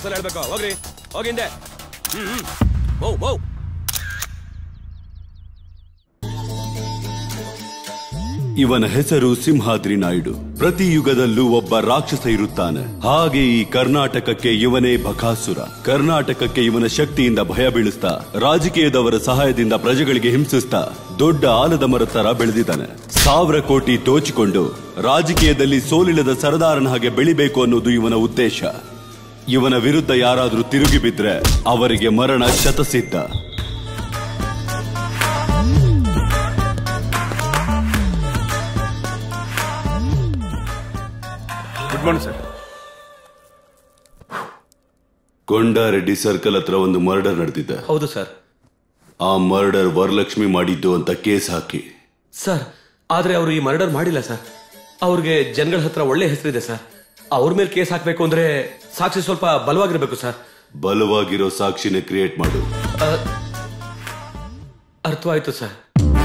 ಸಲ ಹೇಳ್ಬೇಕು ಹೋಗ್ರಿ ಹೋಗಿಂದೆ ಹ್ಮ್ ಹ್ಮ್ ಮೌ ಮೌ ಇವನ ಹೆಸರು ಸಿಂಹಾದ್ರಿ ನಾಯ್ಡು ಪ್ರತಿ ಯುಗದಲ್ಲೂ ಒಬ್ಬ ರಾಕ್ಷಸ ಇರುತ್ತಾನೆ ಹಾಗೆ ಈ ಕರ್ನಾಟಕಕ್ಕೆ ಇವನೇ ಬಕಾಸುರ ಕರ್ನಾಟಕಕ್ಕೆ ಇವನ ಶಕ್ತಿಯಿಂದ ಭಯ ಬೀಳಿಸ್ತಾ ರಾಜಕೀಯದವರ ಸಹಾಯದಿಂದ ಪ್ರಜೆಗಳಿಗೆ ಹಿಂಸಿಸ್ತಾ ದೊಡ್ಡ ಆಲದ ಮರ ತರ ಬೆಳೆದಿದ್ದಾನೆ ಸಾವಿರ ಕೋಟಿ ದೋಚಿಕೊಂಡು ರಾಜಕೀಯದಲ್ಲಿ ಸೋಲಿಲ್ಲದ ಸರದಾರನ ಹಾಗೆ ಬೆಳಿಬೇಕು ಅನ್ನೋದು ಇವನ ಉದ್ದೇಶ ಇವನ ವಿರುದ್ಧ ಯಾರಾದ್ರೂ ತಿರುಗಿ ಬಿದ್ರೆ ಅವರಿಗೆ ಮರಣ ಶತಸಿದ್ಧ good morning sir Kondareddy circle ಹತ್ರ ಒಂದು ಮರ್ಡರ್ ನಡೆದಿದೆ ಹೌದು ಸರ್ ಆ ಮರ್ಡರ್ ವರಲಕ್ಷ್ಮಿ ಮಾಡಿದ್ದು ಅಂತ ಕೇಸ್ ಹಾಕಿ ಸರ್ ಆದ್ರೆ ಅವರು ಈ ಮರ್ಡರ್ ಮಾಡಿಲ್ಲ ಸರ್ ಅವ್ರಿಗೆ ಜನಗಳ ಹತ್ರ ಒಳ್ಳೆ ಹೆಸರಿದೆ ಸರ್ ಅವ್ರ ಮೇಲೆ ಕೇಸ್ ಹಾಕ್ಬೇಕು ಅಂದ್ರೆ ಸಾಕ್ಷಿ ಸ್ವಲ್ಪ ಬಲವಾಗಿರ್ಬೇಕು ಸರ್ ಬಲವಾಗಿರೋ ಸಾಕ್ಷಿನ ಕ್ರಿಯೇಟ್ ಮಾಡು ಅರ್ಥವಾಯ್ತು ಸರ್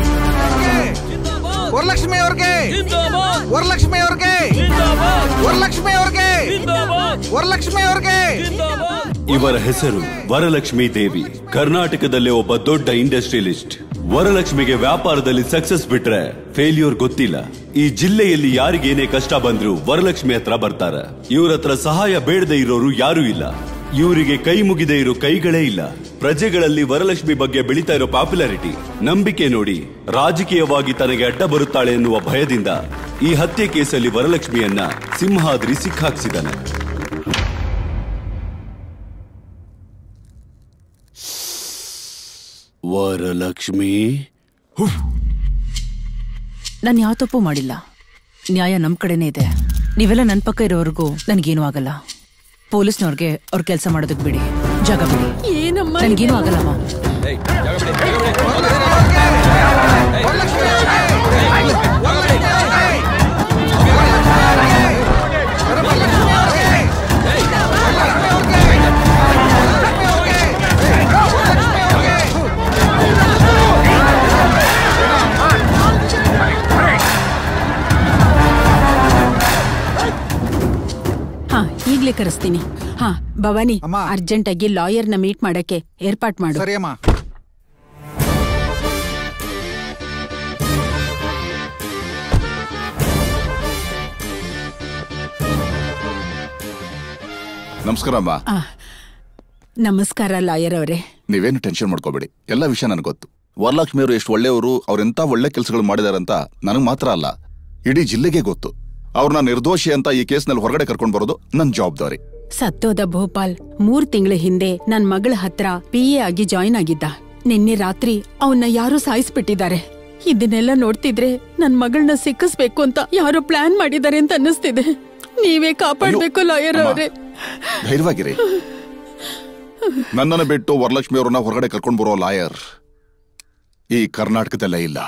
ವರಲಕ್ಷ್ಮಿ ಅವ್ರಿಗೆ ವರಲಕ್ಷ್ಮಿ ಅವ್ರಿಗೆ ವರಲಕ್ಷ್ಮಿ ಅವ್ರಿಗೆ ವರಲಕ್ಷ್ಮಿ ಅವ್ರಿಗೆ ಇವರ ಹೆಸರು ವರಲಕ್ಷ್ಮಿ ದೇವಿ ಕರ್ನಾಟಕದಲ್ಲೇ ಒಬ್ಬ ದೊಡ್ಡ ಇಂಡಸ್ಟ್ರಿಯಲಿಸ್ಟ್ ವರಲಕ್ಷ್ಮಿಗೆ ವ್ಯಾಪಾರದಲ್ಲಿ ಸಕ್ಸಸ್ ಬಿಟ್ರೆ ಫೇಲ್ಯೂರ್ ಗೊತ್ತಿಲ್ಲ ಈ ಜಿಲ್ಲೆಯಲ್ಲಿ ಯಾರಿಗೇನೇ ಕಷ್ಟ ಬಂದ್ರು ವರಲಕ್ಷ್ಮಿ ಹತ್ರ ಬರ್ತಾರೆ ಇವ್ರ ಹತ್ರ ಸಹಾಯ ಬೇಡದೆ ಇರೋರು ಯಾರೂ ಇಲ್ಲ ಇವರಿಗೆ ಕೈ ಮುಗಿದೆ ಇರೋ ಕೈಗಳೇ ಇಲ್ಲ ಪ್ರಜೆಗಳಲ್ಲಿ ವರಲಕ್ಷ್ಮಿ ಬಗ್ಗೆ ಬೆಳೀತಾ ಇರೋ ಪಾಪ್ಯುಲಾರಿಟಿ ನಂಬಿಕೆ ನೋಡಿ ರಾಜಕೀಯವಾಗಿ ತನಗೆ ಅಡ್ಡ ಬರುತ್ತಾಳೆ ಎನ್ನುವ ಭಯದಿಂದ ಈ ಹತ್ಯೆ ಕೇಸಲ್ಲಿ ವರಲಕ್ಷ್ಮಿಯನ್ನ ಸಿಂಹಾದ್ರಿ ಸಿಕ್ಕಾಕ್ಸಿದಾನೆ ವರಲಕ್ಷ್ಮಿ ನಾನು ಯಾವ ತಪ್ಪು ಮಾಡಿಲ್ಲ ನ್ಯಾಯ ನಮ್ ಕಡೆನೇ ಇದೆ ನೀವೆಲ್ಲ ನನ್ನ ಪಕ್ಕ ಇರೋವರೆಗೂ ನನ್ಗೇನು ಆಗಲ್ಲ ಪೊಲೀಸ್ನವ್ರಿಗೆ ಅವ್ರ ಕೆಲಸ ಮಾಡೋದಕ್ ಬಿಡಿ ಜಾಗ ಬಿಡಿ ಏನಮ್ಮ ನನ್ಗೇನು ಆಗಲ್ಲಮ್ಮ ಹಾ ಈಗ್ಲೇ ಕರೆಸ್ತೀನಿ ಹಾ ಭವಾನಿ ಅರ್ಜೆಂಟ್ ಆಗಿ ಲಾಯರ್ ನ ಮೀಟ್ ಮಾಡಕ್ಕೆ ಏರ್ಪಾಟ್ ಮಾಡು ಸರಿ ಅಮ್ಮ ನಮಸ್ಕಾರ ಅಮ್ಮ ಆ, ನಮಸ್ಕಾರ ಲಾಯರ್ ಅವರೇ ನೀವೇನು ಟೆನ್ಷನ್ ಮಾಡ್ಕೋಬೇಡಿ ಎಲ್ಲ ವಿಷಯ ನನಗೆ ಗೊತ್ತು ವರಲಕ್ಷ್ಮಿ ಅವರು ಎಷ್ಟು ಒಳ್ಳೆಯವರು ಅವ್ರೆಂತ ಒಳ್ಳೆ ಕೆಲಸಗಳು ಮಾಡಿದಾರಂತ ನನಗೆ ಮಾತ್ರ ಅಲ್ಲ ಇಡೀ ಜಿಲ್ಲೆಗೆ ಗೊತ್ತು ಅವ್ರನ್ನ ನಿರ್ದೋಷಿ ಅಂತ ಈ ಕೇಸ್ನಲ್ಲಿ ಹೊರಗಡೆ ಕರ್ಕೊಂಡು ಬರೋದು ನನ್ನ ಜವಾಬ್ದಾರಿ ಸತ್ತೋದ ಭೋಪಾಲ್ ಮೂರ್ ತಿಂಗಳ ಹಿಂದೆ ನನ್ ಮಗಳ ಹತ್ರ ಪಿ ಎ ಆಗಿ ಜಾಯಿನ್ ಆಗಿದ್ದ ನಿನ್ನೆ ರಾತ್ರಿ ಅವನ್ನ ಯಾರೋ ಸಾಯಿಸ್ಬಿಟ್ಟಿದ್ದಾರೆ ಇದನ್ನೆಲ್ಲ ನೋಡ್ತಿದ್ರೆ ನನ್ ಮಗಳನ್ನ ಸಿಕ್ಕಿಸ್ಬೇಕು ಅಂತ ಯಾರೋ ಪ್ಲಾನ್ ಮಾಡಿದ್ದಾರೆ ಅಂತ ಅನ್ನಿಸ್ತಿದೆ ನೀವೇ ಕಾಪಾಡ್ಬೇಕು ಲಾಯರ್ ಅಮ್ಮ. ಅವರೇ ಧೈರ್ಯವಾಗಿರಿ ನನ್ನನ್ನು ಬಿಟ್ಟು ವರಲಕ್ಷ್ಮಿ ಅವ್ರನ್ನ ಹೊರಗಡೆ ಕರ್ಕೊಂಡು ಬರೋ ಲಾಯರ್ ಈ ಕರ್ನಾಟಕದಲ್ಲೇ ಇಲ್ಲ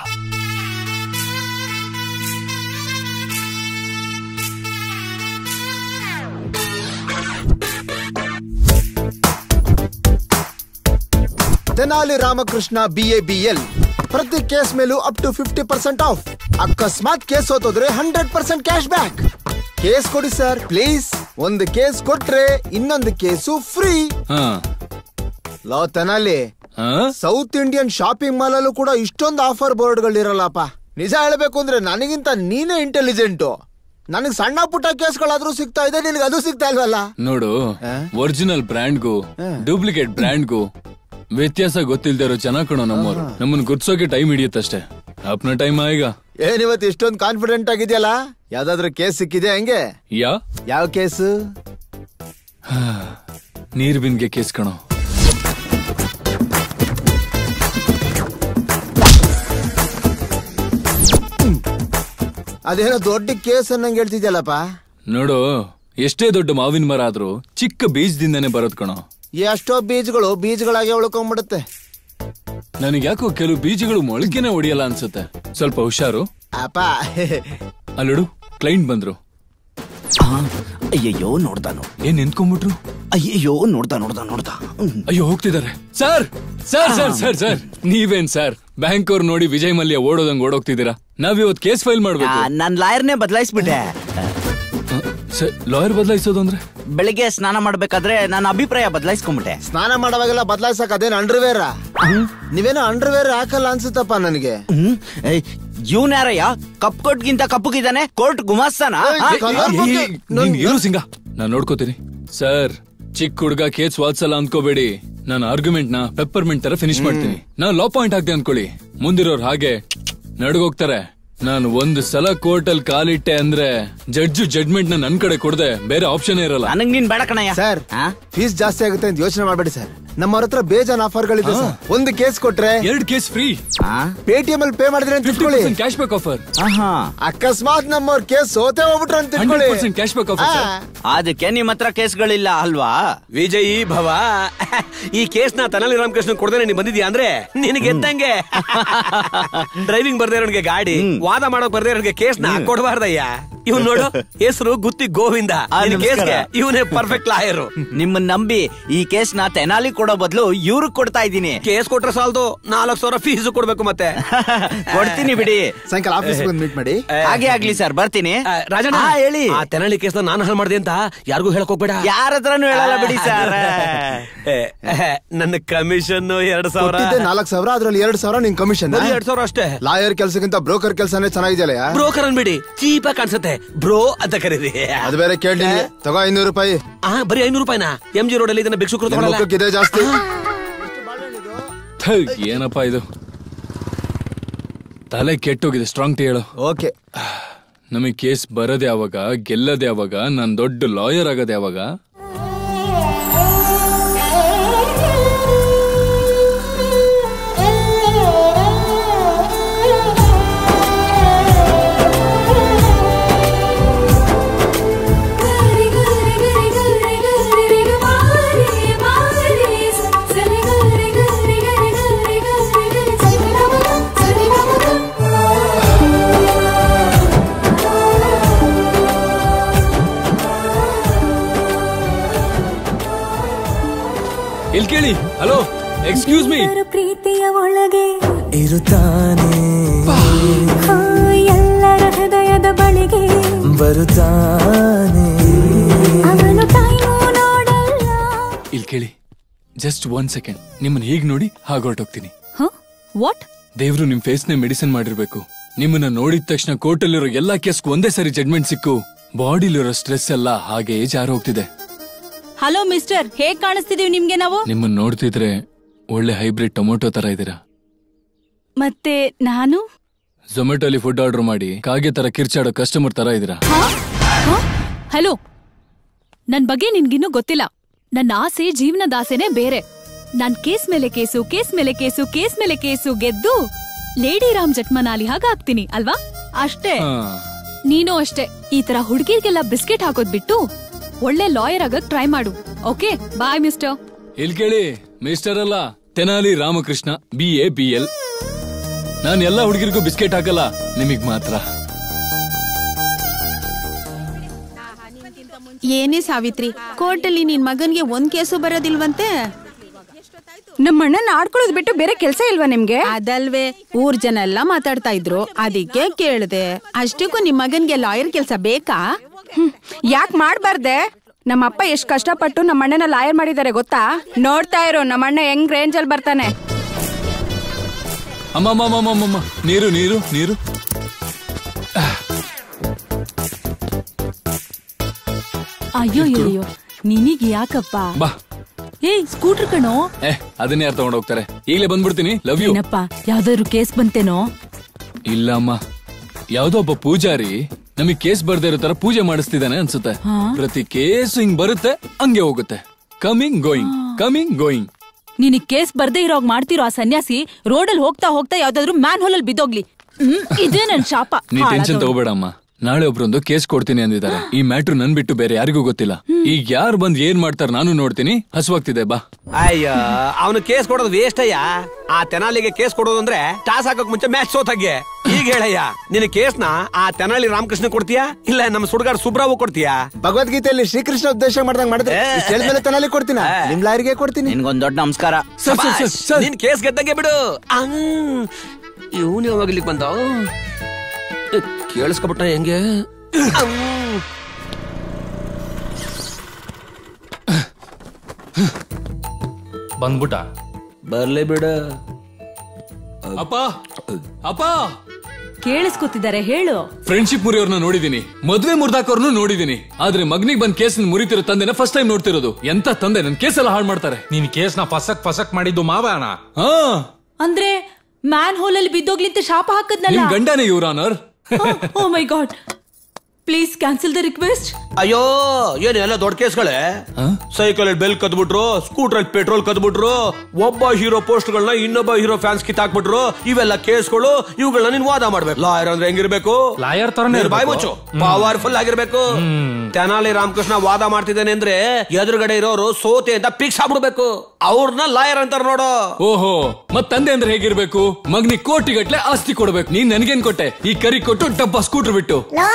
Tenali Ramakrishna B A B L ಪ್ರತಿ ಕೇಸ್ ಮೇಲೂ up to fifty percent off ಅಕಸ್ಮಾತ್ ಕೇಸ್ ಹೋತೋದ್ರೆ hundred percent cash back case ಕೊಡಿ ಸರ್ ಪ್ಲೀಸ್ ಒಂದು ಕೇಸ್ ಕೊಟ್ರೆ ಇನ್ನೊಂದು ಕೇಸು ಫ್ರೀ ಲೋ Tenali south Indian shopping mall ಅಲ್ಲೂ ಕೂಡ ಇಷ್ಟೊಂದು ಆಫರ್ ಬೋರ್ಡ್ಗಳಿರಲ್ಲಪ್ಪ ನಿಜ ಹೇಳ್ಬೇಕು ಅಂದ್ರೆ ನನಗಿಂತ ನೀನೇ ಇಂಟೆಲಿಜೆಂಟು ನನಗೆ ಸಣ್ಣ ಪುಟ್ಟ ಕೇಸ್ಗಳಾದ್ರೂ ಸಿಗ್ತಾ ಇದೆ ನಿನಗೆ ಅದು ಸಿಗ್ತಾ ಇಲ್ವಲ್ಲ ನೋಡು ಒರಿಜಿನಲ್ ಬ್ರ್ಯಾಂಡ್ಗೂ ಡೂಪ್ಲಿಕೇಟ್ ಬ್ರ್ಯಾಂಡ್ಗೂ ವ್ಯತ್ಯಾಸ ಗೊತ್ತಿಲ್ದೇ ಇರೋ ಜನ ಕಣೋ ನಮ್ಮವ್ರು ನಮ್ಮನ್ನ ಗುರ್ಸೋಕೆ ಟೈಮ್ ಹಿಡಿಯುತ್ತಷ್ಟೇ ಅಪ್ನ ಟೈಮ್ ಈಗ ಏನಿವತ್ತು ಇಷ್ಟೊಂದು ಕಾನ್ಫಿಡೆಂಟ್ ಆಗಿದೆಯಲ್ಲ ಯಾವ್ದಾದ್ರು ಕೇಸ್ ಸಿಕ್ಕಿದೆ ಹಂಗೆ ಯಾ ಯಾವ ಕೇಸು ನೀರ್ ಬಿನ್ಗೆ ಕೇಸ್ ಕಣೋ ಅದೇನೋ ದೊಡ್ಡ ಕೇಸ್ ಅನ್ನಂಗೆ ಹೇಳ್ತಿದ್ಯಲ್ಲಪ್ಪ ನೋಡು ಎಷ್ಟೇ ದೊಡ್ಡ ಮಾವಿನ ಮರ ಆದ್ರೂ ಚಿಕ್ಕ ಬೀಜದಿಂದಾನೇ ಬರೋದ್ ಕಣೋ ಎಷ್ಟೋ ಬೀಜಗಳು ಬೀಜಗಳಾಗಿ ಉಳ್ಕೊಂಡ್ಬಿಡುತ್ತೆ ನನಗೆ ಯಾಕೋ ಕೆಲವು ಬೀಜಗಳು ಮೊಳಕೆನೆ ಹೊಡಿಯಲ್ಲ ಅನ್ಸುತ್ತೆ ಸ್ವಲ್ಪ ಹುಷಾರು ಅಪ್ಪ ಅಲ್ಲಡು ಕ್ಲೈಂಟ್ ಬಂದ್ರು ಅಯ್ಯಯ್ಯೋ ನೋಡ್ದಾನು ಏನ್ ನಿಂತ್ಕೊಂಡ್ಬಿಟ್ರು ಅಯ್ಯಯ್ಯೋ ನೋಡ್ದ ನೋಡ್ದ ನೋಡ್ದ ಅಯ್ಯೋ ಹೋಗ್ತಿದ್ದಾರೆ sir sir sir sir sir ನೀವೇನ್ ಸರ್ ಬ್ಯಾಂಕ್ ಅವ್ರು ನೋಡಿ ವಿಜಯ್ ಮಲ್ಯ ಓಡೋದಂಗ್ ಓಡೋಗ್ತಿದ್ದೀರಾ ನಾವ್ ಇವತ್ ಕೇಸ್ ಫೈಲ್ ಮಾಡ್ಬೇಕು ನಾನ್ ಲಾಯರ್ನೇ ಬದಲಾಯಿಸ್ಬಿಟ್ಟೆ ಸರ್ ಲಾಯರ್ ಬದಲಾಯಿಸೋದು ಅಂದ್ರೆ ಬೆಳಿಗ್ಗೆ ಸ್ನಾನ ಮಾಡ್ಬೇಕಾದ್ರೆ ನನ್ನ ಅಭಿಪ್ರಾಯ ಬದಲಾಯಿಸ್ಕೊಂಡ್ಬಿಟ್ಟೆ ಸ್ನಾನ ಮಾಡೋವಾಗೆಲ್ಲ ಬದಲಾಯಿಸಕ್ ಅದೇನು ಅಂಡರ್ವೇರ ನೀವೇನೋ ಅಂಡರ್ವೇರ್ ಹಾಕಲ್ಲ ಅನ್ಸುತ್ತಪ್ಪ ನನಗೆ ಇವನ್ ಯಾರಯ್ಯ ಕಪ್ ಕೊಟ್ಗಿಂತ ಕಪ್ಪುಗಿದ್ದಾನೆ ಕೋರ್ಟ್ ಗುಮಾಸ್ತಾನ ನೀನ್ ಇರು ಸಿಂಗ ನಾನ್ ನೋಡ್ಕೋತೀನಿ ಸರ್ ಚಿಕ್ಕ ಹುಡುಗ ಕೇಸ್ ವಾದ್ಸಲ್ಲ ಅಂದ್ಕೋಬೇಡಿ ನಾನು ಆರ್ಗ್ಯುಮೆಂಟ್ ನ ಪೆಪ್ಪರ್ಮೆಂಟ್ ತರ ಫಿನಿಶ್ ಮಾಡ್ತೀನಿ ನಾನು ಲಾ ಪಾಯಿಂಟ್ ಹಾಕ್ದೆ ಅನ್ಕೊಳ್ಳಿ ಮುಂದಿರೋರ್ ಹಾಗೆ ನಡ್ಗೋಗ್ತಾರೆ ನಾನು ಒಂದು ಸಲ ಕೋರ್ಟ್ ಅಲ್ಲಿ ಕಾಲಿಟ್ಟೆ ಅಂದ್ರೆ ಜಡ್ಜು ಜಡ್ಮೆಂಟ್ ನ ನನ್ ಕಡೆ ಕೊಡದೆ ಬೇರೆ ಆಪ್ಷನ್ ಇರಲ್ಲ ನನಗ್ ನೀನ್ ಬೇಡ ಕಣಯ್ಯ ಸರ್ ಫೀಸ್ ಜಾಸ್ತಿ ಆಗುತ್ತೆ ಅಂತ ಯೋಚನೆ ಮಾಡಬೇಡಿ ಸರ್ ನಮ್ಮವ್ರ ಹತ್ರ ಬೇಜಾನ್ ಆಫರ್ಗಳಿದೆ ಸರ್ ಒಂದು ಕೇಸ್ ಕೊಟ್ರೆ ಎರಡ್ ಕೇಸ್ ಫ್ರೀ ಪೇಟಿಎಂ ಅಲ್ಲಿ ಪೇ ಮಾಡಿದ್ರೆ ಅಂತ ತಿಳ್ಕೊಳ್ಳಿ ಕ್ಯಾಶ್ ಬ್ಯಾಕ್ ಆಫರ್ ಅಕಸ್ಮಾತ್ ನಮ್ಮವ್ರ ಕೇಸ್ ಸೋತೆ ಹೋಗ್ಬಿಟ್ರು ಅಂತ ತಿಳ್ಕೊಳ್ಳಿ ಕ್ಯಾಶ್ ಬ್ಯಾಕ್ ಆಫರ್ ಆ, ಅದಕ್ಕೆ ನಿಮ್ ಹತ್ರ ಕೇಸ್ಗಳಿಲ್ಲ ಅಲ್ವಾ ವಿಜಯಿ ಭವ ಈ ಕೇಸ್ ನ ತನಾಲಿ ರಾಮಕೃಷ್ಣ ಕೊಡ್ದೇನೆ ನೀನ್ ಬಂದಿದ್ಯಾ ಅಂದ್ರೆ ನಿನಗೆ ಎದ್ದಂಗೆ ಡ್ರೈವಿಂಗ್ ಬರ್ದೇ ಇರೋನ್ಗೆ ಗಾಡಿ ವಾದ ಮಾಡೋಕ್ ಬರ್ದೇ ಇರೋನ್ಗೆ ಕೇಸ್ ನ ಕೊಡಬಾರ್ದಯ್ಯ ಇವ್ನ್ ನೋಡು ಹೆಸರು ಗುತ್ತಿ ಗೋವಿಂದ ಆ, ನಿನ್ ನಮಸ್ಕಾರ. ಕೇಸ್ಗೆ ಇವನೇ ಪರ್ಫೆಕ್ಟ್ ಲಾಯರು ನಿಮ್ಮನ್ ನಂಬಿ ಈ ಕೇಸ್ ನ ತೆನಾಲಿ ಕೊಡೋ ಬದಲು ಇವ್ರಿಗೆ ಕೊಡ್ತಾ ಇದ್ದೀನಿ ಕೇಸ್ ಕೊಟ್ರೆ ಸಾಲದು ನಾಲ್ಕು ಸಾವಿರ ಫೀಸ್ ಕೊಡ್ಬೇಕು ಮತ್ತೆ ಕೊಡ್ತೀನಿ ಬಿಡಿ ಸಾಯಂಕಾಲ ಆಫೀಸ್ ಬಂದು ಮೀಟ್ ಮಾಡಿ ಹಾಗೆ ಆಗ್ಲಿ ಸರ್ ಬರ್ತೀನಿ ಆ, ರಾಜಣ್ಣ ಹಾ, ಹೇಳಿ ಆ ತೆನಾಲಿ ಕೇಸ್ ನಾನು ಹಾಳು ಮಾಡಿದೆ ಅಂತ ಯಾರಿಗೂ ಹೇಳಕ್ ಹೋಗ್ಬೇಡ ಯಾರ ಹತ್ರನೂ ಹೇಳಲ್ಲ ಬಿಡಿ ಸರ್ ಏ, ಏ, ನನ್ನ ಕಮಿಷನ್ ಎರಡ್ ಸಾವಿರ ಕೊಟ್ಟಿದ್ದೆ ನಾಲ್ಕು ಸಾವಿರ ಅದ್ರಲ್ಲಿ ಎರಡು ಸಾವಿರ ನಿನ್ ಕಮಿಷನ್ ಬರೀ ಎರಡ್ ಸಾವಿರ ಅಷ್ಟೇ ಲಾಯರ್ ಕೆಲ್ಸಕ್ಕಿಂತ ಬ್ರೋಕರ್ ಕೆಲಸನೇ ಚೆನ್ನಾಗಿದೆಯಲ್ಲ ಬ್ರೋಕರ್ ಅನ್ಬಿಡಿ ಚೀಪ್ ಆಗಿ ಕಾಣಿಸುತ್ತೆ ಬ್ರೋ ಅಂತ ಕರೀರಿ ಅದು ಬೇರೆ ಕೇಳ್ತೀನಿ ತಗೋ ಐನೂರು ರೂಪಾಯಿ ಆ ಬರೀ ಐನೂರು ರೂಪಾಯಿನ ಎಂ ಜಿ ರೋಡ್ ಅಲ್ಲಿ ಇದನ್ನ ಭಿಕ್ಷುಕರು ನಿಮ್ ತಗೊಳಲ್ಲ ಮುಖಕ್ಕೆ ಇದೆ ಜಾಸ್ತಿ ಥು, ಏನಪ್ಪಾ ಇದು ತಲೆ ಕೆಟ್ಟೋಗಿದೆ ಸ್ಟ್ರಾಂಗ್ ಟೀ ಹೇಳು ಓಕೆ ನಮಗೆ ಕೇಸ್ ಬರೋದೇ ಯಾವಾಗ ಗೆಲ್ಲದೆ ಯಾವಾಗ ನಾನ್ ದೊಡ್ಡ ಲಾಯರ್ ಆಗೋದೇ ಯಾವಾಗ ಇಲ್ಲಿ ಕೇಳಿ ಹಲೋ ಎಕ್ಸ್ಕ್ಯೂಸ್ ಮೀ ಪ್ರೀತಿಯ ಒಳಗೆ ಇರುತ್ತಾನೆ ಹಾ, ಎಲ್ಲರ ಹೃದಯದ ಬಳಿಗೆ ಬರುತ್ತಾನೆ ಅವನು ಟೈಮು ನೋಡಲ್ಲ ಇಲ್ಲಿ ಕೇಳಿ ಜಸ್ಟ್ ಒನ್ ಸೆಕೆಂಡ್ ನಿಮ್ಮನ್ನ ಹೀಗ್ ನೋಡಿ ಹಾಗೆ ಹೊರಟೋಗ್ತೀನಿ ವಾಟ್ ದೇವ್ರು ನಿಮ್ ಫೇಸ್ ನೇ ಮೆಡಿಸಿನ್ ಮಾಡಿರ್ಬೇಕು ನಿಮ್ಮನ್ನ ನೋಡಿದ ತಕ್ಷಣ ಕೋರ್ಟಲ್ಲಿರೋ ಎಲ್ಲಾ ಕೇಸ್ಗೂ ಒಂದೇ ಸರಿ ಜಡ್ಮೆಂಟ್ ಸಿಕ್ಕು ಬಾಡಿಲಿರೋ ಸ್ಟ್ರೆಸ್ ಎಲ್ಲ ಹಾಗೆ ಜಾರು ಹೋಗ್ತಿದೆ ಹಲೋ ಮಿಸ್ಟರ್ ಹೇಗ್ ಕಾಣಿಸ್ತಿದೀವಿ ನಿಮ್ಗೆ ನಾವು ನಿಮ್ಮನ್ನ ನೋಡ್ತಿದ್ರೆ ಒಳ್ಳೆ ಹೈಬ್ರಿಡ್ ಟೊಮೊಟೊ ತರ ಇದ್ದೀರಾ ಮತ್ತೆ ನಾನು ಝೊಮ್ಯಾಟೊಲಿ ಫುಡ್ ಆರ್ಡರ್ ಮಾಡಿ ಕಾಗೆ ತರ ಕಿರ್ಚಾಡೋ ಕಸ್ಟಮರ್ ತರ ಇದ್ದೀರಾ ಹಲೋ ನನ್ ಬಗ್ಗೆ ನಿನ್ಗಿನ್ನೂ ಗೊತ್ತಿಲ್ಲ ನನ್ನ ಆಸೆ ಜೀವನದ ಆಸೆನೇ ಬೇರೆ ನಾನ್ ಕೇಸ್ ಮೇಲೆ ಕೇಸು ಕೇಸ್ ಮೇಲೆ ಕೇಸು ಕೇಸ್ ಮೇಲೆ ಕೇಸು ಗೆದ್ದು ಲೇಡಿ ರಾಮ್ ಜಟ್ಮನಾಲಿ ಹಾಗ ಆಗ್ತೀನಿ ಅಲ್ವಾ ಅಷ್ಟೇ ನೀನು ಅಷ್ಟೇ ಈ ತರ ಹುಡುಗಿರ್ಗೆಲ್ಲ ಬಿಸ್ಕೆಟ್ ಹಾಕೋದ್ ಬಿಟ್ಟು ಒಳ್ಳೆ ಲಾಯರ್ ಆಗಕ್ ಟ್ರೈ ಮಾಡು ಓಕೆ ಬಾಯ್ ಮಿಸ್ಟರ್ ಇಲ್ಲಿ ಕೇಳಿ ಮಿಸ್ಟರ್ ಅಲ್ಲ Tenali Ramakrishna B A B L ನಾನು ಎಲ್ಲಾ ಹುಡುಗಿರಿಗೂ ಬಿಸ್ಕೆಟ್ ಹಾಕಲ್ಲ ನಿಮಗ್ ಮಾತ್ರ ಏನೇ ಸಾವಿತ್ರಿ ಕೋರ್ಟಲ್ಲಿ ನಿನ್ ಮಗನ್ಗೆ ಒಂದ್ ಕೇಸು ಬರೋದಿಲ್ವಂತೆ ನಮ್ಮ ಅಣ್ಣನ ಆಡ್ಕೊಳ್ಳೋದು ಬಿಟ್ಟು ಬೇರೆ ಕೆಲಸ ಇಲ್ವಾ ನಿಮ್ಗೆ ಅದಲ್ವೇ ಊರ್ ಜನ ಎಲ್ಲ ಮಾತಾಡ್ತಾ ಇದ್ರು ಅದಕ್ಕೆ ಕೇಳ್ದೆ ಅಷ್ಟಕ್ಕೂ ನಿಮ್ ಮಗನ್ಗೆ ಲಾಯರ್ ಕೆಲ್ಸ ಬೇಕಾ ಯಾಕೆ ಮಾಡ್ಬಾರ್ದೆ ನಮ್ಮ ಅಪ್ಪ ಎಷ್ಟ್ ಕಷ್ಟಪಟ್ಟು ನಮ್ಮ ಅಣ್ಣನ ಲಾಯರ್ ಮಾಡಿದ್ದಾರೆ ಗೊತ್ತಾ ನೋಡ್ತಾ ಇರೋ ನಮ್ಮ ಅಣ್ಣ ಹೆಂಗ್ ರೇಂಜ್ ಅಲ್ಲಿ ಬರ್ತಾನೆ ಅಮ್ಮ ಅಮ್ಮ ಅಮ್ಮ, ಅಮ್ಮ ಅಮ್ಮ ನೀರು ನೀರು ನೀರು ಅಯ್ಯೋ ಅಯ್ಯೋ ನಿನಗ್ ಯಾಕಪ್ಪ ಬಾ ಏಯ್ ಸ್ಕೂಟರ್ ಕಣೋ ಏ ಅದನ್ನೇ ಯಾರು ತಗೊಂಡ್ ಹೋಗ್ತಾರೆ ಈಗಲೇ ಬಂದ್ಬಿಡ್ತೀನಿ ಲವ್ ಯು ಏನಪ್ಪ ಯಾವ್ದಾದ್ರು ಕೇಸ್ ಬಂತೇನೋ ಇಲ್ಲ ಅಮ್ಮ ಯಾವ್ದೋ ಒಬ್ಬ ಪೂಜಾರಿ ನಮಗ್ ಕೇಸ್ ಬರ್ದೇ ಇರೋ ತರ ಪೂಜೆ ಮಾಡಿಸ್ತಿದ್ದಾನೆ ಅನ್ಸುತ್ತೆ ಹಾ? ಪ್ರತಿ ಕೇಸ್ ಹಿಂಗ್ ಬರುತ್ತೆ ಹಂಗೆ ಹೋಗುತ್ತೆ ಕಮಿಂಗ್ ಗೋಯಿಂಗ್ ಕಮಿಂಗ್ ಗೋಯಿಂಗ್ ನಿನಗ್ ಕೇಸ್ ಬರ್ದೇ ಇರೋಗ್ ಮಾಡ್ತಿರೋ ಆ ಸನ್ಯಾಸಿ ರೋಡಲ್ಲಿ ಹೋಗ್ತಾ ಹೋಗ್ತಾ ಯಾವ್ದಾದ್ರು ಮ್ಯಾನ್ ಹೋಲಲ್ಲಿ ಬಿದ್ದೋಗ್ಲಿ ಹ್ಮ್, ಇದೇ ನನ್ ಶಾಪ ನೀ ಟೆನ್ಷನ್ ಹಾಳಾದವ್ಳು. ತಗೋಬೇಡ ಅಮ್ಮ ನಾಳೆ ಒಬ್ರೊಂದು ಕೇಸ್ ಕೊಡ್ತೀನಿ ಅಂದಿದ್ದಾರೆ ಈ ಮ್ಯಾಟ್ರು ನನ್ ಬಿಟ್ಟು ಬೇರೆ ಯಾರಿಗೂ ಗೊತ್ತಿಲ್ಲ ಈಗ ಯಾರು ಬಂದ್ ಏನ್ ಮಾಡ್ತಾರ ನಾನು ನೋಡ್ತೀನಿ ಹಸುವಾಗ್ತಿದೆ ಬಾ ಅಯ್ಯ ಅವನು ಕೇಸ್ ಕೊಡೋದು ವೇಸ್ಟ್ ಅಯ್ಯ ಆ ತೆನಾಲಿಗೆ ಕೇಸ್ ಕೊಡೋದು ಅಂದ್ರೆ ಟಾಸ್ ಹಾಕಕ್ ಮುಂಚೆ ಮ್ಯಾಚ್ ಸೋತಾಗೆ ಈಗ ಹೇಳಯ್ಯ ನಿನ್ನ ಕೇಸ್ನ ಆ ತೆನಾಲಿ ರಾಮಕೃಷ್ಣ ಕೊಡ್ತೀಯಾ ಇಲ್ಲ ನಮ್ಮ ಸುಡ್ಗಾಡ್ ಸುಬ್ರಾವು ಕೊಡ್ತೀಯಾ ಭಗವದ್ಗೀತೆಯಲ್ಲಿ ಶ್ರೀಕೃಷ್ಣ ಉದ್ದೇಶ ಮಾಡ್ದಂಗ್ ಮಾಡಿದ್ರೆ ಇಷ್ಟ್ ಹೇಳಿದ್ಮೇಲೆ ತನಾಲಿ ಕೊಡ್ತೀನ ನಿಮ್ ಲಾಯರ್ಗೆ ಕೊಡ್ತೀನಿ ನಿನ್ಗೊಂದ್ ದೊಡ್ಡ ನಮಸ್ಕಾರ ಶಭಾಷ್. ನಿನ್ ಕೇಸ್ ಗೆದ್ದಂಗೆ ಬಿಡು ಇವನು ಯಾವಾಗ ಇಲ್ಲಿಗೆ ಬಂದ ಕೇಳಿಸ್ಕೊಬಿಟ್ಟ ಹೆಂಗೆ ಬಂದ್ಬಿಟ್ಟ ಬರ್ಲಿ ಬಿಡ ಅಪ್ಪ ಅಪ್ಪ ಕೇಳಿಸ್ಕೊತಿದ್ದಾರೆ ಹೇಳು ಫ್ರೆಂಡ್ಶಿಪ್ ಮುರಿಯೋರ್ನ ನೋಡಿದೀನಿ ಮದ್ವೆ ಮುರ್ದಾಕೋರ್ನು ನೋಡಿದೀನಿ ಆದ್ರೆ ಮಗನಿಗೆ ಬಂದ್ ಕೇಸ್ ಮುರಿತಿರೋ ತಂದೆನ ಫಸ್ಟ್ ಟೈಮ್ ನೋಡ್ತಿರೋದು ಎಂತ ತಂದೆ ನನ್ ಕೇಸ್ ಎಲ್ಲ ಹಾಳು ಮಾಡ್ತಾರೆ ನೀನ್ ಕೇಸ್ನ ಫಸಕ್ ಫಸಕ್ ಮಾಡಿದ್ದು ಮಾವ ಅಣ್ಣ ಹಾ ಅಂದ್ರೆ ಮ್ಯಾನ್ ಹೋಲ್ ಅಲ್ಲಿ ಬಿದ್ದೋಗ್ಲಿಂತ ಶಾಪ ಹಾಕದ್ನಲ್ಲ ನಿಮ್ ಗಂಡನೇ ಇವ್ರ honour oh my god please cancel the request ಅಯ್ಯೋ ಏನ್ ಎಲ್ಲ ದೊಡ್ಡ ಕೇಸ್ಗಳೇ ಸೈಕಲ್ ಬೆಲ್ ಕದ್ಬಿಟ್ರು ಸ್ಕೂಟರ್ ಪೆಟ್ರೋಲ್ ಕದ್ಬಿಟ್ರು ಒಬ್ಬ ಹೀರೋ ಪೋಸ್ಟ್ ಗಳನ್ನ ಇನ್ನೊಬ್ಬ ಹೀರೋ ಫ್ಯಾನ್ಸ್ ಕಿತ್ತಾಕ್ಬಿಟ್ರು ಇವೆಲ್ಲ ಕೇಸ್ಗಳು ಇವುಗಳನ್ನ ನೀನ್ ವಾದ ಮಾಡ್ಬೇಕು ಲಾಯರ್ ಅಂದ್ರೆ ಹೆಂಗಿರ್ಬೇಕು ಲಾಯರ್ ತರನೇ ನೀನ್ ಬಾಯ್ ಇರ್ಬೇಕು. ಮುಚ್ಚು ಪವರ್ಫುಲ್ ಆಗಿರ್ಬೇಕು ತೆನಾಲಿ ರಾಮಕೃಷ್ಣ ವಾದ ಮಾಡ್ತಿದ್ದಾನೆ ಅಂದ್ರೆ ಎದುರುಗಡೆ ಇರೋರು ಸೋತೆ ಅಂತ ಪಿಕ್ಸ್ ಆಗ್ಬಿಡ್ಬೇಕು ಅವ್ರನ್ನ ಲಾಯರ್ ಅಂತಾರ ನೋಡು ಓಹೋ ಮತ್ ತಂದೆ ಅಂದ್ರೆ ಹೇಗಿರ್ಬೇಕು ಮಗನಿಗೆ ಕೋಟಿಗಟ್ಲೆ ಆಸ್ತಿ ಕೊಡ್ಬೇಕು ನೀನ್ ನನ್ಗೇನ್ ಕೊಟ್ಟೆ ಈ ಕರಿ ಕೊಟ್ಟು ಡಬ್ಬ ಸ್ಕೂಟರ್ ಬಿಟ್ಟು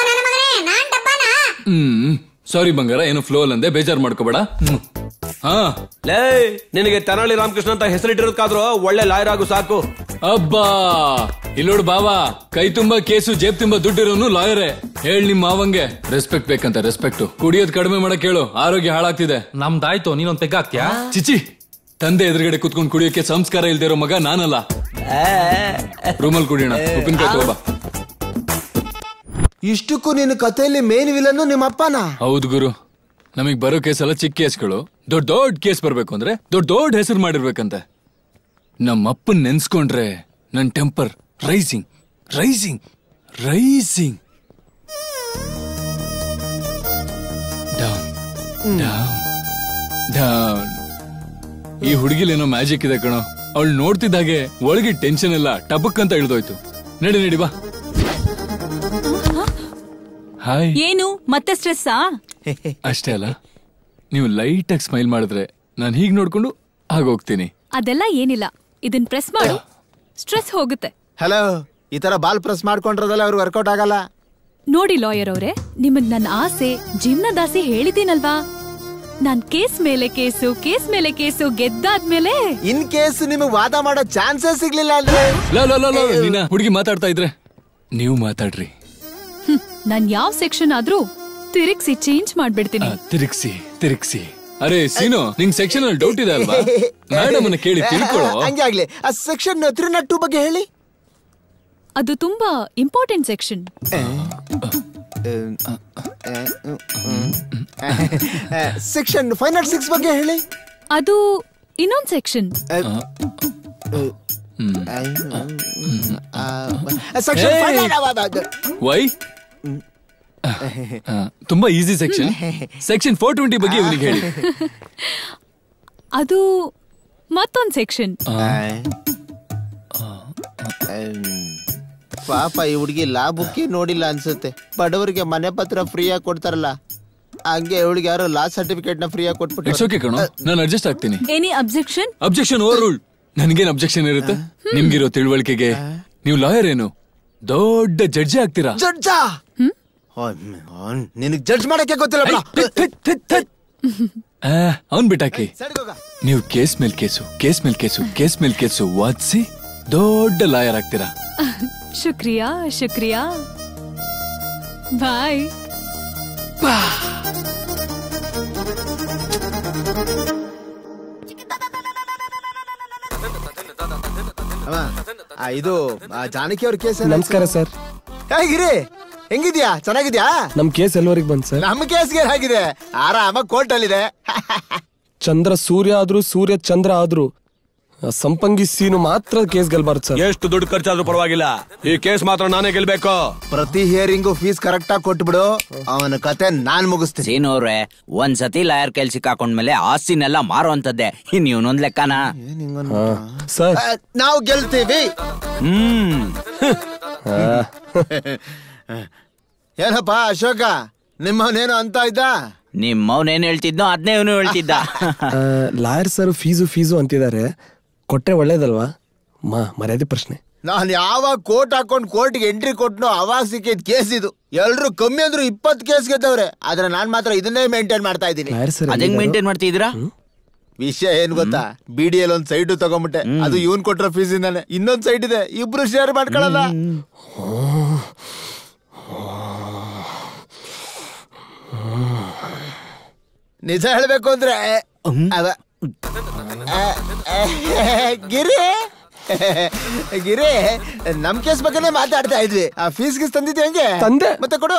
ಹ್ಮ್ ಸಾರಿ ಬಂಗಾರ ಏನು ಫ್ಲೋ ಅಂದೆ ಬೇಜಾರ್ ಮಾಡ್ಕೋಬೇಡ ಹ್ಮ್. ಹಾ ಲೇ ನಿನಗೆ ತೆನಾಲಿ ರಾಮಕೃಷ್ಣ ಅಂತ ಹೆಸರಿಟ್ಟಿರೋದಕ್ಕಾದ್ರೂ ಒಳ್ಳೆ ಲಾಯರ್ ಆಗು ಸಾಕು ಅಬ್ಬಾ ಇಲ್ಲೋಡು ಬಾವಾ ಕೈ ತುಂಬಾ ಕೇಸು ಜೇಬ್ ತುಂಬಾ ದುಡ್ಡಿರೋನು ಲಾಯರೇ ಹೇಳ್ ನಿಮ್ ಮಾವಂಗೆ ರೆಸ್ಪೆಕ್ಟ್ ಬೇಕಂತ ರೆಸ್ಪೆಕ್ಟ್ ಕುಡಿಯೋದ್ ಕಡಿಮೆ ಮಾಡಕ್ ಹೇಳು ಆರೋಗ್ಯ ಹಾಳಾಗ್ತಿದೆ ನಮ್ದಾಯ್ತು ನೀನೊಂದ್ ಪೆಗ್ ಹಾಕ್ತ್ಯಾ ಚಿಚಿ ತಂದೆ ಎದುರುಗಡೆ ಕುತ್ಕೊಂಡು ಕುಡಿಯೋಕೆ ಸಂಸ್ಕಾರ ಇಲ್ದೇ ಇರೋ ಮಗ ನಾನಲ್ಲ ರೂಮಲ್ ಕುಡಿಯೋಣ ಉಪ್ಪಿನಕಾಯಿ ತಗೋಬಾ ಇಷ್ಟಕ್ಕೂ ನಿನ್ನ ಕಥೆಯಲ್ಲಿ ಮೇನ್ ವಿಲನ್ನು ನಿಮ್ಮ ಅಪ್ಪನ ಹೌದು ಗುರು ನಮಗ್ ಬರೋ ಕೇಸೆಲ್ಲ ಚಿಕ್ಕ ಕೇಸ್ಗಳು ದೊಡ್ಡ ದೊಡ್ಡ ಕೇಸ್ ಬರ್ಬೇಕು ಅಂದ್ರೆ ದೊಡ್ಡ ದೊಡ್ಡ ಹೆಸರು ಮಾಡಿರ್ಬೇಕಂತೆ ನಮ್ಮ ಅಪ್ಪನ್ ನೆನ್ಸ್ಕೊಂಡ್ರೆ ನನ್ temper rising rising rising down down down ಈ ಹುಡುಗಿಲೇನೋ ಮ್ಯಾಜಿಕ್ ಇದೆ ಕಣೋ ಅವಳು ನೋಡ್ತಿದ್ದಾಗೆ ಒಳಗೆ ಟೆನ್ಷನ್ ಎಲ್ಲ ಟಬಕ್ ಅಂತ ಇಳ್ದೋಯ್ತು ನಡಿ ನಡಿ ಬಾ ಹಾಯ್ ಏನು ಮತ್ತೆ ಸ್ಟ್ರೆಸ್ಸಾ ಅಷ್ಟೇ ಅಲ್ಲ ನೀವು ಲೈಟ್ ಆಗಿ ಸ್ಮೈಲ್ ಮಾಡಿದ್ರೆ ನಾನು ಹೀಗ್ ನೋಡ್ಕೊಂಡು ಆಗೋಗ್ತೀನಿ ಅದೆಲ್ಲ ಏನಿಲ್ಲ ಇದನ್ ಪ್ರೆಸ್ ಮಾಡು ಸ್ಟ್ರೆಸ್ ಹೋಗುತ್ತೆ ಹಲೋ ಈ ತರ ಬಾಲ್ ಪ್ರೆಸ್ ಮಾಡ್ಕೊಂಡ್ರದಲ್ಲ ಅವ್ರಿಗೆ ವರ್ಕೌಟ್ ಆಗಲ್ಲ ನೋಡಿ ಲಾಯರ್ ಅವರೇ ನಿಮಗ್ ನನ್ನ ಆಸೆ ಜೀವನದಾಸೆ ಹೇಳಿದ್ದೀನಲ್ವಾ ನಾನ್ ಕೇಸ್ ಮೇಲೆ ಕೇಸು ಕೇಸ್ ಮೇಲೆ ಕೇಸು ಗೆದ್ದಾದ್ಮೇಲೆ ಇನ್ ಕೇಸ್ ನಿಮಗೆ ವಾದ ಮಾಡೋ ಚಾನ್ಸೇ ಸಿಗ್ಲಿಲ್ಲ ಅಂದ್ರೆ ಲೋ ಲೋ ಲೋ ಲೋ ನೀನ ಹುಡುಗಿ ಮಾತಾಡ್ತಾ ಇದ್ರೆ ನೀವು ಮಾತಾಡ್ರಿ ಹ್ಮ್, ನಾನ್ ಯಾವ ಸೆಕ್ಷನ್ ಆದ್ರೂ ತಿರುಗ್ಸಿ ಚೇಂಜ್ ಮಾಡ್ಬಿಡ್ತೀನಿ ತಿರುಗ್ಸಿ ತಿರುಗ್ಸಿ ಅರೆ ಸೀನು ನಿಂಗ್ ಸೆಕ್ಷನ್ ಅಲ್ಲಿ ಡೌಟ್ ಇದೆ ಅಲ್ವಾ ಮೇಡಮ್ ಅನ್ನ ಕೇಳಿ ತಿಳ್ಕೊಳ್ಳೋ ಹಂಗೆ ಆಗ್ಲಿ ಆ ಸೆಕ್ಷನ್ ತ್ರೀ ನಾಟ್ ಟೂ ಬಗ್ಗೆ ಹೇಳಿ ಅದು ತುಂಬಾ important section section five nought six ಬಗ್ಗೆ ಹೇಳಿ ಅದು ಇನ್ನೊಂದ್ ಸೆಕ್ಷನ್ ಸೆಕ್ಷನ್ ವೈ ತುಂಬಾ easy section section four twenty ಬಗ್ಗೆ ಇವನಿಗೆ ಹೇಳಿ ಅದು ಮತ್ತೊಂದ್ ಸೆಕ್ಷನ್ ಪಾಪ ಈ ಹುಡುಗಿ ಲಾಭಕ್ಕೆ ನೋಡಿಲ್ಲ ಅನ್ಸುತ್ತೆ ಬಡವರಿಗೆ ಮನೆ ಪತ್ರ ಫ್ರೀ ಆಗಿ ಕೊಡ್ತಾರಲ್ಲ ಹಂಗೆ ಇವಳಿಗೆ ಯಾರೋ ಲಾ ಸರ್ಟಿಫಿಕೇಟ್ ನ ಫ್ರೀ ಆಗಿ ಇಟ್ಸ್ ಓಕೆ ಕಣೋ ನಾನು ಅಡ್ಜಸ್ಟ್ ಆಗ್ತೀನಿ any objection objection overrule ನನ್ಗೇನ್ ಅಬ್ಜೆಕ್ಷನ್ ಇರುತ್ತೆ ನಿಮ್ಗಿರೋ ತಿಳುವಳಿಕೆಗೆ ನೀವು ಲಾಯರ್ ಏನು ದೊಡ್ಡ ಜಡ್ಜಿ ಆಗ್ತೀರಾ ಜಡ್ಜಾ ನಿನಗ್ ಜಡ್ಜ್ ಮಾಡಕ್ಕೆ ಗೊತ್ತಿಲ್ಲ ಅವನ್ ಬಿಟ್ಟಾಕಿ ನೀವು ಕೇಸ್ ಮೇಲ್ ಕೇಸು ಕೇಸ್ ಮೇಲ್ ಕೇಸು ಕೇಸ್ ಮೇಲ್ ಕೇಸು ವಾದಿಸಿ ದೊಡ್ಡ ಲಾಯರ್ ಆಗ್ತೀರಾ ಶುಕ್ರಿಯಾ ಶುಕ್ರಿಯಾ ಬಾಯ್ ಅಮ್ಮ, ಆ, ಇದು ಆ, ಜಾನಕಿ ಅವ್ರ ಕೇಸ್ ನಮಸ್ಕಾರ ಸರ್ ಹೇಗಿರಿ ಹೆಂಗಿದ್ಯಾ ಚೆನ್ನಾಗಿದ್ಯಾ ನಮ್ ಕೇಸ್ ಎಲ್ವರೆಗೆ ಬಂದ್ ಸರ್ ನಮ್ಮ ಕೇಸ್ಗೆ ಹೇಗಿದೆ ಆರಾಮಾಗಿ ಕೋರ್ಟ್ ಅಲ್ಲಿದೆ ಚಂದ್ರ ಸೂರ್ಯ ಆದ್ರೂ ಸೂರ್ಯ ಚಂದ್ರ ಆದ್ರೂ ಆ ಸಂಪಂಗಿ ಸೀನು ಮಾತ್ರ ಕೇಸ್ ಗೆಲ್ಬಾರ್ದು ಸರ್ ಎಷ್ಟು ದುಡ್ಡು ಖರ್ಚಾದ್ರೂ ಪರವಾಗಿಲ್ಲ ಈ ಕೇಸ್ ಮಾತ್ರ ನಾನೇ ಗೆಲ್ಬೇಕು ಪ್ರತಿ ಹಿಯರಿಂಗು ಫೀಸ್ ಕರೆಕ್ಟ್ ಆಗಿ ಕೊಟ್ಬಿಡು ಅವನ ಕತೆ ನಾನ್ ಮುಗಿಸ್ತೀನಿ ಸೀನು ಅವ್ರೆ ಒಂದ್ಸತಿ ಲಾಯರ್ ಕೆಲ್ಸ ಹಾಕೊಂಡ್ಮೇಲೆ ಆಸ್ತಿನೆಲ್ಲ ಮಾರುವಂತದ್ದೇ ಇನ್ ಇವನೊಂದ್ ಲೆಕ್ಕನ ಸರ್ ಆ, ನಾವು ಗೆಲ್ತೀವಿ ಹ್ಮ್ ಏನಪ್ಪ ಅಶೋಕ ನಿಮ್ಮವನೇನು ಅಂತ ಇದ್ದ ನಿಮ್ಮವ್ನೇನ್ ಹೇಳ್ತಿದ್ನೋ ಅದ್ನೇ ಇವನು ಹೇಳ್ತಿದ್ದ ಲಾಯರ್ ಸರ್ ಫೀಸು ಫೀಸು ಅಂತಿದ್ದಾರೆ ಕೊಟ್ರೆ ಒಳ್ಳೇದಲ್ವಾ ಮಾ ಮರ್ಯಾದೆ ಪ್ರಶ್ನೆ ನಾನು ಯಾವಾಗ ಕೋರ್ಟ್ ಹಾಕೊಂಡು ಕೋರ್ಟ್ಗೆ ಎಂಟ್ರಿ ಕೊಟ್ನೋ ಅವಾಗ ಸಿಕ್ಕಿದ್ ಕೇಸ್ ಇದು ಎಲ್ರು ಕಮ್ಮಿ ಅಂದ್ರು ಇಪ್ಪತ್ ಕೇಸ್ ಗೆದ್ದವ್ರೆ ಆದ್ರೆ ನಾನ್ ಮಾತ್ರ ಇದನ್ನೇ ಮೇಂಟೈನ್ ಮಾಡ್ತಾ ಇದ್ದೀನಿ ಅದಂಗ್ ಮೇಂಟೈನ್ ಮಾಡ್ತಿದ್ದೀರಾ ವಿಷಯ ಏನ್ ಗೊತ್ತಾ ಬಿ ಡಿ ಎಲ್ ಒಂದ್ ಸೈಡ್ ತಗೊಂಬಿಟ್ಟೆ ಅದು ಇವನ್ ಕೊಟ್ರ ಫೀಸ್ ಇಂದಾನೆ ಇನ್ನೊಂದ್ ಸೈಡ್ ಇದೆ ಇಬ್ರು ಶೇರ್ ಮಾಡ್ಕೊಳಲ್ಲ ನಿಜ ಹೇಳ್ಬೇಕು ಅಂದ್ರೆ ಅದ ಗಿರಿ ಗಿರಿ ನಮ್ ಕೇಸ್ ಬಗ್ಗೆನೇ ಮಾತಾಡ್ತಾ ಇದ್ವಿ ಆ ಫೀಸ್ ಗೀಸ್ ತಂದಿದ್ದೆ ಹೆಂಗೆ ತಂದೆ ಮತ್ತೆ ಕೊಡು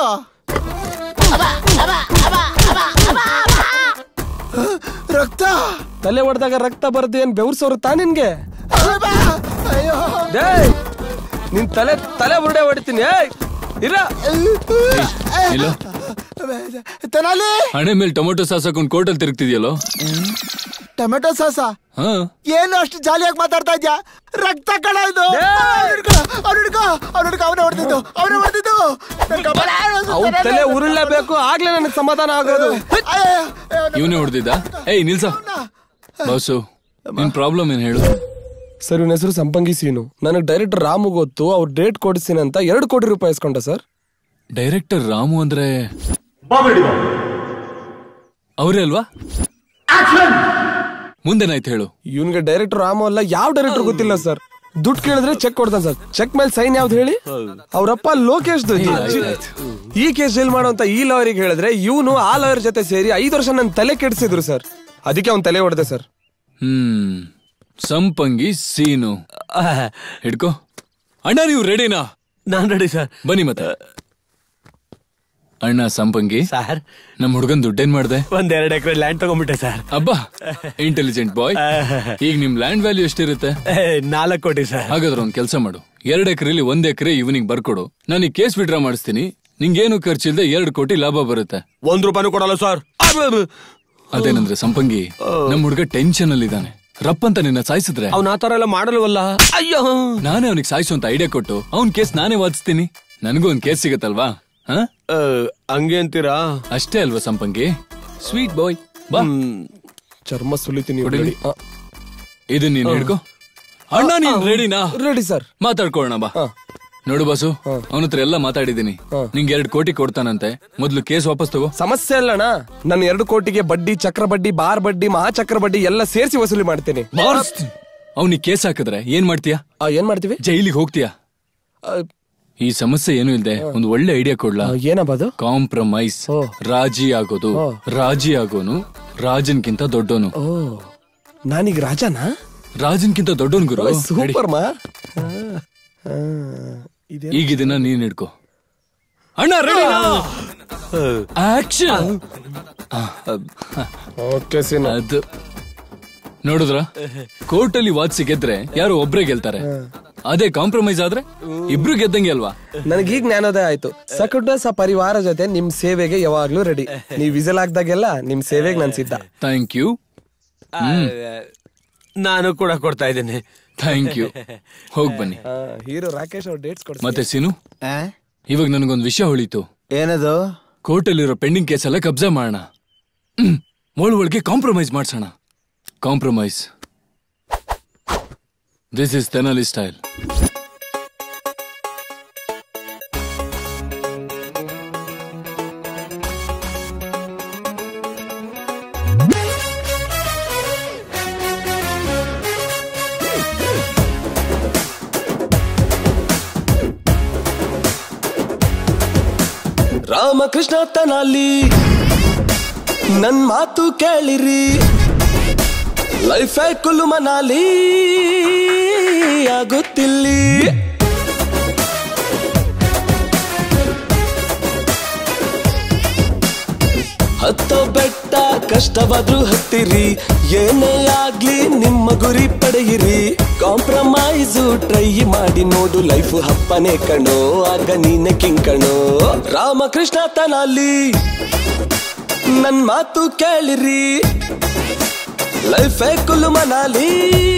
ರಕ್ತ ತಲೆ ಹೊಡೆದಾಗ ರಕ್ತ ಬರದು ಏನ್ ಬೆವ್ರಸೋರು ತಾ ನಿನ್ಗೆ ಅಯ್ಯೋ ಡೇಯ್ ನಿನ್ ತಲೆ ತಲೆ ಬುರುಡೆ ಹೊಡಿತೀನಿ ಏಯ್ ಇರ ಇಲ್ಲ ತೆನಾಲಿ ಹಣೆ ಮೇಲೆ ಟೊಮೊಟೊ ಸಾಸ್ ಹಾಕೊಂಡು ಕೋರ್ಟಲ್ಲಿ ತಿರುಗ್ತಿದ್ಯಲ್ಲೋ ಟೊಮೆಟೊ ಸಾಸ ಹಾ ಏನು ಅಷ್ಟು ಜಾಲಿಯಾಗಿ ಮಾತಾಡ್ತಾ ಇದ್ಯಾ ರಕ್ತ ಕಣ ಇದು ಅವ್ನು ಹಿಡ್ಕೊ ಅವ್ನು ಹಿಡ್ಕೊ ಅವನೇ ಹೊಡೆದಿದ್ದು ಅವನೇ ಹೊಡೆದಿದ್ದು ಅವ್ನ್ ತಲೆ ಉರುಳಲೇಬೇಕು ಆಗ್ಲೇ ನನಗೆ ಸಮಾಧಾನ ಆಗೋದು ಇವನೇ ಹೊಡೆದಿದ್ದ ಏಯ್ ನಿಲ್ಸ ಬಾಸು ನಿನ್ ಪ್ರಾಬ್ಲಮ್ ಏನ್ ಹೇಳು ಸರ್ ಇವನ ಹೆಸರು ಸಂಪಂಗಿ ಸೀನು ನನಗೆ ಡೈರೆಕ್ಟರ್ ರಾಮು ಗೊತ್ತು ಅವ್ರು ಡೇಟ್ ಕೊಡಿಸ್ತೀನಿ ಅಂತ ಎರಡು ಕೋಟಿ ರೂಪಾಯಿ ಇಸ್ಕೊಂಡ ಸರ್ ಡೈರೆಕ್ಟರ್ ರಾಮು ಅಂದ್ರೆ ಅವರೇ ಅಲ್ವಾ ಮುಂದೇನಾಯ್ತು ಹೇಳು ಇವನ್ಗೆ ಡೈರೆಕ್ಟರ್ ರಾಮು ಅಲ್ಲ ಯಾವ ಡೈರೆಕ್ಟರ್ ಗೊತ್ತಿಲ್ಲ ಸರ್ ದುಡ್ಡು ಕೇಳಿದ್ರೆ ಚೆಕ್ ಕೊಡ್ತಾನೆ ಸರ್ ಚೆಕ್ ಮೇಲೆ ಸೈನ್ ಯಾವ್ದು ಹೇಳಿ ಅವ್ರಪ್ಪ ಲೋಕೇಶ್ ಈ ಕೇಸ್ ಡೀಲ್ ಮಾಡುವಂತ ಈ ಲಾಯರಿಗೆ ಹೇಳಿದ್ರೆ ಇವನು ಆ ಲಾಯರ್ ಜೊತೆ ಸೇರಿ ಐದು ವರ್ಷ ನನ್ನ ತಲೆ ಕೆಡಿಸಿದ್ರು ಸರ್ ಅದಕ್ಕೆ ಅವ್ನ್ ತಲೆ ಹೊಡೆದೆ ಸರ್ ಹ್ಮ್ ಸಂಪಂಗಿ ಸೀನು ಹಿಡ್ಕೋ ಅಣ್ಣ ನೀವು ರೆಡಿನಾ ನಾನ್ ರೆಡಿ ಸರ್ ಬನ್ನಿ ಮತ್ತೆ ಅಣ್ಣ ಸಂಪಂಗಿ ಸರ್ ನಮ್ ಹುಡುಗನ್ ದುಡ್ಡೇನ್ ಮಾಡ್ದೆ ಒಂದ್ ಎರಡ್ ಎಕರೆ ಲ್ಯಾಂಡ್ ತಗೊಂಡ್ಬಿಟ್ಟೆ ಸರ್ ಅಬ್ಬಾ ಇಂಟೆಲಿಜೆಂಟ್ ಬಾಯ್ ಈಗ ನಿಮ್ ಲ್ಯಾಂಡ್ ವ್ಯಾಲ್ಯೂ ಎಷ್ಟಿರುತ್ತೆ ನಾಲ್ಕು ಕೋಟಿ ಸರ್ ಹಾಗಾದ್ರೆ ಒಂದ್ ಕೆಲಸ ಮಾಡು ಎರಡ್ ಎಕರೆಲಿ ಒಂದ್ ಎಕರೆ ಇವನಿಗೆ ಬರ್ಕೊಡು ನಾನು ಕೇಸ್ ವಿಡ್ರಾ ಮಾಡಿಸ್ತೀನಿ ನಿಂಗೇನು ಖರ್ಚಿಲ್ದೆ ಎರಡ್ ಕೋಟಿ ಲಾಭ ಬರುತ್ತೆ ಒಂದ್ ರೂಪಾಯಿ ಕೊಡಲ್ಲ ಸರ್ ಅದೇನಂದ್ರೆ ಸಂಪಂಗಿ ನಮ್ ಹುಡುಗ ಟೆನ್ಷನ್ ಅಲ್ಲಿ ಇದ್ದಾನೆ ರಪ್ ಅಂತ ನಿನ್ನ ಸಾಯಿಸಿದ್ರೆ ಅವ್ನ ಆತರ ಎಲ್ಲ ಮಾಡಲ್ವಲ್ಲ ಅಯ್ಯೋ ನಾನೇ ಅವನಿಗೆ ಸಾಯಿಸುವಂತ ಐಡಿಯಾ ಕೊಟ್ಟು ಅವ್ನ್ ಕೇಸ್ ನಾನೇ ವಾದಿಸ್ತೀನಿ ನನಗೂ ಒಂದ್ ಕೇಸ್ ಸಿಗತ್ತಲ್ವಾ ಹ ಹಂಗೆ ಅಂತೀರಾ ಅಷ್ಟೇ ಅಲ್ವಾ ಸಂಪಂಗಿ ಸ್ವೀಟ್ ಬಾಯ್ ಬಾ ಚರ್ಮ ಸುಲಿತೀನಿ ಕೊಡಿಲಿ. ಇದು ನೀನ್ ಹಿಡ್ಕೋ ಅಣ್ಣ ನೀನ್ ರೆಡಿನಾ ರೆಡಿ ಸರ್ ಮಾತಾಡ್ಕೊಳ್ಳೋಣ ಬಾ ನೋಡು ಬಾಸು ಅವನ ಹತ್ರ ಎಲ್ಲ ಮಾತಾಡಿದೀನಿ ನಿಂಗೆ ಎರಡ್ ಕೋಟಿ ಕೊಡ್ತಾನಂತೆ ಮೊದ್ಲು ಕೇಸ್ ವಾಪಸ್ ತಗೋ ಸಮಸ್ಯೆ ಅಲ್ಲಣ್ಣ ನನ್ನ ಎರಡು ಕೋಟಿಗೆ ಬಡ್ಡಿ ಚಕ್ರ ಬಡ್ಡಿ ಬಾರ್ ಬಡ್ಡಿ ಮಹಾಚಕ್ರ ಬಡ್ಡಿ ಎಲ್ಲ ಸೇರಿಸಿ ವಸೂಲಿ ಮಾಡ್ತೀನಿ ಅವ್ನಿಗೆ ಕೇಸ್ ಹಾಕಿದ್ರೆ ಏನ್ ಮಾಡ್ತೀಯಾ ಏನ್ ಮಾಡ್ತೀವಿ ಜೈಲಿಗೆ ಹೋಗ್ತೀಯಾ ಈ ಸಮಸ್ಯೆ ಏನು ಇಲ್ದೆ ಒಂದು ಒಳ್ಳೆ ಐಡಿಯಾ ಕೊಡ್ಲಾ ಏನಬ್ಬದು ಕಾಂಪ್ರಮೈಸ್ ರಾಜಿ ಆಗೋದು ರಾಜಿ ಆಗೋನು ರಾಜನ್ಕಿಂತ ದೊಡ್ಡೋನು ಓ ನಾನೀಗ ರಾಜನಾ ರಾಜನ್ಕಿಂತ ದೊಡ್ಡೋನ್ ಗುರು ಸೂಪರ್ ಮಾ ಈಗ ಇದನ್ನ ನೀನ್ ಹಿಡ್ಕೋ ಅಣ್ಣ ರೆಡಿ ಆಕ್ಷನ್ ಓಕೆ ಅದು ನೋಡಿದ್ರ ಕೋರ್ಟ್ ಅಲ್ಲಿ ವಾದಿಸಿ ಗೆದ್ರೆ ಯಾರು ಒಬ್ರೇ ಗೆಲ್ತಾರೆ ಅದೇ ಕಾಂಪ್ರಮೈಸ್ ಆದ್ರೆ ಇಬ್ರು ಗೆದ್ದಂಗೆ ಅಲ್ವಾ ನನಗೀಗ ಜ್ಞಾನೋದಯ ಆಯ್ತು ಸಕುಟ ಸ ಪರಿವಾರ ಜೊತೆ ನಿಮ್ ಸೇವೆಗೆ ಯಾವಾಗ್ಲೂ ರೆಡಿ ನೀವ್ ವಿಸಲ್ ಹಾಕ್ದಾಗೆಲ್ಲ ನಿಮ್ ಸೇವೆಗೆ ನನ್ ಸಿದ್ಧ ಥ್ಯಾಂಕ್ ಯು ನಾನು ಕೂಡ ಕೊಡ್ತಾ ಇದ್ದೇನೆ ಥ್ಯಾಂಕ್ ಯು ಹೋಗ್ ಬನ್ನಿ ಹೀರೋ ರಾಕೇಶ್ ಅವ್ರ ಡೇಟ್ಸ್ ಕೊಡ್ತಾರೆ ಮತ್ತೆ ಸಿನು ಇವಾಗ ನನಗೊಂದು ವಿಷಯ ಹೊಳಿತು ಏನದು ಕೋರ್ಟ್ ಅಲ್ಲಿರೋ ಪೆಂಡಿಂಗ್ ಕೇಸ್ ಎಲ್ಲ ಕಬ್ಜಾ ಮಾಡೋಣ ಒಳ ಒಳಗೆ ಕಾಂಪ್ರಮೈಸ್ ಮಾಡ್ಸೋಣ compromise this is Tenali style Ramakrishna Tenali ನನ್ ಮಾತು ಕೇಳಿರಿ ಲೈಫ್ ಕುಲ್ಲು ಮನಾಲಿ ಆಗುತ್ತಿಲ್ಲಿ ಹತ್ತೋ ಬೆಟ್ಟ ಕಷ್ಟವಾದ್ರೂ ಹತ್ತಿರಿ ಏನೇ ಆಗ್ಲಿ ನಿಮ್ಮ ಗುರಿ ಪಡೆಯಿರಿ ಕಾಂಪ್ರಮೈಸು ಟ್ರೈ ಮಾಡಿ ನೋಡು ಲೈಫ್ ಹಪ್ಪನೆ ಕಣೋ ಆಗ ನೀನೆ ಕಿಂಕಣೋ ರಾಮಕೃಷ್ಣ ತನಾಲಿ ನನ್ ಮಾತು ಕೇಳಿರಿ ಲೈಫ್ ಕುಲು ಮನಾಲಿ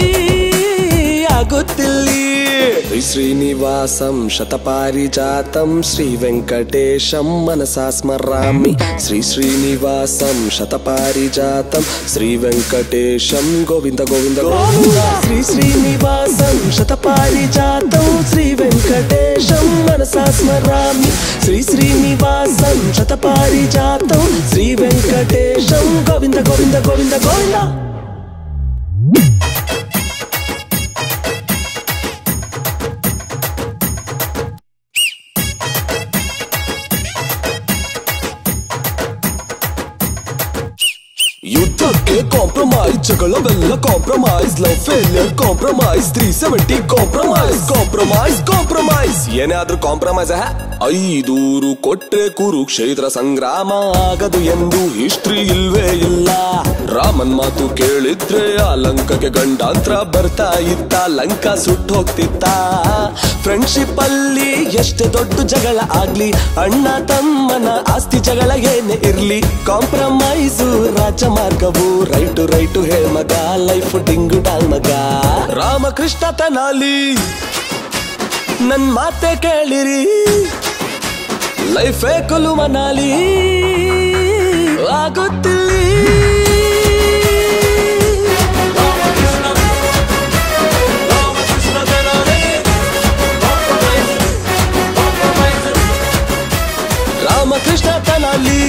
ಆಗುತ್ತಿಲ್ಲಿ ಶ್ರೀ ಶ್ರೀನಿವಾಸಂ ಶತಪಾರಿಜಾತಂ ಶ್ರೀ ವೆಂಕಟೇಶಂ ಮನಸಾ ಸ್ಮರಾಮಿ ಶ್ರೀ ಶ್ರೀನಿವಾಸಂ ಶತಪಾರಿಜಾತಂ ಶ್ರೀ ವೆಂಕಟೇಶಂ ಗೋವಿಂದ ಗೋವಿಂದ ಗೋವಿಂದ ಶ್ರೀ ಶ್ರೀನಿವಾಸಂ ಶತಪಾರಿಜಾತಂ ಶ್ರೀ ವೆಂಕಟೇಶಂ ಮನಸಾ ಸ್ಮರಾಮಿ ಶ್ರೀ ಶ್ರೀನಿವಾಸಂ ಶತಪಾರಿಜಾತಂ ಶ್ರೀ ವೆಂಕಟೇಶಂ ಗೋವಿಂದ ಗೋವಿಂದ ಗೋವಿಂದ ಗೋವಿಂದ ಯುದ್ಧ ಧಕ್ಕೆ ಕಾಂಪ್ರಮೈಸ್ ಜಗಳವೆಲ್ಲ compromise love failure compromise three seventy compromise compromise compromise ಏನೇ ಆದ್ರೂ ಕಾಂಪ್ರಮೈಸ್ ಐದೂರು ಕೊಟ್ರೆ ಕುರುಕ್ಷೇತ್ರ ಸಂಗ್ರಾಮ ಆಗದು ಎಂದು ಹಿಸ್ಟ್ರಿ ಇಲ್ವೇ ಇಲ್ಲ ರಾಮನ್ ಮಾತು ಕೇಳಿದ್ರೆ ಆ ಲಂಕಕ್ಕೆ ಗಂಡಾಂತರ ಬರ್ತಾ ಇತ್ತ ಲಂಕ ಸುಟ್ಟು ಹೋಗ್ತಿತ್ತ ಫ್ರೆಂಡ್ಶಿಪ್ ಅಲ್ಲಿ ಎಷ್ಟೇ ದೊಡ್ಡ ಜಗಳ ಆಗ್ಲಿ ಅಣ್ಣ ತಮ್ಮನ ಆಸ್ತಿ ಜಗಳ ಏನೇ ಇರ್ಲಿ ಕಾಂಪ್ರಮೈಸು ರಾಜಮಾರ್ಗವು ರೈಟು ರೈಟು ಹೇ ಮಗ ಲೈಫ್ ಡಿಂಗು ಡಾಂಗ್ ಮಗ ರಾಮಕೃಷ್ಣ ತನಾಲಿ ನನ್ ಮಾತೆ ಕೇಳಿರಿ ಲೈಫೇ ಕೊಲು ಮನಾಲಿ ಆಗುತ್ತಿಲ್ಲಿ ರಾಮಕೃಷ್ಣ ತನಾಲಿ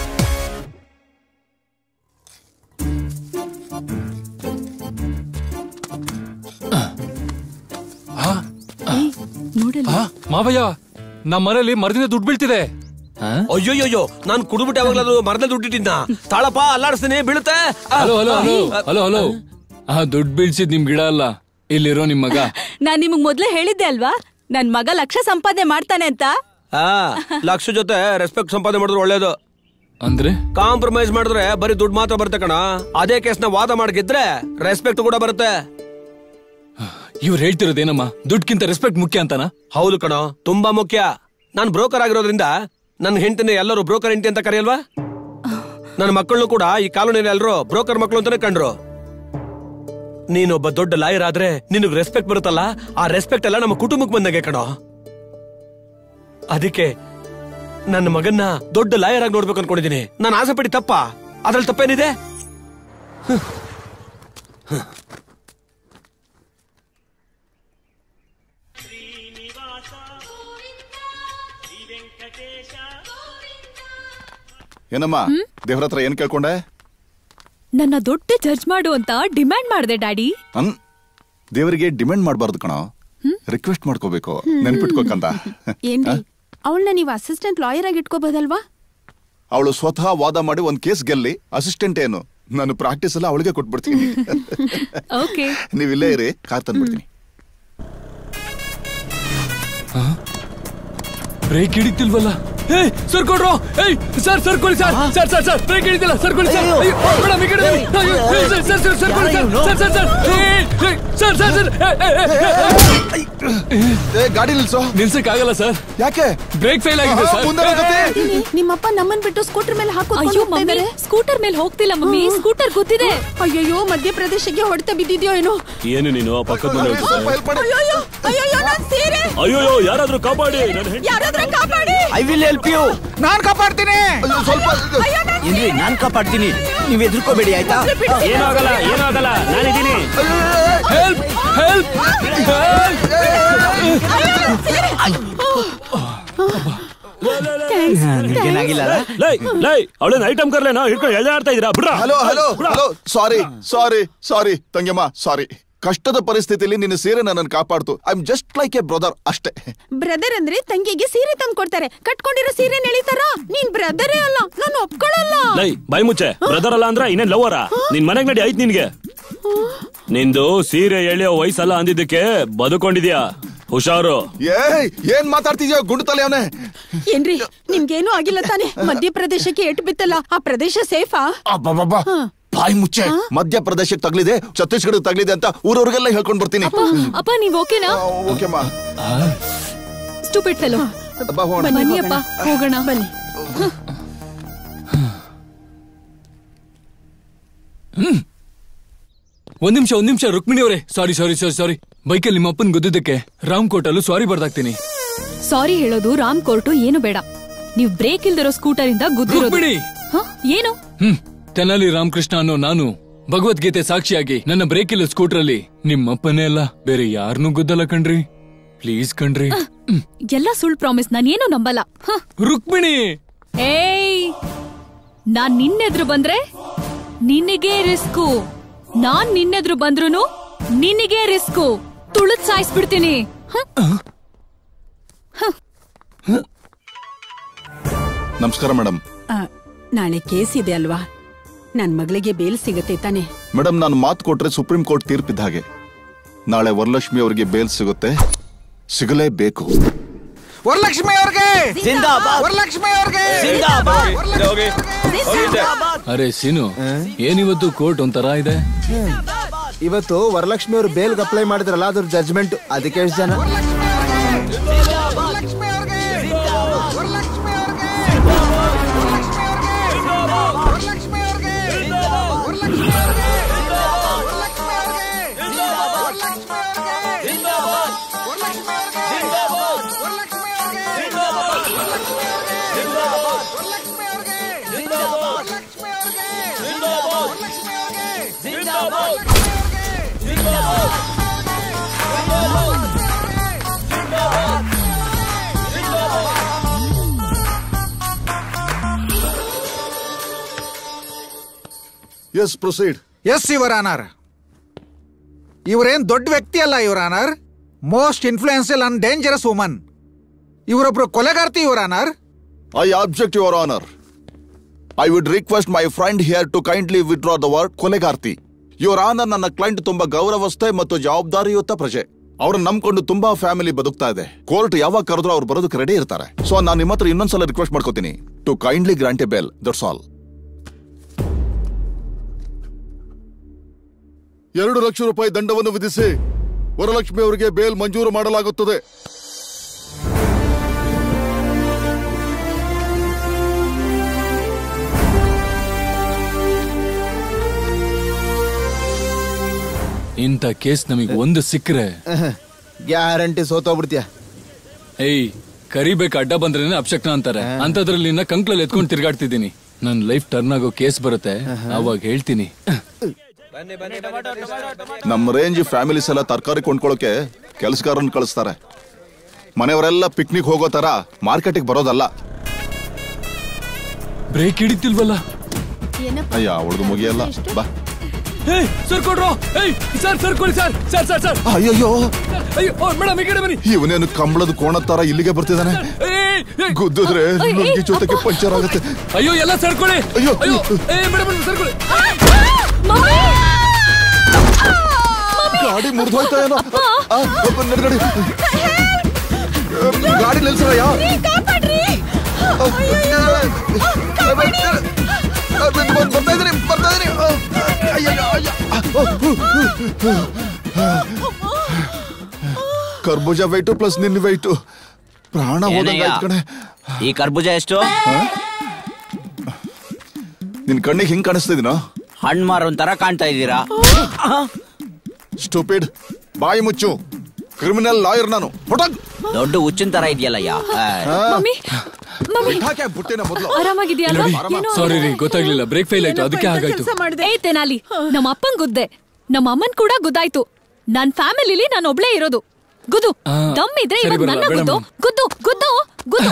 ಆ, ಮಾವಯ್ಯ ನಮ್ಮ ಮನೇಲಿ ಮರದಿಂದ ದುಡ್ಡು ಬೀಳ್ತಿದೆ ಅಯ್ಯೋಯ್ಯೋ ನಾನ್ ಕುಡ್ಬಿಟ್ಟು ಯಾವಾಗ್ಲಾದ್ರು ಮರದಲ್ಲಿ ದುಡ್ಡಿಟ್ಟಿದ್ನ ತಾಳಪ್ಪ ಅಲ್ಲಾಡಿಸ್ತೀನಿ ಬೀಳುತ್ತೆ ಆ, ಹಲೋ ಹಲೋ ಹಲೋ ಆ, ಹಲೋ ಹಲೋ ಆ ದುಡ್ಡು ಬೀಳ್ಸಿದ್ ನಿಮ್ ಗಿಡ ಅಲ್ಲ ಇಲ್ಲಿರೋ ನಿಮ್ ಮಗ ನಾನ್ ನಿಮಗ್ ಮೊದ್ಲೇ ಹೇಳಿದ್ದೆ ಅಲ್ವಾ ನನ್ ಮಗ ಲಕ್ಷ ಸಂಪಾದನೆ ಮಾಡ್ತಾನೆ ಅಂತ ಆ, ಲಕ್ಷ ಜೊತೆ ರೆಸ್ಪೆಕ್ಟ್ ಸಂಪಾದನೆ ಮಾಡಿದ್ರೆ ಒಳ್ಳೇದು ಅಂದ್ರೆ ಕಾಂಪ್ರಮೈಸ್ ಮಾಡಿದ್ರೆ ಬರೀ ದುಡ್ಡು ಮಾತ್ರ ಬರುತ್ತೆ ಕಣ ಅದೇ ಕೇಸ್ನ ವಾದ ಮಾಡಿದ್ರೆ ರೆಸ್ಪೆಕ್ಟ್ ಕೂಡ ಬರುತ್ತೆ ಇವ್ರು ಹೇಳ್ತಿರೋದೇನಮ್ಮ ದುಡ್ಡ್ಕಿಂತ ರೆಸ್ಪೆಕ್ಟ್ ಮುಖ್ಯ ಅಂತನಾ ಹೌದು ಕಣೋ ತುಂಬಾ ಮುಖ್ಯ ನಾನ್ ಬ್ರೋಕರ್ ಆಗಿರೋದ್ರಿಂದ ನನ್ನ ಹೆಂಡತಿನ ಎಲ್ಲರೂ ಬ್ರೋಕರ್ ಹೆಂಡತಿ ಅಂತ ಕರೆಯಲ್ವಾ ನನ್ನ ಮಕ್ಕಳನ್ನು ಕೂಡ ಈ ಕಾಲೋನಿಯಲ್ಲಿ ಎಲ್ಲರೂ ಬ್ರೋಕರ್ ಮಕ್ಕಳು ಅಂತಾನೆ ಕಂಡ್ರು ನೀನೊಬ್ಬ ದೊಡ್ಡ ಲಾಯರ್ ಆದ್ರೆ ನಿನಗ್ ರೆಸ್ಪೆಕ್ಟ್ ಬರುತ್ತಲ್ಲ ಆ ರೆಸ್ಪೆಕ್ಟ್ ಎಲ್ಲ ನಮ್ಮ ಕುಟುಂಬಕ್ಕೆ ಬಂದಾಗೆ ಕಣೋ ಅದಕ್ಕೆ ನನ್ನ ಮಗನ್ನ ದೊಡ್ಡ ಲಾಯರ್ ಆಗಿ ನೋಡ್ಬೇಕು ಅನ್ಕೊಂಡಿದೀನಿ ನಾನು ಆಸೆ ಪಡಿ ತಪ್ಪ ಅದ್ರಲ್ಲಿ ತಪ್ಪೇನಿದೆ ಏನಮ್ಮ ದೇವ್ರ ಹತ್ರ ಏನ್ ಕೇಳ್ಕೊಂಡೆ ನನ್ನ ದೊಡ್ಡ ಜಡ್ಜ್ ಮಾಡು ಅಂತ ಡಿಮ್ಯಾಂಡ್ ಮಾಡ್ದೆ ಡ್ಯಾಡಿ ನನ್ ದೇವರಿಗೆ ಡಿಮ್ಯಾಂಡ್ ಮಾಡಬಾರ್ದು ಕಣೋ ರಿಕ್ವೆಸ್ಟ್ ಮಾಡ್ಕೋಬೇಕು ನೆನ್ಪಿಟ್ಕೋಕಂತ ಏನ್ರಿ ಅವಳನ್ನ ನೀವು ಅಸಿಸ್ಟೆಂಟ್ ಲಾಯರ್ ಆಗಿ ಇಟ್ಕೋಬಹುದಲ್ವಾ ಅವಳು ಸ್ವತಃ ವಾದ ಮಾಡಿ ಒಂದ್ ಕೇಸ್ ಗೆಲ್ಲಿ ಅಸಿಸ್ಟೆಂಟ್ ಏನು ನಾನು ಪ್ರಾಕ್ಟೀಸ್ ಎಲ್ಲ ಅವಳಿಗೆ ಕೊಟ್ಬಿಡ್ತೀನಿ ಓಕೆ ನೀವ್ ಇಲ್ಲೇ ಇರಿ ಕಾರ್ ತಂದ್ಬಿಡ್ತೀನಿ ಬ್ರೇಕ್ ಹಿಡಿತಿಲ್ವಲ್ಲ ಏ ಸರ್ಕೊಡ್ರು ಏಯ್ ಸರ್ ಸರ್ಕೊಳ್ಳಿ sir sir sir sir brake ಹಿಡಿತಿಲ್ಲ ಸರ್ಕೊಳ್ಳಿ ಸರ್ ಅಯ್ಯೋ ಮೇಡಮ್ ಈ ಕಡೆ ಬನ್ನಿ. ಅಯ್ಯೋ, ಏಯ್, ಸರ್ ಸರ್ ಸರ್ ಸರ್ಕೊಳ್ಳಿ ಸರ್ ಸರ್ ಸರ್ ಸರ್ ಏಯ್, ಏಯ್, ಸರ್ ಸರ್ ಸರ್ ಗಾಡಿ ನಿಲ್ಸೋ ನಿಲ್ಸಕ್ ಆಗಲ್ಲ ಸರ್ ಯಾಕೆ ಬ್ರೇಕ್ ಫೇಲ್ ಆಗಿದೆ ಸರ್ ನಿಮ್ಮಪ್ಪ ನಮ್ಮನ್ ಬಿಟ್ಟು ಸ್ಕೂಟರ್ ಮೇಲೆ ಹಾಕೋ ಅಯ್ಯೋ ಮಮ್ಮಿ ಸ್ಕೂಟರ್ ಮೇಲೆ ಹೋಗ್ತಿಲ್ಲ ಮಮ್ಮಿ ಸ್ಕೂಟರ್ ಗೊತ್ತಿದೆ ಅಯ್ಯೋ ಮಧ್ಯಪ್ರದೇಶಕ್ಕೆ ಹೊಡೆತ ಬಿದ್ದಿದ್ಯೋ ಏನೋ ಏನು ನೀನು ಆ ಪಕ್ಕದ ಮನೆ ಅಯ್ಯೋ ಅಯ್ಯೋ ನಾನ್ ಸೀರೆ ಅಯ್ಯೋ ಯಾರಾದ್ರೂ ಕಾಪಾಡಿ ನನ್ನ ಹೆಂಡ್ತಿ- ಯಾರಾದ್ರೂ ಕಾಪಾಡಿ ಐ ವಿಲ್ ಹೆಲ್ಪ್ ಯು ನಾನ್ ಕಾಪಾಡ್ತೀನಿ ಸ್ವಲ್ಪ ಏನ್ರಿ ನಾನ್ ಕಾಪಾಡ್ತೀನಿ ನೀವ್ ಎದುರ್ಕೋಬೇಡಿ ಆಯ್ತಾ ಏನಾಗಲ್ಲ ಏನಾಗಲ್ಲ ನಾನಿದ್ದೀನಿ ಹೆಲ್ಪ್ ಹೆಲ್ಪ್ ನಿಮ್ಗೇನಾಗಿಲ್ಲ ಲೈ ಲೈ ಅವಳೇನ್ ಐಟಮ್ ಕರ್ಲೇನಾ ಹಿಡ್ಕೊಂಡು ಎಳ್ದಾಡ್ತಾ ಇದ್ದೀರಾ ಬಿಡ್ರ hello hello hello sorry sorry sorry ತಂಗಿಯಮ್ಮ ಸಾರಿ ಕಷ್ಟದ ಪರಿಸ್ಥಿತಿಯಲ್ಲಿ ನಿನ್ನ ಸೀರೆ ನನ್ನನ್ನು ಕಾಪಾಡ್ತು I am just like a brother ಅಷ್ಟೇ ಬ್ರದರ್ ಅಂದ್ರೆ ತಂಗಿಗೆ ಸೀರೆ ತಂದು ಕೊಡ್ತಾರೆ ಕಟ್ಕೊಂಡಿರೋ ಸೀರೆ ನೆಳಿತಾರ ನೀನ್ ಬ್ರದರೇ ಅಲ್ಲ ನಾನು ಒಪ್ಕೊಳ್ಳಲ್ಲ ಲೈ ಬೈ ಮುಚ್ಚೆ ಬ್ರದರ್ ಅಲ್ಲ ಅಂದ್ರ ಇನ್ನೇನ್ ಲವರ ನಿನ್ ಮನೆಗ್ ನಡಿ ಐತ್ ನಿನ್ಗೆ ನಿಂದು ಸೀರೆ ಎಳೆಯೋ ವಯಸ್ಸಲ್ಲ ಅಂದಿದ್ದಕ್ಕೆ ಬದುಕೊಂಡಿದ್ಯಾ ಹುಷಾರು ಏಯ್ ಏನ್ ಮಾತಾಡ್ತಿದ್ಯೋ ಗುಂಡು ತಲೆ ಅವನೇ ಏನ್ರಿ ನಿಮ್ಗೇನು ಆಗಿಲ್ಲ ತಾನೆ ಮಧ್ಯಪ್ರದೇಶಕ್ಕೆ ಎಟ್ ಬಿತ್ತಲ್ಲ ಆ ಪ್ರದೇಶ ಸೇಫಾ ಅಬ್ಬಬ್ಬಬ್ಬ. ಬಾಯಿ ಮುಚ್ಚೆ ಮಧ್ಯಪ್ರದೇಶಕ್ಕೆ ತಗ್ಲಿದೆ ಛತ್ತೀಸ್ಗಢ ತಗ್ಲಿದೆ ಅಂತ ಊರವ್ರಿಗೆಲ್ಲ ಹೇಳ್ಕೊಂಡ್ ಬರ್ತೀನಿ ಅಪ್ಪ ನೀವ್ ಓಕೆನಾ ಓಕೆಮ್ಮ ಸ್ಟೂಪಿಡ್ ಫೆಲೋ ಬಾ ಹೋಗೋಣ. ಬನ್ನಿ ಅಪ್ಪ ಹೋಗೋಣ ಬನ್ನಿ ಒಂದ್ ನಿಮಿಷ ಒಂದ್ ನಿಮಿಷ ರುಕ್ಮಿಣಿ ಅವರೇ ಸಾರಿ ಸಾರಿ ಸಾರಿ ಸಾರಿ ಬೈಕಲ್ಲಿ ನಿಮ್ಮ ಅಪ್ಪನ್ ಗೊದ್ದಿದ್ದಕ್ಕೆ ರಾಮ್ ಕೋಟಲ್ಲೂ ಸಾರಿ ಬರ್ದಾಕ್ತೀನಿ ಸಾರಿ ಹೇಳೋದು ರಾಮ್ ಕೋರ್ಟು ಏನು ಬೇಡ ನೀವ್ ಬ್ರೇಕ್ ಇಲ್ದಿರೋ ಸ್ಕೂಟರ್ ಇಂದ ಗುದ್ದಿರೋದು ರುಕ್ಮಿಣಿ ಹ? ಏನು ಹ್ಮ್ ತೆನಾಲಿ ರಾಮಕೃಷ್ಣ ಅನ್ನೋ ನಾನು ಭಗವದ್ಗೀತೆ ಸಾಕ್ಷಿಯಾಗಿ ನನ್ನ ಬ್ರೇಕ್ ಇಲ್ಲ ಸ್ಕೂಟರ್ ಅಲ್ಲಿ ನಿಮ್ಮಪ್ಪನೇ ಅಲ್ಲ ಬೇರೆ ಯಾರನ್ನೂ ಗುದ್ದಲ್ಲ ಕಣ್ರಿ ಪ್ಲೀಸ್ ಕಣ್ರಿ ಎಲ್ಲ ಸುಳ್ಳು ಪ್ರಾಮಿಸ್ ನಾನೇನು ನಂಬಲ್ಲ ಹ. ರುಕ್ಮಿಣಿ ಏಯ್ ನಾನ್ ನಿನ್ನೆದ್ರು ಬಂದ್ರೆ ನಿನಗೆ ರಿಸ್ಕು ನಾನ್ ನಿನ್ನೆದ್ರು ಬಂದ್ರುನು ನಿನಗೆ ರಿಸ್ಕು ತುಳಿದ್ ಸಾಯಿಸ್ಬಿಡ್ತೀನಿ ಹ? ನಮಸ್ಕಾರ ಮೇಡಮ್ ಆ, ನಾಳೆ ಕೇಸ್ ಇದೆ ಅಲ್ವಾ ನನ್ ಮಗಳಿಗೆ ಬೇಲ್ ಸಿಗತ್ತೆ ತಾನೆ ಮೇಡಮ್ ನಾನು ಮಾತು ಕೊಟ್ರೆ ಸುಪ್ರೀಂ ಕೋರ್ಟ್ ತೀರ್ಪಿದ್ದ ಹಾಗೆ ನಾಳೆ ವರಲಕ್ಷ್ಮಿ ಅವರಿಗೆ ಬೇಲ್ ಸಿಗುತ್ತೆ ಸಿಗಲೇಬೇಕು ವರಲಕ್ಷ್ಮಿ ಅವ್ರಿಗೆ ಜಿಂದಾಬಾದ್. ವರಲಕ್ಷ್ಮಿ ಅವ್ರಿಗೆ ಅರೆ ಸೀನು ಏನಿವತ್ತು ಕೋರ್ಟ್ ಒಂಥರ ಇದೆ ಇವತ್ತು ವರಲಕ್ಷ್ಮಿ ಅವರು ಬೇಲ್ಗೆ ಅಪ್ಲೈ ಮಾಡಿದ್ರಲ್ಲ ಅದ್ರ ಜಜ್ಮೆಂಟ್ ಅದಕ್ಕೆ ಎಷ್ಟು ಜನ yes proceed yes your honour ಇವರೇನ್ ದೊಡ್ಡ ವ್ಯಕ್ತಿ ಅಲ್ಲ your honour most influential and dangerous woman ಇವರೊಬ್ರು ಕೊಲೆಗಾರ್ತಿ your honour I object your honour I would request my friend here to kindly withdraw the word ಕೊಲೆಗಾರ್ತಿ ಯುವರ್ ಆನರ್ ನನ್ನ client ತುಂಬಾ ಗೌರವಸ್ಥೆ ಮತ್ತು ಜವಾಬ್ದಾರಿಯುತ ಪ್ರಜೆ ಅವ್ರನ್ನ ನಂಬ್ಕೊಂಡು ತುಂಬಾ ಫ್ಯಾಮಿಲಿ ಬದುಕ್ತಾ ಇದೆ ಕೋರ್ಟ್ ಯಾವಾಗ ಕರೆದ್ರು ಅವ್ರು ಬರೋದಕ್ಕೆ ರೆಡಿ ಇರ್ತಾರೆ ಸೊ ನಾನು ನಿಮ್ಮ ಹತ್ರ ಇನ್ನೊಂದ್ಸಲ ರಿಕ್ವೆಸ್ಟ್ ಮಾಡ್ಕೋತೀನಿ to kindly grant a bail that's all ಎರಡು ಲಕ್ಷ ರೂಪಾಯಿ ದಂಡವನ್ನು ವಿಧಿಸಿ ವರಲಕ್ಷ್ಮಿ ಅವರಿಗೆ ಬೇಲ್ ಮಂಜೂರು ಮಾಡಲಾಗುತ್ತದೆ ಇಂಥ ಕೇಸ್ ನಮಗೆ ಒಂದು ಸಿಕ್ಕರೆ ಗ್ಯಾರಂಟಿ ಸೋತೋಗ್ಬಿಡ್ತೀಯ ಏಯ್ ಕರಿಬೇಕು ಅಡ್ಡ ಬಂದ್ರೇನೆ ಅಪ್ಶಕ್ನ ಅಂತಾರೆ ಅಂತದ್ರಲ್ಲಿ ನಿನ್ನ ಕಂಕ್ಳಲ್ಲಿ ಎತ್ಕೊಂಡು ತಿರ್ಗಾಡ್ತಿದ್ದೀನಿ ನನ್ ಲೈಫ್ ಟರ್ನ್ ಆಗೋ ಕೇಸ್ ಬರುತ್ತೆ ಅವಾಗ ಹೇಳ್ತೀನಿ ನಮ್ಮ ರೇಂಜ್ ಫ್ಯಾಮಿಲೀಸ್ ಎಲ್ಲ ತರಕಾರಿ ಕೊಂಡ್ಕೊಳ್ಳೋಕೆ ಕೆಲಸಗಾರನ್ ಕಳಿಸ್ತಾರೆ ಮನೆಯವರೆಲ್ಲ ಪಿಕ್ನಿಕ್ ಹೋಗೋ ತರ ಮಾರ್ಕೆಟಿಗೆ ಬರೋದಲ್ಲ ಬ್ರೇಕ್ ಹಿಡಿತಿಲ್ವಲ್ಲ ಅಯ್ಯ ಅವಳದು ಮುಗಿಯಲ್ಲ ಬಾ ಏಯ್ ಸರ್ ಕೊಡ್ರೋ ಏಯ್ ಸರ್ ಸರ್ ಕೊಡಿ ಸರ್ ಸರ್ ಸರ್ ಸರ್ ಅಯ್ಯಯ್ಯೋ ಅಯ್ಯೋ ಮೇಡಮ್ ಈ ಕಡೆ ಬನ್ನಿ ಇವನೇನು ಕಂಬಳದ ಕೋಣ ತರ ಇಲ್ಲಿಗೆ ಬರ್ತಿದ್ದಾನೆ ಗುದ್ದಿದ್ರೆ ನುಗ್ಗಿ ಜೊತೆಗೆ ಪಂಚರ್ ಆಗುತ್ತೆ ಅಯ್ಯೋ ಎಲ್ಲ ಸರ್ಕೊಳ್ಳಿ ಅಯ್ಯೋ ಅಯ್ಯೋ ಏ ಮೇಡಮ್ ಸರ್ಕೊಳ್ಳಿ ಗಾಡಿ ಮುರಿದೋಯ್ತಾ ಏನೋ ಆ, ನಡಿ ನಡಿ ಗಾಡಿ ನಿಲ್ಸರಯ್ಯ ಬರ್ತಾ ಇದ್ದೀನಿ ಬರ್ತಾ ಇದ್ದೀನಿ ಅಯ್ಯಯ್ಯೋ, ಅಯ್ಯ. ಕರ್ಬೂಜ ವೈಟು ಪ್ಲಸ್ ನಿನ್ನ ವೈಟು ಪ್ರಾಣ ಹೋದಂಗಾಯ್ತು ಕಣೆ ಈ ಕರ್ಬೂಜ ಎಷ್ಟು ನಿನ್ ಕಣ್ಣಿಗೆ ಹಿಂಗ್ ಕಾಣಿಸ್ತಿದ್ದೀನೋ ಹಣ್ಣು ಮಾರೋನ್ ತರ ಕಾಣ್ತಾ ಇದ್ದೀರಾ ಸ್ಟೂಪಿಡ್ ಬಾಯಿ ಮುಚ್ಚು ಕ್ರಿಮಿನಲ್ ಲಾಯರ್ ನಾನು ಹೊಟ್ಟೋಗ್. ದೊಡ್ಡ ಹುಚ್ಚಿನ ತರ ಇದೆಯಲ್ಲಯ್ಯ ಮಮ್ಮಿ ಮಮ್ಮಿ ಬಿಟ್ಟಾಕೆ ಬುಟ್ಟಿನ ಮೊದ್ಲು ಆರಾಮಾಗಿದ್ಯಲ್ಲ ಏನೋ ಸಾರಿ ರೀ ಗೊತ್ತಾಗ್ಲಿಲ್ಲ ಬ್ರೇಕ್ ಫೇಲ್ ಆಯ್ತು ಅದಕ್ಕೆ ಹಾಗಾಯ್ತು ಏ ತೆನಾಲಿ ನಮ್ಮ ಅಪ್ಪನ್ ಗುದ್ದೆ ನಮ್ಮ ಅಮ್ಮನ್ ಕೂಡ ಗುದ್ದಾಯ್ತು ನನ್ ಫ್ಯಾಮಿಲಿಲಿ ನಾನು ಒಬ್ಳೇ ಇರೋದು ಗುದ್ದು ಆ, ದಮ್ ಇದ್ರೆ ಸರಿ ಇವಾಗ ಬರಲ್ಲ, ನನ್ನ ಬೇಡ ಗುದ್ದು ಮಮ್ಮಿ. ಗುದ್ದು ಗುದ್ದು ಗುದ್ದು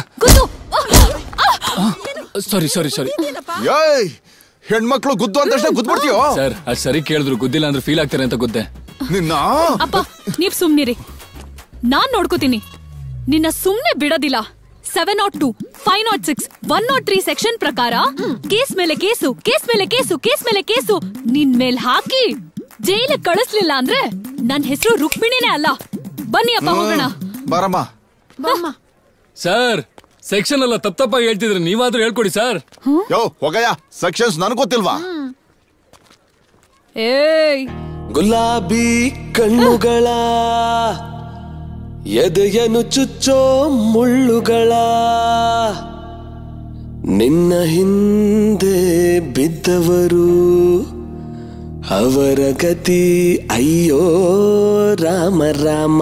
ಗುದ್ದು ಸಾರಿ ಸಾರಿ ಸಾರಿ ಏಯ್ ಹೆಣ್ಮಕ್ಳು ಗುದ್ದು ಅಂತ ತಕ್ಷಣ ಗುದ್ಬಿಡ್ತೀಯೋ ಸರ್ ಅದ್ ಸರಿ ಕೇಳಿದ್ರು ಗುದ್ದಿಲ್ಲ ಅಂದ್ರೆ ಫೀಲ್ ಆಗ್ತಾರೆ ಅಂತ ಗೊತ್ತೆ ನಿನ್ನ ಅಪ್ಪ ನೀವ್ ಸುಮ್ನಿರಿ ನಾನ್ ನೋಡ್ಕೋತೀನಿ ನಿನ್ನ ಸುಮ್ನೆ ಬಿಡೋದಿಲ್ಲ seven nought two five nought six one nought three section ಪ್ರಕಾರ ಕೇಸ್ ಮೇಲೆ ಕೇಸು ಕೇಸ್ ಮೇಲೆ ಕೇಸು ಕೇಸ್ ಮೇಲೆ ಕೇಸು ನಿನ್ ಮೇಲ್ ಹಾಕಿ ಜೈಲಿಗೆ ಕಳಿಸ್ಲಿಲ್ಲ ಅಂದ್ರೆ ನನ್ ಹೆಸರು ರುಕ್ಮಿಣಿನೇ ಅಲ್ಲ ಬನ್ನಿ ಅಪ್ಪ ಹೋಗೋಣ ಬಾರಮ್ಮ ಸರ್ ಸೆಕ್ಷನ್ ಎಲ್ಲ ತಪ್ಪ ತಪ್ಪಾಗಿ ಹೇಳ್ತಿದ್ರೆ ನೀವಾದ್ರೂ ಹೇಳ್ಕೊಡಿ ಸರ್ ಯೋ ಹೋಗಯ್ಯ ಸೆಕ್ಷನ್ಸ್ ನನಗ್ ಗೊತ್ತಿಲ್ವಾ ಏಯ್ ಗುಲಾಬಿ ಕಣ್ಣುಗಳ ಎದೆಯನು ಚುಚ್ಚೋ ಮುಳ್ಳುಗಳ ನಿನ್ನ ಹಿಂದೆ ಬಿದ್ದವರು ಅವರ ಗತಿ ಅಯ್ಯೋ ರಾಮ ರಾಮ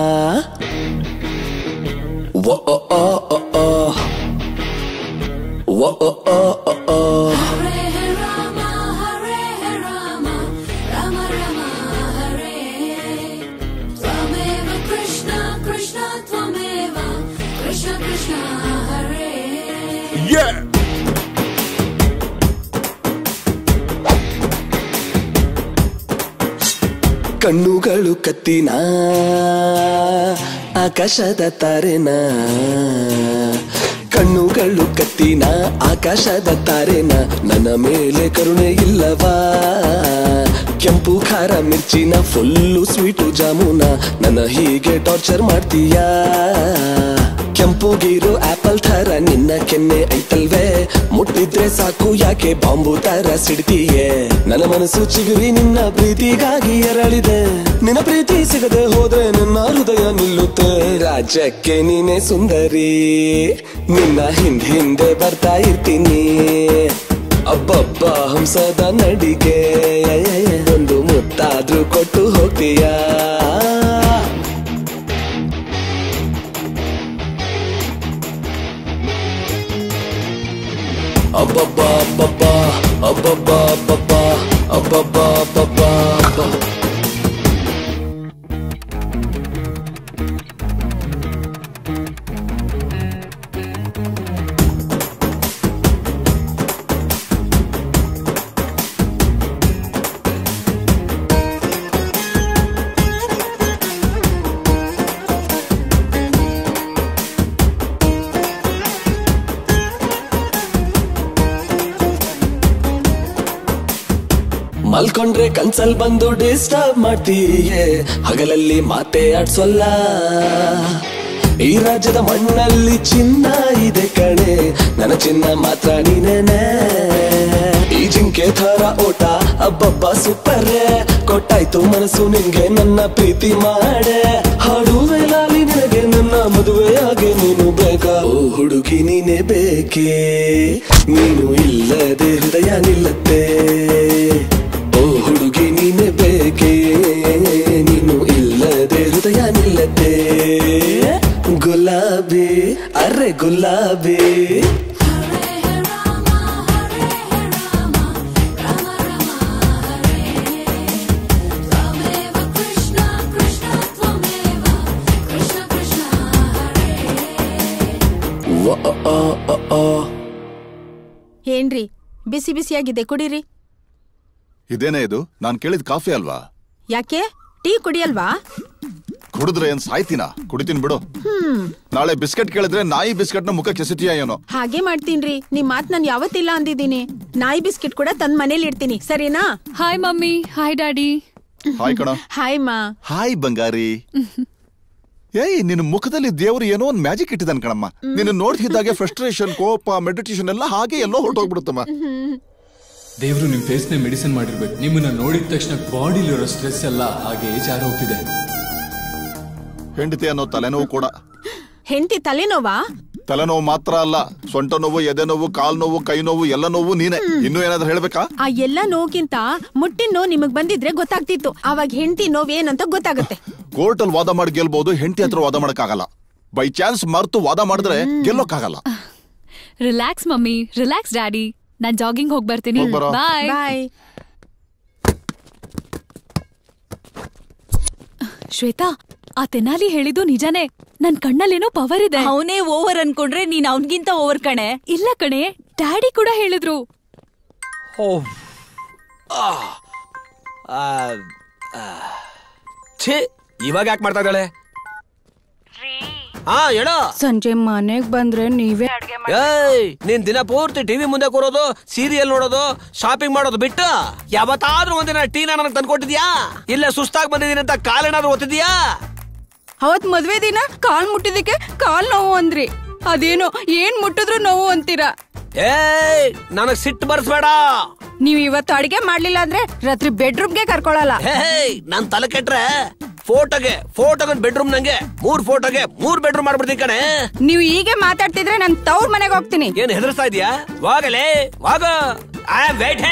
ವ ಅ ಅ ಅ ಅ. ವ ಅ ಅ ಅ ಅ. त्वमेव कृष्ण कृष्ण त्वमेव कृष्ण कृष्ण हरे ಕಣ್ಣುಗಳು ಕತ್ತಿನ ಆಕಾಶದ ತಾರೆನ ಕಣ್ಣುಗಳು ಕತ್ತಿನ ಆಕಾಶದ ತಾರೆನ ನನ್ನ ಮೇಲೆ ಕರುಣೆ ಇಲ್ಲವಾ ಕೆಂಪು ಖಾರ ಮಿರ್ಚಿನ ಫುಲ್ಲು ಸ್ವೀಟು ಜಾಮೂನ ನನ್ನ ಹೀಗೆ ಟಾರ್ಚರ್ ಮಾಡ್ತೀಯಾ ಕೆಂಪುಗಿರೋ ಆಪಲ್ ಥರ ನಿನ್ನ ಕೆನ್ನೆ ಐತಲ್ವೇ ಮುಟ್ಟಿದ್ರೆ ಸಾಕು ಯಾಕೆ ಬಾಂಬು ತರ ಸಿಡ್ತೀಯೇ ನನ್ನ ಮನಸ್ಸು ಚಿಗುರಿ ನಿನ್ನ ಪ್ರೀತಿಗಾಗಿ ಎರಳಿದೆ ನಿನ್ನ ಪ್ರೀತಿ ಸಿಗದೆ ಹೋದ್ರೆ ನನ್ನ ಹೃದಯ ನಿಲ್ಲುತ್ತೆ ರಾಜ್ಯಕ್ಕೆ ನೀನೆ ಸುಂದರಿ ನಿನ್ನ ಹಿಂದ್ ಹಿಂದೆ ಬರ್ತಾ ಇರ್ತೀನಿ ಅಬ್ಬಬ್ಬ ಹಂಸದ ನಡಿಗೆ ಒಂದು ಮುತ್ತಾದ್ರೂ ಕೊಟ್ಟು ಹೋಗ್ತೀಯಾ ಅಬ್ಬಬ್ಬ ಅಬ್ಬಬ್ಬ ಅಬ್ಬಬ್ಬ ಅಬ್ಬಬ್ಬ ಅಬ್ಬಬ್ಬ ಅಬ್ಬಬ್ಬ ಅಬ್ಬ ಮಲ್ಕೊಂಡ್ರೆ ಕನ್ಸಲ್ ಬಂದು ಡಿಸ್ಟರ್ಬ್ ಮಾಡ್ತೀಯೇ ಹಗಲಲ್ಲಿ ಮಾತೆ ಆಡ್ಸೋಲ್ಲ ಈ ರಾಜ್ಯದ ಮಣ್ಣಲ್ಲಿ ಚಿನ್ನ ಇದೆ ಕಣೆ ನನ್ನ ಚಿನ್ನ ಮಾತ್ರ ನೀನೇನೆ ಈ ಜಿಂಕೆ ಥರ ಓಟ ಅಬ್ಬಬ್ಬ ಸೂಪರ್ ಕೊಟ್ಟಾಯ್ತು ಮನಸ್ಸು ನಿನ್ಗೆ ನನ್ನ ಪ್ರೀತಿ ಮಾಡೆ ಹಾಡುವೆ ಲಾಲಿ ನಿನಗೆ ನನ್ನ ಮದುವೆಯಾಗೆ ನೀನು ಬೇಕಾ ಓ ಹುಡುಗಿ ನೀನೆ ಬೇಕೇ ನೀನು ಇಲ್ಲದೆ ಹೃದಯ ನಿಲ್ಲತ್ತೆ ಓ ಹುಡುಗಿ ನೀನೆ ಬೇಕೇ ನೀನು ಇಲ್ಲದೆ ಹೃದಯ ನಿಲ್ಲತ್ತೆ ಗುಲಾಬಿ ಅರೆ ಗುಲಾಬಿ ವ- ಅ- ಅ- ಅ- ಅ. ಏನ್ರಿ ಬಿಸಿ ಬಿಸಿಯಾಗಿದೆ ಕುಡೀರಿ ಇದೇನೇ ಇದು ನಾನ್ ಕೇಳಿದ ಕಾಫಿ ಅಲ್ವಾ ಯಾಕೆ ಟೀ ಕುಡಿಯಲ್ವಾ ಕುಡಿದ್ರೆ ಏನ್ ಸಾಯ್ತೀನ ಕುಡಿತೀನಿ ಬಿಡು ಹ್ಮ್ ನಾಳೆ ಬಿಸ್ಕೆಟ್ ಕೇಳಿದ್ರೆ ನಾಯಿ ಬಿಸ್ಕೆಟ್ ನ ಮುಖ ಕೆಸಿತೀಯ ಏನೋ ಹಾಗೆ ಮಾಡ್ತೀನ್ರಿ ನಿಮ್ ಮಾತ್ ನಾನ್ ಯಾವತ್ತಿಲ್ಲ ಅಂದಿದ್ದೀನಿ ನಾಯಿ ಬಿಸ್ಕಿಟ್ ಕೂಡ ತಂದ್ ಮನೇಲಿ ಇಡ್ತೀನಿ ಸರಿನಾ hi mummy hi daddy hi ಕಣ ಹಾಯ್ ಮಾ ಹಾಯ್ ಬಂಗಾರಿ ಏಯ್ ನಿನ್ನ ಮುಖದಲ್ಲಿ ದೇವರು ಏನೋ ಒಂದ್ ಮ್ಯಾಜಿಕ್ ಇಟ್ಟಿದ್ದಾನೆ ಕಣಮ್ಮ ನಿನ್ನ ನೋಡ್ತಿದ್ದಾಗೆ ಫ್ರಸ್ಟ್ರೇಷನ್ ಕೋಪ ಮೆಡಿಟೇಷನ್ ಎಲ್ಲ ಹಾಗೆ ಎಲ್ಲೋ ಹೊರಟೋಗ್ಬಿಡುತ್ತಮ್ಮ ದೇವ್ರು ನಿಮ್ ಫೇಸ್ ನ ಮೆಡಿಸಿನ್ ಮಾಡಿರ್ಬೇಕು ನಿಮ್ಮನ್ನ ನೋಡಿದ ತಕ್ಷಣ ಬಾಡಿಲಿರೋ ಸ್ಟ್ರೆಸ್ ಎಲ್ಲ ಹಾಗೆ ಜಾರ ಹೋಗ್ತಿದೆ ಹೆಂಡತಿ ಅನ್ನೋ ತಲೆನೋವು ಕೂಡ ಹೆಂಡತಿ ತಲೆನೋವಾ ತಲೆನೋವು ಮಾತ್ರ ಅಲ್ಲ ಸೊಂಟ ನೋವು ಎದೆ ನೋವು ಕಾಲ್ ನೋವು ಕೈ ನೋವು ಎಲ್ಲ ನೋವು ನೀನೆ ಇನ್ನೂ ಏನಾದ್ರೂ ಹೇಳ್ಬೇಕಾ ಆ ಎಲ್ಲ ನೋವ್ಗಿಂತ ಮುಟ್ಟಿನ ನೋವು ನಿಮಗ್ ಬಂದಿದ್ರೆ ಗೊತ್ತಾಗ್ತಿತ್ತು ಅವಾಗ ಹೆಂಡತಿ ನೋವ್ ಏನಂತ ಗೊತ್ತಾಗುತ್ತೆ ಕೋರ್ಟ್ ಅಲ್ಲಿ ವಾದ ಮಾಡಿ ಗೆಲ್ಬಹುದು ಹೆಂಡತಿ ಹತ್ರ ವಾದ ಮಾಡಕ್ಕಾಗಲ್ಲ ಬೈ ಚಾನ್ಸ್ ಮರ್ತು ವಾದ ಮಾಡಿದ್ರೆ ಗೆಲ್ಲೋಕ್ಕಾಗಲ್ಲ ರಿಲ್ಯಾಕ್ಸ್ ಮಮ್ಮಿ ರಿಲ್ಯಾಕ್ಸ್ ಡ್ಯಾಡಿ ನಾನ್ ಜಾಗಿಂಗ್ ಹೋಗ್ ಬರ್ತೀನಿ ಹೋಗ್ಬರೋ. ಬಾಯ್ ಬಾಯ್ ಶ್ವೇತಾ ಆ ತೆನಾಲಿ ಹೇಳಿದ್ದು ನಿಜಾನೇ ನನ್ ಕಣ್ಣಲ್ಲೇನೋ ಪವರ್ ಇದೆ ಅವನೇ ಓವರ್ ಅನ್ಕೊಂಡ್ರೆ ನೀನ್ ಅವನ್ಗಿಂತ ಓವರ್ ಕಣೆ ಇಲ್ಲ ಕಣೆ ಡ್ಯಾಡಿ ಕೂಡ ಹೇಳಿದ್ರು ಛೇ ಇವಾಗ ಯಾಕೆ ಮಾಡ್ತಾ ಇದ್ದಾಳೆ ಹಾ ಹೇಳೋ ಸಂಜೆ ಮನೆಗ್ ಬಂದ್ರೆ ನೀವೇ ಅಡ್ಗೆ ಏಯ್ ನೀನ್ ದಿನ ಪೂರ್ತಿ ಟಿವಿ ಮುಂದೆ ಕೂರೋದು ಸೀರಿಯಲ್ ನೋಡೋದು ಶಾಪಿಂಗ್ ಮಾಡೋದು ಬಿಟ್ಟು ಯಾವತ್ತಾದ್ರೂ ಒಂದಿನ ಟೀನ ನನಗೆ ತಂದ್ಕೊಟ್ಟಿದ್ಯಾ ಇಲ್ಲ ಸುಸ್ತಾಗಿ ಬಂದಿದ್ದೀನಿ ಅಂತ ಕಾಲೇನಾದ್ರೂ ಓದ್ತಿದ್ಯಾ ಅವತ್ ಮದ್ವೆ ದಿನ ಕಾಲ್ ಮುಟ್ಟಿದಕ್ಕೆ ಕಾಲ್ ನೋವು ಅಂದ್ರಿ ಅದೇನೋ ಏನ್ ಮುಟ್ಟಿದ್ರು ನೋವು ಅಂತೀರಾ ಏಯ್ ನನಗ್ ಸಿಟ್ಟು ಬರ್ಸ್ಬೇಡ ನೀವ್ ಇವತ್ತು ಅಡಿಗೆ ಮಾಡ್ಲಿಲ್ಲ ಅಂದ್ರೆ ರಾತ್ರಿ ಬೆಡ್ರೂಮ್ಗೆ ಕರ್ಕೊಳಲ್ಲ ಹೇಯ್ ನನ್ ತಲೆ ಕೆಟ್ರೆ ಫೋಟೋಗೆ ಫೋಟೋಗೆ ಬೆಡ್ರೂಮ್ ನಂಗೆ ಮೂರ್ ಫೋಟೋಗೆ ಮೂರ್ ಬೆಡ್ರೂಮ್ ಮಾಡ್ಬಿಡ್ತೀನಿ ಕಣೆ ನೀವ್ ಹೀಗೆ ಮಾತಾಡ್ತಿದ್ರೆ ನಾನ್ ತವ್ರ ಮನೆಗೆ ಹೋಗ್ತೀನಿ ಏನ್ ಹೆದರ್ಸ್ತಾ ಇದೀಯಾ ವಾಗಲೇ ವಾಗ ಐ ಆಮ್ ವೇಟ್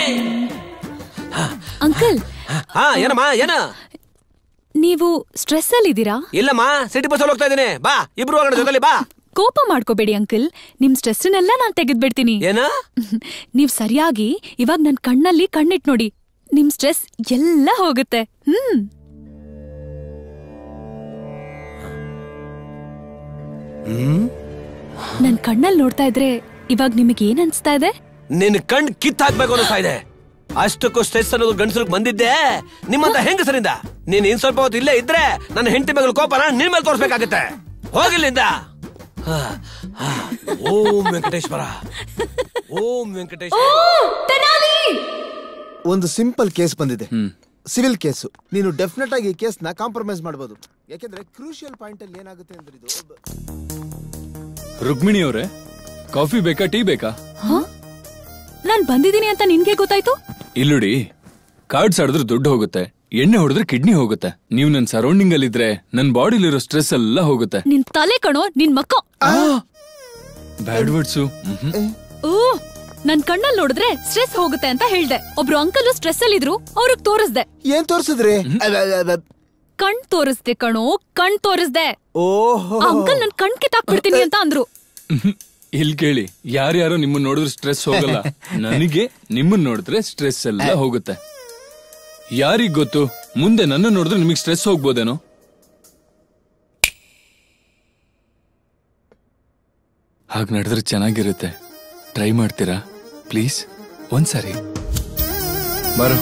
ಅಂಕಲ್ ಹಾ ಏನಮ್ಮ ಏನ ನೀವು ಸ್ಟ್ರೆಸ್ ಅಲ್ಲಿ ಇದ್ದೀರಾ ಇಲ್ಲಮ್ಮ ಸಿಟಿ ಬಸ್ ಹೋಗ್ತಾ ಇದೀನಿ ಬಾ ಇಬ್ರು ಹೋಗೋಣ ಜೊತೆಲಿ ಬಾ ಕೋಪ ಮಾಡ್ಕೋಬೇಡಿ ಅಂಕಲ್ ನಿಮ್ ಸ್ಟ್ರೆಸ್ನೆಲ್ಲ ನಾನ್ ತೆಗೆದ್ಬಿಡ್ತೀನಿ ಏನ ನೀವ್ ಸರಿಯಾಗಿ ಇವಾಗ ನನ್ ಕಣ್ಣಲ್ಲಿ ಕಣ್ಣಿಟ್ ನೋಡಿ ನಿಮ್ ಸ್ಟ್ರೆಸ್ ಎಲ್ಲ ಹೋಗುತ್ತೆ ಹ್ಮ್ ನನ್ ಕಣ್ಣಲ್ಲಿ ನೋಡ್ತಾ ಇದ್ರೆ ಇವಾಗ ನಿಮಗೆ ಏನ್ ಅನ್ಸ್ತಾ ಇದೆ ನಿನ್ ಕಣ್ ಕಿತ್ ಹಾಕ್ಬೇಕು ಅನ್ನಿಸ್ತಾ ಇದೆ ಅಷ್ಟಕ್ಕೂ ಸ್ಟ್ರೆಸ್ ಅನ್ನೋದು ಗಂಡಸರಿಗೆ ಬಂದಿದ್ದೆ ನಿಮ್ಮಂತ ಹೆಂಗಸರಿಂದ ನೀನ್ ಇನ್ ಸ್ವಲ್ಪ ಹೊತ್ತು ಇಲ್ಲೇ ಇದ್ರೆ ನನ್ನ ಹೆಂಡತಿ ಮೇಲೆ ಕೋಪನ ನಿನ್ ಮೇಲೆ ತೋರ್ಸ್ಬೇಕಾಗತ್ತೆ ಹೋಗಿಲ್ಲಿಂದ ಹಾ, ಓಂ ವೆಂಕಟೇಶ್ವರ ಓಂ ವೆಂಕಟೇಶ್ವರ ಒಂದು ಸಿಂಪಲ್ ಕೇಸ್ ಬಂದಿದೆ ಸಿವಿಲ್ ಕೇಸು ನೀನು ಡೆಫಿನೆಟ್ ಆಗಿ ಈ ಕೇಸ್ನ ಕಾಂಪ್ರಮೈಸ್ ಮಾಡಬಹುದು ಯಾಕೆಂದ್ರೆ ಕ್ರೂಷಿಯಲ್ ಪಾಯಿಂಟ್ ಅಲ್ಲಿ ಏನಾಗುತ್ತೆ ಅಂದ್ರೆ ಇದು ರುಕ್ಮಿಣಿ ಅವರೇ ಕಾಫಿ ಬೇಕಾ ಟೀ ಬೇಕಾ ನಾನ್ ಬಂದಿದ್ದೀನಿ ಅಂತ ನಿನ್ಗೆ ಗೊತ್ತಾಯ್ತು ಇಲ್ಲುಡಿ ಕಾರ್ಡ್ಸ್ ಆಡಿದ್ರೆ ದುಡ್ಡು ಹೋಗುತ್ತೆ ಎಣ್ಣೆ ಹೊಡೆದ್ರೆ ಕಿಡ್ನಿ ಹೋಗುತ್ತೆ ನೀವು ನನ್ ಸರೌಂಡಿಂಗ್ ಅಲ್ಲಿ ಇದ್ರೆ ನನ್ ಬಾಡಿಲಿರೋ ಸ್ಟ್ರೆಸ್ ಎಲ್ಲ ಹೋಗುತ್ತೆ ನಿನ್ ತಲೆ ಕಣೋ ನಿನ್ ಮಕ್ಕ ಬ್ಯಾಡ್ ವರ್ಡ್ಸು ಓ ನನ್ ಕಣ್ಣಲ್ಲಿ ನೋಡಿದ್ರೆ ಸ್ಟ್ರೆಸ್ ಹೋಗುತ್ತೆ ಅಂತ ಹೇಳ್ದೆ ಒಬ್ರು ಅಂಕಲ್ ಸ್ಟ್ರೆಸ್ ಅಲ್ಲಿ ಇದ್ರು ಅವ್ರಿಗೆ ತೋರಿಸ್ದೆ ಏನ್ ತೋರ್ಸಿದ್ರಿ ಕಣ್ ತೋರಿಸ್ದೆ ಕಣೋ ಕಣ್ ತೋರಿಸ್ದೆ ಓಹೋ ಅಂಕಲ್ ನನ್ ಕಣ್ ಕಿತ್ತಾಕ್ಬಿಡ್ತೀನಿ ಅಂತ ಅಂದ್ರು ಇಲ್ ಕೇಳಿ ಯಾರ್ಯಾರೋ ನಿಮ್ಮನ್ನ ನೋಡಿದ್ರೆ ಸ್ಟ್ರೆಸ್ ಹೋಗಲ್ಲ ನನಗೆ ನಿಮ್ಮನ್ನ ನೋಡಿದ್ರೆ ಸ್ಟ್ರೆಸ್ ಎಲ್ಲ ಹೋಗುತ್ತೆ ಯಾರಿಗ್ ಗೊತ್ತು ಮುಂದೆ ನನ್ನ ನೋಡಿದ್ರೆ ನಿಮಗೆ ಸ್ಟ್ರೆಸ್ ಹೋಗ್ಬೋದೇನೋ ಹಾಗ್ ನಡೆದ್ರೆ ಚೆನ್ನಾಗಿರುತ್ತೆ ಟ್ರೈ ಮಾಡ್ತೀರಾ ಪ್ಲೀಸ್ ಒಂದ್ಸರಿ ಬರೋ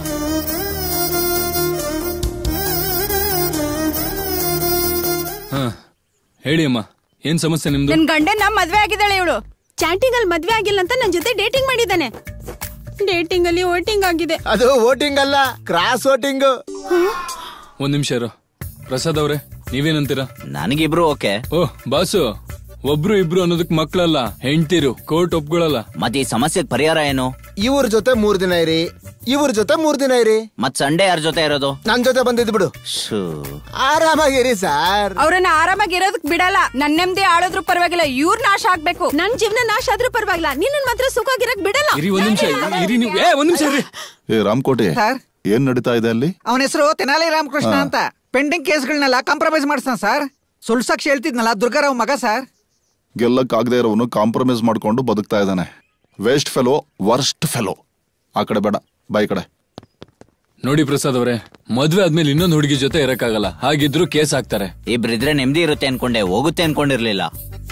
ಹಾ ಹೇಳಿ ಅಮ್ಮ ಏನ್ ಸಮಸ್ಯೆ ನಿಮ್ದು ನನ್ ಗಂಡನ ಮದ್ವೆ ಆಗಿದ್ದಾಳೆ ಇವಳು ಚಾಟಿಂಗ್ ಅಲ್ಲಿ ಮದ್ವೆ ಆಗಿಲ್ಲ ಅಂತ ನನ್ ಜೊತೆ ಡೇಟಿಂಗ್ ಮಾಡಿದ್ದಾನೆ ಡೇಟಿಂಗ್ ಅಲ್ಲಿ ವೋಟಿಂಗ್ ಆಗಿದೆ ಅದು ವೋಟಿಂಗ್ ಅಲ್ಲ ಕ್ರಾಸ್ ವೋಟಿಂಗ್ ಒಂದ್ ನಿಮಿಷ ಇರೋ ಪ್ರಸಾದ್ ಅವ್ರೆ ನೀವೇನಂತೀರಾ ನನಗಿಬ್ರು ಓಕೆ ಓಹ್ ಬಾಸು ಒಬ್ರು ಇಬ್ರು ಅನ್ನೋದಕ್ ಮಕ್ಳಲ್ಲ ಹೆಂಡ್ತಿರು ಕೋರ್ಟ್ ಒಪ್ಕೊಳಲ್ಲ ಮತ್ತೆ ಈ ಸಮಸ್ಯೆಗೆ ಪರಿಹಾರ ಏನು ಇವ್ರ ಜೊತೆ ಮೂರ್ ದಿನ ಇರಿ ಇವ್ರ ಜೊತೆ ಮೂರ್ ದಿನ ಇರಿ ಮತ್ ಸಂಡೇ ಯಾರ ಜೊತೆ ಇರೋದು ನನ್ ಜೊತೆ ಬಂದಿದ್ ಬಿಡು ಶೂ. ಆರಾಮಾಗಿರಿ ಸರ್ ಅವ್ರನ್ನ ಆರಾಮಾಗಿ ಇರೋದಕ್ ಬಿಡಲ್ಲ ನನ್ ನೆಮ್ಮದಿ ಆಳೋದ್ರು ಪರವಾಗಿಲ್ಲ ಇವ್ರ ನಾಶ ಆಗ್ಬೇಕು ನನ್ ಜೀವನ ನಾಶ ಆದ್ರೂ ಪರವಾಗಿಲ್ಲ ನಿನ್ನ ಮಾತ್ರ ಸುಖವಾಗಿರಕ್ ಬಿಡಲ್ಲ ಇರಿ ಒಂದ್ ನಿಮಿಷ ಇರಿ ನೀವು ಏ ಒಂದ್ ನಿಮಿಷ ಇರಿ ಏ ರಾಮಕೋಟೆ ಸರ್ ಏನ್ ನಡೀತಾ ಇದೆ ಅಲ್ಲಿ ಅವನ ಹೆಸರು ತೆನಾಲಿ ರಾಮಕೃಷ್ಣ ಹಾ. ಅಂತ ಪೆಂಡಿಂಗ್ ಕೇಸ್ಗಳನ್ನೆಲ್ಲ ಕಾಂಪ್ರಮೈಸ್ ಮಾಡ್ತಾನ ಸರ್ ಸುಳ್ಳು ಸಾಕ್ಷಿ ಹೇಳ್ತಿದ್ನಲ್ಲ ದುರ್ಗಾರಾವ್ ಮಗ ಸರ್ ಗೆಲ್ಲಕ್ಕಾಗದೇ ಇರೋನು ಕಾಂಪ್ರಮೈಸ್ ಮಾಡ್ಕೊಂಡು ಬದುಕ್ತಾ ಇದ್ದಾನೆ ವೇಸ್ಟ್ ಫೆಲೋ ವರ್ಸ್ಟ್ ಫೆಲೋ ಆ ಕಡೆ ಬೇಡ ಬಾಯಿ ಕಡೆ ನೋಡಿ ಪ್ರಸಾದ್ ಅವರೇ ಮದ್ವೆ ಆದ್ಮೇಲೆ ಇನ್ನೊಂದು ಹುಡುಗಿ ಜೊತೆ ಇರಕ್ಕಾಗಲ್ಲ ಹಾಗಿದ್ರು ಕೇಸ್ ಹಾಕ್ತಾರೆ ಇಬ್ರಿದ್ರೆ ನೆಮ್ಮದಿ ಇರುತ್ತೆ ಅನ್ಕೊಂಡೆ ಹೋಗುತ್ತೆ ಅನ್ಕೊಂಡಿರ್ಲಿಲ್ಲ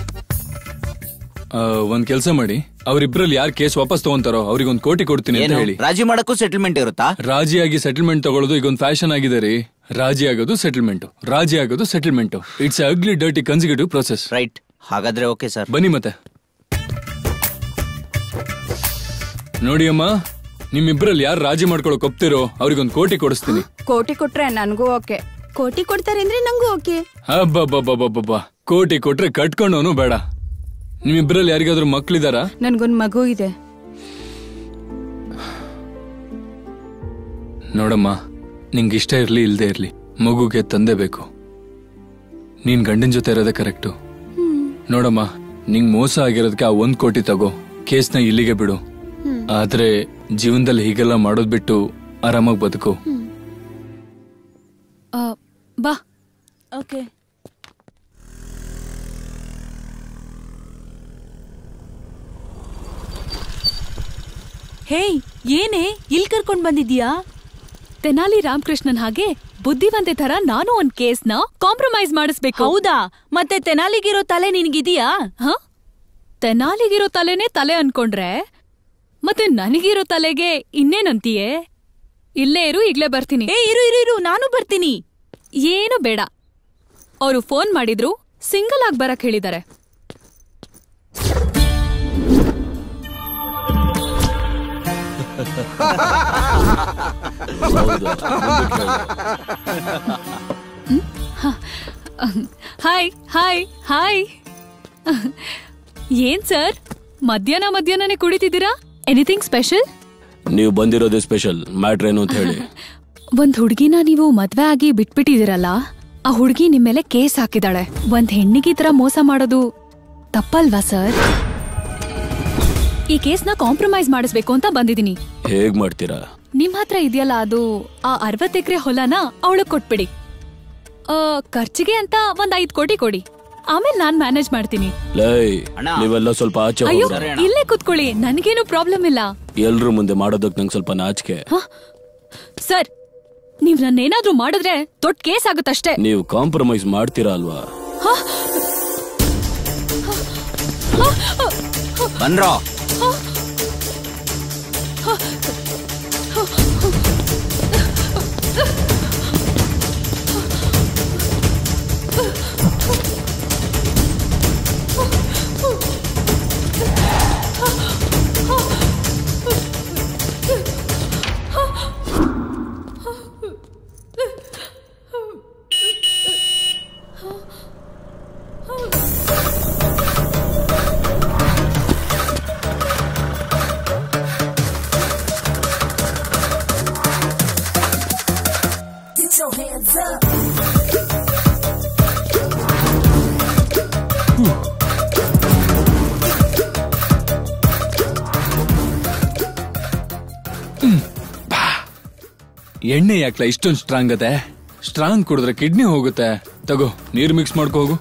ಆ, ಒಂದ್ ಕೆಲ್ಸ ಮಾಡಿ ಅವ್ರಿಬ್ರಲ್ಲಿ ಯಾರ್ ಕೇಸ್ ವಾಪಸ್ ತಗೊಂತಾರೋ ಅವ್ರಿಗೆ ಒಂದ್ ಕೋಟಿ ಕೊಡ್ತೀನಿ ಅಂತ ಏನು ಹೇಳಿ ರಾಜಿ ಮಾಡಕ್ಕೂ ಸೆಟಲ್ಮೆಂಟ್ ಇರುತ್ತಾ ರಾಜಿಯಾಗಿ ಸೆಟಲ್ಮೆಂಟ್ ತಗೊಳ್ಳೋದು ಈಗ ಒಂದು ಫ್ಯಾಷನ್ ಆಗಿದೆ ರೀ ರಾಜಿ ಆಗೋದು ಸೆಟಲ್ಮೆಂಟ್ ರಾಜಿ ಆಗೋದು settlement it's ugly dirty consecutive process right ಹಾಗಾದ್ರೆ ಓಕೆ ಸರ್ ಬನ್ನಿ ಮತ್ತೆ ನೋಡಿ ಅಮ್ಮ ನಿಮ್ಮಿಬ್ರಲ್ಲಿ ಯಾರು ರಾಜಿ ಮಾಡ್ಕೊಳಕ್ ಒಪ್ತಿರೋ ಅವ್ರಿಗೊಂದು ಕೋಟಿ ಕೊಡಿಸ್ತೀನಿ ಕೋಟಿ ಕೊಟ್ರೆ ನನ್ಗೂ ಓಕೆ ಕೋಟಿ ಕೊಡ್ತಾರೆ ಅಂದ್ರೆ ನಂಗೂ ಓಕೆ ಹಬ್ಬಬ್ಬಬ್ಬಬ್ಬಬ್ಬ ಕೋಟಿ ಕೊಟ್ರೆ ಕಟ್ಕೊಂಡವನು ಬೇಡ ನಿಮ್ಮಿಬ್ರಲ್ಲಿ ಯಾರಿಗಾದ್ರೂ ಮಕ್ಳಿದಾರಾ ನನ್ಗೊಂದ್ ಮಗು ಇದೆ ನೋಡಮ್ಮ ನಿಂಗೆ ಇಷ್ಟ ಇರ್ಲಿ ಇಲ್ದೇ ಇರ್ಲಿ ಮಗುಗೆ ತಂದೆ ಬೇಕು ನೀನ್ ಗಂಡನ್ ಜೊತೆ ಇರೋದೇ ಕರೆಕ್ಟು ನೋಡಮ್ಮ ನಿಂಗ್ ಮೋಸ ಆಗಿರೋದಕ್ಕೆ ಆ ಒಂದ್ ಕೋಟಿ ತಗೋ ಕೇಸ್ನ ಇಲ್ಲಿಗೆ ಬಿಡು ಆದ್ರೆ ಜೀವನದಲ್ಲಿ ಹೀಗೆಲ್ಲ ಮಾಡೋದ್ ಬಿಟ್ಟು ಆರಾಮಾಗಿ ಬದುಕು ಆ, ಬಾ ಓಕೆ ಹೇಯ್ ಏನೇ ಇಲ್ ಕರ್ಕೊಂಡ್ ಬಂದಿದ್ಯಾ ತೆನಾಲಿ ರಾಮಕೃಷ್ಣನ್ ಹಾಗೆ ಬುದ್ಧಿವಂತೆ ತರ ನಾನು ಒಂದ್ ಕೇಸ್ನ ಕಾಂಪ್ರಮೈಸ್ ಮಾಡಿಸ್ಬೇಕು ಹೌದಾ ಮತ್ತೆ ತೆನಾಲಿಗಿರೋ ತಲೆ ನಿನಗಿದೀಯಾ ಹ ತೆನಾಲಿಗಿರೋ ತಲೆನೇ ತಲೆ ಅನ್ಕೊಂಡ್ರೆ ಮತ್ತೆ ನನಗಿರೋ ತಲೆಗೆ ಇನ್ನೇನಂತೀಯೇ ಇಲ್ಲೇ ಇರು ಈಗ್ಲೇ ಬರ್ತೀನಿ ಏ ಇರು ಇರು ಇರು ನಾನು ಬರ್ತೀನಿ ಏನು ಬೇಡ ಅವರು ಫೋನ್ ಮಾಡಿದ್ರು ಸಿಂಗಲ್ ಆಗಿ ಬರಕ್ ಹೇಳಿದ್ದಾರೆ ಹಾಯ್ ಹಾಯ್ ಹಾಯ್ ಏನ್ ಸರ್ ಮಧ್ಯಾಹ್ನ ಮಧ್ಯಾಹ್ನನೇ ಕುಡಿತಿದ್ದೀರಾ ಎನಿಥಿಂಗ್ ಸ್ಪೆಷಲ್ ನೀವು ಬಂದಿರೋದೇ ಸ್ಪೆಷಲ್ ಮ್ಯಾಟ್ರ್ ಏನು ಅಂತ ಹೇಳಿ ಒಂದ್ ಹುಡ್ಗಿನ ನೀವು ಮದ್ವೆ ಆಗಿ ಬಿಟ್ಬಿಟ್ಟಿದಿರಲ್ಲ ಆ ಹುಡ್ಗಿ ನಿಮ್ ಮೇಲೆ ಕೇಸ್ ಹಾಕಿದಾಳೆ ಒಂದ್ ಹೆಣ್ಣಿಗೆ ಈ ತರ ಮೋಸ ಮಾಡೋದು ತಪ್ಪಲ್ವಾ ಸರ್ ಈ ಕೇಸ್ನ ಕಾಂಪ್ರಮೈಸ್ ಮಾಡಿಸ್ಬೇಕು ಅಂತ ಬಂದಿದೀನಿ ಹೇಗ್ ಮಾಡ್ತೀರಾ ನಿಮ್ ಹತ್ರ ಇದೆಯಲ್ಲ ಅದು ಆ ಅರವತ್ ಎಕರೆ ಹೊಲನ ಅವಳಗ್ ಕೊಟ್ಬಿಡಿ ಆ, ಖರ್ಚಿಗೆ ಅಂತ ಒಂದ್ ಐದ್ ಕೋಟಿ ಕೊಡಿ ಆಮೇಲೆ ನಾನ್ ಮ್ಯಾನೇಜ್ ಮಾಡ್ತೀನಿ ಲೈ ನೀವೆಲ್ಲ ಸ್ವಲ್ಪ ಆಚೆ ಅಯ್ಯೋ ಹೋಗ್ರಿ ಇಲ್ಲೇ ಕುತ್ಕೊಳ್ಳಿ ನನಗೇನು ಪ್ರಾಬ್ಲಮ್ ಇಲ್ಲ ಎಲ್ರ ಮುಂದೆ ಮಾಡೋದಕ್ ನಂಗೆ ಸ್ವಲ್ಪ ನಾಚಿಕೆ ಸರ್ ನೀವ್ ನನ್ನೇನಾದ್ರೂ ಮಾಡಿದ್ರೆ ದೊಡ್ಡ ಕೇಸ್ ಆಗುತ್ತಷ್ಟೇ ನೀವು ಕಾಂಪ್ರಮೈಸ್ ಮಾಡ್ತೀರಾ ಅಲ್ವಾ ಬನ್ರೋ ಹ್ಮ್. ಬಾ. ಎಣ್ಣೆ ಯಾಕ್ಲ ಇಷ್ಟೊಂದು ಸ್ಟ್ರಾಂಗ್ ಅದೆ ಸ್ಟ್ರಾಂಗ್ ಕುಡಿದ್ರೆ ಕಿಡ್ನಿ ಹೋಗುತ್ತೆ ತಗೋ ನೀರು ಮಿಕ್ಸ್ ಮಾಡ್ಕೋ ಹೋಗು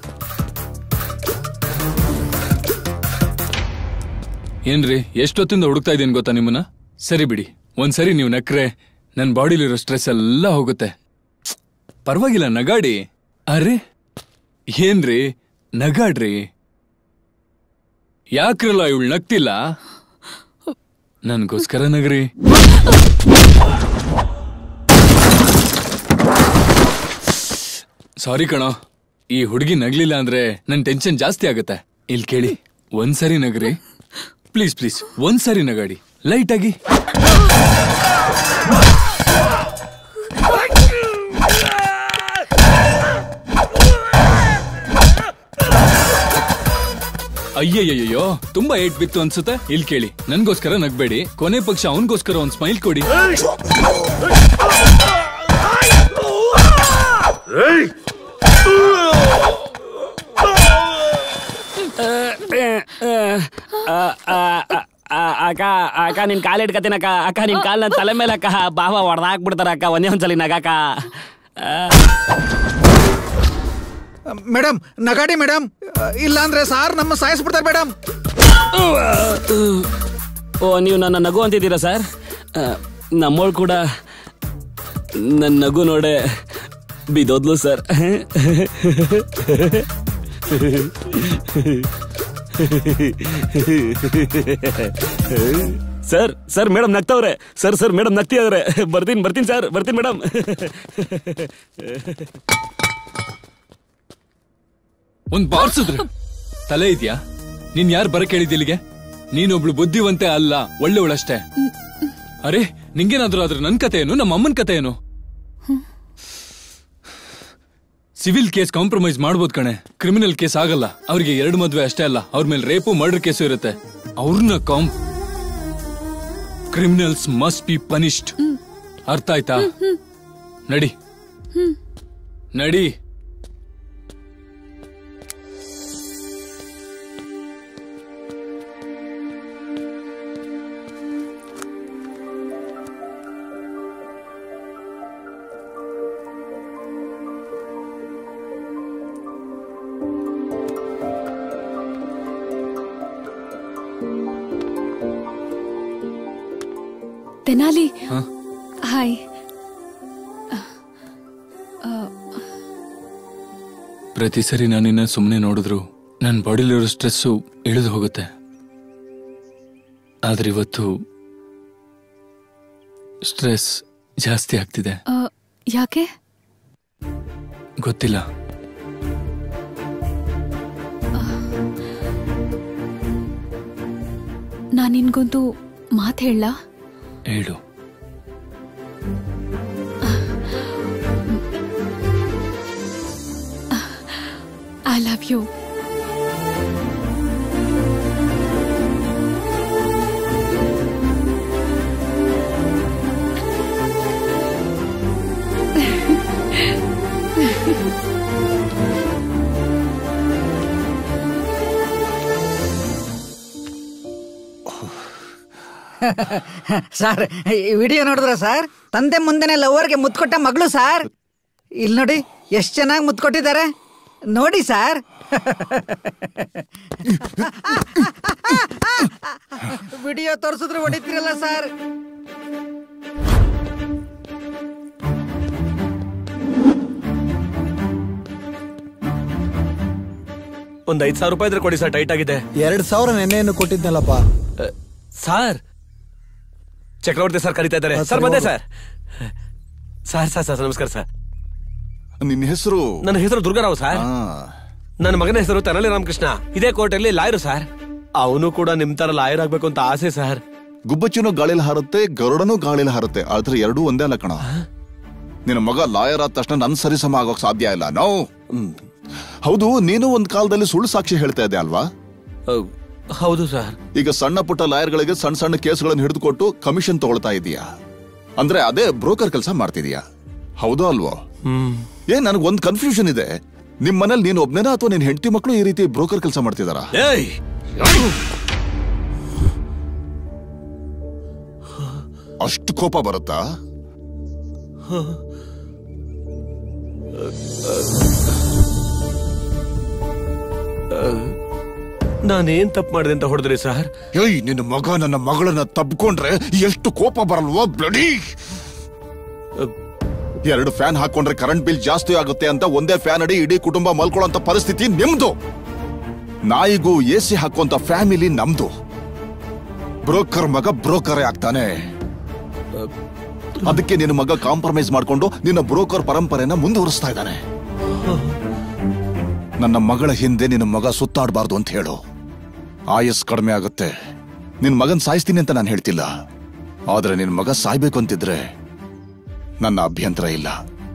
ಏನ್ರಿ ಎಷ್ಟೊತ್ತಿಂದ ಹುಡುಕ್ತಾ ಇದ್ದೀನಿ ಗೊತ್ತಾ ನಿಮ್ಮನ್ನ ಸರಿ ಬಿಡಿ ಒಂದ್ಸರಿ ನೀವು ನಕ್ರೆ ನನ್ನ ಬಾಡಿಲಿರೋ ಸ್ಟ್ರೆಸ್ ಎಲ್ಲ ಹೋಗುತ್ತೆ ಪರವಾಗಿಲ್ಲ ನಗಾಡಿ ಅರೆ ಏನ್ರಿ ನಗಾಡ್ರಿ ಯಾಕ್ರಲ್ಲ ಇವಳು ನಗ್ತಿಲ್ಲ ನನ್ಗೋಸ್ಕರ ನಗ್ರಿ ಸಾರಿ ಕಣೋ ಈ ಹುಡುಗಿ ನಗ್ಲಿಲ್ಲ ಅಂದ್ರೆ ನನ್ ಟೆನ್ಷನ್ ಜಾಸ್ತಿ ಆಗುತ್ತೆ ಇಲ್ಲಿ ಕೇಳಿ ಒಂದ್ಸರಿ ನಗ್ರಿ ಪ್ಲೀಸ್ ಪ್ಲೀಸ್ ಒಂದ್ಸರಿ ನಗಾಡಿ ಲೈಟ್ ಆಗಿ ಅಯ್ಯಯ್ಯಯ್ಯೋ ತುಂಬಾ ಏಟ್ ಬಿತ್ತು ಅನ್ಸುತ್ತೆ ಇಲ್ಲಿ ಕೇಳಿ ನನ್ಗೋಸ್ಕರ ನಗ್ಬೇಡಿ ಕೊನೆ ಪಕ್ಷ ಅವನ್ಗೋಸ್ಕರ ಒಂದ್ ಸ್ಮೈಲ್ ಕೊಡಿ ಅಕ್ಕ ಅಕ್ಕ ನಿನ್ ಕಾಲ್ ಇಟ್ಕತೀನಕ್ಕ ಅಕ್ಕ ನಿನ್ ಕಾಲ್ ನನ್ ತಲೆ ಮೇಲೆ ಅಕ್ಕ ಬಾವ ಹೊಡೆದಾಕ್ಬಿಡ್ತಾರ ಅಕ್ಕ ಒಂದೇ ಒಂದ್ಸಲಿ ನಗಾಕ ಮೇಡಮ್ ನಗಾಡಿ ಮೇಡಮ್ ಇಲ್ಲಾಂದ್ರೆ ಸಾರ್ ನಮ್ಮ ಸಾಯಿಸ್ಬಿಡ್ತಾರೆ ಮೇಡಮ್ ಓ ನೀವು ನನ್ನ ನಗು ಅಂತಿದ್ದೀರಾ ಸರ್ ನಮ್ಮೋಳು ಕೂಡ ನನ್ನ ನಗು ನೋಡೆ ಬಿದೋದ್ಲು ಸರ್ ಸರ್ ಸರ್ ಮೇಡಮ್ ನಗ್ತಾವ್ರೆ ಸರ್ ಸರ್ ಮೇಡಮ್ ನಗ್ತಿದಾರೆ ಬರ್ತೀನಿ ಬರ್ತೀನಿ ಸರ್ ಬರ್ತೀನಿ ಮೇಡಮ್ ಒಂದ್ ಬಾರ್ಸಿದ್ರೆ ತಲೆ ಇದ್ಯಾ ನೀನ್ ಯಾರು ಬರ ಕೇಳಿದ್ ಇಲ್ಲಿಗೆ ನೀನೊಬ್ಳು ಬುದ್ಧಿವಂತೆ ಅಲ್ಲ ಒಳ್ಳೆವಳಷ್ಟೇ ಅರೆ ನಿಂಗೇನಾದ್ರೂ ಆದ್ರೆ ನನ್ ಕತೆ ಏನು ನಮ್ಮ ಅಮ್ಮನ್ ಕತೆ ಏನು ಸಿವಿಲ್ ಕೇಸ್ ಕಾಂಪ್ರಮೈಸ್ ಮಾಡ್ಬೋದು ಕಣೆ ಕ್ರಿಮಿನಲ್ ಕೇಸ್ ಆಗಲ್ಲ ಅವ್ರಿಗೆ ಎರಡು ಮದ್ವೆ ಅಷ್ಟೇ ಅಲ್ಲ ಅವ್ರ ಮೇಲೆ ರೇಪು ಮರ್ಡರ್ ಕೇಸು ಇರುತ್ತೆ ಅವ್ರನ್ನ ಕಾಂಪ್ ಕ್ರಿಮಿನಲ್ಸ್ ಮಸ್ಟ್ ಬಿ ಪನಿಷ್ಡ್ ಅರ್ಥ ಆಯ್ತಾ ನಡಿ ನಡಿ ತೆನಾಲಿ ಹ? ಹಾಯ್ ಪ್ರತಿ ಸರಿ ನಾನಿನ್ನ ಸುಮ್ಮನೆ ನೋಡಿದ್ರು ನನ್ನ ಬಾಡಿಲಿರೋ ಸ್ಟ್ರೆಸ್ಸು ಇಳಿದು ಹೋಗುತ್ತೆ ಆದ್ರೆ ಇವತ್ತು ಸ್ಟ್ರೆಸ್ ಜಾಸ್ತಿ ಆಗ್ತಿದೆ ಆ, ಯಾಕೆ ಗೊತ್ತಿಲ್ಲ ನಾನ್ ನಿನ್ಗೊಂದು ಮಾತು ಹೇಳ ಹೇಳು ಐ ಲವ್ ಯು ಸರ್ ಈ ವಿಡಿಯೋ ನೋಡಿದ್ರ ಸರ್ ತಂದೆ ಮುಂದೆನೆ ಲವರ್ಗೆ ಮುತ್ಕೊಟ್ಟ ಮಗಳು ಸರ್ ಇಲ್ಲಿ ನೋಡಿ ಎಷ್ಟು ಚೆನ್ನಾಗಿ ಮುತ್ಕೊಟ್ಟಿದ್ದಾರೆ ನೋಡಿ ಸರ್ ವಿಡಿಯೋ ತೋರಿಸಿದ್ರು ಹೊಡಿತೀರಲ್ಲ ಸರ್ ಒಂದ್ ಐದ್ ಸಾವಿರ ರೂಪಾಯಿ ಇದ್ರೆ ಕೊಡಿ ಸರ್ ಟೈಟ್ ಆಗಿದೆ ಎರಡ್ ಸಾವಿರ ನೆನ್ನೆಯನ್ನು ಕೊಟ್ಟಿದ್ನಲ್ಲಪ್ಪ ಸರ್ ಚಕ್ರವರ್ತಿ ಸರ್ ಕರಿತಾ ಇದ್ದಾರೆ ಹಾ, ಸರ್ ಸರಿ, ಬಂದೆ ಹೋಗು. ಸರ್ ಸರ್ ಸರ್ ಸರ್ ನಮಸ್ಕಾರ ಸರ್ ನಿನ್ನ ಹೆಸರು ನನ್ನ ಹೆಸರು ದುರ್ಗಾರಾವ್ ಸರ್ ನನ್ನ ಮಗನ ಹೆಸರು ತೆನಲಿ ರಾಮಕೃಷ್ಣ ಇದೇ ಕೋರ್ಟಲ್ಲಿ ಲಾಯರು ಸರ್ ಅವನು ಕೂಡ ನಿಮ್ ತರ ಲಾಯರ್ ಆಗ್ಬೇಕು ಅಂತ ಆಸೆ ಸರ್ ಗುಬ್ಬಚ್ಚಿನೂ ಗಾಳಿಲಿ ಹಾರುತ್ತೆ ಗರುಡನೂ ಗಾಳಿಲಿ ಹಾರುತ್ತೆ ಆದ್ರೆ ಎರಡೂ ಒಂದೇ ಅಲ್ಲ ಕಣ ನಿನ್ನ ಮಗ ಲಾಯರ್ ಆದ ತಕ್ಷಣ ನನ್ ಸರಿಸಮ ಆಗೋಕ್ ಸಾಧ್ಯ ಇಲ್ಲ ನೋ ಹೌದು ನೀನು ಒಂದ್ ಕಾಲದಲ್ಲಿ ಸುಳ್ಳು ಸಾಕ್ಷಿ ಹೇಳ್ತಾ ಇದ್ದೆ ಅಲ್ವಾ ಹೌದು ಸರ್ ಈಗ ಸಣ್ಣ ಪುಟ್ಟ ಲಾಯರ್ಗಳಿಗೆ ಸಣ್ಣ ಸಣ್ಣ ಕೇಸ್ಗಳನ್ನು ಹಿಡಿದುಕೊಟ್ಟು ಕಮಿಷನ್ ತಗೊಳ್ತಾ ಇದೀಯಾ ಅಂದ್ರೆ ಅದೇ ಬ್ರೋಕರ್ ಕೆಲಸ ಮಾಡ್ತಿದೀಯಾ ಹೌದೋ ಅಲ್ವೋ ಏ ನನಗೆ ಒಂದ್ ಕನ್ಫ್ಯೂಷನ್ ಇದೆ ನಿಮ್ ಮನೇಲಿ ನೀನ್ ಒಬ್ನೇನಾ ಅಥವಾ ನಿನ್ ಹೆಂಡತಿ ಮಕ್ಕಳು ಈ ರೀತಿ ಬ್ರೋಕರ್ ಕೆಲಸ ಮಾಡ್ತಿದಾರಾ ಏಯ್ ಅಷ್ಟು ಕೋಪ ಬರುತ್ತಾ ನಾನೇನ್ ತಪ್ಪು ಮಾಡಿದೆ ಅಂತ ಹೊಡೆದ್ರಿ ಸರ್ ಏಯ್ ನಿನ್ನ ಮಗ ನನ್ನ ಮಗಳನ್ನ ತಬ್ಕೊಂಡ್ರೆ ಎಷ್ಟು ಕೋಪ ಬರಲ್ವೋ ಬ್ಲಡಿ ಎರಡು ಫ್ಯಾನ್ ಹಾಕೊಂಡ್ರೆ ಕರೆಂಟ್ ಬಿಲ್ ಜಾಸ್ತಿ ಆಗುತ್ತೆ ಅಂತ ಒಂದೇ ಫ್ಯಾನ್ ಅಡಿ ಇಡೀ ಕುಟುಂಬ ಮಲ್ಕೊಳ್ಳೋಂತ ಪರಿಸ್ಥಿತಿ ನಿಮ್ದು ನಾಯಿಗೂ ಎ ಸಿ ಹಾಕುವಂತ ಫ್ಯಾಮಿಲಿ ನಮ್ದು ಬ್ರೋಕರ್ ಮಗ ಬ್ರೋಕರೇ ಆಗ್ತಾನೆ ಅದಕ್ಕೆ ನಿನ್ನ ಮಗ ಕಾಂಪ್ರಮೈಸ್ ಮಾಡ್ಕೊಂಡು ನಿನ್ನ ಬ್ರೋಕರ್ ಪರಂಪರೆನ ಮುಂದುವರಿಸ್ತಾ ಇದ್ದಾನೆ ನನ್ನ ಮಗಳ ಹಿಂದೆ ನಿನ್ನ ಮಗ ಸುತ್ತಾಡಬಾರ್ದು ಅಂತ ಹೇಳು ಆಯಸ್ ಕಡಿಮೆ ಆಗುತ್ತೆ ನಿನ್ ಮಗನ್ ಸಾಯಿಸ್ತೀನಿ ಅಂತ ನಾನು ಹೇಳ್ತಿಲ್ಲ ಆದ್ರೆ ನಿನ್ ಮಗ ಸಾಯ್ಬೇಕು ಅಂತಿದ್ರೆ ನನ್ನ ಅಭ್ಯಂತರ ಇಲ್ಲ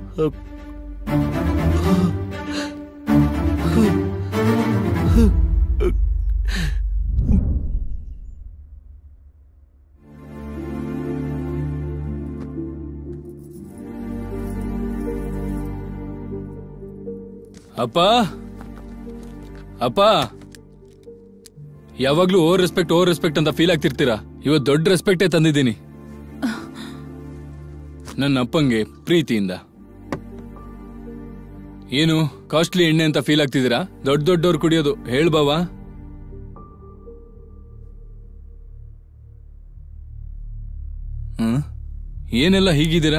ಅಪ್ಪ ಅಪ್ಪ ಯಾವಾಗ್ಲೂ ಓವರ್ ರೆಸ್ಪೆಕ್ಟ್ ಓವರ್ ರೆಸ್ಪೆಕ್ಟ್ ಅಂತ ಫೀಲ್ ಆಗ್ತಿರ್ತೀರಾ ಇವತ್ತು ದೊಡ್ಡ ರೆಸ್ಪೆಕ್ಟೇ ತಂದಿದ್ದೀನಿ ನನ್ನ ಅಪ್ಪಂಗೆ ಪ್ರೀತಿಯಿಂದ ಏನು ಕಾಸ್ಟ್ಲಿ ಎಣ್ಣೆ ಅಂತ ಫೀಲ್ ಆಗ್ತಿದ್ದೀರಾ ದೊಡ್ಡ ದೊಡ್ಡವ್ರು ಕುಡಿಯೋದು ಹೇಳ್ಬಾವಾ ಹ್ಮ್ ಏನೆಲ್ಲ ಹೀಗಿದ್ದೀರಾ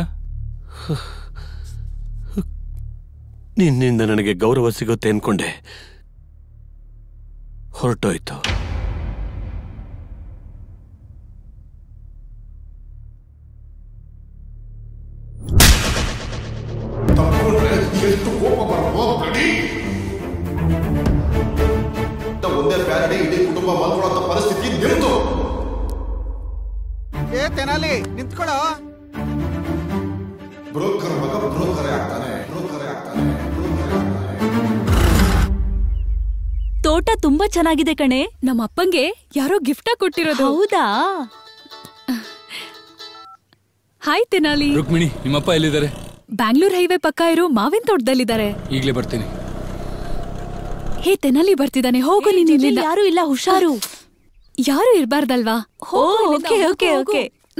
ನಿನ್ನಿಂದ ನನಗೆ ಗೌರವ ಸಿಗುತ್ತೆ ಅನ್ಕೊಂಡೆ ಹೊರಟೋಯ್ತು ಒಂದೇ ಫ್ಯಾನ್ ಅಡಿ ಇಡೀ ಕುಟುಂಬ ಮಲ್ಕೊಳ್ಳೋ ಪರಿಸ್ಥಿತಿ ನಿಮ್ದು ಏ ತೆನಾಲಿ ನಿಂತ್ಕೊಳ್ಳೋ ಬ್ರೋಕರ್ ಮಗ ಬ್ರೋಕರೇ ಆಗ್ತಾನೆ ಬ್ರೋಕರೇ ಆಗ್ತಾನೆ ತೋಟ ತುಂಬಾ ಚೆನ್ನಾಗಿದೆ ಕಣೆ ನಮ್ಮ ಅಪ್ಪಂಗೆ ಯಾರೋ ಗಿಫ್ಟ್ ಕೊಟ್ಟಿರೋದು ಹೌದಾ ಹಾಯ್ ತೆನಾಲಿ ರುಕ್ಮಿಣಿ ನಿಮ್ಮಪ್ಪ ಎಲ್ಲಿದ್ದಾರೆ ಬ್ಯಾಂಗ್ಳೂರ್ ಹೈವೇ ಪಕ್ಕ ಇರೋ ಮಾವಿನ ತೋಟದಲ್ಲಿದ್ದಾರೆ ಈಗ್ಲೇ ಬರ್ತೀನಿ ಹೇ ತೆನಾಲಿ ಬರ್ತಿದ್ದಾನೆ ಹೋಗು ನೀನ್ ಇಲ್ಲಿಂದ ಯಾರು ಇಲ್ಲ ಹುಷಾರು ಯಾರು ಇರ್ಬಾರ್ದಲ್ವಾ ಓಕೆ ಓಕೆ ಓಕೆ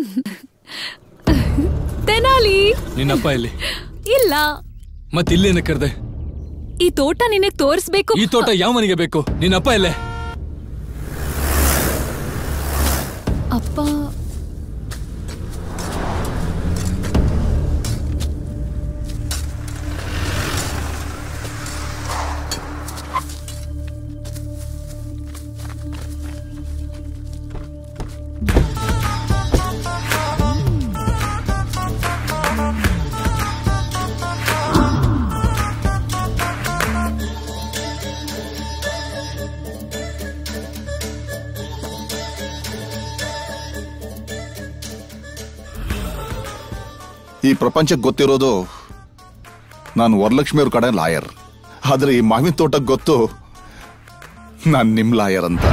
ತೆನಾಲಿ ನಿನ್ನಪ್ಪ ಎಲ್ಲಿ ಇಲ್ಲ ಮತ್ ಇಲ್ಲೇನ ಕರ್ದೆ ಈ ತೋಟ ನಿನಗ್ ತೋರಿಸ್ಬೇಕು ಈ ತೋಟ ಯಾವ ಮನೆಗೆ ಬೇಕು ನಿನ್ನಪ್ಪ ಎಲ್ಲೇ ಅಪ್ಪ ಈ ಪ್ರಪಂಚಕ್ಕೆ ಗೊತ್ತಿರೋದು ನಾನು ವರಲಕ್ಷ್ಮಿ ಅವ್ರ ಕಡೆ ಲಾಯರ್ ಆದ್ರೆ ಈ ಮಾವಿನ ತೋಟಕ್ಕೆ ಗೊತ್ತು ನಾನ್ ನಿಮ್ ಲಾಯರ್ ಅಂತ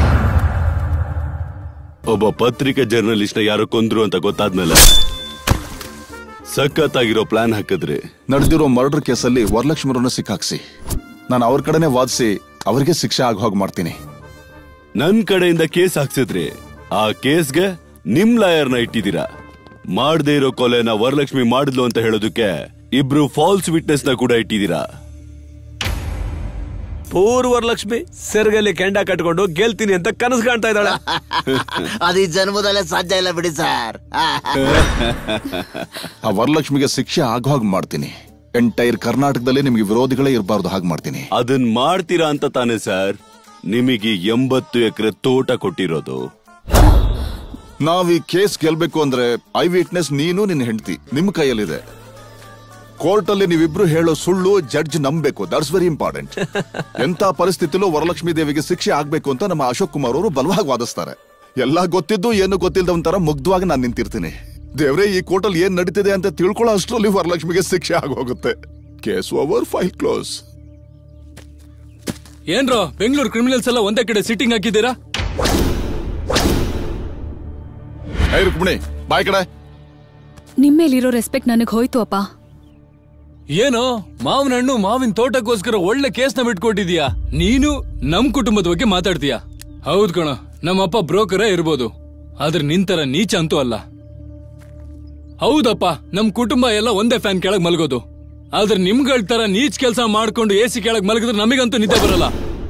ಒಬ್ಬ ಪತ್ರಿಕೆ ಜರ್ನಲಿಸ್ಟ್ ಯಾರು ಕೊಂದ್ರು ಅಂತ ಗೊತ್ತಾದ್ಮೇಲೆ ಸಖತ್ತಾಗಿರೋ ಪ್ಲಾನ್ ಹಾಕಿದ್ರಿ ನಡೆದಿರೋ ಮರ್ಡರ್ ಕೇಸಲ್ಲಿ ವರಲಕ್ಷ್ಮಿರನ್ನ ಸಿಕ್ಕಾಕ್ಸಿ ನಾನು ಅವ್ರ ಕಡೆನೆ ವಾದಿಸಿ ಅವರಿಗೆ ಶಿಕ್ಷೆ ಆಗೋ ಹಾಗೆ ಮಾಡ್ತೀನಿ ನನ್ ಕಡೆಯಿಂದ ಕೇಸ್ ಹಾಕ್ಸಿದ್ರಿ ಆ ಕೇಸ್ಗೆ ನಿಮ್ ಲಾಯರ್ನ ಇಟ್ಟಿದ್ದೀರಾ ಮಾಡದೇ ಇರೋ ಕೊಲೆನ ವರಲಕ್ಷ್ಮಿ ಮಾಡಿದ್ಲು ಅಂತ ಹೇಳೋದಕ್ಕೆ ಇಬ್ರು ಫಾಲ್ಸ್ ವಿಟ್ನೆಸ್ ನ ಕೂಡ ಇಟ್ಟಿದ್ದೀರಾ ಪೂರ್ವರ್ಲಕ್ಷ್ಮಿ ಸೆರ್ಗಲ್ಲಿ ಕೆಂಡ ಕಟ್ಕೊಂಡು ಗೆಲ್ತೀನಿ ಅಂತ ಕನಸು ಕಾಣ್ತಾ ಇದ್ದಾಳೆ ಅದು ಈ ಜನ್ಮದಲ್ಲೇ ಸಾಧ್ಯ ಇಲ್ಲ ಬಿಡಿ ಸರ್ ಆ ವರಲಕ್ಷ್ಮಿಗೆ ಶಿಕ್ಷೆ ಆಗೋ ಹಾಗೆ ಮಾಡ್ತೀನಿ ಎಂಟೈರ್ ಕರ್ನಾಟಕದಲ್ಲಿ ನಿಮ್ಗೆ ವಿರೋಧಿಗಳೇ ಇರಬಾರ್ದು ಹಾಗೆ ಮಾಡ್ತೀನಿ ಅದನ್ ಮಾಡ್ತೀರಾ ಅಂತ ತಾನೇ ಸರ್ ನಿಮಗೆ ಎಂಬತ್ತು ಎಕರೆ ತೋಟ ಕೊಟ್ಟಿರೋದು ನಾವ್ ಈ ಕೇಸ್ ಗೆಲ್ಬೇಕು ಅಂದ್ರೆ ಐ ವಿಟ್ನೆಸ್ ನೀನು ನಿನ್ನ ಹೆಂಡತಿ ನಿಮ್ ಕೈಯಲ್ಲಿದೆ ಕೋರ್ಟ್ ಅಲ್ಲಿ ನೀವಿಬ್ರು ಹೇಳೋ ಸುಳ್ಳು ಜಡ್ಜ್ ನಂಬೇಕು ದಟ್ಸ್ ವೆರಿ ಇಂಪಾರ್ಟೆಂಟ್ ಎಂತ ಪರಿಸ್ಥಿತಿಲೂ ವರಲಕ್ಷ್ಮಿ ದೇವಿಗೆ ಶಿಕ್ಷೆ ಆಗ್ಬೇಕು ಅಂತ ನಮ್ಮ ಅಶೋಕ್ ಕುಮಾರ್ ಅವರು ಬಲವಾಗಿ ವಾದಿಸ್ತಾರೆ ಎಲ್ಲ ಗೊತ್ತಿದ್ದು ಏನು ಗೊತ್ತಿಲ್ಲದವಂತರ ಮುಗ್ಧವಾಗಿ ನಾನು ನಿಂತಿರ್ತೀನಿ ದೇವ್ರೆ ಈ ಕೋರ್ಟಲ್ಲಿ ಏನ್ ನಡೀತಿದೆ ಅಂತ ತಿಳ್ಕೊಳ್ಳೋ ಅಷ್ಟರಲ್ಲಿ ವರಲಕ್ಷ್ಮಿಗೆ ಶಿಕ್ಷೆ ಆಗೋಗುತ್ತೆ ಕೇಸ್ ಓವರ್ ಫೈಲ್ ಕ್ಲೋಸ್ ಏನ್ರೋ ಬೆಂಗಳೂರು ಕ್ರಿಮಿನಲ್ಸ್ ಎಲ್ಲ ಒಂದೇ ಕಡೆ ಸಿಟ್ಟಿಂಗ್ ಹಾಕಿದ್ದೀರಾ ಏ ರುಕ್ಮಿಣಿ ಬಾಯ್ ಕಡೆ ನಿಮ್ಮೇಲಿರೋ ರೆಸ್ಪೆಕ್ಟ್ ನನಗ್ ಹೋಯ್ತು ಅಪ್ಪ ಏನೋ ಮಾವಿನ ಹಣ್ಣು ಮಾವಿನ ತೋಟಕ್ಕೋಸ್ಕರ ಒಳ್ಳೆ ಕೇಸ್ನ ಬಿಟ್ಕೊಟ್ಟಿದ್ಯಾ ನೀನು ನಮ್ ಕುಟುಂಬದ ಬಗ್ಗೆ ಮಾತಾಡ್ತೀಯ ಹೌದ್ ಕಣ ನಮ್ಮಪ್ಪ ಬ್ರೋಕರೇ ಇರ್ಬೋದು ಆದ್ರೆ ನಿಂತರ ನೀಚ ಅಂತೂ ಅಲ್ಲ ಹೌದಪ್ಪ ನಮ್ ಕುಟುಂಬ ಎಲ್ಲ ಒಂದೇ ಫ್ಯಾನ್ ಕೆಳಗ್ ಮಲಗೋದು ಆದ್ರೆ ನಿಮ್ಗಳ ತರ ನೀಚ್ ಕೆಲಸ ಮಾಡ್ಕೊಂಡು ಎ ಸಿ ಕೆಳಗ್ ಮಲಗಿದ್ರೆ ನಮಗಂತೂ ನಿದ್ದೆ ಬರಲ್ಲ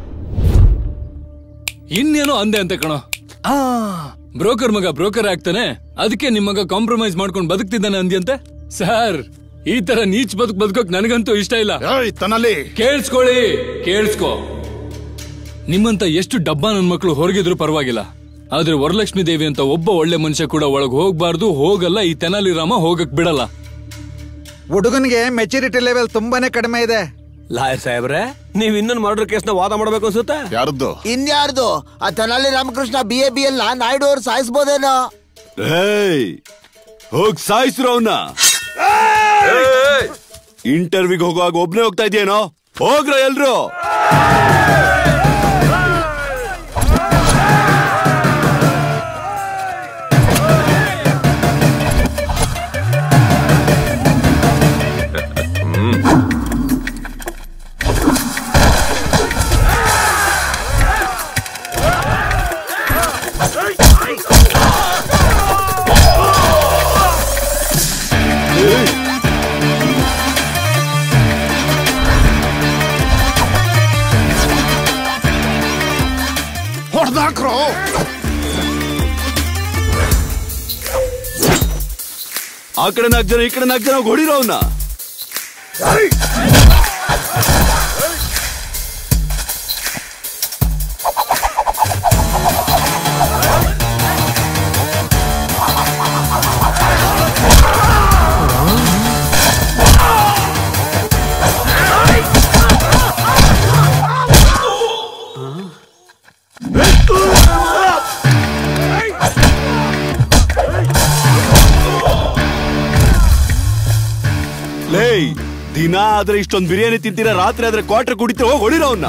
ಇನ್ನೇನೋ ಅಂದೆ ಅಂತ ಕಣೋ ಆ ಬ್ರೋಕರ್ ಮಗ ಬ್ರೋಕರ್ ಆಗ್ತಾನೆ ಅದಕ್ಕೆ ನಿಮ್ ಮಗ ಕಾಂಪ್ರಮೈಸ್ ಮಾಡ್ಕೊಂಡು ಬದುಕ್ತಿದ್ದಾನೆ ಅಂದ್ಯಂತೆ ಸರ್ ಈ ತರ ನೀಚ್ ಬದುಕ್ ಬದುಕೋಕ್ ನನಗಂತೂ ಇಷ್ಟ ಇಲ್ಲ ಕೇಳಿಸ್ಕೊಳ್ಳಿ ಕೇಳಿಸ್ಕೋ ನಿಮ್ಮಂತ ಎಷ್ಟು ಡಬ್ಬ ನನ್ ಮಕ್ಕಳು ಹೊರಗಿದ್ರು ಪರವಾಗಿಲ್ಲ ಆದ್ರೆ ವರಲಕ್ಷ್ಮಿ ದೇವಿ ಅಂತ ಒಬ್ಬ ಒಳ್ಳೆ ಮನುಷ್ಯ ಕೂಡ ಒಳಗ್ ಹೋಗ್ಬಾರ್ದು ಹೋಗಲ್ಲ ಈ ತೆನಾಲಿ ರಾಮ ಹೋಗಕ್ ಬಿಡಲ್ಲ ಹುಡುಗನಿಗೆ ಮೆಚುರಿಟಿ ಲೆವೆಲ್ ತುಂಬಾನೇ ಕಡಿಮೆ ಇದೆ ಲಾಯರ್ ಸಾಹೇಬ್ರೆ ನೀವ್ ಇನ್ನೊಂದು ಮರ್ಡರ್ ಕೇಸ್ನ ವಾದ ಮಾಡ್ಬೇಕು ಅನ್ಸುತ್ತಾ ಯಾರದ್ದು ಇನ್ಯಾರ್ದು ಆ Tenali Ramakrishna B A B L Naidu ಅವ್ರು ಸಾಯಿಸ್ಬೋದೇನೋ ಏಯ್ ಹೋಗ್ ಸಾಯಿಸ್ರು ಅವನ್ನ ಇಂಟರ್ವ್ಯೂಗೆ ಹೋಗುವಾಗ ಒಬ್ನೇ ಹೋಗ್ತಾ ಇದೆಯೇನೋ ಹೋಗ್ರ ಎಲ್ರು ಹೊಡೆದಾಕ್ರೋ ಆ ಕಡೆ ನಾಲ್ಕು ಜನ ಈ ಕಡೆ ನಾಲ್ಕು ಜನ ಹೊಡಿರೋ ಅವನ್ನ ಲೇಯ್ ದಿನ ಆದ್ರೆ ಇಷ್ಟೊಂದು ಬಿರಿಯಾನಿ ತಿಂತೀರಾ ರಾತ್ರಿ ಆದ್ರೆ ಕ್ವಾರ್ಟರ್ ಕುಡಿತೀರ ಹೋಗಿ ಹೊಡಿರೋ ಅವನ್ನ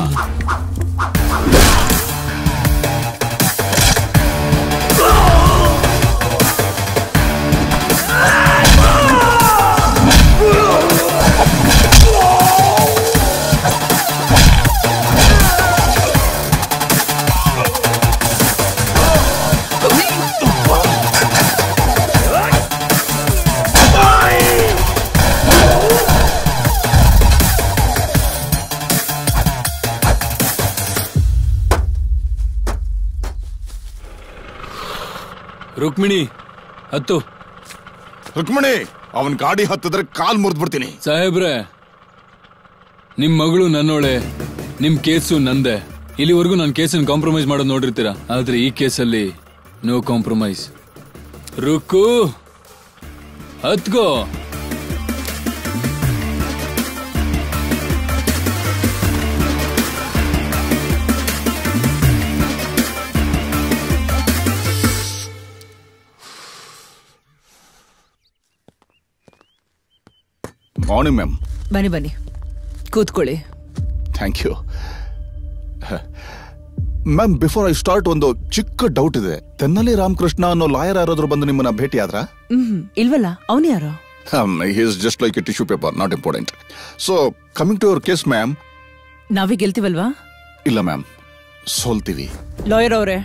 ರುಕ್ಮಿಣಿ ಹತ್ತು ರುಕ್ಮಿಣಿ ಅವನ್ ಗಾಡಿ ಹತ್ತಿದ್ರೆ ಕಾಲ್ ಮುರಿದ್ಬಿಡ್ತೀನಿ ಸಾಹೇಬ್ರೆ ನಿಮ್ ಮಗಳು ನನ್ನೋಳೆ ನಿಮ್ ಕೇಸು ನಂದೆ ಇಲ್ಲಿವರೆಗೂ ನನ್ನ ಕೇಸನ್ನು ಕಾಂಪ್ರಮೈಸ್ ಮಾಡೋದು ನೋಡಿರ್ತೀರಾ ಆದ್ರೆ ಈ ಕೇಸಲ್ಲಿ ನೋ ಕಾಂಪ್ರಮೈಸ್ ರುಕ್ಕು ಹತ್ಕೋ ಮಾರ್ನಿಂಗ್ ಮ್ಯಾಮ್ ಬನ್ನಿ ಬನ್ನಿ ಕೂತ್ಕೊಳ್ಳಿ thank you ma'am before I start ಒಂದು ಚಿಕ್ಕ ಡೌಟ್ ಇದೆ ತೆನ್ನಲಿ ರಾಮಕೃಷ್ಣ ಅನ್ನೋ ಲಾಯರ್ ಯಾರಾದ್ರೂ ಬಂದು ನಿಮ್ಮನ್ನ ಭೇಟಿ ಆದ್ರ ಹ್ಮ್ ಇಲ್ವಲ್ಲ ಅವನು ಯಾರು is just like a tissue paper not important so coming to your case ma'am ನಾವೇ ಗೆಲ್ತೀವಲ್ವಾ ಇಲ್ಲ ಮ್ಯಾಮ್ ಸೋಲ್ತೀವಿ ಲಾಯರ್ ಅವರೇ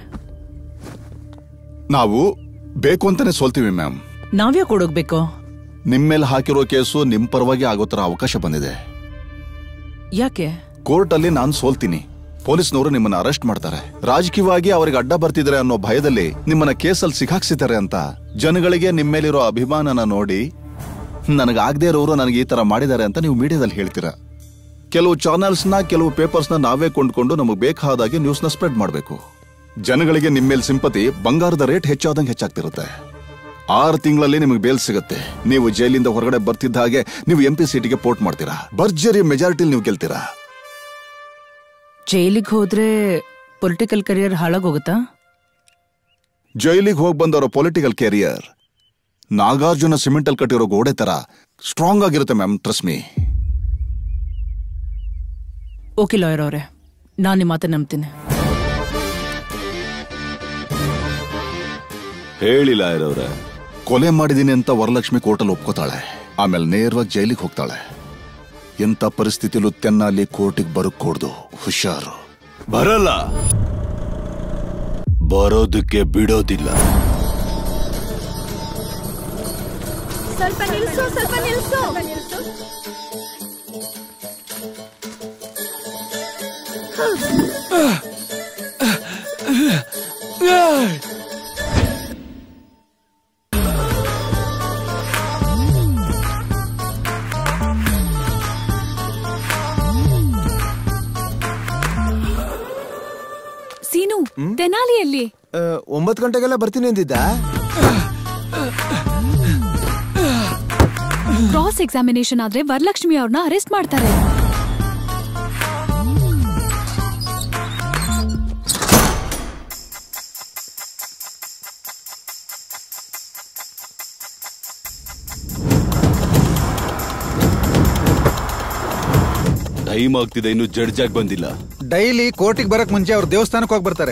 ನಾವು ಬೇಕು ಅಂತಾನೆ ಸೋಲ್ತೀವಿ ಮ್ಯಾಮ್ ನಾವ್ಯಾಕೆ ಕೊಡೋಗ್ಬೇಕು ನಿಮ್ ಮೇಲೆ ಹಾಕಿರೋ ಕೇಸು ನಿಮ್ ಪರವಾಗಿ ಆಗೋ ತರ ಅವಕಾಶ ಬಂದಿದೆ ಯಾಕೆ ಕೋರ್ಟ್ ಅಲ್ಲಿ ನಾನು ಸೋಲ್ತೀನಿ ಪೊಲೀಸ್ನವರು ನಿಮ್ಮನ್ನ ಅರೆಸ್ಟ್ ಮಾಡ್ತಾರೆ ರಾಜಕೀಯವಾಗಿ ಅವರಿಗೆ ಅಡ್ಡ ಬರ್ತಿದ್ದಾರೆ ಅನ್ನೋ ಭಯದಲ್ಲಿ ನಿಮ್ಮನ್ನ ಕೇಸಲ್ಲಿ ಸಿಕ್ಕಾಕ್ಸಿದ್ದಾರೆ ಅಂತ ಜನಗಳಿಗೆ ನಿಮ್ಮ ಮೇಲಿರೋ ಅಭಿಮಾನನ ನೋಡಿ ನನಗಾಗದೇ ಇರೋರು ನನಗೆ ಈ ತರ ಮಾಡಿದ್ದಾರೆ ಅಂತ ನೀವು ಮೀಡಿಯಾದಲ್ಲಿ ಹೇಳ್ತೀರಾ ಕೆಲವು ಚಾನಲ್ಸ್ನ ಕೆಲವು ಪೇಪರ್ಸ್ನ ನಾವೇ ಕೊಂಡ್ಕೊಂಡು ನಮಗೆ ಬೇಕಾದಾಗೆ ನ್ಯೂಸ್ನ ಸ್ಪ್ರೆಡ್ ಮಾಡಬೇಕು ಜನಗಳಿಗೆ ನಿಮ್ಮ ಮೇಲೆ ಸಿಂಪತಿ ಬಂಗಾರದ ರೇಟ್ ಹೆಚ್ಚಾದಂಗೆ ಹೆಚ್ಚಾಗ್ತಿರುತ್ತೆ ಆರು ತಿಂಗಳಲ್ಲಿ ನಿಮಗೆ ಬೇಲ್ ಸಿಗುತ್ತೆ ನೀವು ಜೈಲಿಂದ ಹೊರಗಡೆ ಬರ್ತಿದ್ದ ಹಾಗೆ ನೀವು ಎಂ ಪಿ ಸೀಟಿಗೆ ಪೋರ್ಟ್ ಮಾಡ್ತೀರಾ ಭರ್ಜರಿ ಮೆಜಾರಿಟಿಲಿ ನೀವು ಗೆಲ್ತೀರಾ ಜೈಲಿಗೆ ಹೋದ್ರೆ ಪೊಲಿಟಿಕಲ್ ಕರಿಯರ್ ಹಾಳಾಗೋಗುತ್ತಾ ಜೈಲಿಗೆ ಹೋಗಿ ಬಂದವರ ಪೊಲಿಟಿಕಲ್ ಕೆರಿಯರ್ ನಾಗಾರ್ಜುನ ಸಿಮೆಂಟ್ ಅಲ್ಲಿ ಕಟ್ಟಿರೋ ಗೋಡೆ ತರ ಸ್ಟ್ರಾಂಗ್ ಆಗಿರುತ್ತೆ ma'am trust me okay lawyer ಅವರೇ ನಾನು ನಿಮ್ಮ ಮಾತನ್ನ ನಂಬ್ತೀನಿ ಹೇಳಿಲ್ಲ ಇರೋರ ಕೊಲೆ ಮಾಡಿದೀನಿ ಅಂತ ವರಲಕ್ಷ್ಮಿ ಕೋರ್ಟಲ್ಲಿ ಒಪ್ಕೋತಾಳೆ ಆಮೇಲೆ ನೇರವಾಗಿ ಜೈಲಿಗೆ ಹೋಗ್ತಾಳೆ ಎಂತ ಪರಿಸ್ಥಿತಿಲೂ ತೆನ್ನಾಲಿ ಕೋರ್ಟಿಗೆ ಬರக்கூಡ್ದು ಹುಷಾರು ಬರಲ್ಲ ಬರೋದಕ್ಕೆ ಬಿಡೋದಿಲ್ಲ ಸ್ವಲ್ಪ ನಿಲ್ಸು ಸ್ವಲ್ಪ ನಿಲ್ಸು ಸೀನು ತೆನಾಲಿಯಲ್ಲಿ ಒಂಬತ್ತು ಗಂಟೆಗೆಲ್ಲ ಬರ್ತೀನಿ ಅಂದಿದ್ದ ಕ್ರಾಸ್ ಎಕ್ಸಾಮಿನೇಷನ್ ಆದ್ರೆ ವರಲಕ್ಷ್ಮಿ ಅವ್ರನ್ನ ಅರೆಸ್ಟ್ ಮಾಡ್ತಾರೆ ಟೈಮ್ ಆಗ್ತಿದೆ ಇನ್ನು ಜಡ್ಜ್ ಆಗಿ ಬಂದಿಲ್ಲ ಡೈಲಿ ಕೋರ್ಟಿಗೆ ಬರಕ್ ಮುಂಚೆ ಅವ್ರು ದೇವಸ್ಥಾನಕ್ಕೆ ಹೋಗಿ ಬರ್ತಾರೆ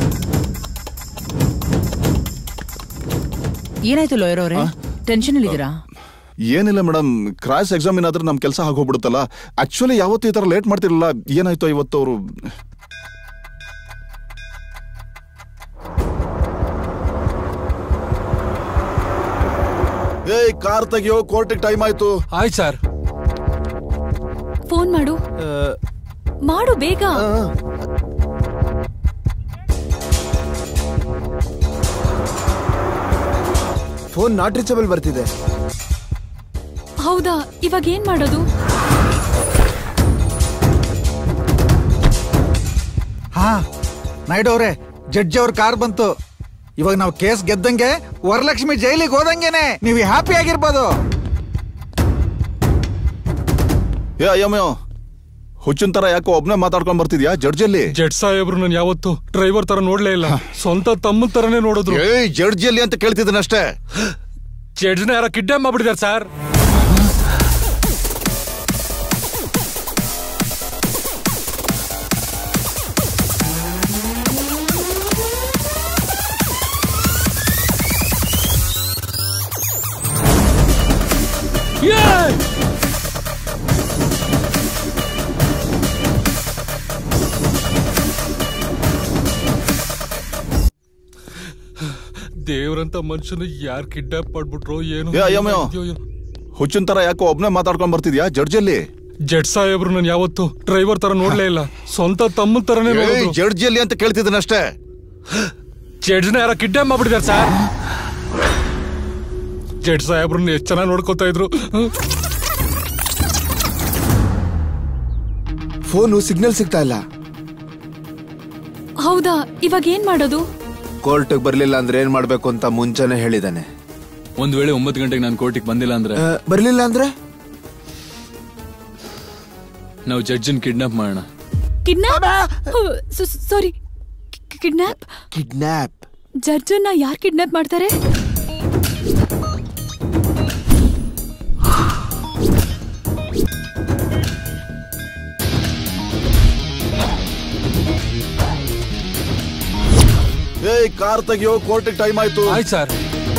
ಏನಾಯ್ತು ಲಾಯರ್ ಅವರೇ ಟೆನ್ಷನ್ ಇದ್ದೀರಾ ಏನಿಲ್ಲ ಮೇಡಮ್ ಕ್ರಾಸ್ ಎಕ್ಸಾಮಿನ್ ಆದ್ರೆ ನಮ್ ಕೆಲಸ ಆಗೋಗ್ಬಿಡುತ್ತಲ್ಲ ಆಕ್ಚುಲಿ ಯಾವತ್ತೂ ಈ ತರ ಲೇಟ್ ಮಾಡ್ತಿರಲಿಲ್ಲ ಏನಾಯ್ತು ಇವತ್ತು ಅವರು ಏಯ್ ಕಾರ್ ತೆಗಿಯೋ ಕೋರ್ಟಿಗೆ ಟೈಮ್ ಆಯ್ತು ಆಯ್ತು ಸರ್ ಫೋನ್ ಮಾಡು ಮಾಡು ಬೇಗ ಫೋನ್ ನಾಟ್ ರೀಚಬಲ್ ಬರ್ತಿದೆ ಹೌದಾ ಇವಾಗ ಏನ್ ಮಾಡೋದು ಹಾ ನಾಯ್ಡು ಅವ್ರೆ ಜಡ್ಜ್ ಅವ್ರ ಕಾರ್ ಬಂತು ಇವಾಗ ನಾವು ಕೇಸ್ ಗೆದ್ದಂಗೆ ವರಲಕ್ಷ್ಮಿ ಜೈಲಿಗೆ ಹೋದಂಗೆನೆ ನೀವು ಹ್ಯಾಪಿ ಆಗಿರ್ಬೋದು ಏ ಅಯ್ಯಮ್ಮಯ್ಯ ಹುಚ್ಚಿನ ತರ ಯಾಕೋ ಒಬ್ನೇ ಮಾತಾಡ್ಕೊಂಡ್ ಬರ್ತಿದ್ಯಾ ಜಡ್ಜಲ್ಲಿ ಜಡ್ ಸಾಹೇಬ್ರು ನಾನು ಯಾವತ್ತು ಡ್ರೈವರ್ ತರ ನೋಡ್ಲೇ ಇಲ್ಲ ಸ್ವಂತ ತಮ್ಮನ್ ತರನೇ ನೋಡಿದ್ರು ಏಯ್ ಜಡ್ಜಲ್ಲಿ ಅಂತ ಕೇಳ್ತಿದ್ದೀನಷ್ಟೇ ಜಡ್ಜ್ನ ಯಾರ ಕಿಡ್ನಾಪ್ ಮಾಡ್ಬಿಟ್ಟಿದ್ದಾರೆ ಸರ್ ದೇವ್ರಂತ ಮನುಷ್ಯನ ಯಾರ್ ಕಿಡ್ನಾಪ್ ಮಾಡ್ಬಿಟ್ರೋ ಏನು ಏ ಅಯ್ಯಮ್ಮಯ್ಯ ಹುಚ್ಚಿನ ತರ ಯಾಕೋ ಒಬ್ನೇ ಮಾತಾಡ್ಕೊಂಡ್ ಬರ್ತಿದ್ಯಾ ಜಡ್ಜಲ್ಲಿ ಜಡ್ ಸಾಹೇಬ್ರು ನಾನು ಯಾವತ್ತು ಡ್ರೈವರ್ ತರ ನೋಡ್ಲೇ ಇಲ್ಲ ಸ್ವಂತ ತಮ್ಮನ್ ತರನೇ ಏಯ್ ನೋಡಿದ್ರು ಜಡ್ಜಲ್ಲಿ ಅಂತ ಕೇಳ್ತಿದ್ದೀನಷ್ಟೇ ಜಡ್ಜ್ನ ಯಾರ ಕಿಡ್ನಾಪ್ ಮಾಡ್ಬಿಟ್ಟಿದ್ದಾರೆ ಸರ್ ಜಡ್ ಸಾಹೇಬ್ರನ್ನ ಎಷ್ಟು ಚೆನ್ನಾಗಿ ನೋಡ್ಕೊತಾ ಇದ್ರು ಫೋನು ಸಿಗ್ನಲ್ ಸಿಗ್ತಾ ಇಲ್ಲ ಹೌದಾ ಇವಾಗ ಏನ್ ಮಾಡೋದು ಕೋರ್ಟ್ಗೆ ಬರ್ಲಿಲ್ಲ ಅಂದ್ರೆ ಏನ್ ಮಾಡ್ಬೇಕು ಅಂತ ಮುಂಚೆನೆ ಹೇಳಿದಾನೆ ಒಂದ್ ವೇಳೆ ಒಂಬತ್ತು ಗಂಟೆಗೆ ನಾನು ಕೋರ್ಟಿಗೆ ಬಂದಿಲ್ಲ ಅಂದ್ರೆ ಆ, ಬರ್ಲಿಲ್ಲ ಅಂದ್ರೆ ನಾವು ಜಡ್ಜನ್ ಕಿಡ್ನಾಪ್ ಮಾಡೋಣ ಕಿಡ್ನಾಪ್ ಸಾರಿ ಕಿಡ್ನಾಪ್ ಕಿಡ್ನಾಪ್ ಜಡ್ಜನ್ನ ಯಾರ್ ಕಿಡ್ನಾಪ್ ಮಾಡ್ತಾರೆ ಏಯ್ ಕಾರ್ ತೆಗಿಯೋ ಕೋರ್ಟಿಗೆ ಟೈಮ್ ಆಯ್ತು ಆಯ್ತು ಸರ್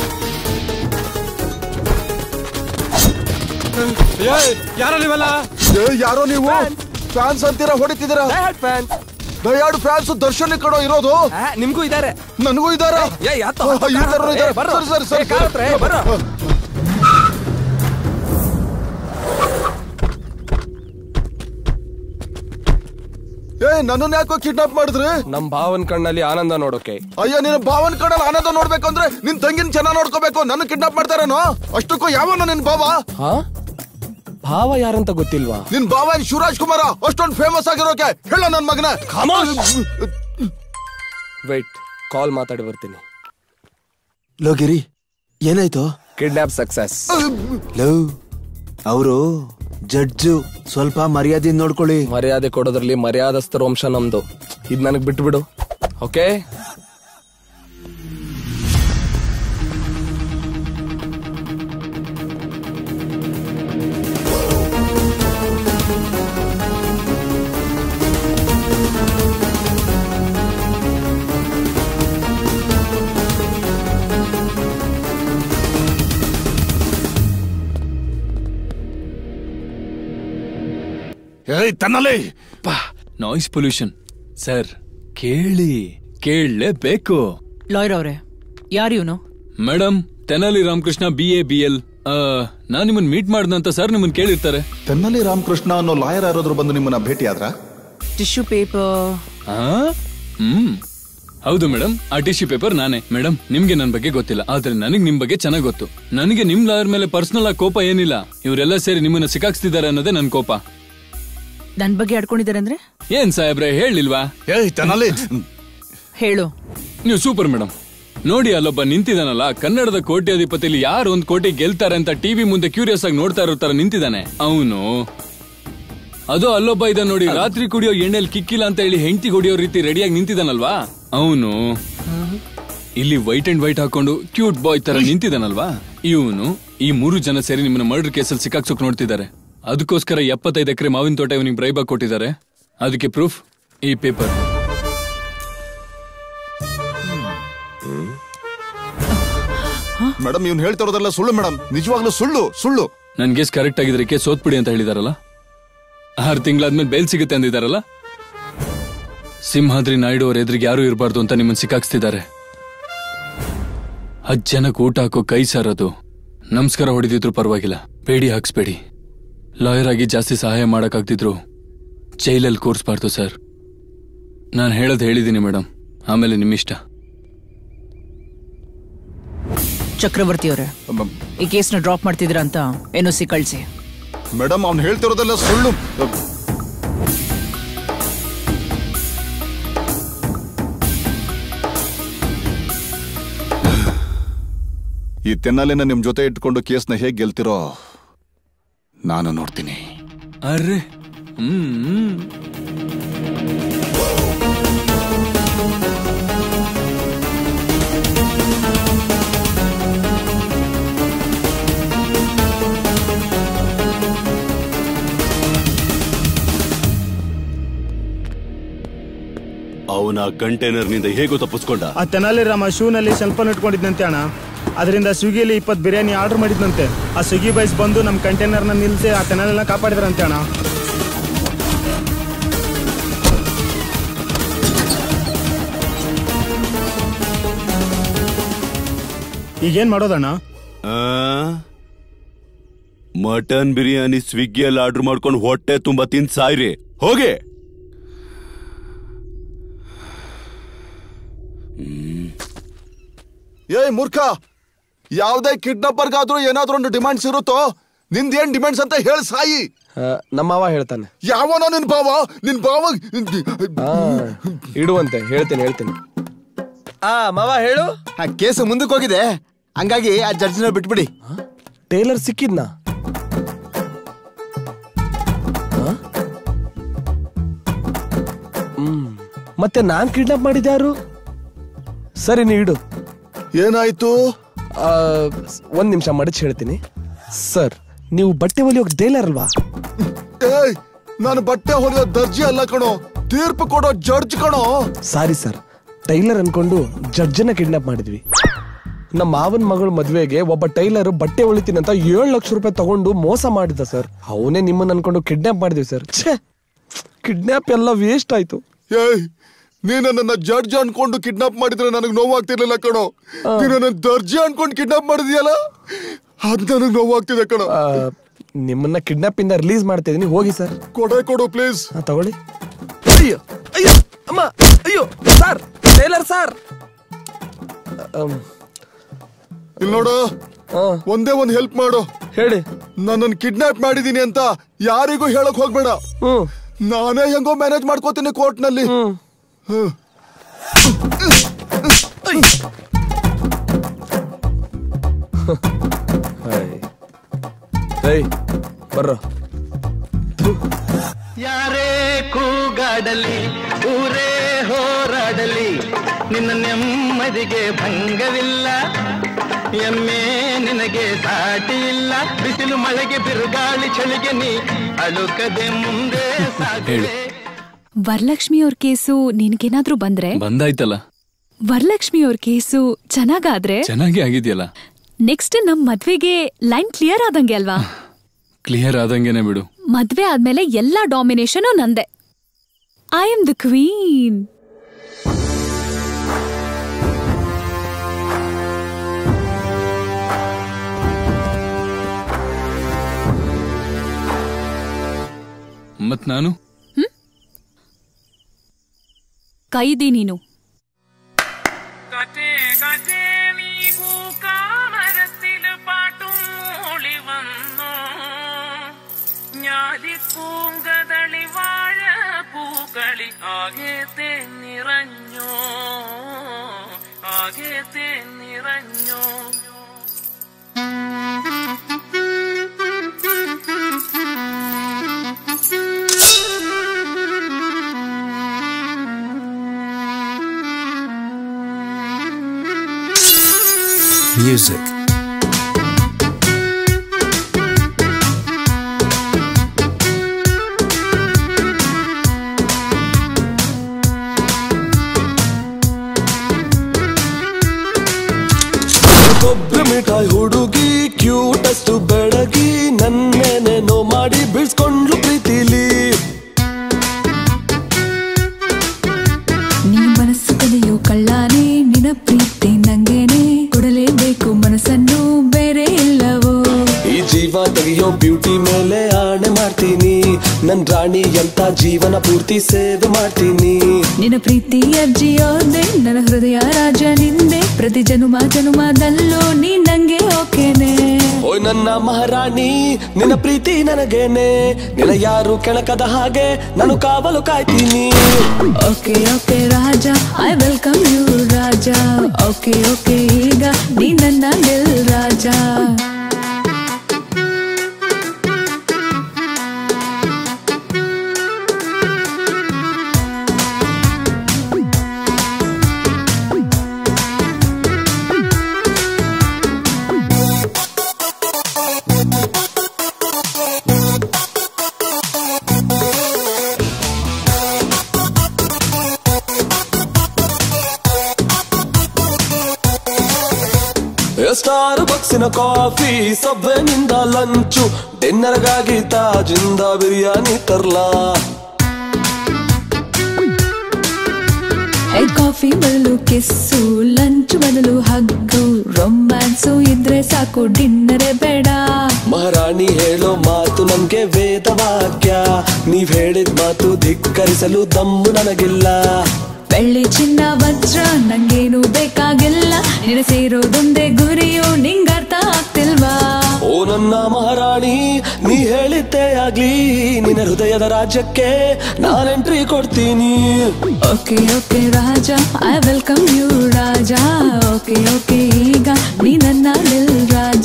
ಯಾರಲ್ಲಿವಲ್ಲ ಏಯ್ ಯಾರೋ ನೀವು ಫ್ಯಾನ್ಸ್ ಅಂತೀರಾ ಹೊಡಿತಿದ್ದೀರಾ ದಯಾಡು ಫ್ಯಾನ್ಸ್ ದರ್ಶನ್ ಕಡೆ ಇರೋದು ನಿಮ್ಗೂ ಇದಾರೆ ನನಗೂ ಇದಾರ ಏ, ಯಾತೋ? ಸರಿ ಸರಿ ಸರಿ ಏ, ಕಾರ್ ಹತ್ರ, ಏ, ಬರ್ರೋ. ಏ ನನ್ನನ್ನ ಯಾಕೋ ಕಿಡ್ನಾಪ್ ಮಾಡಿದ್ರಿ ನಮ್ ಭಾವನ್ ಕಣ್ಣಲ್ಲಿ ಆನಂದ ನೋಡೋಕೆ ಅಯ್ಯ ನಿನ್ನ ಭಾವನ್ ಕಡಲ್ ಆನಂದ ನೋಡ್ಬೇಕಂದ್ರೆ ನಿನ್ ತಂಗಿನ ಚೆನ್ನಾಗ್ ನೋಡ್ಕೋಬೇಕು ನನ್ನ ಕಿಡ್ನಾಪ್ ಮಾಡ್ತಾರೇನೋ ಅಷ್ಟಕ್ಕೂ ಯಾವನ ನಿನ್ ಭಾವ ಹಾ ಭಾವ ಯಾರಂತ ಗೊತ್ತಿಲ್ವಾ ನಿನ್ ಭಾವ ಏನ್ ಶಿವರಾಜ್ ಕುಮಾರ ಅಷ್ಟೊಂದು ಫೇಮಸ್ ಆಗಿರೋಕೆ ಹೇಳ ನನ್ ಮಗನ ವೇಟ್ ಕಾಲ್ ಮಾತಾಡಿ ಬರ್ತೀನಿ ಲೋಗಿರಿ ಏನಾಯ್ತು ಕಿಡ್ನಾಪ್ ಸಕ್ಸಸ್ ಲವ್ ಅವರು ಜಡ್ಜು ಸ್ವಲ್ಪ ಮರ್ಯಾದೆ ನೋಡ್ಕೊಳ್ಳಿ ಮರ್ಯಾದೆ ಕೊಡೋದ್ರಲ್ಲಿ ಮರ್ಯಾದಸ್ಥರ ವಂಶ ನಮ್ದು ಇದ್ ನನಗ್ ಬಿಟ್ಬಿಡು ಓಕೆ ಏಯ್ ತನ್ನಲಿ ನಾಯ್ಸ್ ಪೊಲ್ಯೂಷನ್ ಸರ್ ಕೇಳಿ ಕೇಳಲೇಬೇಕು ಲಾಯರ್ ಅವ್ರೆ ಯಾರು ಇವನು madam Tenali Ramakrishna B A B L ನಾನ್ ನಿಮ್ಮನ್ನ ಮೀಟ್ ಮಾಡ್ದಂತ ಸರ್ ನಿಮ್ಮನ್ನ ಕೇಳಿರ್ತಾರೆ ತೆನ್ನಲಿ ರಾಮಕೃಷ್ಣ ಅನ್ನೋ ಲಾಯರ್ ಯಾರಾದ್ರೂ ಬಂದು ನಿಮ್ಮನ್ನ ಭೇಟಿ ಆದ್ರ ಟಿಶ್ಯೂ ಪೇಪರ್ ಆ? ಹ್ಮ್ ಹೌದು ಮೇಡಮ್ ಆ ಟಿಶ್ಯೂ ಪೇಪರ್ ನಾನೇ ಮೇಡಮ್ ನಿಮ್ಗೆ ನನ್ ಬಗ್ಗೆ ಗೊತ್ತಿಲ್ಲ ಆದ್ರೆ ನನಗ್ ನಿಮ್ ಬಗ್ಗೆ ಚೆನ್ನಾಗ್ ಗೊತ್ತು ನನಗೆ ನಿಮ್ ಲಾಯರ್ ಮೇಲೆ ಪರ್ಸನಲ್ ಆಗಿ ಕೋಪ ಏನಿಲ್ಲ ಇವರೆಲ್ಲ ಸೇರಿ ನಿಮ್ಮನ್ನ ಸಿಕ್ಕಾಕ್ಸ್ತಿದ್ದಾರೆ ಅನ್ನೋದೇ ನನ್ ಕೋಪ ನನ್ ಬಗ್ಗೆ ಆಡ್ಕೊಂಡಿದ್ದಾರೆ ಅಂದ್ರೆ ಏನ್ ಸಾಹೇಬ್ರೆ ಹೇಳಿಲ್ವಾ ಹೇಳು ನೀವು ಸೂಪರ್ ಮೇಡಮ್ ನೋಡಿ ಅಲ್ಲೊಬ್ಬ ನಿಂತಿದಾನಲ್ಲ ಕನ್ನಡದ ಕೋಟ್ಯಾಧಿಪತಿಲಿ ಯಾರು ಒಂದ್ ಕೋಟಿ ಗೆಲ್ತಾರೆ ಅಂತ ಟಿವಿ ಮುಂದೆ ಕ್ಯೂರಿಯಸ್ ಆಗಿ ನೋಡ್ತಾ ಇರೋ ತರ ನಿಂತಿದ್ದಾನೆ ಅವನು ಅದು ಅಲ್ಲೊಬ್ಬ ಇದ ನೋಡಿ ರಾತ್ರಿ ಕುಡಿಯೋ ಎಣ್ಣೆಲ್ ಕಿಕ್ಕಿಲ್ಲ ಅಂತ ಹೇಳಿ ಹೆಂಡತಿ ಹೊಡಿಯೋ ರೀತಿ ರೆಡಿಯಾಗಿ ನಿಂತಿದಾನಲ್ವಾ ಅವನು ಇಲ್ಲಿ ವೈಟ್ ಅಂಡ್ ವೈಟ್ ಹಾಕೊಂಡು ಕ್ಯೂಟ್ ಬಾಯ್ ತರ ನಿಂತಿದಾನಲ್ವಾ ಇವನು ಈ ಮೂರು ಜನ ಸೇರಿ ನಿಮ್ಮನ್ನ ಮರ್ಡರ್ ಕೇಸಲ್ಲಿ ಸಿಕ್ಕಾಕ್ಸೋಕ್ ನೋಡ್ತಿದ್ದಾರೆ ಅದಕ್ಕೋಸ್ಕರ ಎಪ್ಪತ್ತೈದು ಎಕರೆ ಮಾವಿನ ತೋಟ ಇವನಿಗೆ ಬ್ರೈಬಾಗ್ ಕೊಟ್ಟಿದ್ದಾರೆ ಅದಕ್ಕೆ ಪ್ರೂಫ್ ಈ ಪೇಪರ್ ಮೇಡಮ್ ಇವ್ನು ಹೇಳ್ತಿರೋದೆಲ್ಲ ಸುಳ್ಳು ಮೇಡಮ್ ನಿಜವಾಗ್ಲೂ ಸುಳ್ಳು ಸುಳ್ಳು ನನ್ ಗೆಸ್ ಕರೆಕ್ಟ್ ಆಗಿದ್ರೆ ಕೇಸ್ ಸೋತ್ಬಿಡಿ ಅಂತ ಹೇಳಿದಾರಲ್ಲ ಆರು ತಿಂಗಳಾದ್ಮೇಲೆ ಬೇಲ್ ಸಿಗುತ್ತೆ ಅಂದಿದಾರಲ್ಲ ಸಿಂಹಾದ್ರಿ ನಾಯ್ಡು ಅವ್ರ ಎದುರಿಗೆ ಯಾರು ಇರಬಾರ್ದು ಅಂತ ನಿಮ್ಮನ್ನ ಸಿಕ್ಕಾಕ್ಸ್ತಿದ್ದಾರೆ ಹತ್ತು ಜನಕ್ಕೆ ಊಟ ಹಾಕೋ ಕೈ ಸರ್ ಅದು ನಮಸ್ಕಾರ ಹೊಡೆದಿದ್ರು ಪರವಾಗಿಲ್ಲ ಬೇಡಿ ಹಾಕ್ಸ್ಬೇಡಿ ಲಾಯರ್ ಆಗಿ ಜಾಸ್ತಿ ಸಹಾಯ ಮಾಡಕ್ಕಾಗ್ತಿದ್ರು ಜೈಲಲ್ಲಿ ಕೂರಿಸ್ಬಾರ್ದು ಸರ್ ನಾನು ಹೇಳೋದು ಹೇಳಿದ್ದೀನಿ ಮೇಡಮ್ ಆಮೇಲೆ ನಿಮ್ಮಿಷ್ಟ ಚಕ್ರವರ್ತಿ ಅವರೇ ಈ ಕೇಸ್ನ ಡ್ರಾಪ್ ಮಾಡ್ತಿದ್ರ ಅಂತ ಎನ್ ಸಿ ಕಳ್ಸಿ ಮೇಡಮ್ ಅವ್ನು ಹೇಳ್ತಿರೋದೆಲ್ಲ ಸುಳ್ಳು ಈ ತೆನ್ನಲಿನ ನಿಮ್ ಜೊತೆ ಇಟ್ಕೊಂಡು ಕೇಸ್ನ ಹೇಗ್ ಗೆಲ್ತಿರೋ ನಾನು ನೋಡ್ತೀನಿ ಅರ್ರೆ ಹ್ಮ್ ಅವನ ಕಂಟೈನರ್ನಿಂದ ಹೇಗೋ ತಪ್ಪಿಸ್ಕೊಂಡ ಆ ತೆನಾಲಿ ರಾಮ ಶೂನಲ್ಲಿ ಸ್ವಲ್ಪ ಇಟ್ಕೊಂಡಿದ್ದಂತೆ ಅಣ್ಣ ಅದರಿಂದ ಸ್ವಿಗ್ಗಿಲಿ ಇಪ್ಪತ್ತು ಬಿರಿಯಾನಿ ಆರ್ಡರ್ ಮಾಡಿದ್ನಂತೆ ಆ ಸ್ವಿಗ್ಗಿ ಬೈಸ್ ಬಂದು ನಮ್ಮ ಕಂಟೈನರ್ನ ನಿಲ್ಲಿಸಿ ಆ ತೆನಾಲಿನ ಕಾಪಾಡಿದ್ರಂತೆ ಅಣ್ಣ ಈಗೇನ್ ಮಾಡೋದಣ್ಣ ಆ? ಮಟನ್ ಬಿರಿಯಾನಿ ಸ್ವಿಗ್ಗಿಯಲ್ಲಿ ಆರ್ಡರ್ ಮಾಡ್ಕೊಂಡು ಹೊಟ್ಟೆ ತುಂಬಾ ತಿಂದ್ ಸಾಯ್ರಿ ಹೋಗಿ ಏಯ್ ಮೂರ್ಖ ಯಾವ್ದೇ ಕಿಡ್ನಾಪರ್ಗಾದ್ರೂ ಏನಾದ್ರೂ ಒಂದು ಡಿಮಾಂಡ್ಸ್ ಇರುತ್ತೋ ನಿಂದೇನ್ ಡಿಮಾಂಡ್ಸ್ ಅಂತ ಹೇಳಿ ಸಾಯಿ ನಮ್ಮ ಮಾವ ಹೇಳ್ತಾನೆ ಯಾವನೋ ನಿನ್ ಭಾವ ನಿನ್ ಭಾವ ಆ, ಇಡುವಂತೆ ಹೇಳ್ತೇನೆ ಹೇಳ್ತೇನೆ ಆ ಮಾವ ಹೇಳು ಆ ಕೇಸು ಮುಂದಕ್ಕೆ ಹೋಗಿದೆ ಹಂಗಾಗಿ ಆ ಜಡ್ಜ್ನ ಬಿಟ್ಬಿಡಿ ಟೇಲರ್ ಸಿಕ್ಕಿದ್ನಾ ಆ? ಹ್ಮ್ ಮತ್ತೆ ನಾನ್ ಕಿಡ್ನಾಪ್ ಮಾಡಿದ್ಯಾರು ಸರಿ ನೀ ಇಡು ಏನಾಯ್ತು ಒಂದ್ ನಿಮಿಷ ಮಡಚಿ ಹೇಳ್ತೀನಿ ಸರ್ ನೀವು ಬಟ್ಟೆ ಹೊಲಿಯೋಕ್ ಟೇಲರ್ ಅಲ್ವಾ ಏಯ್ ನಾನು ಬಟ್ಟೆ ಹೊಲಿಯೋ ದರ್ಜಿ ಅಲ್ಲ ಕಣೋ ತೀರ್ಪು ಕೊಡೋ ಜಡ್ಜ್ ಕಣೋ ಸಾರಿ ಸರ್ ಟೈಲರ್ ಅನ್ಕೊಂಡು ಜಡ್ಜನ್ನ ಕಿಡ್ನಾಪ್ ಮಾಡಿದ್ವಿ ನಮ್ಮ ಮಾವನ್ ಮಗಳ ಮದ್ವೆಗೆ ಒಬ್ಬ ಟೈಲರ್ ಬಟ್ಟೆ ಹೊಳಿತೀನಿ ಅಂತ ಏಳು ಲಕ್ಷ ರೂಪಾಯಿ ತಗೊಂಡು ಮೋಸ ಮಾಡಿದ ಸರ್ ಅವನೇ ನಿಮ್ಮನ್ನ ಅನ್ಕೊಂಡು ಕಿಡ್ನಾಪ್ ಮಾಡಿದ್ವಿ ಸರ್ ಛೇ ಕಿಡ್ನಾಪ್ ಎಲ್ಲ ವೇಸ್ಟ್ ಆಯ್ತು ಏಯ್ ನೀನು ನನ್ನ ಜಡ್ಜ್ ಅನ್ಕೊಂಡು ಕಿಡ್ನಾಪ್ ಮಾಡಿದ್ರೆ ನನಗೆ ನೋವಾಗ್ತಿರ್ಲಿಲ್ಲ ಕಣೋ ನೀನು ನನ್ನ ದರ್ಜಿ ಅನ್ಕೊಂಡು ಕಿಡ್ನಾಪ್ ಮಾಡಿದ್ಯಲ್ಲ ಅದ್ ನನಗೆ ನೋವಾಗ್ತಿದೆ ಕಣೋ ಆ, ನಿಮ್ಮನ್ನ ಕಿಡ್ನಾಪ್ ಇಂದ ರಿಲೀಸ್ ಮಾಡ್ತಿದೀನಿ ಹೋಗಿ ಸರ್ ಕೊಡೆ ಕೊಡು ಪ್ಲೀಸ್ ತಗೊಳ್ಳಿ ಅಯ್ಯೋ ಅಯ್ಯೋ ಅಮ್ಮ ಅಯ್ಯೋ ಸರ್ ಟೈಲರ್ ಸರ್ ಇಲ್ಲಿ ನೋಡು ಒಂದೇ ಒಂದ್ ಹೆಲ್ಪ್ ಮಾಡು ಹೇಳಿ ನನ್ನನ್ನು ಕಿಡ್ನಾಪ್ ಮಾಡಿದೀನಿ ಅಂತ ಯಾರಿಗೂ ಹೇಳಕ್ ಹೋಗ್ಬೇಡ ನಾನೇ ಹೆಂಗೋ ಮ್ಯಾನೇಜ್ ಮಾಡ್ಕೋತೀನಿ ಕೋರ್ಟ್ ನಲ್ಲಿ ಹ್ಮ್. ಏಯ್ ಬರ್ರೋ ಯಾರೇ ಕೂಗಾಡಲಿ ಊರೇ ಹೋರಾಡಲಿ ನಿನ್ನ ನೆಮ್ಮದಿಗೆ ಭಂಗವಿಲ್ಲ ಎಮ್ಮೆ ನಿನಗೆ ಸಾಟಿ ಇಲ್ಲ ಬಿಸಿಲು ಮಳೆಗೆ ಬಿರುಗಾಳಿ ಚಳಿಗೆ ನೀ ಅಳುಕದೆ ಮುಂದೆ ಸಾಗುವೆ ವರಲಕ್ಷ್ಮಿ ಅವ್ರ ಕೇಸು ನಿನ್ಗೇನಾದ್ರೂ ಬಂದ್ರೆ ಬಂದಾಯ್ತಲ್ಲ ವರಲಕ್ಷ್ಮಿ ಅವ್ರ ಕೇಸು ಚೆನ್ನಾಗಾದ್ರೆ ಚೆನ್ನಾಗಿ ಆಗಿದ್ಯಲ್ಲ ನೆಕ್ಸ್ಟ್ ನಮ್ ಮದ್ವೆಗೆ ಲೈನ್ ಕ್ಲಿಯರ್ ಆದಂಗೆ ಅಲ್ವಾ ಕ್ಲಿಯರ್ ಆದಂಗೆನೆ ಬಿಡು ಮದ್ವೆ ಆದ್ಮೇಲೆ ಎಲ್ಲಾ ಡಾಮಿನೇಷನ್ ನಂದೆ ಐ ಆಮ್ ದ ಕ್ವೀನ್ ಮತ್ ನಾನು ಕೈದಿ ನೀನು ഞാലിപ്പൂങ്കതളി വാഴ പൂക്കളി ആകെ നിറഞ്ഞോ ആകെ നിറഞ്ഞോ Music. ಕೊಬ್ಬರಿ ಮಿಠಾಯಿ ಹುಡುಗಿ ಕ್ಯೂಟಸ್ಟ್ ಬೆಳಗಿ ನನ್ನೇನೇನೋ ಮಾಡಿ ಬಿಡ್ಸ್ಕೊಂಡ್ಲು ಪ್ರೀತಿಲಿ ನೀ ಮನಸ್ಸು ಕಲಿಯೋ ಕಳ್ಳಾನೆ ನಿನ ಪ್ರೀತಿ ನಂಗೇನೆ ಕೊಡಲೇಬೇಕು ಮನಸ್ಸನ್ನು ಬೇರೆ ಇಲ್ಲವೋ ಈ ಜೀವ ತೆಗಿಯೋ ಬ್ಯೂಟಿ ಮೇಲೆ ಆಣೆ ಮಾಡ್ತೀನಿ ನನ್ ರಾಣಿ ಅಂತ ಜೀವನ ಪೂರ್ತಿ ಸೇವೆ ಮಾಡ್ತೀನಿ ನಿನ್ನ ಪ್ರೀತಿ ಅರ್ಜಿಯೋದೆ ನನ್ನ ಹೃದಯ ರಾಜ ನಿಂದೆ ಪ್ರತಿ ಜನುಮ ಜನುಮದಲ್ಲೂ ನೀ ನಂಗೆ ಓಕೆನೆ ಓಯ್ ನನ್ನ ಮಹಾರಾಣಿ ನಿನ್ನ ಪ್ರೀತಿ ನನಗೇನೆ ನಿನ್ನ ಯಾರು ಕೆಣಕದ ಹಾಗೆ ನಾನು ಕಾವಲು ಕಾಯ್ತೀನಿ ಓಕೆ ಓಕೆ ರಾಜ ಐ ವೆಲ್ಕಮ್ ಯು ರಾಜ ಓಕೆ ಓಕೆ ಈಗ ನೀ ನನ್ನ ದಿಲ್ ರಾಜ ಸ್ಟಾರ್ ಬಕ್ಸಿನ ಕಾಫಿ ಸಬ್ವೆನಿಂದ ಲಂಚು ಡಿನ್ನರ್ಗಾಗಿ ತಾಜಿಂದ ಬಿರಿಯಾನಿ ತರ್ಲಾ ಐ ಕಾಫಿ ಬದಲು ಕಿಸ್ಸು ಲಂಚ್ ಬದಲು ಹಗ್ಗು ರೊಮ್ಯಾನ್ಸು ಇದ್ರೆ ಸಾಕು ಡಿನ್ನರೇ ಬೇಡ ಮಹಾರಾಣಿ ಹೇಳೋ ಮಾತು ನಮ್ಗೆ ವೇದವಾಕ್ಯ ನೀವ್ ಹೇಳಿದ ಮಾತು ಧಿಕ್ಕರಿಸಲು ದಮ್ಮು ನನಗಿಲ್ಲ ಬೆಳ್ಳಿ ಚಿನ್ನ ವಜ್ರ ನಂಗೇನು ಬೇಕಾಗಿಲ್ಲ ನಿನ್ನ ಸೇರೋದೊಂದೇ ಗುರಿಯು ನಿಂಗರ್ಥ ಆಗ್ತಿಲ್ವಾ ಓ ನನ್ನ ಮಹಾರಾಣಿ ನೀ ಹೇಳಿದ್ದೇ ಆಗ್ಲಿ ನಿನ್ನ ಹೃದಯದ ರಾಜ್ಯಕ್ಕೆ ನಾನ್ ಎಂಟ್ರಿ ಕೊಡ್ತೀನಿ ಓಕೆ ಓಕೆ ರಾಜ ಐ ವೆಲ್ಕಮ್ ಯು ರಾಜ ಓಕೆ ಓಕೆ ಈಗ ನೀ ನನ್ನ ದಿಲ್ ರಾಜ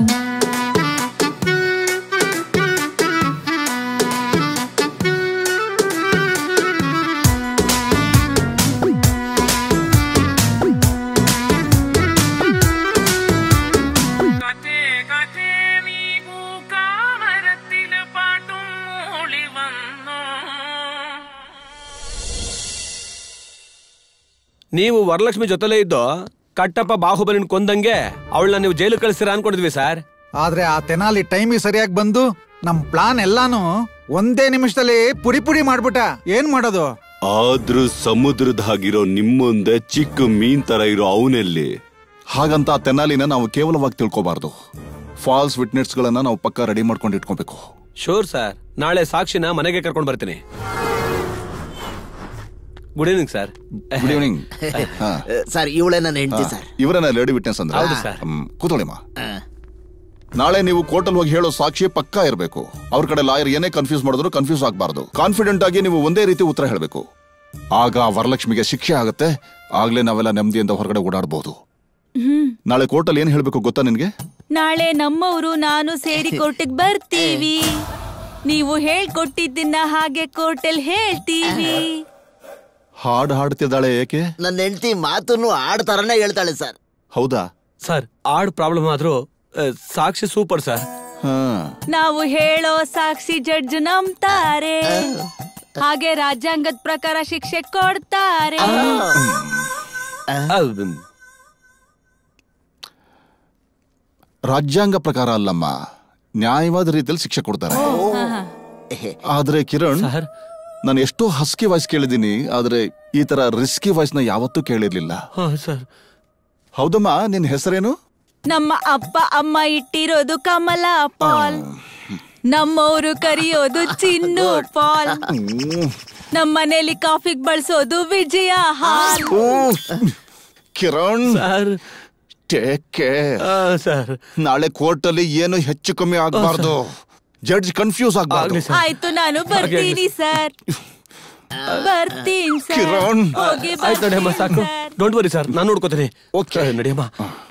ನೀವು ವರಲಕ್ಷ್ಮಿ ಜೊತೆಲೇ ಇದ್ದು ಕಟ್ಟಪ್ಪ ಬಾಹುಬಲಿನ ಕೊಂದಂಗೆ ಅವಳನ್ನ ನೀವು ಜೈಲು ಕಳಿಸ್ತೀರಾ ಅನ್ಕೊಂಡಿದ್ವಿ ಸರ್ ಆದ್ರೆ ಆ ತೆನಾಲಿ ಟೈಮಿಗೆ ಸರಿಯಾಗಿ ಬಂದು ನಮ್ ಪ್ಲಾನ್ ಎಲ್ಲಾನು ಒಂದೇ ನಿಮಿಷದಲ್ಲಿ ಪುಡಿ ಪುಡಿ ಮಾಡ್ಬಿಟ್ಟ ಏನ್ ಮಾಡೋದು ಆದ್ರೂ ಸಮುದ್ರದ ಹಾಗಿರೋ ನಿಮ್ಮುಂದೆ ಚಿಕ್ಕ ಮೀನ್ ತರ ಇರೋ ಅವನೆಲ್ಲಿ ಹಾಗಂತ ಆ ತೆನಾಲಿನ ನಾವು ಕೇವಲವಾಗಿ ತಿಳ್ಕೊಬಾರ್ದು ಫಾಲ್ಸ್ ವಿಟ್ನೆಸ್ಗಳನ್ನ ನಾವು ಪಕ್ಕ ರೆಡಿ ಮಾಡ್ಕೊಂಡು ಇಟ್ಕೊಬೇಕು ಶೋರ್ ಸರ್ ನಾಳೆ ಸಾಕ್ಷಿನ ಮನೆಗೆ ಕರ್ಕೊಂಡು ಬರ್ತೀನಿ good evening sir good evening sir ಇವಳೇ ನನ್ನ ಹೆಂಡತಿ ಸರ್ ಇವರನ್ನ ಲೇಡಿ ವಿಟ್ನೆಸ್ ಅಂದ್ರೆ ಹೌದು ಸರ್. ಹ್ಮ್, ಕೂತ್ಕೊಳ್ಳಿಮ್ಮ ನಾಳೆ ನೀವು ಕೋರ್ಟಲ್ ಹೋಗಿ ಹೇಳೋ ಸಾಕ್ಷಿ ಪಕ್ಕಾ ಇರಬೇಕು ಅವ್ರ ಕಡೆ ಲಾಯರ್ ಏನೇ ಕನ್ಫ್ಯೂಸ್ ಮಾಡಿದ್ರು ಕನ್ಫ್ಯೂಸ್ ಆಗಬಾರ್ದು ಕಾನ್ಫಿಡೆಂಟ್ ಆಗಿ ನೀವು ಒಂದೇ ರೀತಿ ಉತ್ತರ ಹೇಳಬೇಕು ಆಗ ಆ ವರಲಕ್ಷ್ಮಿಗೆ ಶಿಕ್ಷೆ ಆಗುತ್ತೆ ಆಗ್ಲೇ ನಾವೆಲ್ಲ ನೆಮ್ಮದಿಯಿಂದ ಹೊರಗಡೆ ಓಡಾಡಬಹುದು ಹ್ಮ್ ನಾಳೆ ಕೋರ್ಟಲ್ ಏನ್ ಹೇಳ್ಬೇಕು ಗೊತ್ತಾ ನಿನ್ಗೆ ನಾಳೆ ನಮ್ಮವರು ನಾನು ಸೇರಿ ಕೋರ್ಟಿಗೆ ಬರ್ತೀವಿ ನೀವು ಹೇಳ್ಕೊಟ್ಟಿದ್ದನ್ನ ಹಾಗೆ ಕೋರ್ಟಲ್ ಹೇಳ್ತೀವಿ ಹಾಡು ಹಾಡ್ತಿದ್ದಾಳೆ ಏಕೆ ನನ್ನ ಹೆಂಡತಿ ಮಾತನ್ನು ಆಡ್ತಾರನೇ ಹೇಳ್ತಾಳೆ ಸರ್ ಹೌದಾ ಸರ್ ಆಡ್ ಪ್ರಾಬ್ಲಮ್ ಆದ್ರೂ ಆ, ಸಾಕ್ಷಿ ಸೂಪರ್ ಸರ್ ನಾವು ಹೇಳೋ ಸಾಕ್ಷಿ ಜಡ್ಜ್ ನಂಬ್ತಾರೆ ಹಾಗೆ ರಾಜ್ಯಾಂಗದ ಪ್ರಕಾರ ಶಿಕ್ಷೆ ಕೊಡ್ತಾರೆ ರಾಜ್ಯಾಂಗ ಪ್ರಕಾರ ಅಲ್ಲಮ್ಮ ನ್ಯಾಯವಾದ ರೀತಿಯಲ್ಲಿ ಶಿಕ್ಷೆ ಕೊಡ್ತಾರೆ ಆದ್ರೆ ಕಿರಣ್ ನಾನು ಎಷ್ಟೋ ಹಸ್ಕಿ ವಾಯ್ಸ್ ಕೇಳಿದ್ದೀನಿ ಆದ್ರೆ ಈ ತರ ರಿಸ್ಕಿ ವಾಯ್ಸ್ ನ ಯಾವತ್ತೂ ಕೇಳಿರ್ಲಿಲ್ಲ ಸರ್ ಹೌದಮ್ಮ ನಿನ್ ಹೆಸರೇನು ನಮ್ಮ ಅಪ್ಪ ಅಮ್ಮ ಇಟ್ಟಿರೋದು ಕಮಲ ಪಾಲ್ ನಮ್ಮವರು ಕರಿಯೋದು ಚಿನ್ನು ಪಾಲ್ ನಮ್ಮ ಮನೇಲಿ ಕಾಫಿಗ್ ಬಳಸೋದು ವಿಜಯ ಹಾಲ್ ಕಿರಣ್ ಟೇಕ್ ಕೇರ್ ಸರ್ ನಾಳೆ ಕೋರ್ಟ್ ಅಲ್ಲಿ ಏನು ಹೆಚ್ಚು ಕಮ್ಮಿ ಆಗಬಾರ್ದು ಜಡ್ಜ್ ಕನ್ಫ್ಯೂಸ್ ಆಗಬಾರ್ದು ಆಯ್ತು ನಾನು ಬರ್ತೀನಿ ಸರ್ ಬರ್ತೀನಿ ಸರ್ ಕಿರಣ್. ಹೋಗಿ ಆಯ್ತು ನಡಿಯಮ್ಮ ಸಾಕು ಡೋಂಟ್ ವರಿ ಸರ್ ನಾನು ನೋಡ್ಕೋತೀನಿ ಓಕೆ ನಡಿಯಮ್ಮ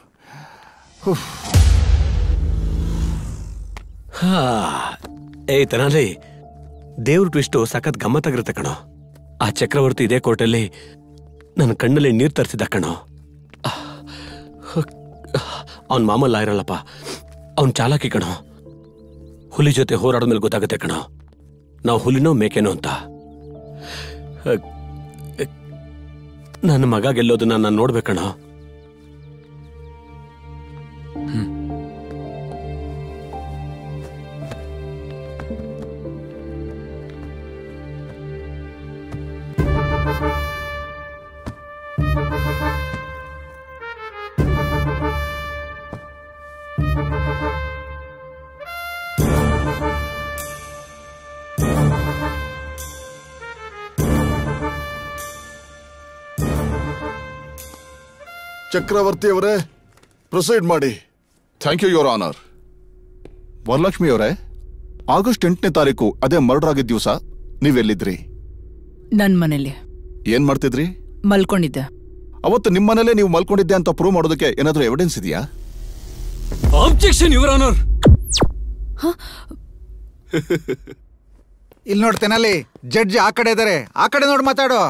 ಹಾ ಏಯ್ ತನಾಲಿ ದೇವ್ರ ಟ್ವಿಸ್ಟು ಸಖತ್ ಗಮ್ಮತ್ತಾಗಿರುತ್ತೆ ಕಣೋ ಆ ಚಕ್ರವರ್ತಿ ಇದೇ ಕೋರ್ಟಲ್ಲಿ ನನ್ನ ಕಣ್ಣಲ್ಲಿ ನೀರು ತರಿಸಿದ ಕಣೋ ಅವನ್ ಮಾಮಲ್ಲ ಇರಲ್ಲಪ್ಪ ಅವನ್ ಚಾಲಾಕಿ ಕಣೋ ಹುಲಿ ಜೊತೆ ಹೋರಾಡೋ ಮೇಲೆ ಗೊತ್ತಾಗುತ್ತೆ ಕಣೋ ನಾವು ಹುಲಿನೋ ಮೇಕೆನೋ ಅಂತ ಅಹ್, ಅಹ್, ನನ್ನ ಮಗ ಗೆಲ್ಲೋದನ್ನ ನಾನು ನೋಡ್ಬೇಕಣ ಚಕ್ರವರ್ತಿ ಅವರೇ ಪ್ರೊಸೀಡ್ ಮಾಡಿ thank you your honour Varalakshmi ಅವರೇ ಆಗಸ್ಟ್ ಎಂಟನೇ ತಾರೀಕು ಅದೇ ಮರ್ಡರ್ ಆಗಿದ್ದ ದಿವಸ ನೀವೆಲ್ಲಿದ್ರಿ ನನ್ ಮನೇಲಿ ಏನ್ ಮಾಡ್ತಿದ್ರಿ ಮಲ್ಕೊಂಡಿದ್ದೆ ಅವತ್ತು ನಿಮ್ಮ ಮನೇಲೆ ನೀವು ಮಲ್ಕೊಂಡಿದ್ದೆ ಅಂತ ಪ್ರೂವ್ ಮಾಡೋದಕ್ಕೆ ಏನಾದ್ರೂ ಎವಿಡೆನ್ಸ್ ಇದೆಯಾ ಆಬ್ಜೆಕ್ಷನ್ ಯುವರ್ ಆನರ್ ಇಲ್ಲಿ ನೋಡ್ತೇನಲ್ಲಿ ಜಡ್ಜ್ ಆ ಕಡೆ ಇದಾರೆ ಆ ಕಡೆ ನೋಡಿ ಮಾತಾಡೋ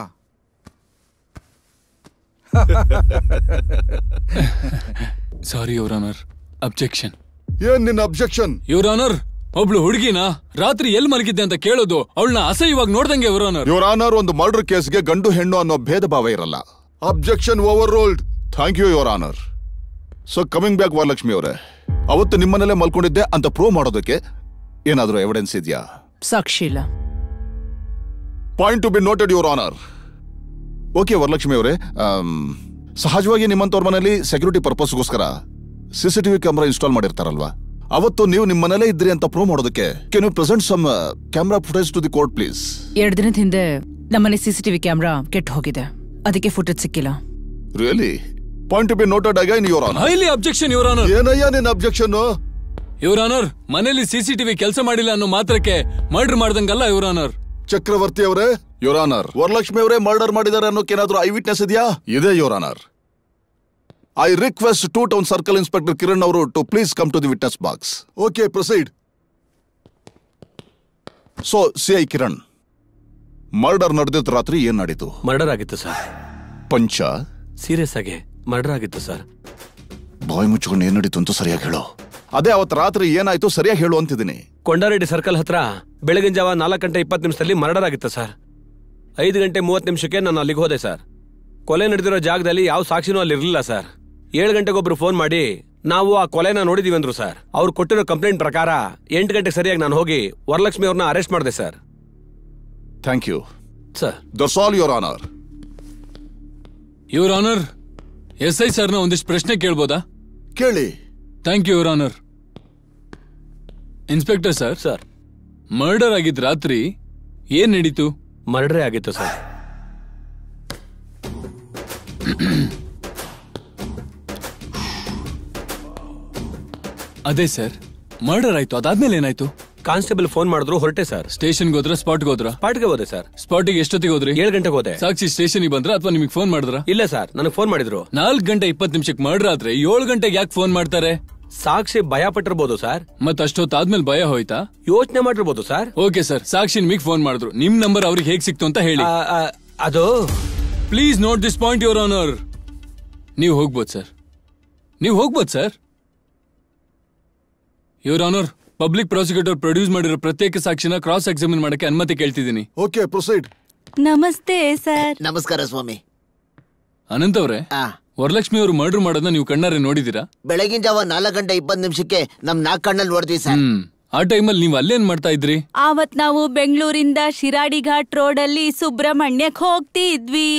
ಸಾರಿ ಯುವರ್ ಆನರ್ ಅಬ್ಜೆಕ್ಷನ್ ಏನ್ ನಿನ್ನ ಅಬ್ಜೆಕ್ಷನ್ ಯುವರ್ ಆನರ್ ಒಬ್ಳು ಹುಡುಗಿನ ರಾತ್ರಿ ಎಲ್ ಮಲಗಿದ್ದೆ ಅಂತ ಕೇಳೋದು ಅವಳನ್ನ ಅಸಹ್ಯವಾಗಿ ನೋಡ್ದಂಗೆ ಯುವರ್ ಆನರ್ ಯೋರ್ ಆನರ್ ಒಂದು ಮರ್ಡರ್ ಕೇಸ್ಗೆ ಗಂಡು ಹೆಣ್ಣು ಅನ್ನೋ ಭೇದ ಭಾವ ಇರಲ್ಲ objection overruled thank you your honour so coming back Varalakshmi ಅವರೇ ಅವತ್ತು ನಿಮ್ಮನೇಲೆ ಮಲ್ಕೊಂಡಿದ್ದೆ ಅಂತ ಪ್ರೂವ್ ಮಾಡೋದಕ್ಕೆ ಏನಾದ್ರೂ ಎವಿಡೆನ್ಸ್ ಇದೆಯಾ ಸಾಕ್ಷಿ ಇಲ್ಲ point to be noted your honour okay Varalakshmi ಅವರೇ ಸಹಜವಾಗಿ ನಿಮ್ಮಂತವ್ರ ಮನೇಲಿ ಸೆಕ್ಯೂರಿಟಿ ಪರ್ಪಸ್ಗೋಸ್ಕರ ಸಿಸಿಟಿವಿ ಕ್ಯಾಮ್ರಾ ಇನ್ಸ್ಟಾಲ್ ಮಾಡಿರ್ತಾರಲ್ವಾ ಅವತ್ತು ನೀವು ನಿಮ್ಮ ಮನೇಲೇ ಇದ್ರಿ ಅಂತ ಪ್ರೂವ್ ಮಾಡೋದಕ್ಕೆ can you present some camera footage to the court please ಎರಡ್ ದಿನದ ಹಿಂದೆ ನಮ್ಮನೆ ಸಿಸಿಟಿವಿ ಕ್ಯಾಮ್ರಾ ಕೆಟ್ಟು ಹೋಗಿದೆ ಅದಕ್ಕೆ ಫುಟೇಜ್ ಸಿಕ್ಕಿಲ್ಲ really point to be noted again your honour highly objection your honour ಏನಯ್ಯ ನಿನ್ನ ಅಬ್ಜೆಕ್ಷನ್ ಯುವರ್ ಆನರ್ ಮನೇಲಿ ಸಿಸಿಟಿವಿ ಕೆಲಸ ಮಾಡಿಲ್ಲ ಅನ್ನೋ ಮಾತ್ರಕ್ಕೆ ಮರ್ಡರ್ ಮಾಡ್ದಂಗಲ್ಲ ಯುವರ್ ಆನರ್ ಚಕ್ರವರ್ತಿ ಅವರೇ ಯೋರ್ ಆನರ್ ವರಲಕ್ಷ್ಮಿ ಅವರೇ ಮರ್ಡರ್ ಮಾಡಿದ್ದಾರೆ ಅನ್ನೋಕೆ ಏನಾದ್ರೂ ಐ ವಿಟ್ನೆಸ್ ಇದೆಯಾ ಇದೆ your honour I request to town circle inspector Kiran ಅವರು to please come to the witness box okay proceed so C I Kiran murder ನಡೆದಿದ್ದ ರಾತ್ರಿ ಏನ್ ನಡೀತು ಮರ್ಡರ್ ಆಗಿತ್ತು ಸರ್ ಪಂಚ ಸೀರಿಯಸ್ ಆಗಿ ಮರ್ಡರ್ ಆಗಿತ್ತು ಸರ್ ಬಾಯ್ ಮುಚ್ಕೊಂಡು ಏನ್ ನಡೀತು ಅಂತ ಸರಿಯಾಗಿ ಹೇಳು ಅದೇ ಅವತ್ತು ರಾತ್ರಿ ಏನಾಯ್ತು ಸರಿಯಾಗಿ ಹೇಳು ಅಂತಿದ್ದೀನಿ ಕೊಂಡಾರೆಡ್ಡಿ ಸರ್ಕಲ್ ಹತ್ರ ಬೆಳಗಿನ ಜಾವ ನಾಲ್ಕು ಗಂಟೆ ಇಪ್ಪತ್ತು ನಿಮಿಷದಲ್ಲಿ ಮರ್ಡರ್ ಆಗಿತ್ತು ಸರ್ ಐದು ಗಂಟೆ ಮೂವತ್ತು ನಿಮಿಷಕ್ಕೆ ನಾನು ಅಲ್ಲಿಗೆ ಹೋದೆ ಸರ್ ಕೊಲೆ ನಡೆದಿರೋ ಜಾಗದಲ್ಲಿ ಯಾವ ಸಾಕ್ಷಿನೂ ಅಲ್ಲಿ ಇರಲಿಲ್ಲ ಸರ್ ಏಳು ಗಂಟೆಗೊಬ್ರು ಫೋನ್ ಮಾಡಿ ನಾವು ಆ ಕೊಲೆನ ನೋಡಿದೀವಿ ಅಂದ್ರು ಸರ್ ಅವ್ರು ಕೊಟ್ಟಿರೋ ಕಂಪ್ಲೇಂಟ್ ಪ್ರಕಾರ ಎಂಟು ಗಂಟೆಗೆ ಸರಿಯಾಗಿ ನಾನು ಹೋಗಿ ವರಲಕ್ಷ್ಮಿ ಅವ್ರನ್ನ ಅರೆಸ್ಟ್ ಮಾಡಿದೆ sir thank you sir that's all your honour your honour S I ಸರ್ನ ಒಂದಿಷ್ಟು ಪ್ರಶ್ನೆ ಕೇಳ್ಬೋದಾ ಕೇಳಿ thank you your honour inspector sir sir murder ಆಗಿದ್ ರಾತ್ರಿ ಏನ್ ನಡೀತು ಮರ್ಡರೇ ಆಗಿತ್ತು ಸರ್ ಅದೇ ಸರ್ ಮರ್ಡರ್ ಆಯ್ತು ಅದಾದ್ಮೇಲೆ ಏನಾಯ್ತು ಕಾನ್ಸ್ಟೇಬಲ್ ಫೋನ್ ಮಾಡಿದ್ರು ಹೊರಟೆ ಸರ್ ಸ್ಟೇಷನ್ಗೆ ಹೋದ್ರ ಸ್ಪಾಟ್ಗೆ ಹೋದ್ರ ಸ್ಪಾಟ್ಗೆ ಹೋದೆ ಸರ್ ಸ್ಪಾಟಿಗೆ ಎಷ್ಟೊತ್ತಿಗೆ ಹೋದ್ರಿ ಏಳು ಗಂಟೆಗೆ ಹೋದೆ ಸಾಕ್ಷಿ ಸ್ಟೇಷನ್ಗೆ ಬಂದ್ರ ಅಥವಾ ನಿಮಗೆ ಫೋನ್ ಮಾಡಿದ್ರ ಇಲ್ಲ ಸರ್ ನನಗೆ ಫೋನ್ ಮಾಡಿದ್ರು ನಾಲ್ಕು ಗಂಟೆ ಇಪ್ಪತ್ತು ನಿಮಿಷಕ್ಕೆ ಮರ್ಡರ್ ಆದ್ರೆ ಏಳು ಗಂಟೆಗೆ ಯಾಕೆ ಫೋನ್ ಮಾಡ್ತಾರೆ ಸಾಕ್ಷಿ ಭಯ ಪಟ್ಟಿರ್ಬೋದು ಸರ್ ಮತ್ ಅಷ್ಟೊತ್ತಾದ್ಮೇಲೆ ಭಯ ಹೋಯ್ತಾ ಯೋಚನೆ ಮಾಡಿರ್ಬೋದು ಸರ್ ಓಕೆ ಸರ್ ಸಾಕ್ಷಿ ನಿಮಗೆ ಫೋನ್ ಮಾಡಿದ್ರು ನಿಮ್ ನಂಬರ್ ಅವ್ರಿಗೆ ಹೇಗ್ ಸಿಕ್ತು ಅಂತ ಹೇಳಿ ಅದು please note this point your honour ನೀವು ಹೋಗ್ಬೋದು ಸರ್ ನೀವು ಹೋಗ್ಬೋದು sir your honour public prosecutor produce ಮಾಡಿರೋ ಪ್ರತ್ಯೇಕ ಸಾಕ್ಷಿನ ಕ್ರಾಸ್ ಎಕ್ಸಾಮಿನ್ ಮಾಡಕ್ಕೆ ಅನುಮತಿ ಕೇಳ್ತಿದ್ದೀನಿ ಓಕೆ ಪ್ರೊಸೀಡ್ ನಮಸ್ತೆ ಸರ್ ನಮಸ್ಕಾರ ಸ್ವಾಮಿ ಅನಂತ್ ಅವರೇ ವರಲಕ್ಷ್ಮಿ ಅವರು ಮರ್ಡರ್ ಮಾಡೋದನ್ನ ನೀವು ಕಣ್ಣಾರೆ ನೋಡಿದೀರಾ ಬೆಳಗಿನ ಜಾವ ನಾಲ್ಕು ಗಂಟೆ ಇಪ್ಪತ್ತು ನಿಮಿಷಕ್ಕೆ ನಮ್ ನಾಲ್ಕು ಕಣ್ಣಲ್ಲಿ ನೋಡ್ತೀವಿ ಸರ್ ಹ್ಮ್ ಆ ಟೈಮಲ್ಲಿ ನೀವು ಅಲ್ಲೇನ್ ಮಾಡ್ತಾ ಇದ್ರಿ ಆವತ್ ನಾವು ಬೆಂಗಳೂರಿಂದ ಶಿರಾಡಿ ಘಾಟ್ ರೋಡ್ ಅಲ್ಲಿ ಸುಬ್ರಹ್ಮಣ್ಯಕ್ ಹೋಗ್ತಿದ್ವಿ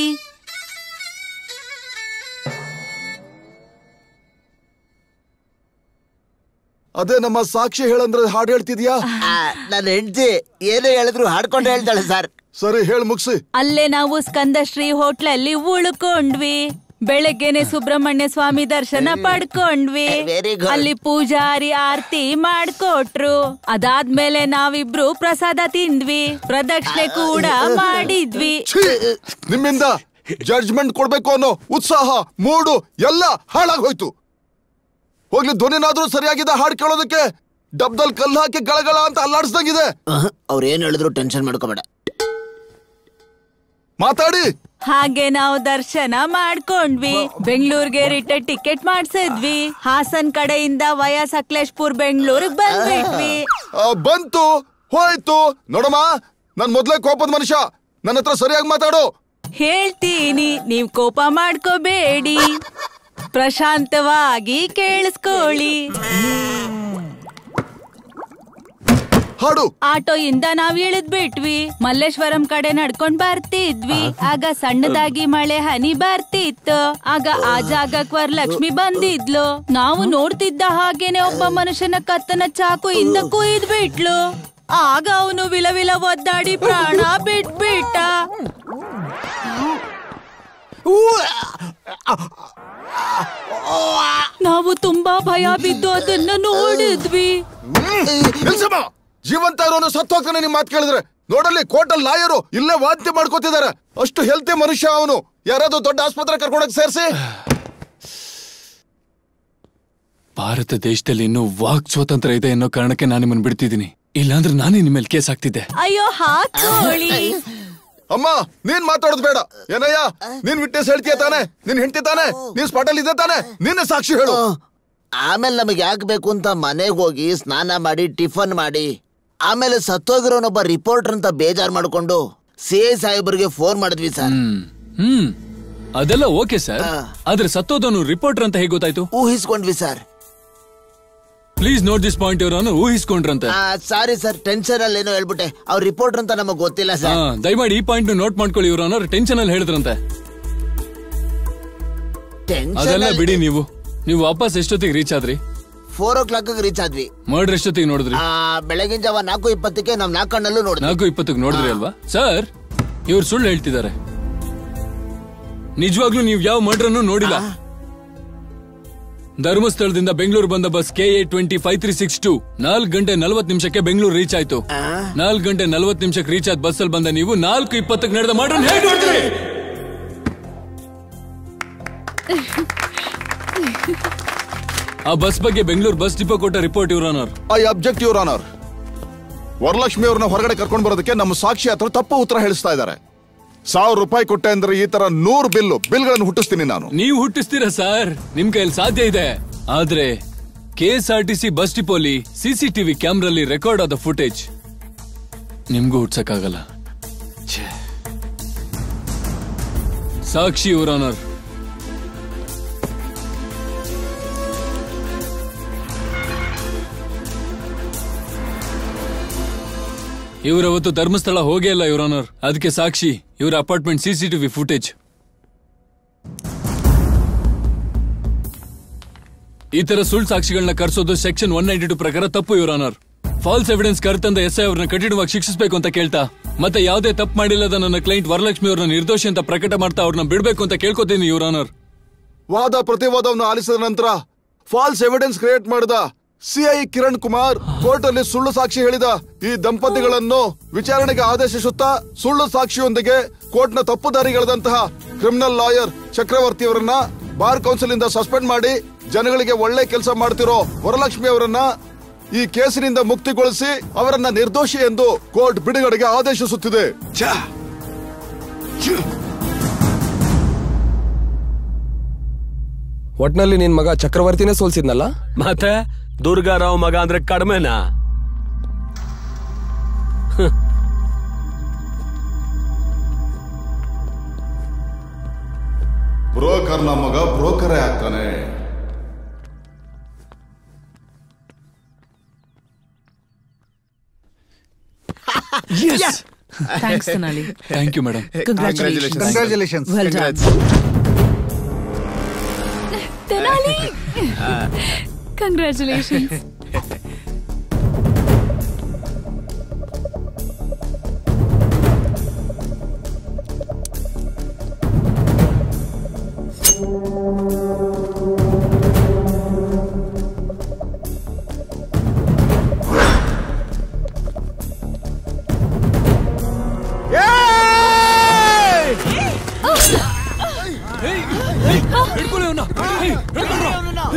ಅದೇ ನಮ್ಮ ಸಾಕ್ಷಿ ಹೇಳಂದ್ರೆ ಹಾಡು ಹೇಳ್ತಿದ್ಯಾ ನನ್ನ ಹೆಂಡತಿ ಏನೇ ಹೇಳಿದ್ರು ಹಾಡ್ಕೊಂಡು ಹೇಳ್ತಾಳೆ ಸರ್ ಸರಿ ಹೇಳಿ ಮುಗಿಸಿ ಅಲ್ಲೇ ನಾವು ಸ್ಕಂದಶ್ರೀ ಹೋಟ್ಲಲ್ಲಿ ಉಳ್ಕೊಂಡ್ವಿ ಬೆಳಗ್ಗೆನೆ ಸುಬ್ರಹ್ಮಣ್ಯ ಸ್ವಾಮಿ ದರ್ಶನ ಪಡ್ಕೊಂಡ್ವಿ Very good. ಅಲ್ಲಿ ಪೂಜಾರಿ ಆರತಿ ಮಾಡ್ಕೊಟ್ರು ಅದಾದ್ಮೇಲೆ ನಾವಿಬ್ರು ಪ್ರಸಾದ ತಿಂದ್ವಿ ಪ್ರದಕ್ಷಿಣೆ ಕೂಡ ಮಾಡಿದ್ವಿ ಛೀ! ನಿಮ್ಮಿಂದ ಜಡ್ಜ್ಮೆಂಟ್ ಕೊಡ್ಬೇಕು ಅನ್ನೋ ಉತ್ಸಾಹ ಮೂಡು ಎಲ್ಲ ಹಾಳಾಗ್ ಹೋಯ್ತು ಹೋಗ್ಲಿ ಧ್ವನಿನಾದ್ರೂ ಸರಿಯಾಗಿದೆ ಹಾಡು ಕೇಳೋದಕ್ಕೆ ಡಬ್ದಲ್ಲಿ ಕಲ್ಲು ಹಾಕಿ ಗಳಗಳ ಅಂತ ಅಲ್ಲಾಡ್ಸ್ದಂಗಿದೆ ಅವ್ರು ಏನ್ ಹೇಳಿದ್ರು ಟೆನ್ಷನ್ ಮಾಡ್ಕೋಬೇಡ ಮಾತಾಡಿ ಹಾಗೆ ನಾವು ದರ್ಶನ ಮಾಡ್ಕೊಂಡ್ವಿ ಬೆಂಗಳೂರಿಗೆ ರಿಟರ್ನ್ ಟಿಕೆಟ್ ಮಾಡ್ಸಿದ್ವಿ ಹಾಸನ್ ಕಡೆಯಿಂದ ವಯ ಸಕಲೇಶ್ಪುರ್ ಬೆಂಗಳೂರಿಗೆ ಬಂದ್ಬಿಟ್ವಿ ಆ, ಬಂತು ಹೋಯ್ತು ನೋಡಮ್ಮ ನನ್ ಮೊದ್ಲೇ ಕೋಪದ ಮನುಷ್ಯ ನನ್ನ ಹತ್ರ ಸರಿಯಾಗಿ ಮಾತಾಡು ಹೇಳ್ತೀನಿ ನೀವ್ ಕೋಪ ಮಾಡ್ಕೋಬೇಡಿ ಪ್ರಶಾಂತವಾಗಿ ಕೇಳಿಸ್ಕೊಳ್ಳಿ ಹಾಡು ಆಟೋ ಇಂದ ನಾವ್ ಇಳಿದ್ ಬಿಟ್ವಿ ಮಲ್ಲೇಶ್ವರಂ ಕಡೆ ನಡ್ಕೊಂಡ್ ಬರ್ತಿದ್ವಿ ಆಗ ಸಣ್ಣದಾಗಿ ಮಳೆ ಹನಿ ಬರ್ತಿತ್ತು ಆಗ ಆ ಜಾಗಕ್ ವರಲಕ್ಷ್ಮಿ ಬಂದಿದ್ಲು ನಾವು ನೋಡ್ತಿದ್ದ ಹಾಗೇನೆ ಒಬ್ಬ ಮನುಷ್ಯನ ಕತ್ತನ ಚಾಕು ಇಂದ ಕುಯ್ದ್ ಬಿಟ್ಲು ಆಗ ಅವನು ವಿಲ ವಿಲ ಒದ್ದಾಡಿ ಪ್ರಾಣ ಬಿಟ್ಬಿಟ್ಟ ನಾವು ತುಂಬಾ ಭಯ ಬಿದ್ದು ಅದನ್ನ ನೋಡಿದ್ವಿ ನಿಲ್ಸಮ್ಮ ಜೀವಂತ ಇರೋನು ಸತ್ತು ಹೋಗ್ತಾನೆ ನಿಮ್ ಮಾತು ಕೇಳಿದ್ರೆ ನೋಡಲ್ಲಿ ಕೋರ್ಟಲ್ ಲಾಯರು ಇಲ್ಲೇ ವಾದ್ಯ ಮಾಡ್ಕೋತಿದ್ದಾರೆ ಅಷ್ಟು ಹೆಲ್ತಿ ಮನುಷ್ಯ ಅವನು ಯಾರಾದ್ರೂ ದೊಡ್ಡ ಆಸ್ಪತ್ರೆ ಕರ್ಕೊಂಡೋಗಿ ಸೇರಿಸಿ ಭಾರತ ದೇಶದಲ್ಲಿ ಇನ್ನೂ ವಾಕ್ ಸ್ವಾತಂತ್ರ್ಯ ಇದೆ ಅನ್ನೋ ಕಾರಣಕ್ಕೆ ನಾನು ನಿಮ್ಮನ್ನು ಬಿಡ್ತಿದ್ದೀನಿ ಇಲ್ಲಾಂದ್ರೆ ನಾನೇ ನಿಮ್ಮ ಮೇಲೆ ಕೇಸ್ ಹಾಕ್ತಿದ್ದೆ ಅಯ್ಯೋ ಹಾಕೋಳಿ ಅಮ್ಮ ನೀನ್ ಮಾತಾಡೋದು ಬೇಡ ಏನಯ್ಯ ನೀನ್ ವಿಟ್ನೆಸ್ ಹೇಳ್ತೀಯ ತಾನೆ ನೀನ್ ಹೆಂಡತಿ ತಾನೆ ನೀನ್ ಸ್ಪಾಟಲ್ಲಿ ಇದೆ ತಾನೆ ನಿನ್ನೆ ಸಾಕ್ಷಿ ಹೇಳು ಆಮೇಲೆ ನಮಗೆ ಯಾಕೆ ಬೇಕು ಅಂತ ಮನೆಗೆ ಹೋಗಿ ಸ್ನಾನ ಮಾಡಿ ಟಿಫನ್ ಮಾಡಿ ಆಮೇಲೆ ಸತ್ತೋಗಿರೋನೊಬ್ಬ ರಿಪೋರ್ಟರ್ ಅಂತ ಬೇಜಾರ್ ಮಾಡ್ಕೊಂಡು ಸಿ ಐ ಸಾಹೇಬರಿಗೆ ಫೋನ್ ಮಾಡಿದ್ವಿ ಸರ್ ಹ್ಮ್ ಅದೆಲ್ಲ ಓಕೆ ಸರ್ ಆದ್ರೆ ಸತ್ತೋದವನು ರಿಪೋರ್ಟರ್ ಅಂತ ಹೇಗೆ ಗೊತ್ತಾಯ್ತು ಊಹಿಸ್ಕೊಂಡ್ವಿ sir please note this point ಇವ್ರನ್ನು ಊಹಿಸ್ಕೊಂಡ್ರಂತೆ ಸಾರಿ ಸರ್ ಟೆನ್ಷನ್ ಅಲ್ಲಿ ಏನೋ ಹೇಳ್ಬಿಟ್ಟೆ ಅವ್ರ ರಿಪೋರ್ಟರ್ ಅಂತ ನಮಗ್ ಗೊತ್ತಿಲ್ಲ ಹಾ ಸರ್ ದಯಮಾಡಿ ಈ ಪಾಯಿಂಟ್ ನೋಟ್ ಮಾಡ್ಕೊಳ್ಳಿ ಇವ್ರನ್ನ ಟೆನ್ಷನ್ ಅಲ್ಲಿ ಹೇಳಿದ್ರಂತೆ ಅದೆಲ್ಲ ಬಿಡಿ ನೀವು ನೀವು ವಾಪಸ್ ಎಷ್ಟೊತ್ತಿಗೆ ರೀಚ್ ಆದ್ರಿ ಫೋರ್ ಓ ಕ್ಲಾಕ್ ರೀಚ್ ಆದ್ವಿ ಮರ್ಡರ್ ಎಷ್ಟೊತ್ತಿಗೆ ನೋಡಿದ್ರಿ ಆ, ಬೆಳಗಿನ ಜಾವ ನಾಲ್ಕು ಇಪ್ಪತ್ತಕ್ಕೆ ನಮ್ ನಾಲ್ಕು ಕಣ್ಣಲ್ಲೂ ನೋಡಿದ್ವಿ ನಾಲ್ಕು ಇಪ್ಪತ್ತಿಗೆ ನೋಡಿದ್ರಿ ಅಲ್ವಾ ಸರ್ ಇವ್ರು ಸುಳ್ಳು ಹೇಳ್ತಿದ್ದಾರೆ ನಿಜವಾಗ್ಲೂ ನೀವು ಯಾವ ಮರ್ಡರ್ನು ನೋಡಿಲ್ಲ ಧರ್ಮಸ್ಥಳದಿಂದ ಬೆಂಗಳೂರು ಬಂದ bus K A twenty five three six two ನಾಲ್ಕು ಗಂಟೆ ನಲ್ವತ್ತು ನಿಮಿಷಕ್ಕೆ ಬೆಂಗಳೂರು ರೀಚ್ ಆಯ್ತು ನಾಲ್ಕು ಗಂಟೆ ನಲ್ವತ್ತು ನಿಮಿಷಕ್ಕೆ ರೀಚ್ ಆದ ಬಸ್ ಅಲ್ಲಿ ಬಂದ ನೀವು ನಾಲ್ಕು ಇಪ್ಪತ್ತಕ್ಕೆ ನಡೆದ ಮರ್ಡರ್ ಹೇಗೆ ನೋಡ್ತೀರಿ ಆ ಬಸ್ ಬಗ್ಗೆ ಬೆಂಗಳೂರು ಬಸ್ ಡಿಪೋ ಕೊಟ್ಟ ರಿಪೋರ್ಟ್ ಇವ್ರನ್ನೋರ್ I object your honour Varalakshmi ಅವ್ರನ್ನ ಹೊರಗಡೆ ಕರ್ಕೊಂಡು ಬರೋದಕ್ಕೆ ನಮ್ಮ ಸಾಕ್ಷಿ ಹತ್ರ ತಪ್ಪು ಉತ್ತರ ಹೇಳಿಸ್ತಾ ಇದ್ದಾರೆ ಸಾವಿರ ರೂಪಾಯಿ ಕೊಟ್ಟೆ ಅಂದ್ರೆ ಈ ತರ ನೂರು ಬಿಲ್ಲು ಬಿಲ್ಗಳನ್ನು ಹುಟ್ಟಿಸ್ತೀನಿ ನಾನು ನೀವು ಹುಟ್ಟಿಸ್ತೀರಾ ಸರ್ ನಿಮ್ ಕೈಯಲ್ಲಿ ಸಾಧ್ಯ ಇದೆ ಆದ್ರೆ ಕೆಎಸ್ಆರ್ಟಿಸಿ ಬಸ್ ಡಿಪೋಲಿ ಸಿಸಿಟಿವಿ ಕ್ಯಾಮ್ರಲ್ಲಿ ರೆಕಾರ್ಡ್ ಆದ ಫುಟೇಜ್ ನಿಮ್ಗೂ ಹುಟ್ಸಕ್ಕಾಗಲ್ಲ ಛೇ. ಸಾಕ್ಷಿ ಯುವರ್ ಆನರ್ ಇವರವತ್ತು ಧರ್ಮಸ್ಥಳ ಹೋಗೇ ಇಲ್ಲ ಯುವರ್ ಆನರ್ ಅದಕ್ಕೆ ಸಾಕ್ಷಿ ಇವರ ಅಪಾರ್ಟ್ಮೆಂಟ್ ಸಿಸಿಟಿವಿ ಫುಟೇಜ್ ಈ ತರ ಸುಳ್ಳು ಸಾಕ್ಷಿಗಳನ್ನ ಕರ್ಸೋದು ಸೆಕ್ಷನ್ ಒನ್ ನೈಂಟಿ ಟು ಪ್ರಕಾರ ತಪ್ಪು ಯುವರ್ ಆನರ್ ಫಾಲ್ಸ್ ಎವಿಡೆನ್ಸ್ ಕರ್ತಂದ ಎಸ್ ಐ ಅವ್ರನ್ನ ಕಠಿಣವಾಗಿ ಶಿಕ್ಷಿಸಬೇಕು ಅಂತ ಕೇಳ್ತಾ ಮತ್ತೆ ಯಾವುದೇ ತಪ್ಪು ಮಾಡಿಲ್ಲದ ನನ್ನ ಕ್ಲೈಂಟ್ ವರಲಕ್ಷ್ಮಿ ಅವ್ರನ್ನ ನಿರ್ದೋಷಿ ಅಂತ ಪ್ರಕಟ ಮಾಡ್ತಾ ಅವ್ರನ್ನ ಬಿಡ್ಬೇಕು ಅಂತ ಕೇಳ್ಕೊತೀನಿ ಯುವರ್ ಆನರ್ ವಾದ ಪ್ರತಿವಾದವನ್ನು ಆಲಿಸಿದ ನಂತರ ಫಾಲ್ಸ್ ಎವಿಡೆನ್ಸ್ ಕ್ರಿಯೇಟ್ ಮಾಡಿದ ಸಿಐ ಕಿರಣ್ ಕುಮಾರ್ ಕೋರ್ಟ್ ಅಲ್ಲಿ ಸುಳ್ಳು ಸಾಕ್ಷಿ ಹೇಳಿದ ಈ ದಂಪತಿಗಳನ್ನು ವಿಚಾರಣೆಗೆ ಆದೇಶಿಸುತ್ತಾ ಸುಳ್ಳು ಸಾಕ್ಷಿಯೊಂದಿಗೆ ಕೋರ್ಟ್ ನ ತಪ್ಪುದಾರಿಗಳದಂತಹ ಕ್ರಿಮಿನಲ್ ಲಾಯರ್ ಚಕ್ರವರ್ತಿ ಅವರನ್ನ ಬಾರ್ ಕೌನ್ಸಿಲ್ ಇಂದ ಸಸ್ಪೆಂಡ್ ಮಾಡಿ ಜನಗಳಿಗೆ ಒಳ್ಳೆ ಕೆಲಸ ಮಾಡ್ತಿರೋ ವರಲಕ್ಷ್ಮಿ ಅವರನ್ನ ಈ ಕೇಸಿನಿಂದ ಮುಕ್ತಿಗೊಳಿಸಿ ಅವರನ್ನ ನಿರ್ದೋಷಿ ಎಂದು ಕೋರ್ಟ್ ಬಿಡುಗಡೆಗೆ ಆದೇಶಿಸುತ್ತಿದೆ ಒಟ್ನಲ್ಲಿ ನಿನ್ ಮಗ ಚಕ್ರವರ್ತಿನೇ ಸೋಲ್ಸಿದ್ನಲ್ಲ ಮತ್ತೆ ದುರ್ಗಾರಾವ್ ಮಗ ಅಂದ್ರೆ ಕಡಿಮೆನಾ ಬ್ರೋಕರ್ ನ ಮಗ ಬ್ರೋಕರೇ ಆಗ್ತಾನೆ Thanks, Sonali. Thank you madam Congratulations. Congratulations. Well done. Tenali congratulations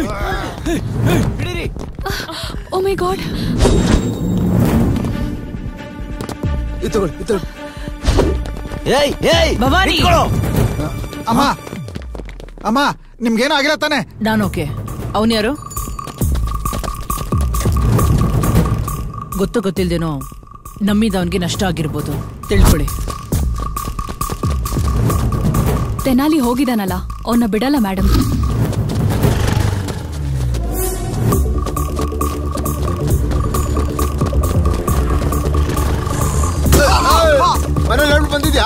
oh my God ಏಯ್ ಏಯ್ ಭವಾನಿ ಅಮ್ಮ ಅಮ್ಮ ನಿಮ್ಗೇನು ಆಗಿಲ್ಲ ತಾನೆ ನಾನು ಓಕೆ ಅವನ್ ಯಾರು ಗೊತ್ತು ಗೊತ್ತಿಲ್ದೇನೋ ನಮ್ಮಿಂದ ಅವನಿಗೆ ನಷ್ಟ ಆಗಿರ್ಬೋದು ತಿಳ್ಕೊಳ್ಳಿ ತೆನಾಲಿ ಹೋಗಿದಾನಲ್ಲ ಅವನ್ನ ಬಿಡಲ್ಲ ಮೇಡಮ್ ಮನೇಲಿ ಹೇಳ್ಬಿಟ್ಟು ಬಂದಿದ್ಯಾ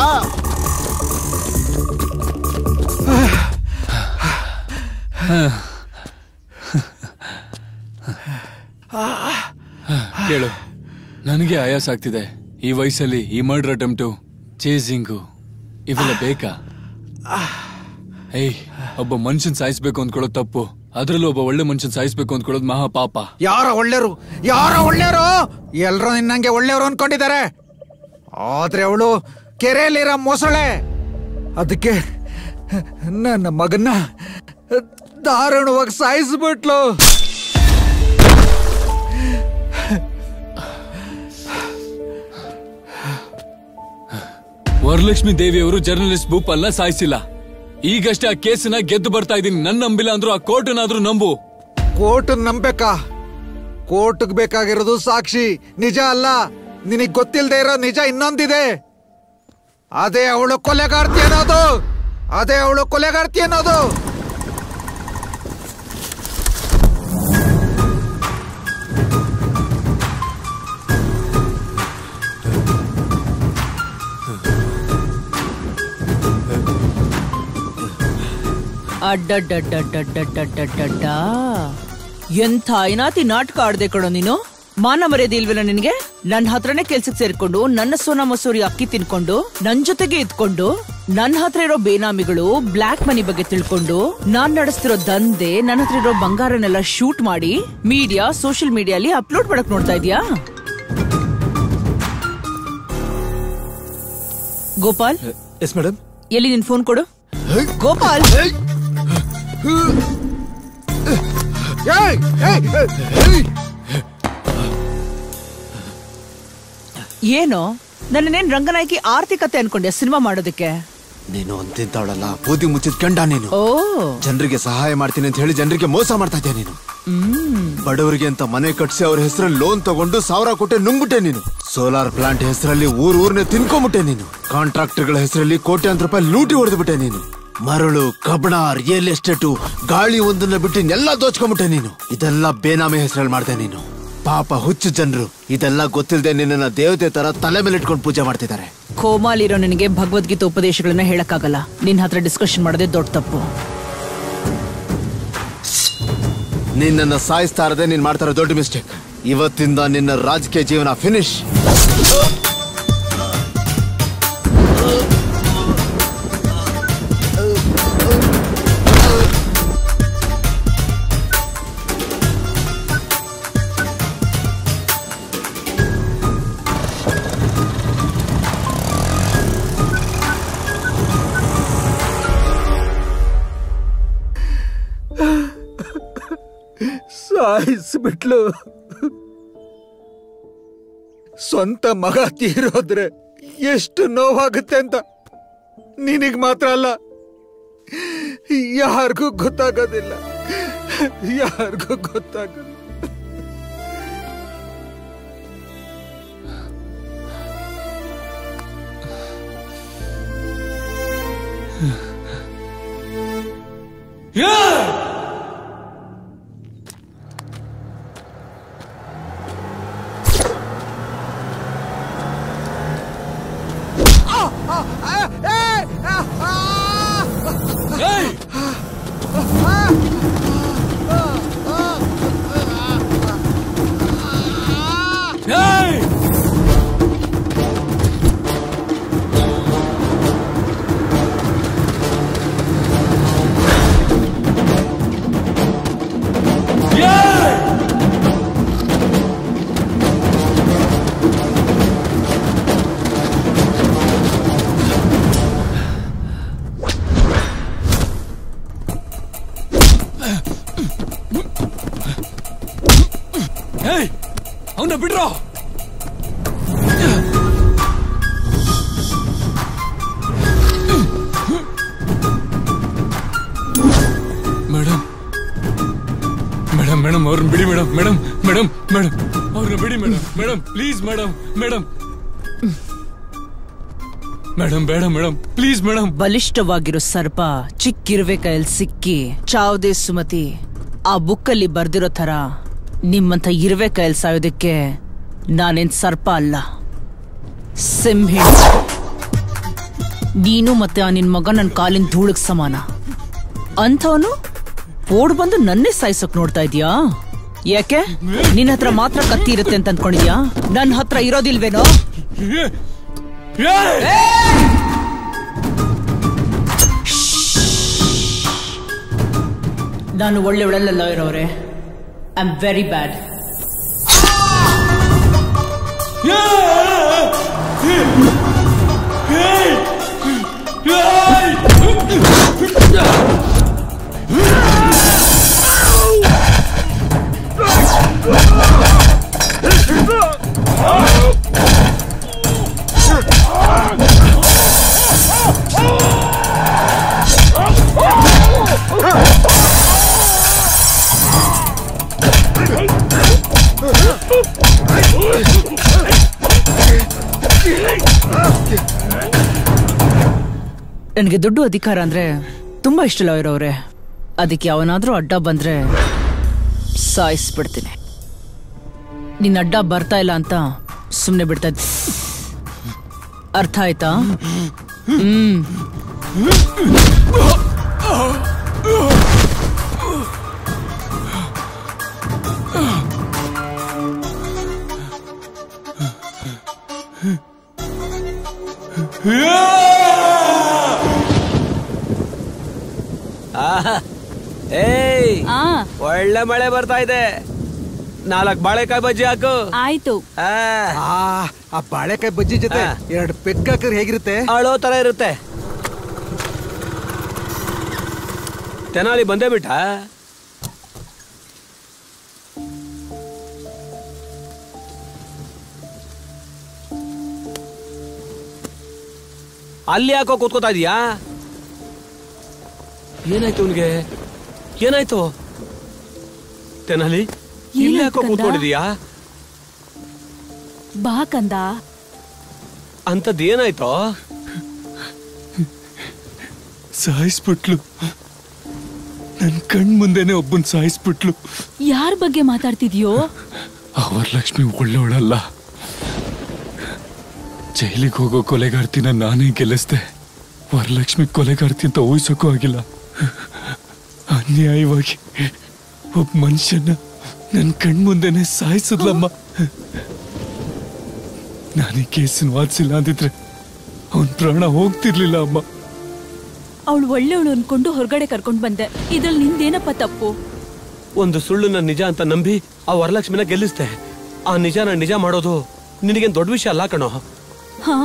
ಕೇಳು ನನಗೆ ಆಯಾಸ ಆಗ್ತಿದೆ ಈ ವಯಸ್ಸಲ್ಲಿ ಈ ಮರ್ಡರ್ ಅಟೆಂಪ್ಟು ಚೇಸಿಂಗು ಇವೆಲ್ಲ ಬೇಕಾ ಏಯ್ ಒಬ್ಬ ಮನುಷ್ಯನ್ ಸಾಯಿಸ್ಬೇಕು ಅಂದ್ಕೊಳ್ಳೋದು ತಪ್ಪು ಅದ್ರಲ್ಲೂ ಒಬ್ಬ ಒಳ್ಳೆ ಮನುಷ್ಯನ್ ಸಾಯಿಸ್ಬೇಕು ಅಂದ್ಕೊಳ್ಳೋದು ಮಹಾ ಪಾಪ ಯಾರ ಒಳ್ಳೆಯರು ಯಾರ ಒಳ್ಳೆಯರು ಎಲ್ರು ನಿನ್ನಂಗೆ ಒಳ್ಳೆಯವರು ಅನ್ಕೊಂಡಿದ್ದಾರೆ ಆದ್ರೆ ಅವಳು ಕೆರೆಯಲ್ಲಿರೋ ಮೊಸಳೆ ಅದಕ್ಕೆ ನನ್ನ ಮಗನ್ನ ದಾರುಣವಾಗಿ ಸಾಯಿಸ್ಬಿಟ್ಲು ವರಲಕ್ಷ್ಮಿ ದೇವಿಯವರು ಜರ್ನಲಿಸ್ಟ್ ಭೂಪಲ್ನ ಸಾಯಿಸಿಲ್ಲ ಈಗಷ್ಟೇ ಆ ಕೇಸನ್ನ ಗೆದ್ದು ಬರ್ತಾ ಇದೀನಿ ನನ್ನ ನಂಬಿಲ್ಲ ಅಂದ್ರೂ ಆ ಕೋರ್ಟನಾದ್ರೂ ನಂಬು ಕೋರ್ಟ್ ನಂಬೇಕಾ ಕೋರ್ಟ್ಗ್ ಬೇಕಾಗಿರೋದು ಸಾಕ್ಷಿ ನಿಜ ಅಲ್ಲ ನಿನಗ್ ಗೊತ್ತಿಲ್ದೇ ಇರೋ ನಿಜ ಇನ್ನೊಂದಿದೆ ಅದೇ ಅವಳು ಕೊಲೆಗಾರ್ತಿ ಅನ್ನೋದು ಅದೇ ಅವಳು ಕೊಲೆಗಾರ್ತಿ ಅನ್ನೋದು ಅಡ್ಡಡ್ಡಡ್ಡಡ್ಡಡ್ಡಡ್ಡಡ್ಡ ಎಂಥ ಐನಾತಿ ನಾಟಕ ಆಡ್ದೆ ಕಣೋ ನೀನು ಮಾನ ಮರ್ಯಾದೆ ಇಲ್ವಲ್ಲ ನಿನ್ಗೆ ನನ್ನ ಹತ್ರನೇ ಕೆಲ್ಸಕ್ಕೆ ಸೇರ್ಕೊಂಡು ನನ್ನ ಸೋನಾ ಮಸೂರಿ ಅಕ್ಕಿ ತಿನ್ಕೊಂಡು ನನ್ ಜೊತೆಗೆ ಇದ್ಕೊಂಡು ನನ್ನ ಹತ್ರ ಇರೋ ಬೇನಾಮಿಗಳು ಬ್ಲಾಕ್ ಮನಿ ಬಗ್ಗೆ ತಿಳ್ಕೊಂಡು ನಾನ್ ನಡೆಸ್ತಿರೋ ದಂಧೆ ನನ್ನ ಹತ್ರ ಇರೋ ಬಂಗಾರನೆಲ್ಲ ಶೂಟ್ ಮಾಡಿ ಮೀಡಿಯಾ ಸೋಷಿಯಲ್ ಮೀಡಿಯಾಲಿ ಅಪ್ಲೋಡ್ ಮಾಡಕ್ ನೋಡ್ತಾ ಇದೀಯಾ ಗೋಪಾಲ್ ಎಸ್ ಮೇಡಮ್ ಎಲ್ಲಿ ನಿನ್ ಫೋನ್ ಕೊಡು ಗೋಪಾಲ್ ಏಯ್, ಏಯ್, ಏಯ್, ಏಯ್. ಏನು ನನ್ನೇನ್ ರಂಗನಾಯಕಿ ಆರ್ಥಿಕತೆ ಅನ್ಕೊಂಡೆ ಸಿನಿಮಾ ಮಾಡೋದಕ್ಕೆ ನೀನು ಅಂತಿಂತವಳಲ್ಲ ಬೂದಿ ಮುಚ್ಚಿದ ಕಂಡ ನೀನು ಓ ಜನರಿಗೆ ಸಹಾಯ ಮಾಡ್ತೀನಿ ಅಂತ ಹೇಳಿ ಜನರಿಗೆ ಮೋಸ ಮಾಡ್ತಾ ಇದ್ಯಾ ನೀನು ಹ್ಮ್ ಬಡವರಿಗೆ ಅಂತ ಮನೆ ಕಟ್ಸಿ ಅವ್ರ ಹೆಸರಲ್ಲಿ ಲೋನ್ ತಗೊಂಡು ಸಾವಿರ ಕೊಟ್ಟೆ ನುಂಗ್ಬಿಟ್ಟೆ ನೀನು ಸೋಲಾರ್ ಪ್ಲಾಂಟ್ ಹೆಸರಲ್ಲಿ ಊರ್ ಊರ್ನೆ ತಿನ್ಕೊಂಬಿಟ್ಟೆ ನೀನು ಕಾಂಟ್ರಾಕ್ಟರ್ಗಳ ಹೆಸರಲ್ಲಿ ಕೋಟ್ಯಾಂತರ ರೂಪಾಯಿ ಲೂಟಿ ಹೊಡೆದ್ಬಿಟ್ಟೆ ನೀನು ಮರಳು ಕಬ್ಬಣ ರಿಯಲ್ ಎಸ್ಟೇಟು ಗಾಳಿ ಒಂದನ್ನ ಬಿಟ್ಟು ಎಲ್ಲ ದೋಚ್ಕೊಂಬಿಟ್ಟೆ ನೀನು ಇದೆಲ್ಲ ಬೇನಾಮಿ ಹೆಸರಲ್ಲಿ ಮಾಡ್ದೆ ನೀನು ಪಾಪ ಹುಚ್ಚು ಜನರು ಇದೆಲ್ಲ ಗೊತ್ತಿಲ್ಲದೆ ನಿನ್ನ ದೇವತೆ ತರ ತಲೆ ಮೇಲೆ ಇಟ್ಕೊಂಡು ಪೂಜೆ ಮಾಡ್ತಿದ್ದಾರೆ ಕೋಮಾಲಿರೋ ನಿನಗೆ ಭಗವದ್ಗೀತೆ ಉಪದೇಶಗಳನ್ನ ಹೇಳಕ್ಕಾಗಲ್ಲ ನಿನ್ ಹತ್ರ ಡಿಸ್ಕಷನ್ ಮಾಡೋದೇ ದೊಡ್ಡ ತಪ್ಪು ನೀನ್ ನನ್ನ ಸಾಯಿಸ್ತಾ ಇರದೆ ನೀನ್ ಮಾಡ್ತಾರ ದೊಡ್ಡ ಮಿಸ್ಟೇಕ್ ಇವತ್ತಿಂದ ನಿನ್ನ ರಾಜಕೀಯ ಜೀವನ ಫಿನಿಶ್ ಸಾಯಿಸ್ಬಿಟ್ಲು ಸ್ವಂತ ಮಗ ತೀರೋದ್ರೆ ಎಷ್ಟು ನೋವಾಗುತ್ತೆ ಅಂತ ನಿನಗ್ ಮಾತ್ರ ಅಲ್ಲ ಯಾರಿಗೂ ಗೊತ್ತಾಗೋದಿಲ್ಲ ಯಾರಿಗೂ ಗೊತ್ತಾಗೋದಿಲ್ಲ ಕಳ್ರೋ ಮೇಡಮ್ ಮೇಡಮ್ ಮೇಡಮ್ ಅವ್ರನ್ನ ಬಿಡಿ ಮೇಡಮ್ ಮೇಡಮ್ ಮೇಡಮ್ ಮೇಡಮ್ ಅವ್ರನ್ನ ಬಿಡಿ madam madam please madam madam madam ಬೇಡ ಮೇಡಮ್ ಪ್ಲೀಸ್ ಮೇಡಮ್ ಬಲಿಷ್ಠವಾಗಿರೋ ಸರ್ಪ ಚಿಕ್ಕಿರುವೆ ಕೈಯಲ್ಲಿ ಸಿಕ್ಕಿ ಚಾವ್ದೆ ಸುಮತಿ ಆ ಬುಕ್ಕಲ್ಲಿ ಬರ್ದಿರೋ ಥರ ನಿಮ್ಮಂಥ ಇರುವೆ ಕೈಯಲ್ಲಿ ಸಾಯೋದಕ್ಕೆ ನಾನೇನ್ ಸರ್ಪ ಅಲ್ಲ ಸಿಂಹಿಣಿ ನೀನು ಮತ್ತೆ ಆ ನಿನ್ ಮಗ ನನ್ನ ಕಾಲಿನ ಧೂಳಕ್ ಸಮಾನ ಅಂಥವನು ಓಡ್ ಬಂದು ನನ್ನೇ ಸಾಯಿಸೋಕ್ ನೋಡ್ತಾ ಇದೀಯಾ ಯಾಕೆ ನಿನ್ನ ಹತ್ರ ಮಾತ್ರ ಕತ್ತಿ ಇರುತ್ತೆ ಅಂತ ಅನ್ಕೊಂಡಿದ್ಯಾ ನನ್ನ ಹತ್ರ ಇರೋದಿಲ್ವೇನೋ ನಾನು ಒಳ್ಳೆ ಒಳ್ಳೆಲ್ಲ ಇರೋರೆ ಐ ಆಮ್ ವೆರಿ ಬ್ಯಾಡ್ ನನಗೆ ದುಡ್ಡು ಅಧಿಕಾರ ಅಂದ್ರೆ ತುಂಬಾ ಇಷ್ಟ ಇರೋರೆ ಅದಕ್ಕೆ ಅವನಾದ್ರೂ ಅಡ್ಡ ಬಂದ್ರೆ ಸಾಯಿಸ್ಬಿಡ್ತೀನಿ ನಿನ್ನ ಅಡ್ಡ ಬರ್ತಾ ಇಲ್ಲ ಅಂತ ಸುಮ್ಮನೆ ಬಿಡ್ತಾ ಇದ್ದೆ ಅರ್ಥ ಆಯ್ತಾ ಹ್ಮ್ ಆಹಾ. ಏಯ್ ಆ ಒಳ್ಳೆ ಮಳೆ ಬರ್ತಾ ಇದೆ ನಾಲ್ಕ್ ಬಾಳೆಕಾಯಿ ಬಜ್ಜಿ ಹಾಕು ಆಯ್ತು ಆ, ಆ ಬಾಳೆಕಾಯಿ ಬಜ್ಜಿ ಜೊತೆ ಎರಡು ಪೆಗ್ ಹಾಕಿದ್ರೆ ಹೇಗಿರುತ್ತೆ ಅಳೋ ತರ ಇರುತ್ತೆ ತೆನಾಲಿ ಬಂದೇ ಬಿಟ್ಟ ಅಲ್ಲಿ ಯಾಕೋ ಕೂತ್ಕೋತಾ ಇದೀಯಾ ಏನಾಯ್ತು ಅವನಿಗೆ ಏನಾಯ್ತು ತೆನಾಲಿ ಇಲ್ಲಿ ಯಾಕೋ ಕಂದ? ಕೂತ್ಕೊಂಡಿದೀಯಾ ಬಾ ಕಂದ ಅಂತದ್ ಏನಾಯ್ತೋ ಸಾಯಿಸ್ಬಿಟ್ಲು ನನ್ ಕಣ್ ಮುಂದೆನೆ ಒಬ್ಬನ್ ಸಾಯಿಸ್ಬಿಟ್ಲು ಯಾರ ಬಗ್ಗೆ ಮಾತಾಡ್ತಿದ್ಯೋ ಆ ವರಲಕ್ಷ್ಮಿ ಒಳ್ಳೆವಳಲ್ಲ ಜೈಲಿಗೆ ಹೋಗೋ ಕೊಲೆಗಾರ್ತಿನ ನಾನೇ ಗೆಲ್ಲಿಸ್ದೆ ವರಲಕ್ಷ್ಮಿ ಕೊಲೆಗಾರ್ತಿ ಅಂತ ಊಹಿಸೋಕ್ಕೂ ಆಗಿಲ್ಲ ಅನ್ಯಾಯವಾಗಿ ಒಬ್ಬ ಮನುಷ್ಯನ ನನ್ನ ಕಣ್ಮುಂದೆನೆ ಸಾಯಿಸಿದ್ಲಮ್ಮ ನಾನು ಈ ಕೇಸನ್ ವಾದಿಸಿಲ್ಲ ಅಂದಿದ್ರೆ ಅವನ್ ಪ್ರಾಣ ಹೋಗ್ತಿರ್ಲಿಲ್ಲ ಅಮ್ಮ ಅವಳು ಒಳ್ಳೆವಳು ಅನ್ಕೊಂಡು ಹೊರಗಡೆ ಕರ್ಕೊಂಡ್ ಬಂದೆ ಇದ್ರಲ್ಲಿ ನಿಂದೇನಪ್ಪ ತಪ್ಪು ಒಂದು ಸುಳ್ಳುನ ನಿಜ ಅಂತ ನಂಬಿ ಆ ವರಲಕ್ಷ್ಮಿನ ಗೆಲ್ಲಿಸ್ದೆ ಆ ನಿಜನ ನಿಜ ಮಾಡೋದು ನಿನಗೇನ್ ದೊಡ್ಡ ವಿಷಯ ಅಲ್ಲ ಕಣೋ ಹಾ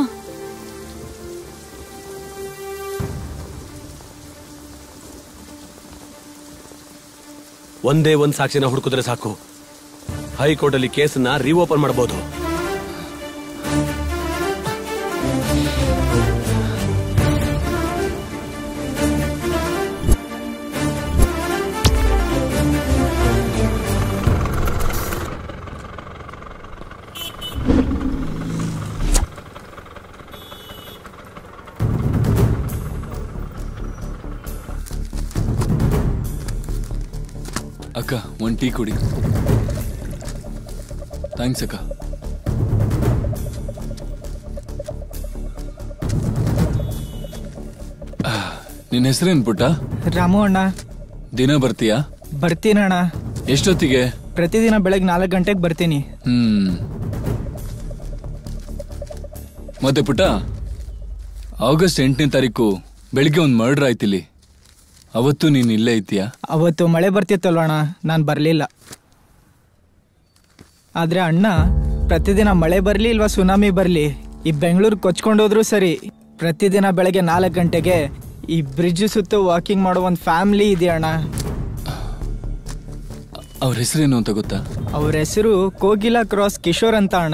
ಒಂದೇ ಒಂದ್ ಸಾಕ್ಷಿನ ಹುಡುಕಿದ್ರೆ ಸಾಕು ಹೈಕೋರ್ಟ್ ಅಲ್ಲಿ ಕೇಸನ್ನ ರೀಓಪನ್ ಮಾಡಬಹುದು ಅಕ್ಕ ಒಂದ್ ಟೀ ಕುಡಿ ಥ್ಯಾಂಕ್ಸ್ ಅಕ್ಕ ಆ, ನಿನ್ ಹೆಸರೇನ್ ಪುಟ್ಟ ರಾಮು ಅಣ್ಣ ದಿನ ಬರ್ತೀಯಾ ಬರ್ತೀನಿ ಅಣ್ಣ ಎಷ್ಟೊತ್ತಿಗೆ ಪ್ರತಿದಿನ ಬೆಳಗ್ಗೆ ನಾಲ್ಕು ಗಂಟೆಗೆ ಬರ್ತೀನಿ ಹ್ಮ್ ಮತ್ತೆ ಪುಟ್ಟ ಆಗಸ್ಟ್ ಎಂಟನೇ ತಾರೀಕು ಬೆಳಿಗ್ಗೆ ಒಂದು ಮರ್ಡರ್ ಆಯ್ತಿಲ್ಲಿ ಅವತ್ತು ನೀನ್ ಇಲ್ಲೇ ಇದ್ದೀಯಾ ಅವತ್ತು ಮಳೆ ಬರ್ತಿತ್ತಲ್ವ ಅಣ್ಣ ನಾನು ಬರಲಿಲ್ಲ ಆದ್ರೆ ಅಣ್ಣ ಪ್ರತಿದಿನ ಮಳೆ ಬರಲಿ ಇಲ್ವಾ ಸುನಾಮಿ ಬರಲಿ ಈ ಬೆಂಗಳೂರು ಕೊಚ್ಕೊಂಡೋದ್ರು ಸರಿ ಪ್ರತಿದಿನ ಬೆಳಗ್ಗೆ ನಾಲ್ಕು ಗಂಟೆಗೆ ಈ ಬ್ರಿಡ್ಜ್ ಸುತ್ತ ವಾಕಿಂಗ್ ಮಾಡೋ ಒಂದು ಫ್ಯಾಮಿಲಿ ಇದೆ ಅಣ್ಣ ಅವ್ರ ಹೆಸರೇನು ಅಂತ ಗೊತ್ತಾ ಅವ್ರ ಹೆಸರು ಕೋಗಿಲಾ ಕ್ರಾಸ್ ಕಿಶೋರ್ ಅಂತ ಅಣ್ಣ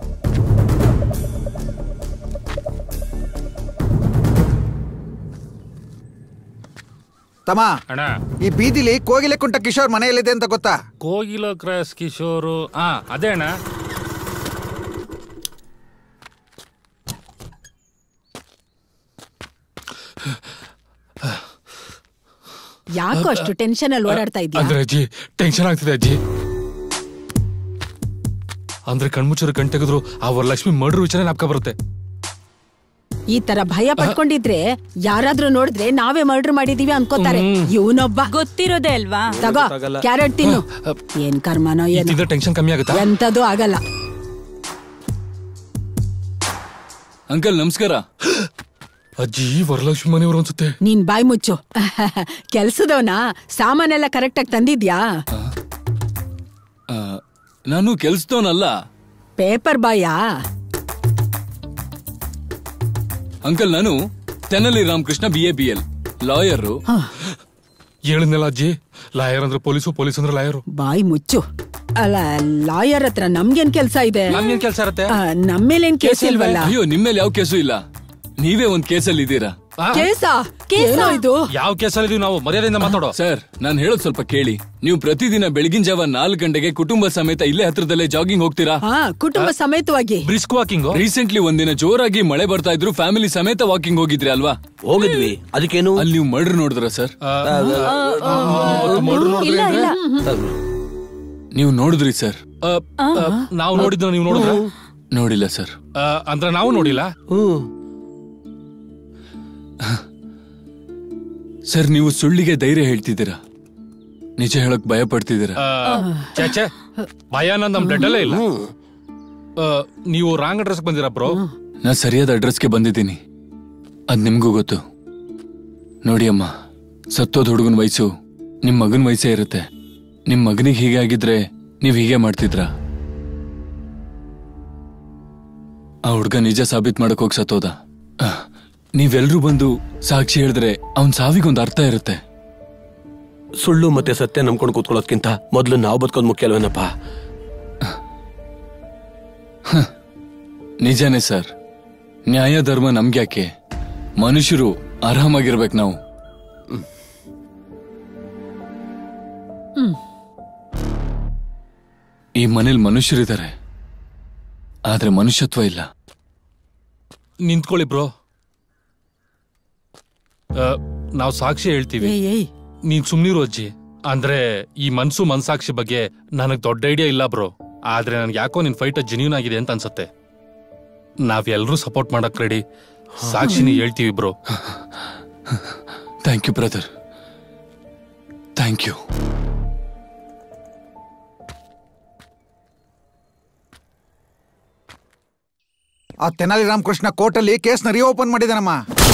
ತಮ್ಮ ಅಣ್ಣ ಈ ಬೀದಿಲಿ ಕೋಗಿಲೆ ಕುಂಟ ಕಿಶೋರ್ ಮನೆಯಲ್ಲಿದೆ ಅಂತ ಗೊತ್ತಾ ಕೋಗಿಲ ಕ್ರಾಸ್ ಕಿಶೋರು ಹಾ ಅದೇ ಅಣ್ಣ ಯಾಕೋ ಅಷ್ಟು ಟೆನ್ಷನ್ ಅಲ್ಲಿ ಓಡಾಡ್ತಾ ಇದ್ಯಾ ಅಂದ್ರೆ ಅಜ್ಜಿ ಟೆನ್ಷನ್ ಆಗ್ತಿದೆ ಅಜ್ಜಿ ಅಂದ್ರೆ ಕಣ್ಮುಚ್ಚರು ಕಣ್ ತೆಗೆದ್ರು ಆ ವರಲಕ್ಷ್ಮಿ ಮರ್ಡರ್ ವಿಚಾರ ನಾಪ್ಕ ಬರುತ್ತೆ ಈ ತರ ಭಯ ಪಟ್ಕೊಂಡಿದ್ರೆ ಯಾರಾದ್ರೂ ನೋಡಿದ್ರೆ ನಾವೇ ಮರ್ಡರ್ ಮಾಡಿದೀವಿ ಅನ್ಕೋತಾರೆ ಇವನೊಬ್ಬ ಗೊತ್ತಿರೋದೇ ಅಲ್ವಾ ತಗೋ ಗೊತ್ತಾಗಲ್ಲ. ಕ್ಯಾರೆಟ್ ತಿನ್ನು ಏನ್ ಕರ್ಮನೋ ಏನು ಇದ್ದಿದ್ರೆ ಟೆನ್ಷನ್ ಕಮ್ಮಿ ಆಗುತ್ತಾ ಎಂತದು ಆಗಲ್ಲ ಅಂಕಲ್ ನಮಸ್ಕಾರ ಅಜ್ಜಿ ವರಲಕ್ಷ್ಮಿ ಮನೆಯವರು ಅನ್ಸುತ್ತೆ ನೀನ್ ಬಾಯ್ ಮುಚ್ಚು ಕೆಲ್ಸದವನ ಸಾಮಾನೆಲ್ಲ ಕರೆಕ್ಟ್ ಆಗಿ ತಂದಿದ್ಯಾ ಆ, ನಾನು ಕೆಲ್ಸದವನಲ್ಲ ಪೇಪರ್ ಬಾಯಾ ಅಂಕಲ್ ನಾನು Tenali Ramakrishna B A B L lawyer ಹೇಳಿದ್ನಲ್ಲ ಅಜ್ಜಿ ಲಾಯರ್ ಅಂದ್ರೆ ಪೊಲೀಸು ಪೊಲೀಸ್ ಅಂದ್ರೆ ಲಾಯರು ಬಾಯ್ ಮುಚ್ಚು ಅಲ್ಲ ಲಾಯರ್ ಹತ್ರ ನಮ್ಗೇನ್ ಕೆಲ್ಸ ಇದೆ ನಮ್ಗೇನ್ ಕೆಲ್ಸ ಇರತ್ತೆ ಆ, ನಮ್ಮೇಲೇನ್ ಕೇಸ್ ಇಲ್ವಲ್ಲ ಅಯ್ಯೋ ನಿಮ್ಮೇಲೆ ಯಾವ ಕೇಸು ಇಲ್ಲ ನೀವೇ ಒಂದ್ ಕೇಸಲ್ಲಿ ಇದ್ದೀರಾ ಕೇಸಾ ಏನೋ ಇದು ಯಾವ ಕೇಸಲ್ಲಿ ಇದೀವಿ ನಾವು ಮರ್ಯಾದೆಯಿಂದ ಮಾತಾಡೋ ಸರ್ ನಾನು ಹೇಳೋದ್ ಸ್ವಲ್ಪ ಕೇಳಿ ನೀವು ಪ್ರತಿದಿನ ಬೆಳಗಿನ ಜಾವ ನಾಲ್ಕು ಗಂಟೆಗೆ ಕುಟುಂಬ ಸಮೇತ ಇಲ್ಲೇ ಹತ್ರದಲ್ಲೇ ಜಾಗಿಂಗ್ ಹೋಗ್ತೀರಾ ಹಾ ಕುಟುಂಬ ಸಮೇತವಾಗಿ ಬ್ರಿಸ್ಕ್ ವಾಕಿಂಗ್ ರೀಸೆಂಟ್ಲಿ ಒಂದಿನ ಜೋರಾಗಿ ಮಳೆ ಬರ್ತಾ ಇದ್ರು ಫ್ಯಾಮಿಲಿ ಸಮೇತ ವಾಕಿಂಗ್ ಹೋಗಿದ್ರಿ ಅಲ್ವಾ ಹೋಗಿದ್ವಿ ಅದಕ್ಕೇನು ಅಲ್ಲಿ ನೀವು ಮರ್ಡರ್ ನೋಡಿದ್ರ ಸರ್ ಇಲ್ಲ ಇಲ್ಲ ನೀವು ನೋಡಿದ್ರಿ ಸರ್ ನಾವು ನೋಡಿದ್ದು ನೀವು ನೋಡಿದ್ರ ನೋಡಿಲ್ಲ ಸರ್ ಅಂದ್ರೆ ನಾವು ನೋಡಿಲ್ಲ ಸರ್ ನೀವು ಸುಳ್ಳಿಗೆ ಧೈರ್ಯ ಹೇಳ್ತಿದ್ದೀರಾ ನಿಜ ಹೇಳಕ್ ಭಯ ಪಡ್ತಿದ್ದೀರಾ ಚಾಚೆ ಭಯ ಅನ್ನೋದು ನಮ್ ಬ್ಲಡ್ ಅಲ್ಲೇ ಇಲ್ಲ ಆ, ನೀವು ರಾಂಗ್ ಅಡ್ರೆಸ್ ಬಂದಿರಾ ಬ್ರೋ ನಾ ಸರಿಯಾದ ಅಡ್ರೆಸ್ಗೆ ಬಂದಿದ್ದೀನಿ ಅದ್ ನಿಮ್ಗೂ ಗೊತ್ತು ನೋಡಿ ಅಮ್ಮ ಸತ್ತೋದ್ ಹುಡುಗನ ವಯಸ್ಸು ನಿಮ್ ಮಗನ ವಯಸ್ಸೇ ಇರುತ್ತೆ ನಿಮ್ ಮಗನಿಗೆ ಹೀಗೆ ಆಗಿದ್ರೆ ನೀವ್ ಹೀಗೆ ಮಾಡ್ತಿದ್ರ ಆ ಹುಡ್ಗ ನಿಜ ಸಾಬೀತ್ ಮಾಡಕ್ ಹೋಗಿ ಸತ್ತೋದ ಅಹ್, ನೀವೆಲ್ರೂ ಬಂದು ಸಾಕ್ಷಿ ಹೇಳಿದ್ರೆ ಅವನ್ ಸಾವಿಗೊಂದು ಅರ್ಥ ಇರುತ್ತೆ ಸುಳ್ಳು ಮತ್ತೆ ಸತ್ಯ ನಂಬ್ಕೊಂಡು ಕೂತ್ಕೊಳ್ಳೋದ್ಕಿಂತ ಮೊದಲು ನಾವು ಬದುಕೋದ್ ಮುಖ್ಯ ಅಲ್ವೇನಪ್ಪ ನಿಜಾನೇ ಸರ್ ನ್ಯಾಯ ಧರ್ಮ ನಮ್ಗ್ಯಾಕೆ ಮನುಷ್ಯರು ಆರಾಮಾಗಿರ್ಬೇಕು ನಾವು ಹ್ಮ್ ಈ ಮನೇಲಿ ಮನುಷ್ಯರಿದ್ದಾರೆ ಆದ್ರೆ ಮನುಷ್ಯತ್ವ ಇಲ್ಲ ನಿಂತ್ಕೊಳ್ಳಿ ಬ್ರೋ ನಾವು ಸಾಕ್ಷಿ ಹೇಳ್ತೀವಿ ಏಯ್ ಏಯ್ ನೀನ್ ಸುಮ್ನಿರು ಅಜ್ಜಿ ಅಂದ್ರೆ ಈ ಮನ್ಸು ಮನ್ಸಾಕ್ಷಿ ಬಗ್ಗೆ ನನಗ್ ದೊಡ್ಡ ಐಡಿಯಾ ಇಲ್ಲ ಬ್ರೋ ಆದ್ರೆ ನನ್ಗೆ ಯಾಕೋ ನಿನ್ ಫೈಟ್ ಜೆನ್ಯೂನ್ ಆಗಿದೆ ಅಂತ ಅನ್ಸತ್ತೆ ನಾವೆಲ್ಲರೂ ಸಪೋರ್ಟ್ ಮಾಡಕ್ ರೆಡಿ ಸಾಕ್ಷಿನಿ ಹೇಳ್ತೀವಿ bro thank you brother thank you ಆ ತೆನಾಲಿ ರಾಮಕೃಷ್ಣ ಕೋರ್ಟಲ್ಲಿ ಕೇಸ್ನ ರೀಓಪನ್ ಮಾಡಿದಾನಮ್ಮ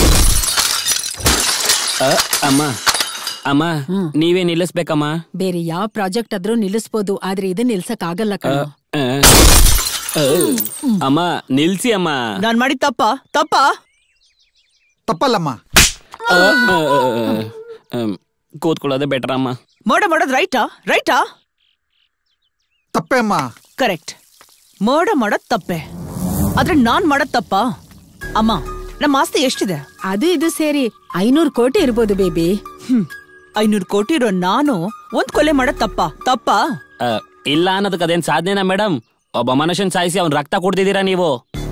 ಅಮ್ಮ ಅಮ್ಮ ನೀವೇ ನಿಲ್ಲಿಸ್ಬೇಕಮ್ಮ ಬೇರೆ ಯಾವ ಪ್ರಾಜೆಕ್ಟ್ ಆದ್ರೂ ನಿಲ್ಲಿಸ್ಬೋದು ಆದ್ರೆ ಇದನ್ನ ನಿಲ್ಸಕ್ ಆಗಲ್ಲ ಕಣ ಆ, ಆ, ಅಮ್ಮ ನಿಲ್ಸಿ ಅಮ್ಮ ನಾನ್ ಮಾಡಿ ತಪ್ಪ ತಪ್ಪ ತಪ್ಪಲ್ಲಮ್ಮ ಆ, ಆ, ಆ, ಆ, ಕೂತ್ಕೊಳ್ಳೋದೇ ಬೆಟರ್ ಅಮ್ಮ ಮರ್ಡರ್ ಮಾಡೋದ್ ರೈಟಾ ರೈಟಾ ತಪ್ಪೆ ಅಮ್ಮ ಕರೆಕ್ಟ್ ಮರ್ಡರ್ ಮಾಡೋದ್ ತಪ್ಪೆ ಆದ್ರೆ ನಾನ್ ಮಾಡೋದ್ ತಪ್ಪ ಅಮ್ಮ ನಮ್ಮ ಆಸ್ತಿ ಎಷ್ಟಿದೆ ಅದು ಇದು ಸೇರಿ ಐನೂರು ಕೋಟಿ ಇರ್ಬೋದು ಬೇಬಿ ಐನೂರು ಕೋಟಿ ಇರೋ ನಾನು ಒಂದ್ ಕೊಲೆ ಮಾಡೋದ್ ತಪ್ಪ ತಪ್ಪ ಆ, ಇಲ್ಲ ಅನ್ನೋದಕ್ಕೆ ಅದೇನ್ ಸಾಧನೆನಾ ಮೇಡಮ್ ಒಬ್ಬ ಮನುಷ್ಯನ್ ಸಾಯಿಸಿ ಅವ್ನ್ ರಕ್ತ ಕೊಡ್ತಿದ್ದೀರಾ ನೀವು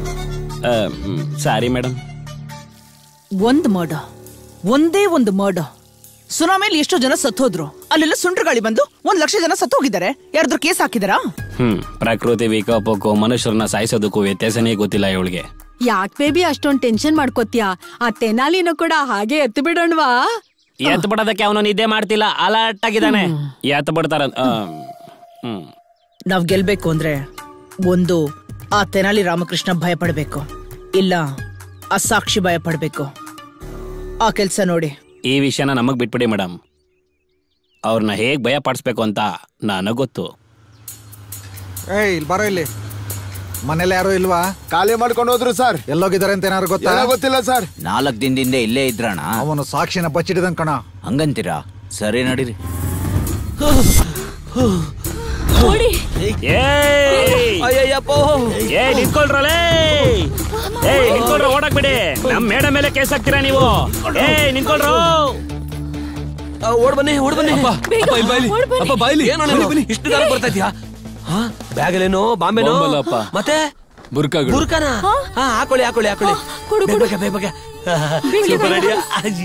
ಸಾರಿ ಮೇಡಮ್ ಒಂದ್ ಮರ್ಡರ್ ಒಂದೇ ಒಂದು ಮರ್ಡರ್ ಸುನಾಮಿಲಿ ಎಷ್ಟೋ ಜನ ಸತ್ತೋದ್ರು ಅಲ್ಲೆಲ್ಲ ಸುಂಟ್ರ ಗಾಳಿ ಬಂದು ಒಂದ್ ಲಕ್ಷ ಜನ ಸತ್ತೋಗಿದ್ದಾರೆ ಯಾರಾದ್ರೂ ಕೇಸ್ ಹಾಕಿದಾರಾ ಹ್ಮ್ ಪ್ರಕೃತಿ ವಿಕೋಪಕ್ಕೂ ಮನುಷ್ಯರನ್ನ ಸಾಯಿಸೋದಕ್ಕೂ ವ್ಯತ್ಯಾಸನೇ ಗೊತ್ತಿಲ್ಲ ಇವಳಿಗೆ ಯಾಕ್ ಬೇಬಿ ಅಷ್ಟೊಂದ್ ಟೆನ್ಷನ್ ಮಾಡ್ಕೋತ್ಯಾ ಆ ತೆನಾಲಿನೂ ಕೂಡ ಹಾಗೆ ಎತ್ತು ಬಿಡೋಣವಾ ಎತ್ ಬಿಡೋದಕ್ಕೆ ಅವನು ನಿದ್ದೆ ಮಾಡ್ತಿಲ್ಲ ಅಲರ್ಟ್ ಆಗಿದ್ದಾನೆ ಎತ್ ಬಿಡ್ತಾರ ಆ, ಹ್ಮ್ ನಾವ್ ಗೆಲ್ಬೇಕು ಅಂದ್ರೆ ಒಂದು ಆ ತೆನಾಲಿ ರಾಮಕೃಷ್ಣ ಭಯ ಪಡ್ಬೇಕು ಇಲ್ಲ ಆ ಸಾಕ್ಷಿ ಭಯ ಪಡ್ಬೇಕು ಆ ಕೆಲ್ಸ ನೋಡಿ ಈ ವಿಷಯನ ನಮಗ್ ಬಿಟ್ಬಿಡಿ ಮೇಡಮ್ ಅವ್ರನ್ನ ಹೇಗ್ ಭಯ ಪಡಿಸ್ಬೇಕು ಅಂತ ನನಗ್ ಗೊತ್ತು ಏಯ್ ಇಲ್ಲಿ ಬರೋ ಇಲ್ಲಿ ಮನೇಲಿ ಯಾರು ಇಲ್ವಾ ಖಾಲಿ ಮಾಡ್ಕೊಂಡು ಹೋದ್ರು ಸರ್ ಎಲ್ಲೋಗಿದ್ದಾರೆ ಅಂತ ಏನಾರು ಗೊತ್ತಾ ಏನೋ ಗೊತ್ತಿಲ್ಲ ಸರ್ ನಾಲ್ಕು ದಿನದಿಂದ ಇಲ್ಲೇ ಇದ್ರಣ ಅವನು ಸಾಕ್ಷಿನ ಬಚ್ಚಿಡಿದನ್ ಕಣ ಹಂಗಂತೀರಾ ಸರಿ ನಡೀರಿ ಓಡಿ ಅಯ್ಯಯ್ಯಪ್ಪೋ ಏ ನಿಂತ್ಕೊಳ್ರಲೇ ಏ ನಿಂತ್ಕೊಳ್ರ ಓಡಕ್ ಬಿಡಿ ನಮ್ ಮೇಡ ಮೇಲೆ ಕೇಸ್ ಹಾಕ್ತೀರಾ ನೀವು ಏ ನಿಂತ್ಕೊಳ್ರು ಓಡ್ ಬನ್ನಿ ಓಡ್ ಬನ್ನಿ ಅಪ್ಪ, ಅಪ್ಪ, ಇಲ್ಲಿ ಬಾಯ್ಲಿ. ಅಪ್ಪ, ಬಾಯ್ಲಿ. ಏನೋ ಬನ್ನಿ, ಬನ್ನಿ. ಇಷ್ಟು ದಾರ ಬರ್ತಾ ಇದೀಯಾ ಬ್ಯಾಗಲೇನೋ ಬಾಂಬೆನೋ ಬಾಂಬಲ್ಲ ಅಪ್ಪ. ಮತ್ತೆ ಬುರ್ಕಾಗಳು ಬುರ್ಕನ ಹಾ ಹಾಕೊಳ್ಳಿ ಹಾಕೊಳ್ಳಿ ಹಾಕೊಳ್ಳಿ ಬೇಗ ಬೇಗ, ಬೇಗ ಬೇಗ. Super idea. ಅಜ್ಜಿ.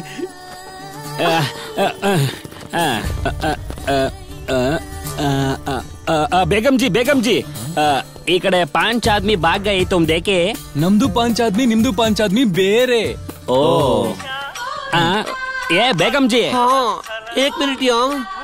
ಬೇಗಂ ಜಿ ಬೇಗಂ ಜಿ ಆ, ಈ ಕಡೆ ಪಾಂಚ್ ಆದ್ಮಿ ಭಾಗ್ಯ ಐ ತುಮ್ ದೇಕೆ ನಮ್ದು ಪಾಂಚ್ ಆದ್ಮಿ ನಿಮ್ದು ಪಾಂಚ್ ಆದ್ಮಿ ಬೇರೆ ಓ ಆ, ಏ ಬೇಗಂ ಜಿ ಹಾ ಏಕ್ ಮಿನಿಟ್ ಯಾ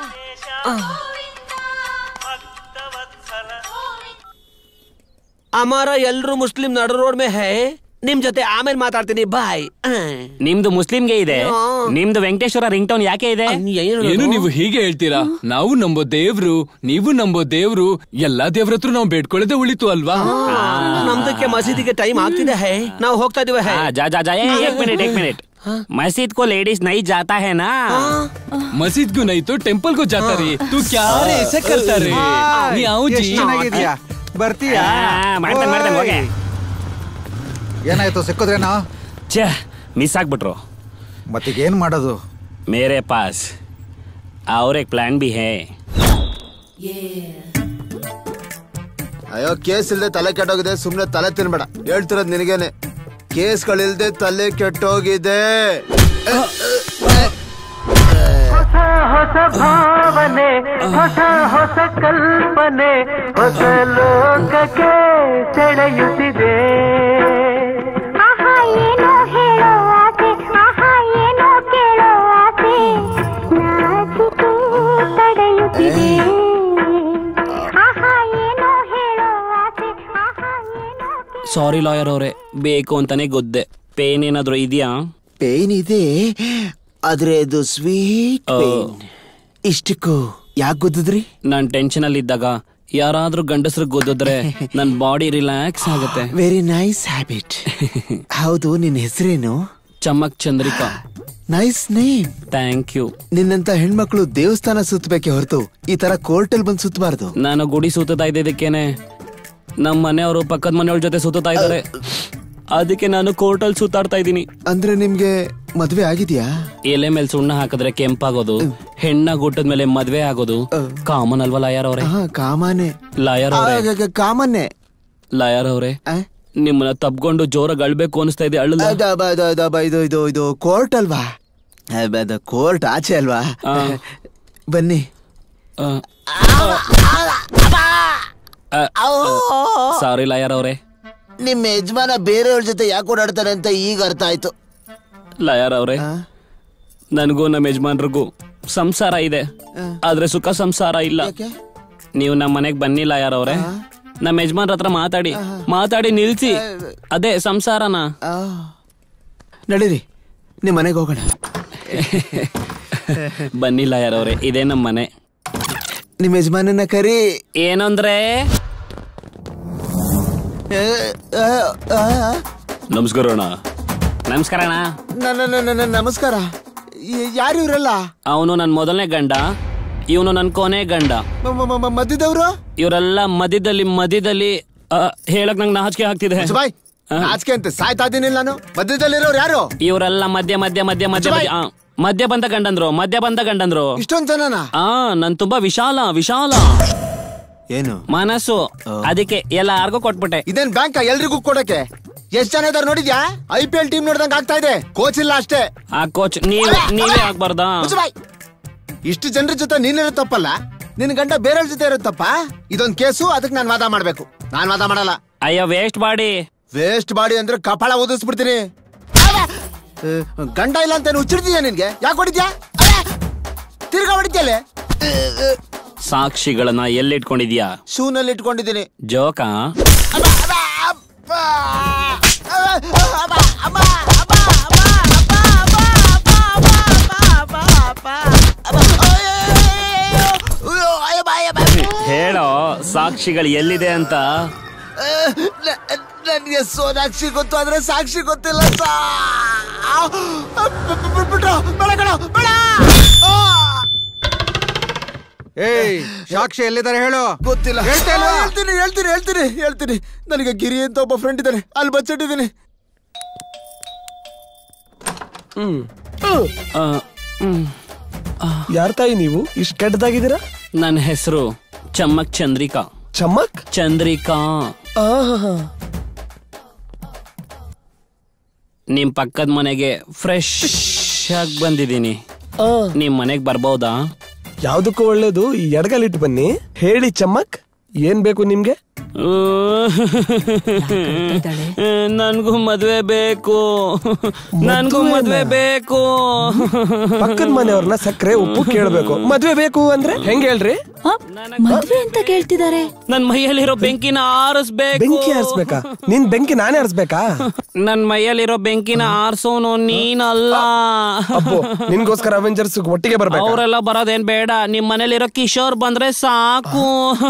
ಅಮಾರ ಎಲ್ರು ಮುಸ್ಲಿಂ ನಡು ರೋಡ್ ಮೇ ಹೈ ನಿಮ್ ಜೊತೆ ಆಮೇಲೆ ಮಾತಾಡ್ತೀನಿ ಬಾಯ್ ನಿಮ್ದು ಮುಸ್ಲಿಂಗೆ ಇದೆ ಹಾ. ನಿಮ್ದು ವೆಂಕಟೇಶ್ವರ ರಿಂಗ್ ಟೋನ್ ಯಾಕೆ ಇದೆ ಏನು ನೀವು ಹೀಗೆ ಹೇಳ್ತೀರಾ ನಾವು ನಂಬೋ ದೇವ್ರು ನೀವು ನಂಬೋ ದೇವ್ರು ಎಲ್ಲಾ ದೇವ್ರ ಹತ್ರ ನಾವು ಬೇಡ್ಕೊಳ್ಳದೆ ಉಳಿತು ಅಲ್ವಾ ನಮ್ದಕ್ಕೆ ಮಸೀದಿಗೆ ಟೈಮ್ ಆಗ್ತಿದೆ ಹೈ ನಾವು ಹೋಗ್ತಾ ಇದೀವಿ ಹೈ हाँ जा जा जा ए, एक मिनट एक मिनट मस्जिद को लेडीज नहीं जाता है ना मस्जिद को नहीं तो टेम्पल को जाता रे तू क्या रे ऐसे करता रे ನೀ आओ ಜಿ ಎಷ್ಟ್ ಚೆನ್ನಾಗಿದ್ಯಾ ಬರ್ತೀಯಾ ಆ, ಮಾಡ್ತಾನೆ ಮಾಡ್ತಾನೆ ಹೋಗೆ ಏನಾಯ್ತು ಸಿಕ್ಕಿದ್ರೇನಾ ಛೇ ಮಿಸ್ ಆಗ್ಬಿಟ್ರು ಮತ್ತೀಗ ಏನ್ ಮಾಡೋದು मेरे पास और एक प्लान भी है ಅಯ್ಯೋ ಕೇಸ್ ಇಲ್ದೆ ತಲೆ ಕೆಟ್ಟೋಗಿದೆ ಸುಮ್ನೆ ತಲೆ ತಿನ್ಬೇಡ ಹೇಳ್ತಿರೋದ್ ನಿನಗೇನೆ ಕೇಸ್ಗಳಿಲ್ದೆ ತಲೆ ಕೆಟ್ಟೋಗಿದೆ ಹೊಸ ಹೊಸ ಭಾವನೆ ಹೊಸ ಹೊಸ ಕಲ್ಪನೆ ಹೊಸ ಲೋಕಕ್ಕೆ ಸೆಳೆಯುತ್ತಿದೆ ಆಹಾ ಏನೋ ಹೇಳೋ ಆಸೆ ಆಹಾ ಏನೋ ಕೇಳೋ ಆಸೆ ನಾಚಿಕೆ ತಡೆಯುತ್ತಿದೆ ಆಹಾ ಏನೋ ಹೇಳೋ ಆಸೆ ಆಹಾ ಏನೋ ಸಾರಿ ಲಾಯರ್ ಅವರೇ ಬೇಕು ಅಂತಾನೆ ಗೊದ್ದೆ ಪೇನ್ ಏನಾದ್ರು ಇದೆಯಾ ಪೇನ್ ಇದೆ ಆದ್ರೆ ಅದು ಸ್ವೀಟ್ ಪೇನ್ ಇಷ್ಟಕ್ಕೂ ಯಾಕೆ ಗೊತ್ತಿದ್ರಿ ನಾನ್ ಟೆನ್ಷನ್ ಅಲ್ಲಿ ಇದ್ದಾಗ ಯಾರಾದ್ರೂ ಗಂಡಸ್ರು ಗೊದ್ದಿದ್ರೆ ನನ್ ಬಾಡಿ ರಿಲ್ಯಾಕ್ಸ್ ಆಗುತ್ತೆ ವೆರಿ ನೈಸ್ ಹ್ಯಾಬಿಟ್ ಹೌದು ನಿನ್ನ ಹೆಸರೇನು Chamak Chandrika nice name thank you ನಿನ್ನಂತ ಹೆಣ್ಮಕ್ಳು ದೇವಸ್ಥಾನ ಸುತ್ತಬೇಕೆ ಹೊರತು ಈ ತರ ಕೋರ್ಟಲ್ ಬಂದು ಸುತ್ತಬಾರ್ದು ನಾನು ಗುಡಿ ಸುತ್ತಾ ಇದ್ದಿದ್ದಕ್ಕೇನೆ ನಮ್ಮ ಮನೆಯವರು ಪಕ್ಕದ ಮನೆಯವ್ರ ಜೊತೆ ಸುತ್ತಾ ಇದ್ದಾರೆ ಅದಕ್ಕೆ ನಾನು ಕೋರ್ಟಲ್ ಸುತ್ತಾಡ್ತಾ ಇದ್ದೀನಿ ಅಂದ್ರೆ ನಿಮ್ಗೆ ಮದ್ವೆ ಆಗಿದ್ಯಾ ಎಲೆ ಮೇಲೆ ಸುಣ್ಣ ಹಾಕಿದ್ರೆ ಕೆಂಪಾಗೋದು ಹೆಣ್ಣ ಗುಟ್ಟದ ಮೇಲೆ ಮದ್ವೆ ಆಗೋದು ಕಾಮನ್ ಅಲ್ವಾ ಲಾಯರ್ ಅವರೇ ಹಾ ಕಾಮಾನೆ ಲಾಯರ್ ಅವರೇ ಕಾಮನ್ನೇ ಲಾಯರ್ ಅವರೇ ನಿಮ್ಮನ್ನ ತಪ್ಕೊಂಡು ಜೋರಾಗಿ ಅಳ್ಬೇಕು ಅನಿಸ್ತಾ ಇದೆ ಅಳ್ಳಲ್ಲ ಅದ ಬ- ಅದ- ಅದ ಬ- ಇದು ಇದು ಇದು ಕೋರ್ಟ್ ಅಲ್ವಾ ಅದು ಕೋರ್ಟ್ ಆಚೆ ಅಲ್ವಾ ಬನ್ನಿ ಸಾರಿ ಲಾಯರ್ ಅವರೇ ನಿಮ್ಮ ಯಜಮಾನ ಬೇರೆಯವ್ರ ಜೊತೆ ಯಾಕೆ ಓಡಾಡ್ತಾರೆ ಅಂತ ಈಗ ಅರ್ಥ ಆಯ್ತು ಲಾಯರ್ ಅವರೇ ನನಗೂ ನಮ್ಮ ಯಜಮಾನ್ರಿಗೂ ಸಂಸಾರ ಇದೆ ಆದ್ರೆ ಸುಖ ಸಂಸಾರ ಇಲ್ಲ ನೀವು ನಮ್ಮ ಮನೆಗ್ ಬನ್ನಿ ಲಾಯರ್ ಅವರೇ ನಮ್ಮ ಯಜಮಾನ್ರ ಹತ್ರ ಮಾತಾಡಿ ಮಾತಾಡಿ ನಿಲ್ಸಿ ಅದೇ ಸಂಸಾರನ ನಡೀರಿ ನಿಮ್ ಮನೆಗೆ ಹೋಗೋಣ ಬನ್ನಿ ಲಾಯರ್ ಅವರೇ ಇದೇ ನಮ್ಮ ಮನೆ ನಿಮ್ಮ ಯಜಮಾನನ ಕರಿ ಏನಂದ್ರೆ ನಮಸ್ಕಾರ ಅಣ್ಣ ನಮಸ್ಕಾರ ಅಣ್ಣ ನನ್ನ ನನ್ನ ನಮಸ್ಕಾರ ಯಾರು ಇವರೆಲ್ಲ ಅವನು ನನ್ನ ಮೊದಲನೇ ಗಂಡ ಇವನು ನನ್ನ ಕೊನೆ ಗಂಡ ಮಧ್ಯದವರು ಇವರೆಲ್ಲ ಮಧ್ಯದಲ್ಲಿ ಮಧ್ಯದಲ್ಲಿ ಆ, ಹೇಳಕ್ ನಂಗೆ ನಾಚಿಕೆ ಆಗ್ತಿದೆ ಬಾಯ್ ನಾಚಿಕೆ ಅಂತ ಸಾಯ್ತಾ ಇದ್ದೀನಿ ನಾನು ಮಧ್ಯದಲ್ಲಿರೋರು ಯಾರು ಇವರೆಲ್ಲ ಮಧ್ಯ ಮಧ್ಯ ಮಧ್ಯ ಮಧ್ಯ ಮಧ್ಯ ಆ, ಮಧ್ಯ ಬಂದ ಗಂಡಂದ್ರು ಮಧ್ಯ ಬಂದ ಗಂಡಂದ್ರು ಇಷ್ಟೊಂದ್ ಜನನಾ ಆ ನನ್ ತುಂಬಾ ವಿಶಾಲ ವಿಶಾಲ ಏನು ಮನಸ್ಸು ಅದಕ್ಕೆ ಎಲ್ಲಾರ್ಗೂ ಕೊಟ್ಬಿಟ್ಟೆ ಇದೇನ್ ಬ್ಯಾಂಕ್ ಎಲ್ರಿಗೂ ಕೊಡಕ್ಕೆ ಎಷ್ಟ್ ಜನ ಇದಾರೆ ನೋಡಿದ್ಯಾ ಐ ಪಿ ಎಲ್ ಟೀಮ್ ನೋಡ್ದಂಗ್ ಆಗ್ತಾ ಇದೆ ಕೋಚ್ ಇಲ್ಲ ಅಷ್ಟೇ ಆ ಕೋಚ್ ನೀವೇ ನೀವೇ ಆಗ್ಬಾರ್ದಾ ಮುಚ್ಚು ಬಾಯ್. ಇಷ್ಟು ಜನರ ಜೊತೆ ನೀನಿರೋ ತಪ್ಪಲ್ಲ ನಿನ್ ಗಂಡ ಬೇರೆಯವ್ರ ಜೊತೆ ಇರೋ ತಪ್ಪ ಇದೊಂದ್ ಕೇಸು ಅದಕ್ಕೆ ನಾನ್ ವಾದ ಮಾಡ್ಬೇಕು ನಾನ್ ವಾದ ಮಾಡಲ್ಲ ಅಯ್ಯೋ ವೇಸ್ಟ್ ಮಾಡಿ ವೇಸ್ಟ್ ಬಾಡಿ ಅಂದ್ರೆ ಕಪಾಳ ಓದಿಸ್ಬಿಡ್ತೀನಿ ಏ, ಗಂಡ ಇಲ್ಲ ಅಂತ ಹುಚ್ಚಿಡ್ತೀಯ ನಿನ್ಗೆ ಯಾಕೆ ಹೊಡಿದ್ಯಾ ತಿರ್ಗಾ ಹೊಡಿದ್ಯಲೆ ಸಾಕ್ಷಿಗಳನ್ನ ಎಲ್ಲಿಟ್ಕೊಂಡಿದ್ಯಾ ಶೂನಲ್ಲಿ ಇಟ್ಕೊಂಡಿದ್ದೀನಿ ಜೋಕಾ ಹೇಳೋ ಸಾಕ್ಷಿಗಳು ಎಲ್ಲಿದೆ ಅಂತ ನನ್ಗೆ ಸೋನಾಕ್ಷಿ ಗೊತ್ತು ಆದ್ರೆ ಸಾಕ್ಷಿ ಗೊತ್ತಿಲ್ಲ ಸಾ ಬಿಟ್ರು ಬೇಡ ಕಣೋ, ಬೇಡ ಆ! ಏಯ್ ಸಾಕ್ಷಿ ಎಲ್ಲಿದ್ದಾರೆ ಹೇಳು ಗೊತ್ತಿಲ್ಲ ಹೇಳ್ತಾ ಇಲ್ವಾ? ಹೇಳ್ತೀನಿ ಹೇಳ್ತೀನಿ ಹೇಳ್ತೀನಿ ಹೇಳ್ತೀನಿ ನನಗೆ ಗಿರಿ ಅಂತ ಒಬ್ಬ ಫ್ರೆಂಡ್ ಇದ್ದಾನೆ ಅಲ್ಲಿ ಬಚ್ಚಿಟ್ಟಿದ್ದೀನಿ ಯಾರ ತಾಯಿ ನೀವು ಇಷ್ಟು ಕೆಟ್ಟದಾಗಿದ್ದೀರಾ ನನ್ನ ಹೆಸರು ಚಮ್ಮಕ್ ಚಂದ್ರಿಕಾ ಚಮ್ಮಕ್ ಚಂದ್ರಿಕಾ ಆಹಾ. ನಿಮ್ ಪಕ್ಕದ ಮನೆಗೆ ಫ್ರೆಶ್ ಆಗಿ ಬಂದಿದ್ದೀನಿ ನಿಮ್ ಮನೆಗ್ ಬರ್ಬೋದಾ ಯಾವ್ದಕ್ಕೂ ಒಳ್ಳೇದು ಈ ಎಡಗಲಿಟ್ಟು ಬನ್ನಿ ಹೇಳಿ ಚಮ್ಮಕ್ ಏನ್ ಬೇಕು ನಿಮ್ಗೆ ನನ್ಗೂ ಮದ್ವೆ ಬೇಕು ನನ್ಗೂ ಮದ್ವೆ ಬೇಕು ಪಕ್ಕದ ಮನೆಯವ್ರನ್ನ ಸಕ್ಕರೆ ಉಪ್ಪು ಕೇಳ್ಬೇಕು ಮದ್ವೆ ಬೇಕು ಅಂದ್ರೆ ಹೆಂಗ್ ಹೇಳ್ರಿ ಮದ್ವೆ ಅಂತ ಕೇಳ್ತಿದ್ದಾರೆ ನನ್ ಮೈಯಲ್ಲಿರೋ ಬೆಂಕಿನ ಆರಿಸ್ಬೇಕು ಬೆಂಕಿ ಆರಿಸ್ಬೇಕಾ ನಿನ್ ಬೆಂಕಿ ನಾನೇ ಆರಿಸ್ಬೇಕಾ ನನ್ ಮೈಯಲ್ಲಿರೋ ಬೆಂಕಿನ ಆರ್ಸೋನು ನೀನಲ್ಲ ಅಪ್ಪು ನಿನ್ಗೋಸ್ಕರ ಅವೆಂಜರ್ಸ್ ಒಟ್ಟಿಗೆ ಬರ್ಬೇಕು ಅವರೆಲ್ಲ ಬರೋದೇನ್ ಬೇಡ ನಿಮ್ ಮನೇಲಿರೋ ಕಿಶೋರ್ ಬಂದ್ರೆ ಸಾಕು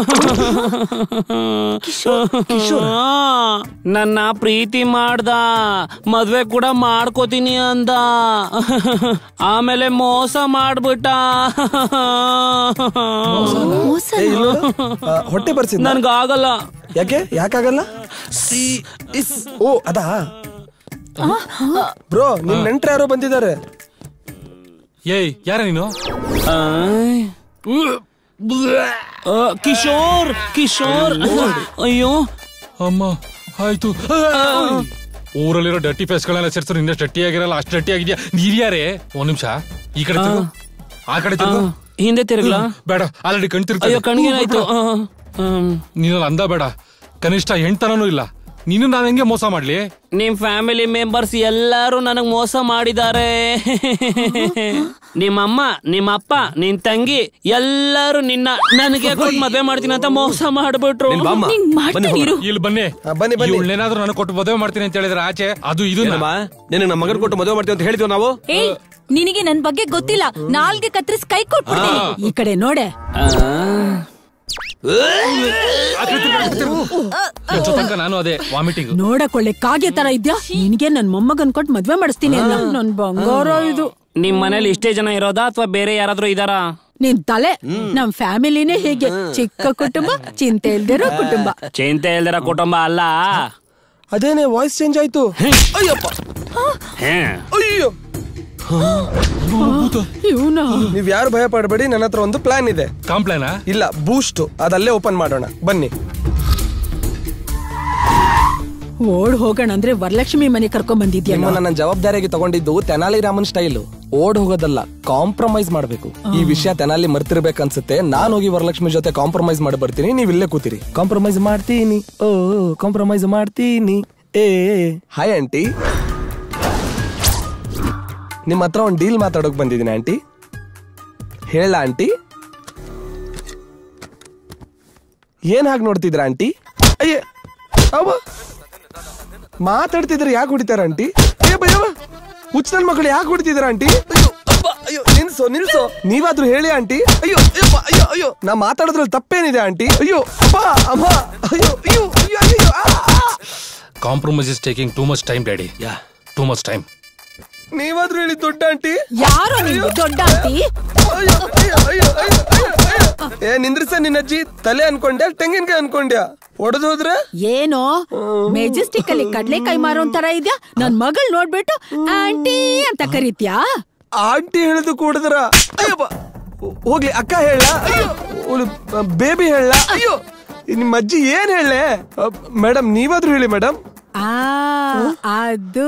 ಆ, ನನ್ನ ಪ್ರೀತಿ ಮಾಡ್ದ ಮದ್ವೆ ಕೂಡ ಮಾಡ್ಕೋತೀನಿ ಅಂದ ಆಮೇಲೆ ಮೋಸ ಮಾಡ್ಬಿಟ್ಟ ಏ, ಇಲ್ಲಿ ನೋಡು. ಆ, ಹೊಟ್ಟೆ ಬರ್ಸಿದ್ ನನ್ಗಾಗಲ್ಲ ಯಾಕೆ ಯಾಕಾಗಲ್ಲ ಓ ಅದಾ ಬ್ರೋ ನಿಮ್ ನೆಂಟ್ರ ಯಾರೋ ಬಂದಿದ್ದಾರೆ ಏಯ್ ಯಾರ ನೀನು ಆ, ಕಿಶೋರ್ ಕಿಶೋರ್ ಅಯ್ಯೋ ಅಮ್ಮ ಆಯ್ತು ಊರಲ್ಲಿರೋ ಡಟ್ಟಿ ಫೇಸ್ಗಳೆಲ್ಲ ಸೇರ್ಸು ನಿನ್ನ ಡಟ್ಟಿ ಆಗಿರಲ್ಲ ಅಷ್ಟು ಡಟ್ಟಿ ಆಗಿದ್ಯಾ ನೀರ್ಯಾರೇ ಒಂದ್ ನಿಮಿಷ ಈ ಕಡೆ ತಿರ್ಗು. ಆ ಕಡೆ ತಿರ್ಗು. ಹಿಂದೆ ತಿರುಗ್ಲಾ ಬೇಡ ಆಲ್ರೆಡಿ ಕಣ್ತಿರ್ತಾರೆ ಅಯ್ಯೋ ಕಣ್ಗೇನಾಯ್ತು ಆ, ಆಮ್. ನೀನಲ್ಲಿ ಅಂದ ಬೇಡ ಕನಿಷ್ಠ ಹೆಣ್ತನೂ ಇಲ್ಲ ನೀನು ನಾನು ಹೆಂಗೆ ಮೋಸ ಮಾಡ್ಲಿ ನಿಮ್ ಫ್ಯಾಮಿಲಿ ಮೆಂಬರ್ಸ್ ಎಲ್ಲರೂ ನನಗ್ ಮೋಸ ಮಾಡಿದ್ದಾರೆ ನಿಮ್ಮಮ್ಮ ನಿಮ್ಮಪ್ಪ ನಿನ್ ತಂಗಿ ಎಲ್ಲರೂ ನಿನ್ನ ನನಗೆ ಕೊಟ್ಟು ಮದ್ವೆ ಮಾಡ್ತೀನಿ ಅಂತ ಮೋಸ ಮಾಡ್ಬಿಟ್ರು ನಿನ್ ಬಾಮ್ಮ, ಬನ್ನಿ ಹೋಗೋಣ. ಇಲ್ಲಿ ಬನ್ನಿ ಬನ್ನಿ ಬನ್ನಿ ಇವಳೇನಾದ್ರೂ ನನಗೆ ಕೊಟ್ಟು ಮದುವೆ ಮಾಡ್ತೀನಿ ಅಂತ ಹೇಳಿದ್ರೆ ಆಚೆ ಅದು ಇದು ಏನಮ್ಮ ನಿನಗೆ ನಮ್ಮ ಮಗನ್ ಕೊಟ್ಟು ಮದುವೆ ಮಾಡ್ತೀವಿ ಅಂತ ಹೇಳ್ತೀವಿ ನಾವು ಏಯ್ ನಿನಗೆ ನನ್ ಬಗ್ಗೆ ಗೊತ್ತಿಲ್ಲ ನಾಲ್ಗೆ ಕತ್ರಿಸ್ ಕೈ ಕೊಟ್ಬಿಡ್ತೀನಿ ಈ ಕಡೆ ನೋಡೆ ತನಕ ನಾನು ಅದೇ ವಾಮಿಟಿಂಗ್ ನೋಡಕ್ ಒಳ್ಳೆ ಕಾಗೆ ತರ ಇದ್ಯಾ ನಿನ್ಗೆ ನನ್ ಮೊಮ್ಮಗನ್ ಕೊಟ್ಟು ಮದ್ವೆ ಮಾಡಿಸ್ತೀನಿ ಅನ್ನ ನನ್ ಬಂಗಾರ ಇದು ನಿಮ್ ಮನೇಲಿ ಇಷ್ಟೇ ಜನ ಇರೋದಾ ಅಥವಾ ಬೇರೆ ಯಾರಾದ್ರೂ ಇದಾರಾ ನಿನ್ ತಲೆ ನಮ್ ಫ್ಯಾಮಿಲಿನೇ ಹೇಗೆ ಚಿಕ್ಕ ಕುಟುಂಬ ಚಿಂತೆ ಇಲ್ದಿರೋ ಕುಟುಂಬ ಚಿಂತೆ ಇಲ್ದಿರ ಕುಟುಂಬ ಅಲ್ಲ ಅದೇನೆ ವಾಯ್ಸ್ ಚೇಂಜ್ ಆಯ್ತು ಅಯ್ಯಪ್ಪ ಹೇ. ಅಯ್ಯೋ ಇವನಾ ನೀವ್ ಯಾರು ಭಯ ಪಡಬೇಡಿ ನನ್ನ ಹತ್ರ ಒಂದು ಪ್ಲಾನ್ ಇದೆ ಕಾಂಪ್ಲೇನಾ ಇಲ್ಲ ಬೂಸ್ಟ್ ಅದಲ್ಲೇ ಓಪನ್ ಮಾಡೋಣ ಬನ್ನಿ ಓಡ್ ಹೋಗೋಣ ಅಂದ್ರೆ ವರಲಕ್ಷ್ಮಿ ಮನೆ ಕರ್ಕೊಂಡ್ ಬಂದಿದ್ಯಲ್ಲ ನಿಮ್ಮನ್ನ ನನ್ನ ಜವಾಬ್ದಾರಿಗೆ ತಗೊಂಡಿದ್ದು ತೆನಾಲಿ ರಾಮನ್ ಸ್ಟೈಲ್ ಓಡ್ ಹೋಗೋದಲ್ಲ ಕಾಂಪ್ರಮೈಸ್ ಮಾಡ್ಬೇಕು ಈ ವಿಷಯ ತೆನಾಲಿ ಮರ್ತಿರ್ಬೇಕನ್ಸುತ್ತೆ ನಾನ್ ಹೋಗಿ ವರಲಕ್ಷ್ಮಿ ಜೊತೆ ಕಾಂಪ್ರಮೈಸ್ ಮಾಡಿ ಬರ್ತೀನಿ ನೀವ್ ಇಲ್ಲೇ ಕೂತಿರಿ ಕಾಂಪ್ರಮೈಸ್ ಮಾಡ್ತೀನಿ ಓ ಕಾಂಪ್ರಮೈಸ್ ಮಾಡ್ತೀನಿ ಏ ಹಾಯ್ ಆಂಟಿ ನಿಮ್ಮ ಹತ್ರ ಒಂದು ಡೀಲ್ ಮಾತಾಡೋಕ್ ಬಂದಿದ್ದೀನಿ ಆಂಟಿ ಹೇಳ ಆಂಟಿ ಏನ್ ಹಾಗೆ ನೋಡ್ತಿದ್ರ ಆಂಟಿ ಅಯ್ಯ ಅವ ಮಾತಾಡ್ತಿದ್ರೆ ಯಾಕೆ ಹೊಡಿತಾರ ಆಂಟಿ ಅಯ್ಯ ಬಯ್ಯವ ಹುಚ್ಚ ನನ್ ಮಕ್ಕಳು ಯಾಕೆ ಹೊಡಿತಿದ್ರ ಆಂಟಿ ಅಯ್ಯೋ ಅಪ್ಪ, ಅಯ್ಯೋ ನಿಲ್ಸೋ ನಿಲ್ಸೋ ನೀವಾದ್ರೂ ಹೇಳಿ ಆಂಟಿ ಅಯ್ಯೋ ಅಯ್ಯಪ್ಪ ಅಯ್ಯೋ ಅಯ್ಯೋ ನಾ ಮಾತಾಡೋದ್ರಲ್ಲಿ ತಪ್ಪೇನಿದೆ ಆಂಟಿ ಅಯ್ಯೋ ಅಪ್ಪ ಅಮ್ಮ ಅಯ್ಯೋ ಅಯ್ಯೋ ಅಯ್ಯೋ ಅಯ್ಯೋ ಆ, ಆ. Compromise is taking too much time daddy too much time ನೀವಾದ್ರೂ ಹೇಳಿ ದೊಡ್ಡ ಆಂಟಿ ಯಾರೋ ನೀವು ದೊಡ್ಡ ಆಂಟಿ ಅಯ್ಯೋ ಅಯ್ಯೋ ಅಯ್ಯೋ ಅಯ್ಯೋ ಅಯ್ಯೋ ಅಯ್ಯೋ ಏ ನಿಂದ್ರಿಸ ನಿನ್ನಜ್ಜಿ ತಲೆ ಅನ್ಕೊಂಡ್ಯಾ ತೆಂಗಿನಕಾಯಿ ಅನ್ಕೊಂಡ್ಯಾ ಒಡೆದು ಹೋದ್ರೆ ಏನೋ ಮೆಜೆಸ್ಟಿಕ್ ಅಲ್ಲಿ ಕಡ್ಲೆಕಾಯಿ ಮಾರೋ ತರ ಇದ್ಯಾ ನನ್ ಮಗಳ್ ನೋಡ್ಬಿಟ್ಟು ಆಂಟಿ ಅಂತ ಕರೀತ್ಯಾ ಆಂಟಿ ಹೇಳಿದು ಕೂಡಿದ್ರ ಅಯ್ಯಪ್ಪ ಹೋಗ್ಲಿ ಅಕ್ಕ ಹೇಳ ಅಯ್ಯೋ ಬೇಬಿ ಹೇಳ ಅಯ್ಯೋ ನಿಮ್ಮ ಅಜ್ಜಿ ಏನ್ ಹೇಳೆ ಮೇಡಮ್ ನೀವಾದ್ರೂ ಹೇಳಿ ಮೇಡಮ್ ಆ ಅದು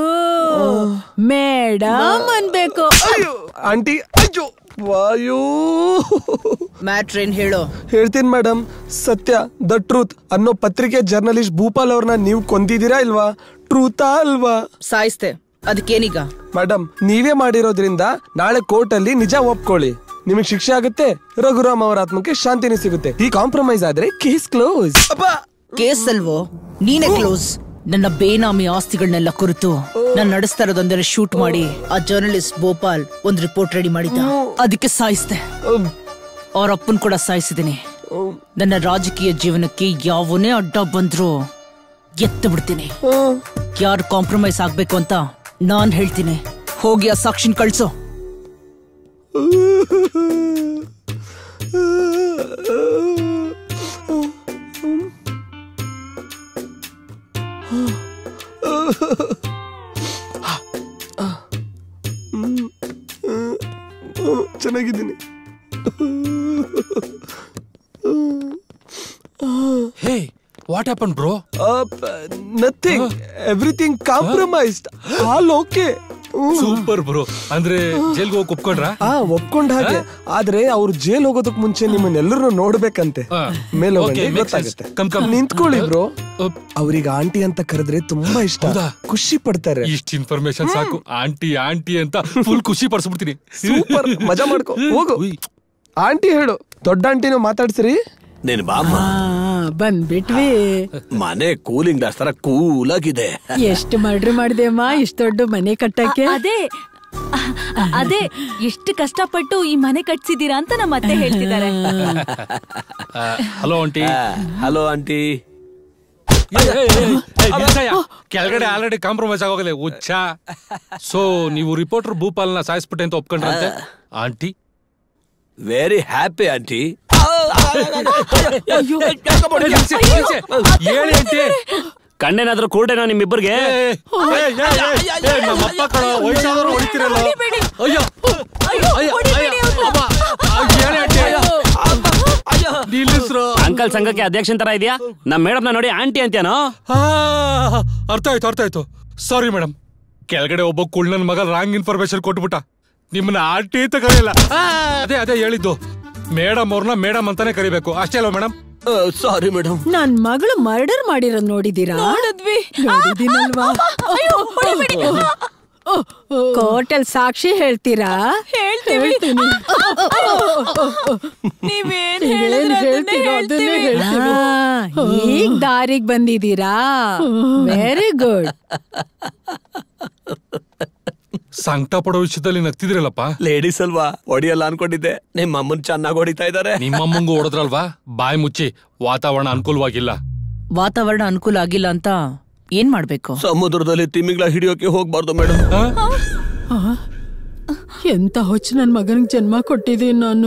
ಮೇಡಮ್ ಅನ್ಬೇಕು ಆಂಟಿ ಅಯ್ಯೋ ವಾಯೋ ಮ್ಯಾಟ್ರೇನ್ ಹೇಳು ಹೇಳ್ತೀನಿ ಮೇಡಮ್ ಸತ್ಯ ದ ಟ್ರೂತ್ ಅನ್ನೋ ಪತ್ರಿಕೆ ಜರ್ನಲಿಸ್ಟ್ ಭೂಪಾಲ್ ಅವ್ರನ್ನ ನೀವು ಕೊಂದಿದ್ದೀರಾ ಇಲ್ವಾ ಟ್ರೂತಾ ಅಲ್ವಾ ಸಾಯಿಸ್ತೆ ಅದಕ್ಕೇನೀಗ ಮೇಡಮ್ ನೀವೇ ಮಾಡಿರೋದ್ರಿಂದ ನಾಳೆ ಕೋರ್ಟ್ ಅಲ್ಲಿ ನಿಜ ಒಪ್ಕೊಳ್ಳಿ ನಿಮಗೆ ಶಿಕ್ಷೆ ಆಗುತ್ತೆ ರಘುರಾಮ್ ಅವರ ಆತ್ಮಕ್ಕೆ ಶಾಂತಿನಿ ಸಿಗುತ್ತೆ ಈ ಕಾಂಪ್ರಮೈಸ್ ಆದ್ರೆ ಕೇಸ್ ಕ್ಲೋಸ್ ಕೇಸ್ ಅಲ್ವೋ ನೀನೇ ಕ್ಲೋಸ್ ನನ್ನ ಬೇನಾಮಿ ಆಸ್ತಿಗಳನ್ನೆಲ್ಲ ಕುರಿತು ನಾನು ನಡೆಸ್ತಾ ಇರೋದೊಂದರ ಶೂಟ್ ಮಾಡಿ ಆ ಜರ್ನಲಿಸ್ಟ್ ಗೋಪಾಲ್ ಒಂದ್ ರಿಪೋರ್ಟ್ ರೆಡಿ ಮಾಡಿದ್ದ ಅದಕ್ಕೆ ಸಾಯಿಸ್ದೆ ಅವ್ರ ಅಪ್ಪನ್ ಕೂಡ ಸಾಯಿಸಿದ್ದೀನಿ ನನ್ನ ರಾಜಕೀಯ ಜೀವನಕ್ಕೆ ಯಾವನೇ ಅಡ್ಡ ಬಂದ್ರು ಎತ್ತು ಬಿಡ್ತೀನಿ ಯಾರು ಕಾಂಪ್ರಮೈಸ್ ಆಗ್ಬೇಕು ಅಂತ ನಾನ್ ಹೇಳ್ತೀನಿ ಹೋಗಿ ಆ ಸಾಕ್ಷಿನ್ ಕಳ್ಸೋ ಚೆನ್ನಾಗಿದ್ದೀನಿ hey what happen bro nothing everything compromised all okay super bro ಅಂದ್ರೆ ಜೈಲ್ಗೆ ಹೋಗಿ ಒಪ್ಕೊಂಡ್ರ ಆ ಒಪ್ಕೊಂಡ್ ಹಾಗೆ ಆದ್ರೆ ಅವ್ರು ಜೈಲ್ ಹೋಗೋದಕ್ ಮುಂಚೆ ನಿಮ್ಮನ್ನೆಲ್ಲರೂ ನೋಡ್ಬೇಕಂತೆ ಮೇಲೆ Okay, makes sense. ಗೊತ್ತಾಗುತ್ತೆ ಕಮ್, ಕಮ್. ನಿಂತ್ಕೊಳ್ಳಿ ಬ್ರೋ ಅವ್ರಿಗೆ ಆಂಟಿ ಅಂತ ಕರೆದ್ರೆ ತುಂಬಾ ಇಷ್ಟ ಹೌದಾ? ಖುಷಿ ಪಡ್ತಾರೆ ಇಷ್ಟ ಇನ್ಫಾರ್ಮೇಶನ್ ಸಾಕು ಆಂಟಿ ಆಂಟಿ ಅಂತ ಫುಲ್ ಖುಷಿ ಪಡಿಸ್ಬಿಡ್ತೀನಿ ಸೂಪರ್ ಮಜಾ ಮಾಡ್ಕೊ ಹೋಗು ಆಂಟಿ ಹೇಳು ದೊಡ್ಡ ಆಂಟಿನೂ ಮಾತಾಡ್ಸಿರಿ ನೀನ್ ಬಾಮ್ಮ ಬಂದ್ಬಿಟ್ವಿ ಮನೆ ಕೂಲಿಂಗ್ ಗ್ಲಾಸ್ ತರ ಕೂಲ್ ಆಗಿದೆ ಎಷ್ಟು ಮರ್ಡ್ರ್ ಮಾಡಿದೆಮ್ಮ ಇಷ್ಟ ದೊಡ್ಡ ಮನೆ ಕಟ್ಟಕ್ಕೆ ಅದೇ ಅದೇ ಎಷ್ಟು ಕಷ್ಟಪಟ್ಟು ಈ ಮನೆ ಕಟ್ಸಿದೀರಾ ಅಂತ ನಮ್ಮ ಅತ್ತೆ ಹೇಳ್ತಿದ್ದಾರೆ ಹಲೋ ಆಂಟಿ ಹಲೋ ಆಂಟಿ ಕೆಳಗಡೆ ಆಲ್ರೆಡಿ ಕಾಂಪ್ರಮೈಸ್ ಆಗೋಗಲೆ ಉಚ್ಚ ಸೊ ನೀವು ರಿಪೋರ್ಟರ್ ಭೂಪಾಲ್ನ ಸಾಯಿಸ್ಬಿಟ್ಟೆ ಅಂತ ಒಪ್ಕೊಂಡ್ರಂತೆ ಆಂಟಿ ವೆರಿ ಹ್ಯಾಪಿ ಆಂಟಿ ಹೇಳಿ ಆಂಟಿ ಕಣ್ಣೇನಾದ್ರೂ ಕೂರ್ಡೇನೋ ನಿಮ್ಮಿಬ್ಬರಿಗೆ ನಮ್ಮಪ್ಪ ಕಣ ವಯಸ್ಸಾದವರು ಹೊಡಿತಿರಲ್ಲ ಅಯ್ಯೋ ಅಯ್ಯೋ, ಅಯ್ಯೋ, ಅಮ್ಮ. ಆ, ಹೇಳಿ ಆಂಟಿ ನಿಲ್ಲಿಸ್ರು ಅಂಕಲ್ ಸಂಘಕ್ಕೆ ಅಧ್ಯಕ್ಷನ್ ತರ ಇದೆಯಾ ನಮ್ ಮೇಡಮ್ನ ನೋಡಿ ಆಂಟಿ ಅಂತೇನೋ ಆ, ಅರ್ಥ ಆಯ್ತು ಅರ್ಥ ಆಯ್ತು ಸಾರಿ ಮೇಡಮ್ ಕೆಳಗಡೆ ಒಬ್ಬ ಕುಳ್ಳನ್ ಮಗ ರಾಂಗ್ ಇನ್ಫಾರ್ಮೇಶನ್ ಕೊಟ್ಬಿಟ್ಟ ನಿಮ್ಮನ್ನ ಆಂಟಿ ಅಂತ ಕರೆಯಲ್ಲ ಆ, ಅದೇ ಅದೇ ಹೇಳಿದ್ದು ಮೇಡಮ್ ಅವ್ರನ್ನ ಮೇಡಮ್ ಅಂತಾನೆ ಕರಿಬೇಕು ಅಷ್ಟೇ ಅಲ್ವಾ ಮೇಡಮ್ ಸಾರಿ ಮೇಡಮ್ ನನ್ ಮಗಳು ಮರ್ಡರ್ ಮಾಡಿರೋದ್ ನೋಡಿದೀರಾ ನೋಡಿದ್ವಿ ನೋಡಿದೀನಲ್ವಾ ಕೋರ್ಟಲ್ ಸಾಕ್ಷಿ ಹೇಳ್ತೀರಾ ಹೇಳ್ತೀವಿ. ಹೇಳ್ತೀನಿ. ನೀವೇನ್ ಏನ್ ಹೇಳಿದ್ರೆ ಅದನ್ನೇ ಹೇಳ್ತೀರೋ ಅದನ್ನೇ ಹೇಳ್ತೀವಿ. ಹೇಳ್ತೀನಿ. ಈಗ ದಾರಿಗ್ ಬಂದಿದ್ದೀರಾ ವೆರಿ ಗುಡ್ ಸಂಕಟ ಪಡೋ ವಿಷಯದಲ್ಲಿ ನಗ್ತಿದ್ರಲ್ಲಪ್ಪ ಲೇಡೀಸ್ ಅಲ್ವಾ ಹೊಡಿಯಲ್ಲ ಅನ್ಕೊಂಡಿದ್ದೆ ನಿಮ್ಮ ಅಮ್ಮನ್ ಚೆನ್ನಾಗಿ ಹೊಡಿತಾ ಇದಾರೆ ನಿಮ್ಮಮ್ಮಂಗೂ ಹೊಡೆದ್ರಲ್ವಾ ಬಾಯಿ ಮುಚ್ಚಿ ವಾತಾವರಣ ಅನುಕೂಲವಾಗಿಲ್ಲ ವಾತಾವರಣ ಅನುಕೂಲ ಆಗಿಲ್ಲ ಅಂತ ಏನ್ ಮಾಡ್ಬೇಕು ಸಮುದ್ರದಲ್ಲಿ ತಿಮಿಂಗ್ಲ ಹಿಡಿಯೋಕೆ ಹೋಗ್ಬಾರ್ದು ಮೇಡಮ್ ಆ? ಎಂತ ಹೊಚ್ಚ ನನ್ ಮಗನಿಗೆ ಜನ್ಮ ಕೊಟ್ಟಿದ್ದೀನಿ ನಾನು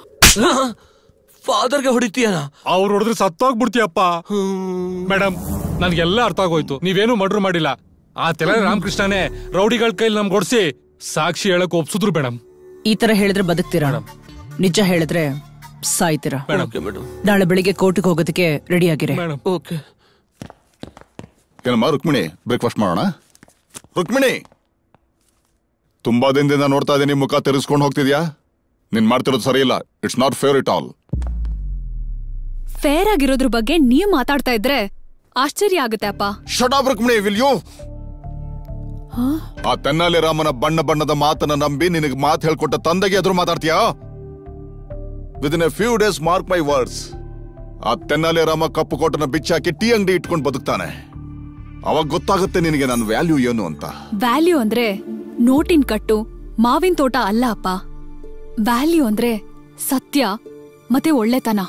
ಫಾದರ್ಗೆ ಹೊಡಿತೀಯನ ಅವ್ರು ಹೊಡೆದ್ರೆ ಸತ್ತೋಗ್ಬಿಡ್ತೀಯಪ್ಪ ಮೇಡಮ್ ನನ್ಗೆಲ್ಲ ಅರ್ಥ ಆಗೋಯ್ತು ನೀವೇನು ಮರ್ಡರ್ ಮಾಡಿಲ್ಲ ಆ ತೆಲ ರಾಮಕೃಷ್ಣನೇ ರೌಡಿಗಳ ಕೈಲಿ ನಮ್ಗೆ ಹೊಡ್ಸಿ ಸಾಕ್ಷಿ ಹೇಳಕ್ ಒಪ್ಸಿದ್ರು ಮೇಡಮ್ ಈ ತರ ಹೇಳಿದ್ರೆ ಬದುಕ್ತೀರಾ ನಿಜ ಹೇಳಿದ್ರೆ ಸಾಯ್ತೀರಾ ನಾಳೆ ಬೆಳಿಗ್ಗೆ ಕೋರ್ಟ್ಗೆ ಹೋಗೋದಕ್ಕೆ ರೆಡಿ ಆಗಿರಿ ಓಕೆ ಏನಮ್ಮ ರುಕ್ಮಿಣಿ ಬ್ರೇಕ್ಫಾಸ್ಟ್ ಮಾಡೋಣ ರುಕ್ಮಿಣಿ ತುಂಬಾ ದಿನದಿಂದ ನೋಡ್ತಾ ಇದ್ದೀನಿ ಮುಖ ತೆರೆಸ್ಕೊಂಡು ಹೋಗ್ತಿದ್ಯಾ ನೀನ್ ಮಾಡ್ತಿರೋದು ಸರಿ ಇಲ್ಲ it's not fair it all fair ಆಗಿರೋದ್ರ ಬಗ್ಗೆ ನೀವ್ ಮಾತಾಡ್ತಾ ಇದ್ರೆ ಆಶ್ಚರ್ಯ ಆಗುತ್ತೆ ಅಪ್ಪ shut up Rukmini will you ಆ ತೆನ್ನಾಲಿ ರಾಮನ ಬಣ್ಣ ಬಣ್ಣದ ಮಾತನ್ನ ನಂಬಿ ನಿನಗೆ ಮಾತು ಹೇಳ್ಕೊಟ್ಟ ತಂದೆಗೆ ಎದುರು ಮಾತಾಡ್ತೀಯಾ within a few days mark my words ಆ ತೆನ್ನಾಲಿ ರಾಮ ಕಪ್ಪು ಕೋಟನ ಬಿಚ್ಚಾಕಿ ಟೀ ಅಂಗಡಿ ಇಟ್ಕೊಂಡು ಬದುಕ್ತಾನೆ ಅವಾಗ ಗೊತ್ತಾಗುತ್ತೆ ನಿನಗೆ ನನ್ನ ವ್ಯಾಲ್ಯೂ ಏನು ಅಂತ ವ್ಯಾಲ್ಯೂ ಅಂದ್ರೆ ನೋಟಿನ್ ಕಟ್ಟು ಮಾವಿನ ತೋಟ ಅಲ್ಲ ಅಪ್ಪ ವ್ಯಾಲ್ಯೂ ಅಂದ್ರೆ ಸತ್ಯ ಮತ್ತೆ ಒಳ್ಳೆತನ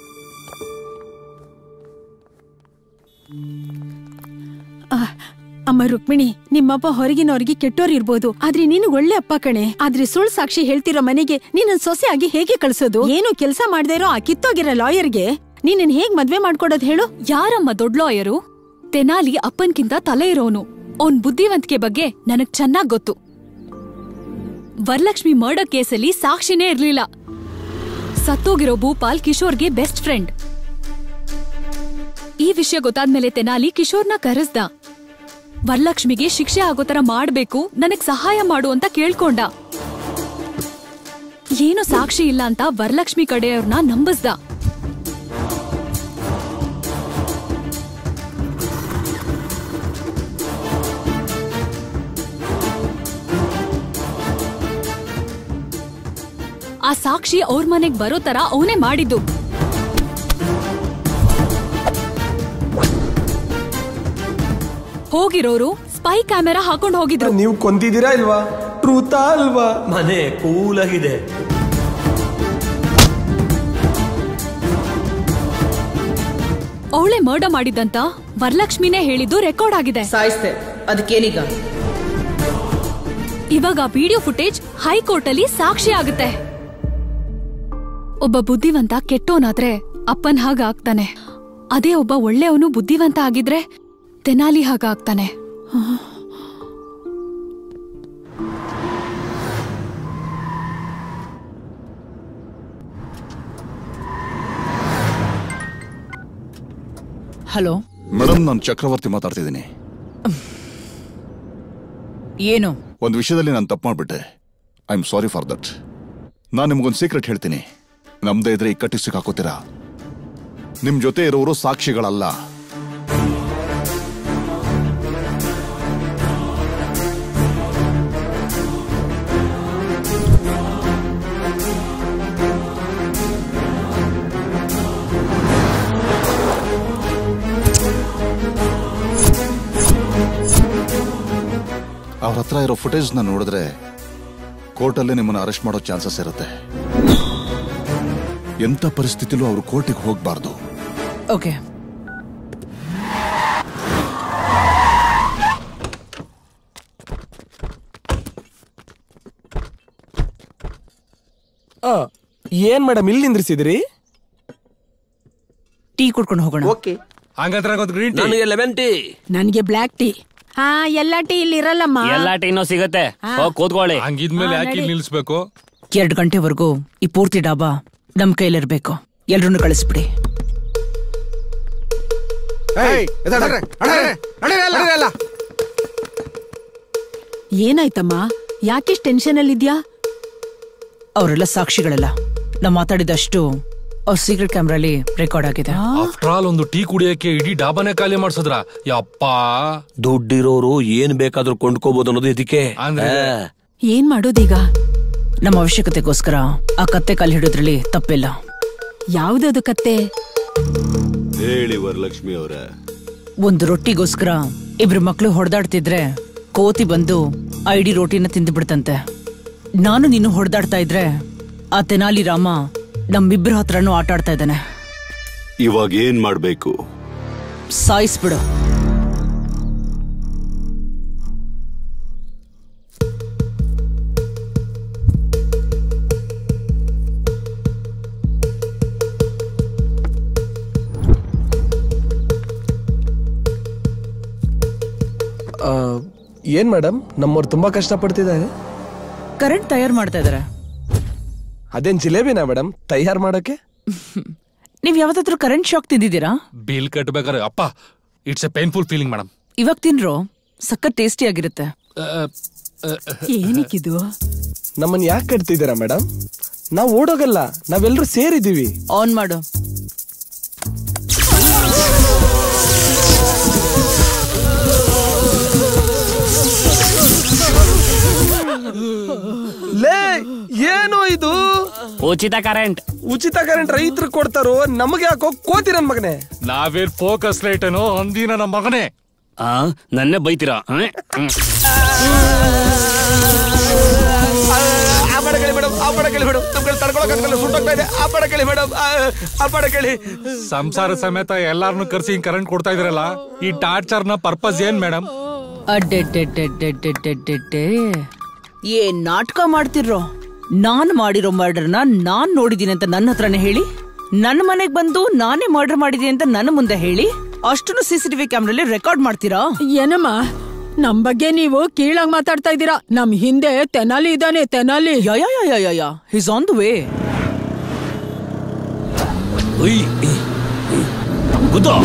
ಆ, ಅಮ್ಮ ರುಕ್ಮಿಣಿ ನಿಮ್ಮಪ್ಪ ಹೊರಗಿನವ್ರಿಗೆ ಕೆಟ್ಟೋರ್ ಇರ್ಬೋದು ಆದ್ರೆ ನೀನು ಒಳ್ಳೆ ಅಪ್ಪ ಕಣೆ ಆದ್ರೆ ಸುಳ್ಳು ಸಾಕ್ಷಿ ಹೇಳ್ತಿರೋ ಮನೆಗೆ ನೀನನ್ ಸೊಸೆ ಆಗಿ ಹೇಗೆ ಕಳ್ಸೋದು ಏನು ಕೆಲಸ ಮಾಡದೇ ಇರೋ ಆ ಕಿತ್ತೋಗಿರೋ ಲಾಯರ್ಗೆ ನೀನನ್ ಹೇಗ್ ಮದ್ವೆ ಮಾಡ್ಕೊಡೋದ್ ಹೇಳು ಯಾರಮ್ಮ ದೊಡ್ಡ ಲಾಯರು ತೆನಾಲಿ ಅಪ್ಪನ್ಕಿಂತ ತಲೆ ಇರೋನು ಅವನ್ ಬುದ್ಧಿವಂತಿಕೆ ಬಗ್ಗೆ ನನಗ್ ಚೆನ್ನಾಗ್ ಗೊತ್ತು ವರಲಕ್ಷ್ಮಿ ಮರ್ಡರ್ ಕೇಸಲ್ಲಿ ಸಾಕ್ಷಿನೇ ಇರ್ಲಿಲ್ಲ ಸತ್ತೋಗಿರೋ ಭೂಪಾಲ್ ಕಿಶೋರ್ಗೆ ಬೆಸ್ಟ್ ಫ್ರೆಂಡ್ ಈ ವಿಷಯ ಗೊತ್ತಾದ್ಮೇಲೆ ತೆನಾಲಿ ಕಿಶೋರ್ನ ಕರೆಸ್ದ ವರಲಕ್ಷ್ಮಿಗೆ ಶಿಕ್ಷೆ ಆಗೋ ತರ ಮಾಡ್ಬೇಕು ನನಗ್ ಸಹಾಯ ಮಾಡು ಅಂತ ಕೇಳ್ಕೊಂಡ ಏನು ಸಾಕ್ಷಿ ಇಲ್ಲ ಅಂತ ವರಲಕ್ಷ್ಮಿ ಕಡೆಯವ್ರನ್ನ ನಂಬಿಸ್ದ ಆ ಸಾಕ್ಷಿ ಅವ್ರ ಮನೆಗ್ ಬರೋ ತರ ಅವನೇ ಮಾಡಿದ್ದು ಹೋಗಿರೋರು ಸ್ಪೈ ಕ್ಯಾಮೆರಾ ಹಾಕೊಂಡ್ ಹೋಗಿದ್ರು ನೀವು ಕೊಂದಿದ್ದೀರಾ ಇಲ್ವಾ ಟ್ರೂತಾ ಅಲ್ವಾ ಮನೆ ಕೂಲ್ ಆಗಿದೆ ಅವಳೆ ಮರ್ಡರ್ ಮಾಡಿದ್ದಂತ ವರಲಕ್ಷ್ಮಿನೇ ಹೇಳಿದ್ದು ರೆಕಾರ್ಡ್ ಆಗಿದೆ ಸಾಯಿಸ್ತೆ ಅದಕ್ಕೇನೀಗ ಇವಾಗ ವಿಡಿಯೋ ಫುಟೇಜ್ ಹೈಕೋರ್ಟ್ ಅಲ್ಲಿ ಸಾಕ್ಷಿ ಆಗುತ್ತೆ ಒಬ್ಬ ಬುದ್ಧಿವಂತ ಕೆಟ್ಟೋನಾದ್ರೆ ಅಪ್ಪನ್ ಹಾಗ ಆಗ್ತಾನೆ ಅದೇ ಒಬ್ಬ ಒಳ್ಳೆಯವನು ಬುದ್ಧಿವಂತ ಆಗಿದ್ರೆ ತೆನಾಲಿ ಹಾಗ ಆಗ್ತಾನೆ ಹಲೋ ಮೇಡಮ್ ನಾನು ಚಕ್ರವರ್ತಿ ಮಾತಾಡ್ತಿದ್ದೀನಿ ಏನು ಒಂದು ವಿಷಯದಲ್ಲಿ ನಾನು ತಪ್ಪು ಮಾಡ್ಬಿಟ್ಟೆ I am sorry for that ನಾನು ನಿಮ್ಗೊಂದು ಸೀಕ್ರೆಟ್ ಹೇಳ್ತೀನಿ ನಮ್ದೇ ಇದ್ರೆ ಇಕ್ಕಟ್ಟಿ ಸಿಕ್ಕಾಕೋತೀರಾ ನಿಮ್ ಜೊತೆ ಇರೋರು ಸಾಕ್ಷಿಗಳಲ್ಲ ಅವ್ರ ಹತ್ರ ಇರೋ ಫುಟೇಜ್ ನ ನೋಡಿದ್ರೆ ಕೋರ್ಟಲ್ಲೇ ನಿಮ್ಮನ್ನ ಅರೆಸ್ಟ್ ಮಾಡೋ ಚಾನ್ಸಸ್ ಇರುತ್ತೆ ಎಂತ ಪರಿಸ್ಥಿತಿಲೂ ಅವರು ಕೋರ್ಟಿಗೆ ಹೋಗ್ಬಾರ್ದು ಓಕೆ ಆ, ಏನ್ ಮೇಡಮ್ ಇಲ್ಲಿ ನಿಂದ್ರಿಸಿದ್ರಿ ಟೀ ಕುಡ್ಕೊಂಡು ಹೋಗೋಣ ಓಕೆ ಹಂಗಂದ್ರೆ ಗ್ರೀನ್ ನನಗೆ ಲೆಮನ್ ಟೀ ನನ್ಗೆ ಬ್ಲ್ಯಾಕ್ ಟೀ ಹಾ ಎಲ್ಲ ಟೀ ಇಲ್ಲಿ ಇರಲ್ಲಮ್ಮ ಎಲ್ಲ ಟೀನೋ ಸಿಗತ್ತೆ ಹೋಗ್ ಕೂತ್ಕೊಳ್ಳಿ ಹಂಗಿದ್ಮೇಲೆ ಹಾ, ಯಾಕೆ ಇಲ್ಲಿ ನಡಿ. ನಿಲ್ಸ್ಬೇಕು ಎರಡು ಗಂಟೆವರೆಗೂ ಈ ಪೂರ್ತಿ ಡಾಬಾ ನಮ್ ಕೈಲಿರ್ಬೇಕು ಎಲ್ರನ್ನೂ ಕಳಿಸ್ಬಿಡಿ ಏಯ್, ಎದ್ದೇಳ್ರಿ, ನಡೀರಿ, ನಡೀರಿ ಎಲ್ಲ, ನಡೀರಿ ಎಲ್ಲ. ಏನಾಯ್ತಮ್ಮ ಯಾಕಿಷ್ಟು ಟೆನ್ಷನ್ ಅಲ್ಲಿದ್ಯಾ ಅವರೆಲ್ಲ ಸಾಕ್ಷಿಗಳೆಲ್ಲ ನಾವು ಮಾತಾಡಿದಷ್ಟು ಅವ್ರ ಸೀಕ್ರೆಟ್ ಕ್ಯಾಮ್ರಾಲಿ ರೆಕಾರ್ಡ್ ಆಗಿದೆ ಆಫ್ಟರ್ ಆಲ್ ಒಂದು ಟೀ ಕುಡಿಯಕ್ಕೆ ಇಡೀ ಡಾಬಾನೇ ಖಾಲಿ ಮಾಡ್ಸದ್ರ ಯಪ್ಪ ದುಡ್ಡಿರೋರು ಏನ್ ಬೇಕಾದ್ರೂ ಕೊಂಡ್ಕೋಬಹುದು ಅನ್ನೋದು ಇದಕ್ಕೆ ಅಂದ್ರೆ? ಆ. ಏನ್ ಮಾಡೋದೀಗ ನಮ್ಮ ಅವಶ್ಯಕತೆಗೋಸ್ಕರ ಆ ಕತ್ತೆ ಕಾಲು ಹಿಡಿಯೋದ್ರಲ್ಲಿ ತಪ್ಪಿಲ್ಲ ಯಾವ್ದದು ಕತ್ತೆ ಹೇಳಿ ವರಲಕ್ಷ್ಮಿ ಅವರ ಒಂದು ರೊಟ್ಟಿಗೋಸ್ಕರ ಇಬ್ರು ಮಕ್ಳು ಹೊಡೆದಾಡ್ತಿದ್ರೆ ಕೋತಿ ಬಂದು ಐಡಿ ರೋಟಿನ ತಿಂದು ಬಿಡ್ತಂತೆ ನಾನು ನೀನು ಹೊಡೆದಾಡ್ತಾ ಇದ್ರೆ ಆ ತೆನಾಲಿ ರಾಮ ನಮ್ಮಿಬ್ಬರ ಹತ್ರನೂ ಆಟ ಆಡ್ತಾ ಇದ್ದಾನೆ ಇವಾಗ ಏನ್ ಮಾಡ್ಬೇಕು ಸಾಯಿಸ್ಬಿಡು ಆ, ಏನ್ ಮೇಡಮ್ ನಮ್ಮವ್ರು ತುಂಬಾ ಕಷ್ಟ ಪಡ್ತಿದ್ದಾರೆ ಕರೆಂಟ್ ತಯಾರು ಮಾಡ್ತಾ ಇದಾರೆ ಅದೇನ್ ಜಿಲೇಬಿನಾ ಮೇಡಮ್ ತಯಾರು ಮಾಡಕ್ಕೆ ನೀವ್ ಯಾವತ್ತಾದ್ರೂ ಕರೆಂಟ್ ಶಾಕ್ ತಿಂದಿದ್ದೀರಾ ಬಿಲ್ ಕಟ್ಬೇಕಾದ್ರೆ ಅಪ್ಪ it's a painful feeling madam ಇವಾಗ ತಿನ್ರೋ ಸಖತ್ ಟೇಸ್ಟಿ ಆಗಿರುತ್ತೆ ಏನಕ್ಕಿದು ನಮ್ಮನ್ ಯಾಕೆ ಕಟ್ತಿದ್ದೀರಾ ಮೇಡಮ್ ನಾವ್ ಓಡೋಗಲ್ಲ ನಾವೆಲ್ಲರೂ ಸೇರಿದೀವಿ ಆನ್ ಮಾಡು ಲೇ ಏನು ಇದು ಉಚಿತ ಕರೆಂಟ್ ಉಚಿತ ಕರೆಂಟ್ ರೈತರು ಕೊಡ್ತಾರೋ ನಮಗೆ ಯಾಕೋ ಕೋತಿ ನನ್ ಮಗನೇ ನಾವೇನ್ ಫೋಕಸ್ ಲೈಟ್ ಏನೋ ಅಂದಿನ ನಮ್ಮ ಮಗನೇ ಆ ನನ್ನೇ ಬೈತೀರಾ ಆ? ಹ್ಮ್. ಆ ಪಡ ಕೇಳಿ ಮೇಡಮ್ ಆ ಪಡ ಕೇಳಿ ಮೇಡಮ್ ನಮ್ ಕಡೆ ತಡ್ಕೊಳಕ್ಕಾಗಲ್ಲ ಸುಟ್ಟೋಗ್ತಾ ಇದೆ ಆ ಪಡ ಕೇಳಿ ಮೇಡಮ್ ಆ ಪಡ ಕೇಳಿ ಸಂಸಾರ ಸಮೇತ ಎಲ್ಲಾರನ್ನು ಕರ್ಸಿ ಕರೆಂಟ್ ಕೊಡ್ತಾ ಇದ್ರಲ್ಲ ಈ ಟಾರ್ಚರ್ ನ ಪರ್ಪಸ್ ಏನ್ ಮೇಡಮ್ ಅಡ್ಡೆಡ್ಡೆಡ್ಡೆಡ್ಡೆಡ್ಡೆಡ್ಡೆ ಏನ್ ನಾಟಕ ಮಾಡ್ತಿರೋ ನಾನ್ ಮಾಡಿರೋ ಮರ್ಡರ್ನ ನಾನ್ ನೋಡಿದೀನಿ ಅಂತ ನನ್ನ ಹತ್ರನೇ ಹೇಳಿ ನನ್ನ ಮನೆಗ್ ಬಂದು ನಾನೇ ಮರ್ಡರ್ ಮಾಡಿದೀನಿ ಅಂತ ನನ್ನ ಮುಂದೆ ಹೇಳಿ ಅಷ್ಟನ್ನು ಸಿಸಿಟಿವಿ ಕ್ಯಾಮ್ರಲ್ಲಿ ರೆಕಾರ್ಡ್ ಮಾಡ್ತೀರಾ ಏನಮ್ಮ ನಮ್ ಬಗ್ಗೆ ನೀವು ಕೀಳಾಗ್ ಮಾತಾಡ್ತಾ ಇದ್ದೀರಾ ನಮ್ ಹಿಂದೆ ತೆನಾಲಿ ಇದ್ದಾನೆ Tenali he's on the way ಗುದ್ದೋ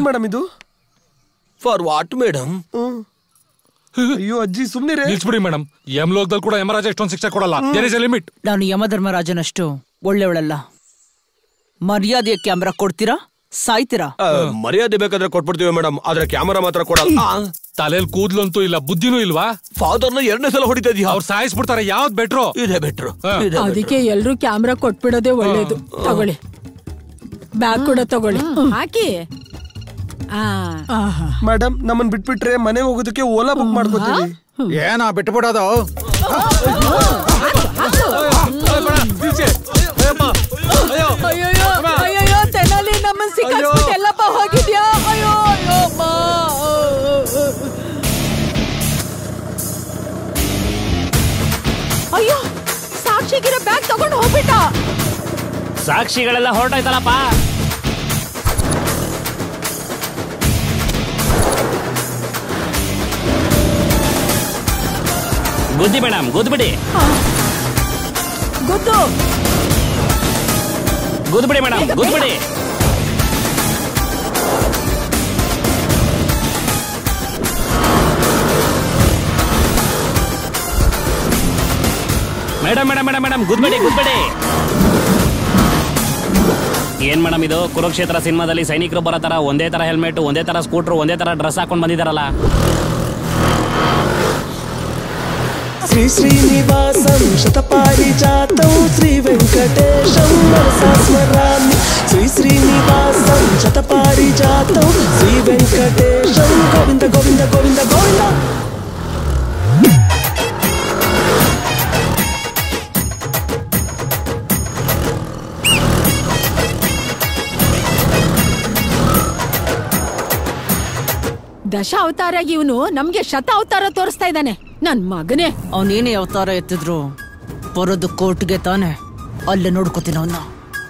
ಮೇಡಮ್ ಇದು ಫಾರ್ ವಾಟ್ ಮೇಡಮ್ ಅಯ್ಯೋ ಅಜ್ಜಿ ಸುಮ್ನಿರೇ ನಿಲ್ಸ್ಬಿಡಿ ಮೇಡಮ್ ಯಮಲೋಕದಲ್ಲಿ ಕೂಡ ಯಮರಾಜ ಎಷ್ಟೊಂದು ಶಿಕ್ಷೆ ಕೊಡಲ್ಲ ದೇರ್ ಇಸ್ ಲಿಮಿಟ್ ನಾನು ಯಮಧರ್ಮರಾಜನಷ್ಟು ಒಳ್ಳೆಯವಳಲ್ಲ ಮರ್ಯಾದೆಯ ಕ್ಯಾಮ್ರಾ ಕೊಡ್ತೀರಾ ಸಾಯ್ತೀರಾ ಮರ್ಯಾದೆ ಬೇಕಾದ್ರೆ ಕೊಟ್ಬಿಡ್ತೀವಿ ಮೇಡಮ್ ಆದ್ರೆ ಕ್ಯಾಮರಾ ಮಾತ್ರ ಕೊಡಲ್ಲ ತಲೆಯಲ್ಲಿ ಕೂದ್ಲಂತೂ ಇಲ್ಲ ಬುದ್ಧಿನೂ ಇಲ್ವಾ ಫಾದರ್ನ ಎರಡನೇ ಸಲ ಹೊಡಿತಾ ಇದೀಯ ಅವ್ರು ಸಾಯಿಸ್ಬಿಡ್ತಾರೆ ಯಾವ್ದು ಬೆಟ್ರು ಇದೆ ಬೆಟ್ರು ಅದಕ್ಕೆ ಎಲ್ರು ಕ್ಯಾಮ್ರಾ ಕೊಟ್ಬಿಡೋದೇ ಒಳ್ಳೇದು ತಗೊಳ್ಳಿ ಬ್ಯಾಗ್ ಕೂಡ ತಗೊಳ್ಳಿ ಹಾಕಿ ಮೇಡಮ್ ನಮ್ಮನ್ ಬಿಟ್ಬಿಟ್ರೆ ಮನೆ ಹೋಗೋದಕ್ಕೆ ಓಲಾ ಬುಕ್ ಮಾಡ್ಕೋತೀವಿ ಏನಾ ಬಿಟ್ಬಿಡೋದು ಅಯ್ಯೋ ಅಯ್ಯೋ ತೆನಾಲಿ ನಮ್ಮನ್ ಸಿಕ್ಕಾಕ್ಸ್ಬಿಟ್ಟು ಎಲ್ಲಪ್ಪ ಹೋಗಿದ್ಯಾ ಅಯ್ಯೋ ಅಯ್ಯೋ ಅಮ್ಮ. ಅಯ್ಯೋ ಸಾಕ್ಷಿಗಿರೋ ಬ್ಯಾಗ್ ತಗೊಂಡು ಹೋಗ್ಬಿಟ್ಟ ಸಾಕ್ಷಿಗಳೆಲ್ಲ ಹೊರಟೋಯ್ತಲ್ಲಪ್ಪ ಗುದ್ದಿ ಮೇಡಮ್ ಗುದ್ಬಿಡಿ ಗೊತ್ತು ಗುದ್ಬಿಡಿ ಮೇಡಮ್ ಗುದ್ಬಿಡಿ ಮೇಡಮ್ ಮೇಡಮ್ ಮೇಡಮ್ ಮೇಡಮ್ ಗುದ್ಬಿಡಿ ಗುದ್ಬಿಡಿ ಏನ್ ಮೇಡಮ್ ಇದು ಕುರುಕ್ಷೇತ್ರ ಸಿನಿಮಾದಲ್ಲಿ ಸೈನಿಕರು ಬರೋ ತರ ಒಂದೇ ತರ ಹೆಲ್ಮೆಟ್ ಒಂದೇ ತರ ಸ್ಕೂಟರ್ ಒಂದೇ ತರ ಡ್ರೆಸ್ ಹಾಕೊಂಡ್ ಬಂದಿದಾರಲ್ಲ శ్రీ శ్రీనివాసం శతపారిజాతం శ్రీ వెంకటేశం మనసా స్మరామి శ్రీ శ్రీనివాసం శతపారిజాతం శ్రీ వెంకటేశం గోవింద గోవింద గోవింద గోవింద ದಶ ಅವತಾರ ಇವನು ನಮ್ಗೆ ಶತ ಅವತಾರ ತೋರಿಸ್ತಾ ಇದ್ದಾನೆ ನನ್ ಮಗನೇ ಅವನೇನೇ ಅವತಾರ ಎತ್ತಿದ್ರು ಬರೋದು ಕೋರ್ಟ್ಗೆ ತಾನೆ ಅಲ್ಲೇ ನೋಡ್ಕೋತೀನಿ ಅವನ್ನ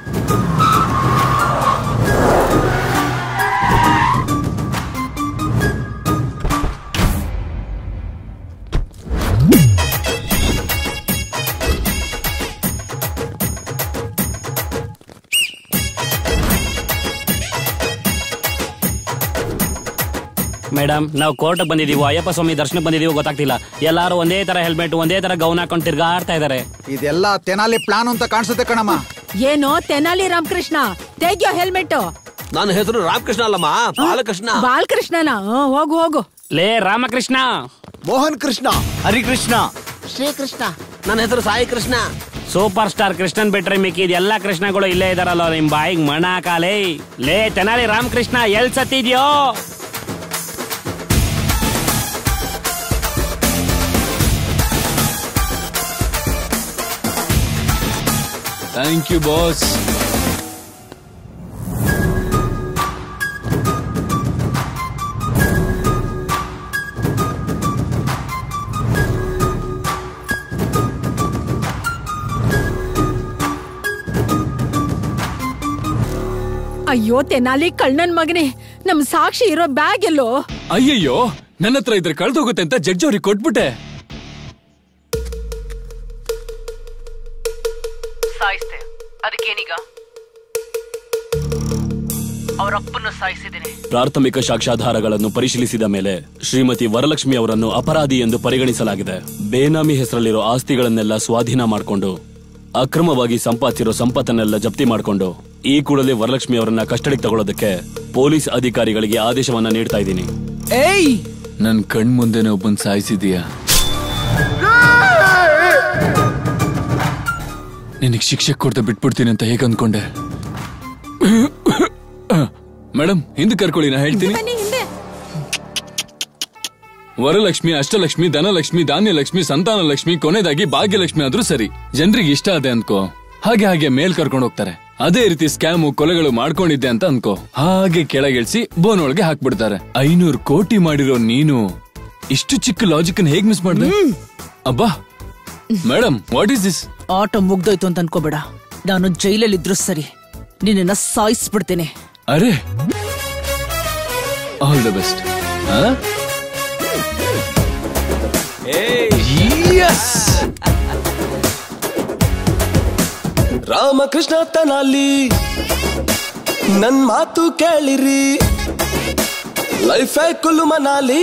ಮೇಡಮ್ ನಾವು ಕೋರ್ಟ್ ಬಂದಿದೀವೋ ಅಯ್ಯಪ್ಪ ಸ್ವಾಮಿ ದರ್ಶನಕ್ಕೆ ಬಂದಿದೀವೋ ಗೊತ್ತಾಗ್ತಿಲ್ಲ ಎಲ್ಲಾರು ಒಂದೇ ತರ ಹೆಲ್ಮೆಟ್ ಒಂದೇ ತರ ಗೌನ್ ಹಾಕೊಂಡು ತಿರ್ಗಾಡ್ತಾ ಇದಾರೆ ಇದೆಲ್ಲ ತೆನಾಲಿ ಪ್ಲಾನ್ ಅಂತ ಕಾಣಿಸುತ್ತೆ ಕಣಮ್ಮ ಏನೋ ತೆನಾಲಿ ರಾಮಕೃಷ್ಣ ತೆಗ್ಯೋ ಹೆಲ್ಮೆಟ್ ನನ್ನ ಹೆಸರು ರಾಮಕೃಷ್ಣ ಅಲ್ಲಮ್ಮ ಬಾಲಕೃಷ್ಣ ಬಾಲಕೃಷ್ಣನ ಹ್ಮ್, ಹೋಗು ಹೋಗು ಲೇ ರಾಮಕೃಷ್ಣ ಮೋಹನ್ ಕೃಷ್ಣ ಹರಿಕೃಷ್ಣ ಶ್ರೀಕೃಷ್ಣ ನನ್ನ ಹೆಸರು ಸಾಯಿ ಕೃಷ್ಣ ಸೂಪರ್ ಸ್ಟಾರ್ ಕೃಷ್ಣನ್ ಬಿಟ್ರೆ ಮಿಕ್ಕಿದ್ ಎಲ್ಲಾ ಕೃಷ್ಣಗಳು ಇಲ್ಲೇ ಇದಾರಲ್ಲ ನಿಮ್ ಬಾಯಿಗೆ ಮಣ ಹಾಕಾಲೇ ಲೇ ತೆನಾಲಿ ರಾಮಕೃಷ್ಣ ಎಲ್ ಸತ್ತಿದ್ಯೋ ಥ್ಯಾಂಕ್ ಯು ಬಾಸ್ ಅಯ್ಯೋ ತೆನಾಲಿ ಕಳ್ಳನ್ ಮಗನೇ ನಮ್ ಸಾಕ್ಷಿ ಇರೋ ಬ್ಯಾಗ್ ಎಲ್ಲೋ ಅಯ್ಯಯ್ಯೋ ನನ್ನ ಹತ್ರ ಇದ್ರೆ ಕಳ್ದೋಗುತ್ತೆ ಅಂತ ಜಡ್ಜ್ ಅವ್ರಿಗೆ ಕೊಟ್ಬಿಟ್ಟೆ ಸಾಯಿಸ್ತೆ ಅದಕ್ಕೇನೀಗ ಅವ್ರ ಅಪ್ಪನ್ನು ಸಾಯಿಸಿದ್ದೀನಿ ಪ್ರಾಥಮಿಕ ಸಾಕ್ಷ್ಯಾಧಾರಗಳನ್ನು ಪರಿಶೀಲಿಸಿದ ಮೇಲೆ ಶ್ರೀಮತಿ ವರಲಕ್ಷ್ಮಿ ಅವರನ್ನು ಅಪರಾಧಿ ಎಂದು ಪರಿಗಣಿಸಲಾಗಿದೆ ಬೇನಾಮಿ ಹೆಸರಲ್ಲಿರೋ ಆಸ್ತಿಗಳನ್ನೆಲ್ಲ ಸ್ವಾಧೀನ ಮಾಡಿಕೊಂಡು ಅಕ್ರಮವಾಗಿ ಸಂಪಾದಿಸಿರೋ ಸಂಪತ್ತನ್ನೆಲ್ಲ ಜಪ್ತಿ ಮಾಡಿಕೊಂಡು ಈ ಕೂಡಲೇ ವರಲಕ್ಷ್ಮಿ ಅವರನ್ನ ಕಸ್ಟಡಿಗೆ ತಗೊಳ್ಳೋದಕ್ಕೆ ಪೊಲೀಸ್ ಅಧಿಕಾರಿಗಳಿಗೆ ಆದೇಶವನ್ನ ನೀಡ್ತಾ ಇದ್ದೀನಿ ಏಯ್ ನನ್ ಕಣ್ ಮುಂದೆನೆ ಒಬ್ಬನ್ ಸಾಯಿಸಿದೀಯ ನಿನಗ್ ಶಿಕ್ಷೆ ಕೊಡ್ದೆ ಬಿಟ್ಬಿಡ್ತೀನಿ ಅಂತ ಹೇಗೆ ಅನ್ಕೊಂಡೆ ಮೇಡಮ್ ಹಿಂದೆ ಕರ್ಕೊಳ್ಳಿ ನಾ ಹೇಳ್ತೀನಿ ಬನ್ನಿ ಹಿಂದೆ ವರಲಕ್ಷ್ಮಿ ಅಷ್ಟಲಕ್ಷ್ಮಿ ಧನಲಕ್ಷ್ಮಿ ಧಾನ್ಯಲಕ್ಷ್ಮಿ ಸಂತಾನ ಲಕ್ಷ್ಮಿ ಕೊನೆದಾಗಿ ಭಾಗ್ಯಲಕ್ಷ್ಮಿ ಆದ್ರೂ ಸರಿ ಜನರಿಗೆ ಇಷ್ಟ ಅದೇ ಅನ್ಕೋ ಹಾಗೆ ಹಾಗೆ ಮೇಲ್ ಕರ್ಕೊಂಡು ಹೋಗ್ತಾರೆ ಅದೇ ರೀತಿ ಸ್ಕ್ಯಾಮು ಕೊಲೆಗಳು ಮಾಡ್ಕೊಂಡಿದ್ದೆ ಅಂತ ಅನ್ಕೋ ಹಾಗೆ ಕೆಳಗಿಳಿಸಿ ಬೋನ್ ಒಳಗೆ ಹಾಕ್ಬಿಡ್ತಾರೆ ಐನೂರು ಕೋಟಿ ಮಾಡಿರೋ ನೀನು ಇಷ್ಟು ಚಿಕ್ಕ ಲಾಜಿಕ್ ಹೇಗ್ ಮಿಸ್ ಮಾಡ್ದೆ ಅಬ್ಬಾ ಮೇಡಮ್ ವಾಟ್ ಇಸ್ ದಿಸ್ ಆಟ ಮುಗ್ದೋಯ್ತು ಅಂತ ಅನ್ಕೋಬೇಡ ನಾನು ಜೈಲಲ್ಲಿ ಇದ್ರು ಸರಿ ನಿನ್ನ ಸಾಯಿಸ್ಬಿಡ್ತೇನೆ ಅರೆ all the best Ramakrishna Tenali ನನ್ ಮಾತು ಕೇಳಿರಿ ಲೈಫೇ ಕುಲ್ಲು ಮನಾಲಿ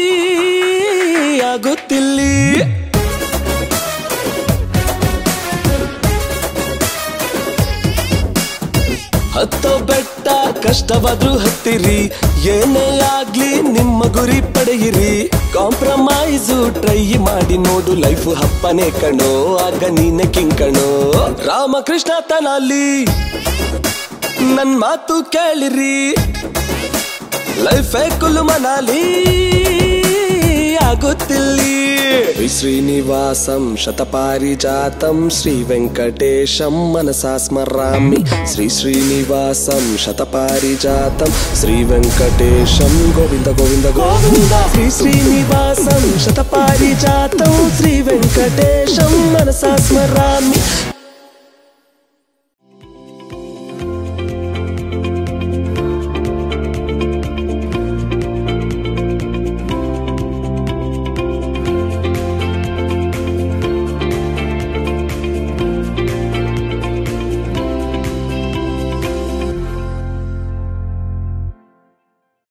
ಆಗುತ್ತಿಲ್ಲಿ ಹತ್ತೋ ಬೆಟ್ಟ ಕಷ್ಟವಾದ್ರೂ ಹತ್ತಿರಿ ಏನೇ ಆಗ್ಲಿ ನಿಮ್ಮ ಗುರಿ ಪಡೆಯಿರಿ ಕಾಂಪ್ರಮೈಸು ಟ್ರೈ ಮಾಡಿ ನೋಡು ಲೈಫ್ ಹಪ್ಪನೆ ಕಣೋ ಆಗ ನೀನೆ ಕಿಂಕಣೋ ರಾಮಕೃಷ್ಣ ತನಾಲಿ ನನ್ ಮಾತು ಕೇಳಿರಿ ಲೈಫೇ ಕುಲು ಮನಾಲಿ ಆಗುತ್ತಿಲ್ಲಿ ಶ್ರೀ ಶ್ರೀನಿವಾಸಂ ಶತಪಾರಿಜಾತಂ ಶ್ರೀ ವೆಂಕಟೇಶಂ ಮನಸಾ ಸ್ಮರಾಮಿ ಶ್ರೀ ಶ್ರೀನಿವಾಸಂ ಶತಪಾರಿಜಾತಂ ಶ್ರೀ ವೆಂಕಟೇಶಂ ಗೋವಿಂದ ಗೋವಿಂದ ಗೋವಿಂದ ಶ್ರೀ ಶ್ರೀನಿವಾಸಂ ಶತಪಾರಿಜಾತಂ ಶ್ರೀ ವೆಂಕಟೇಶಂ ಮನಸಾ ಸ್ಮರಾಮಿ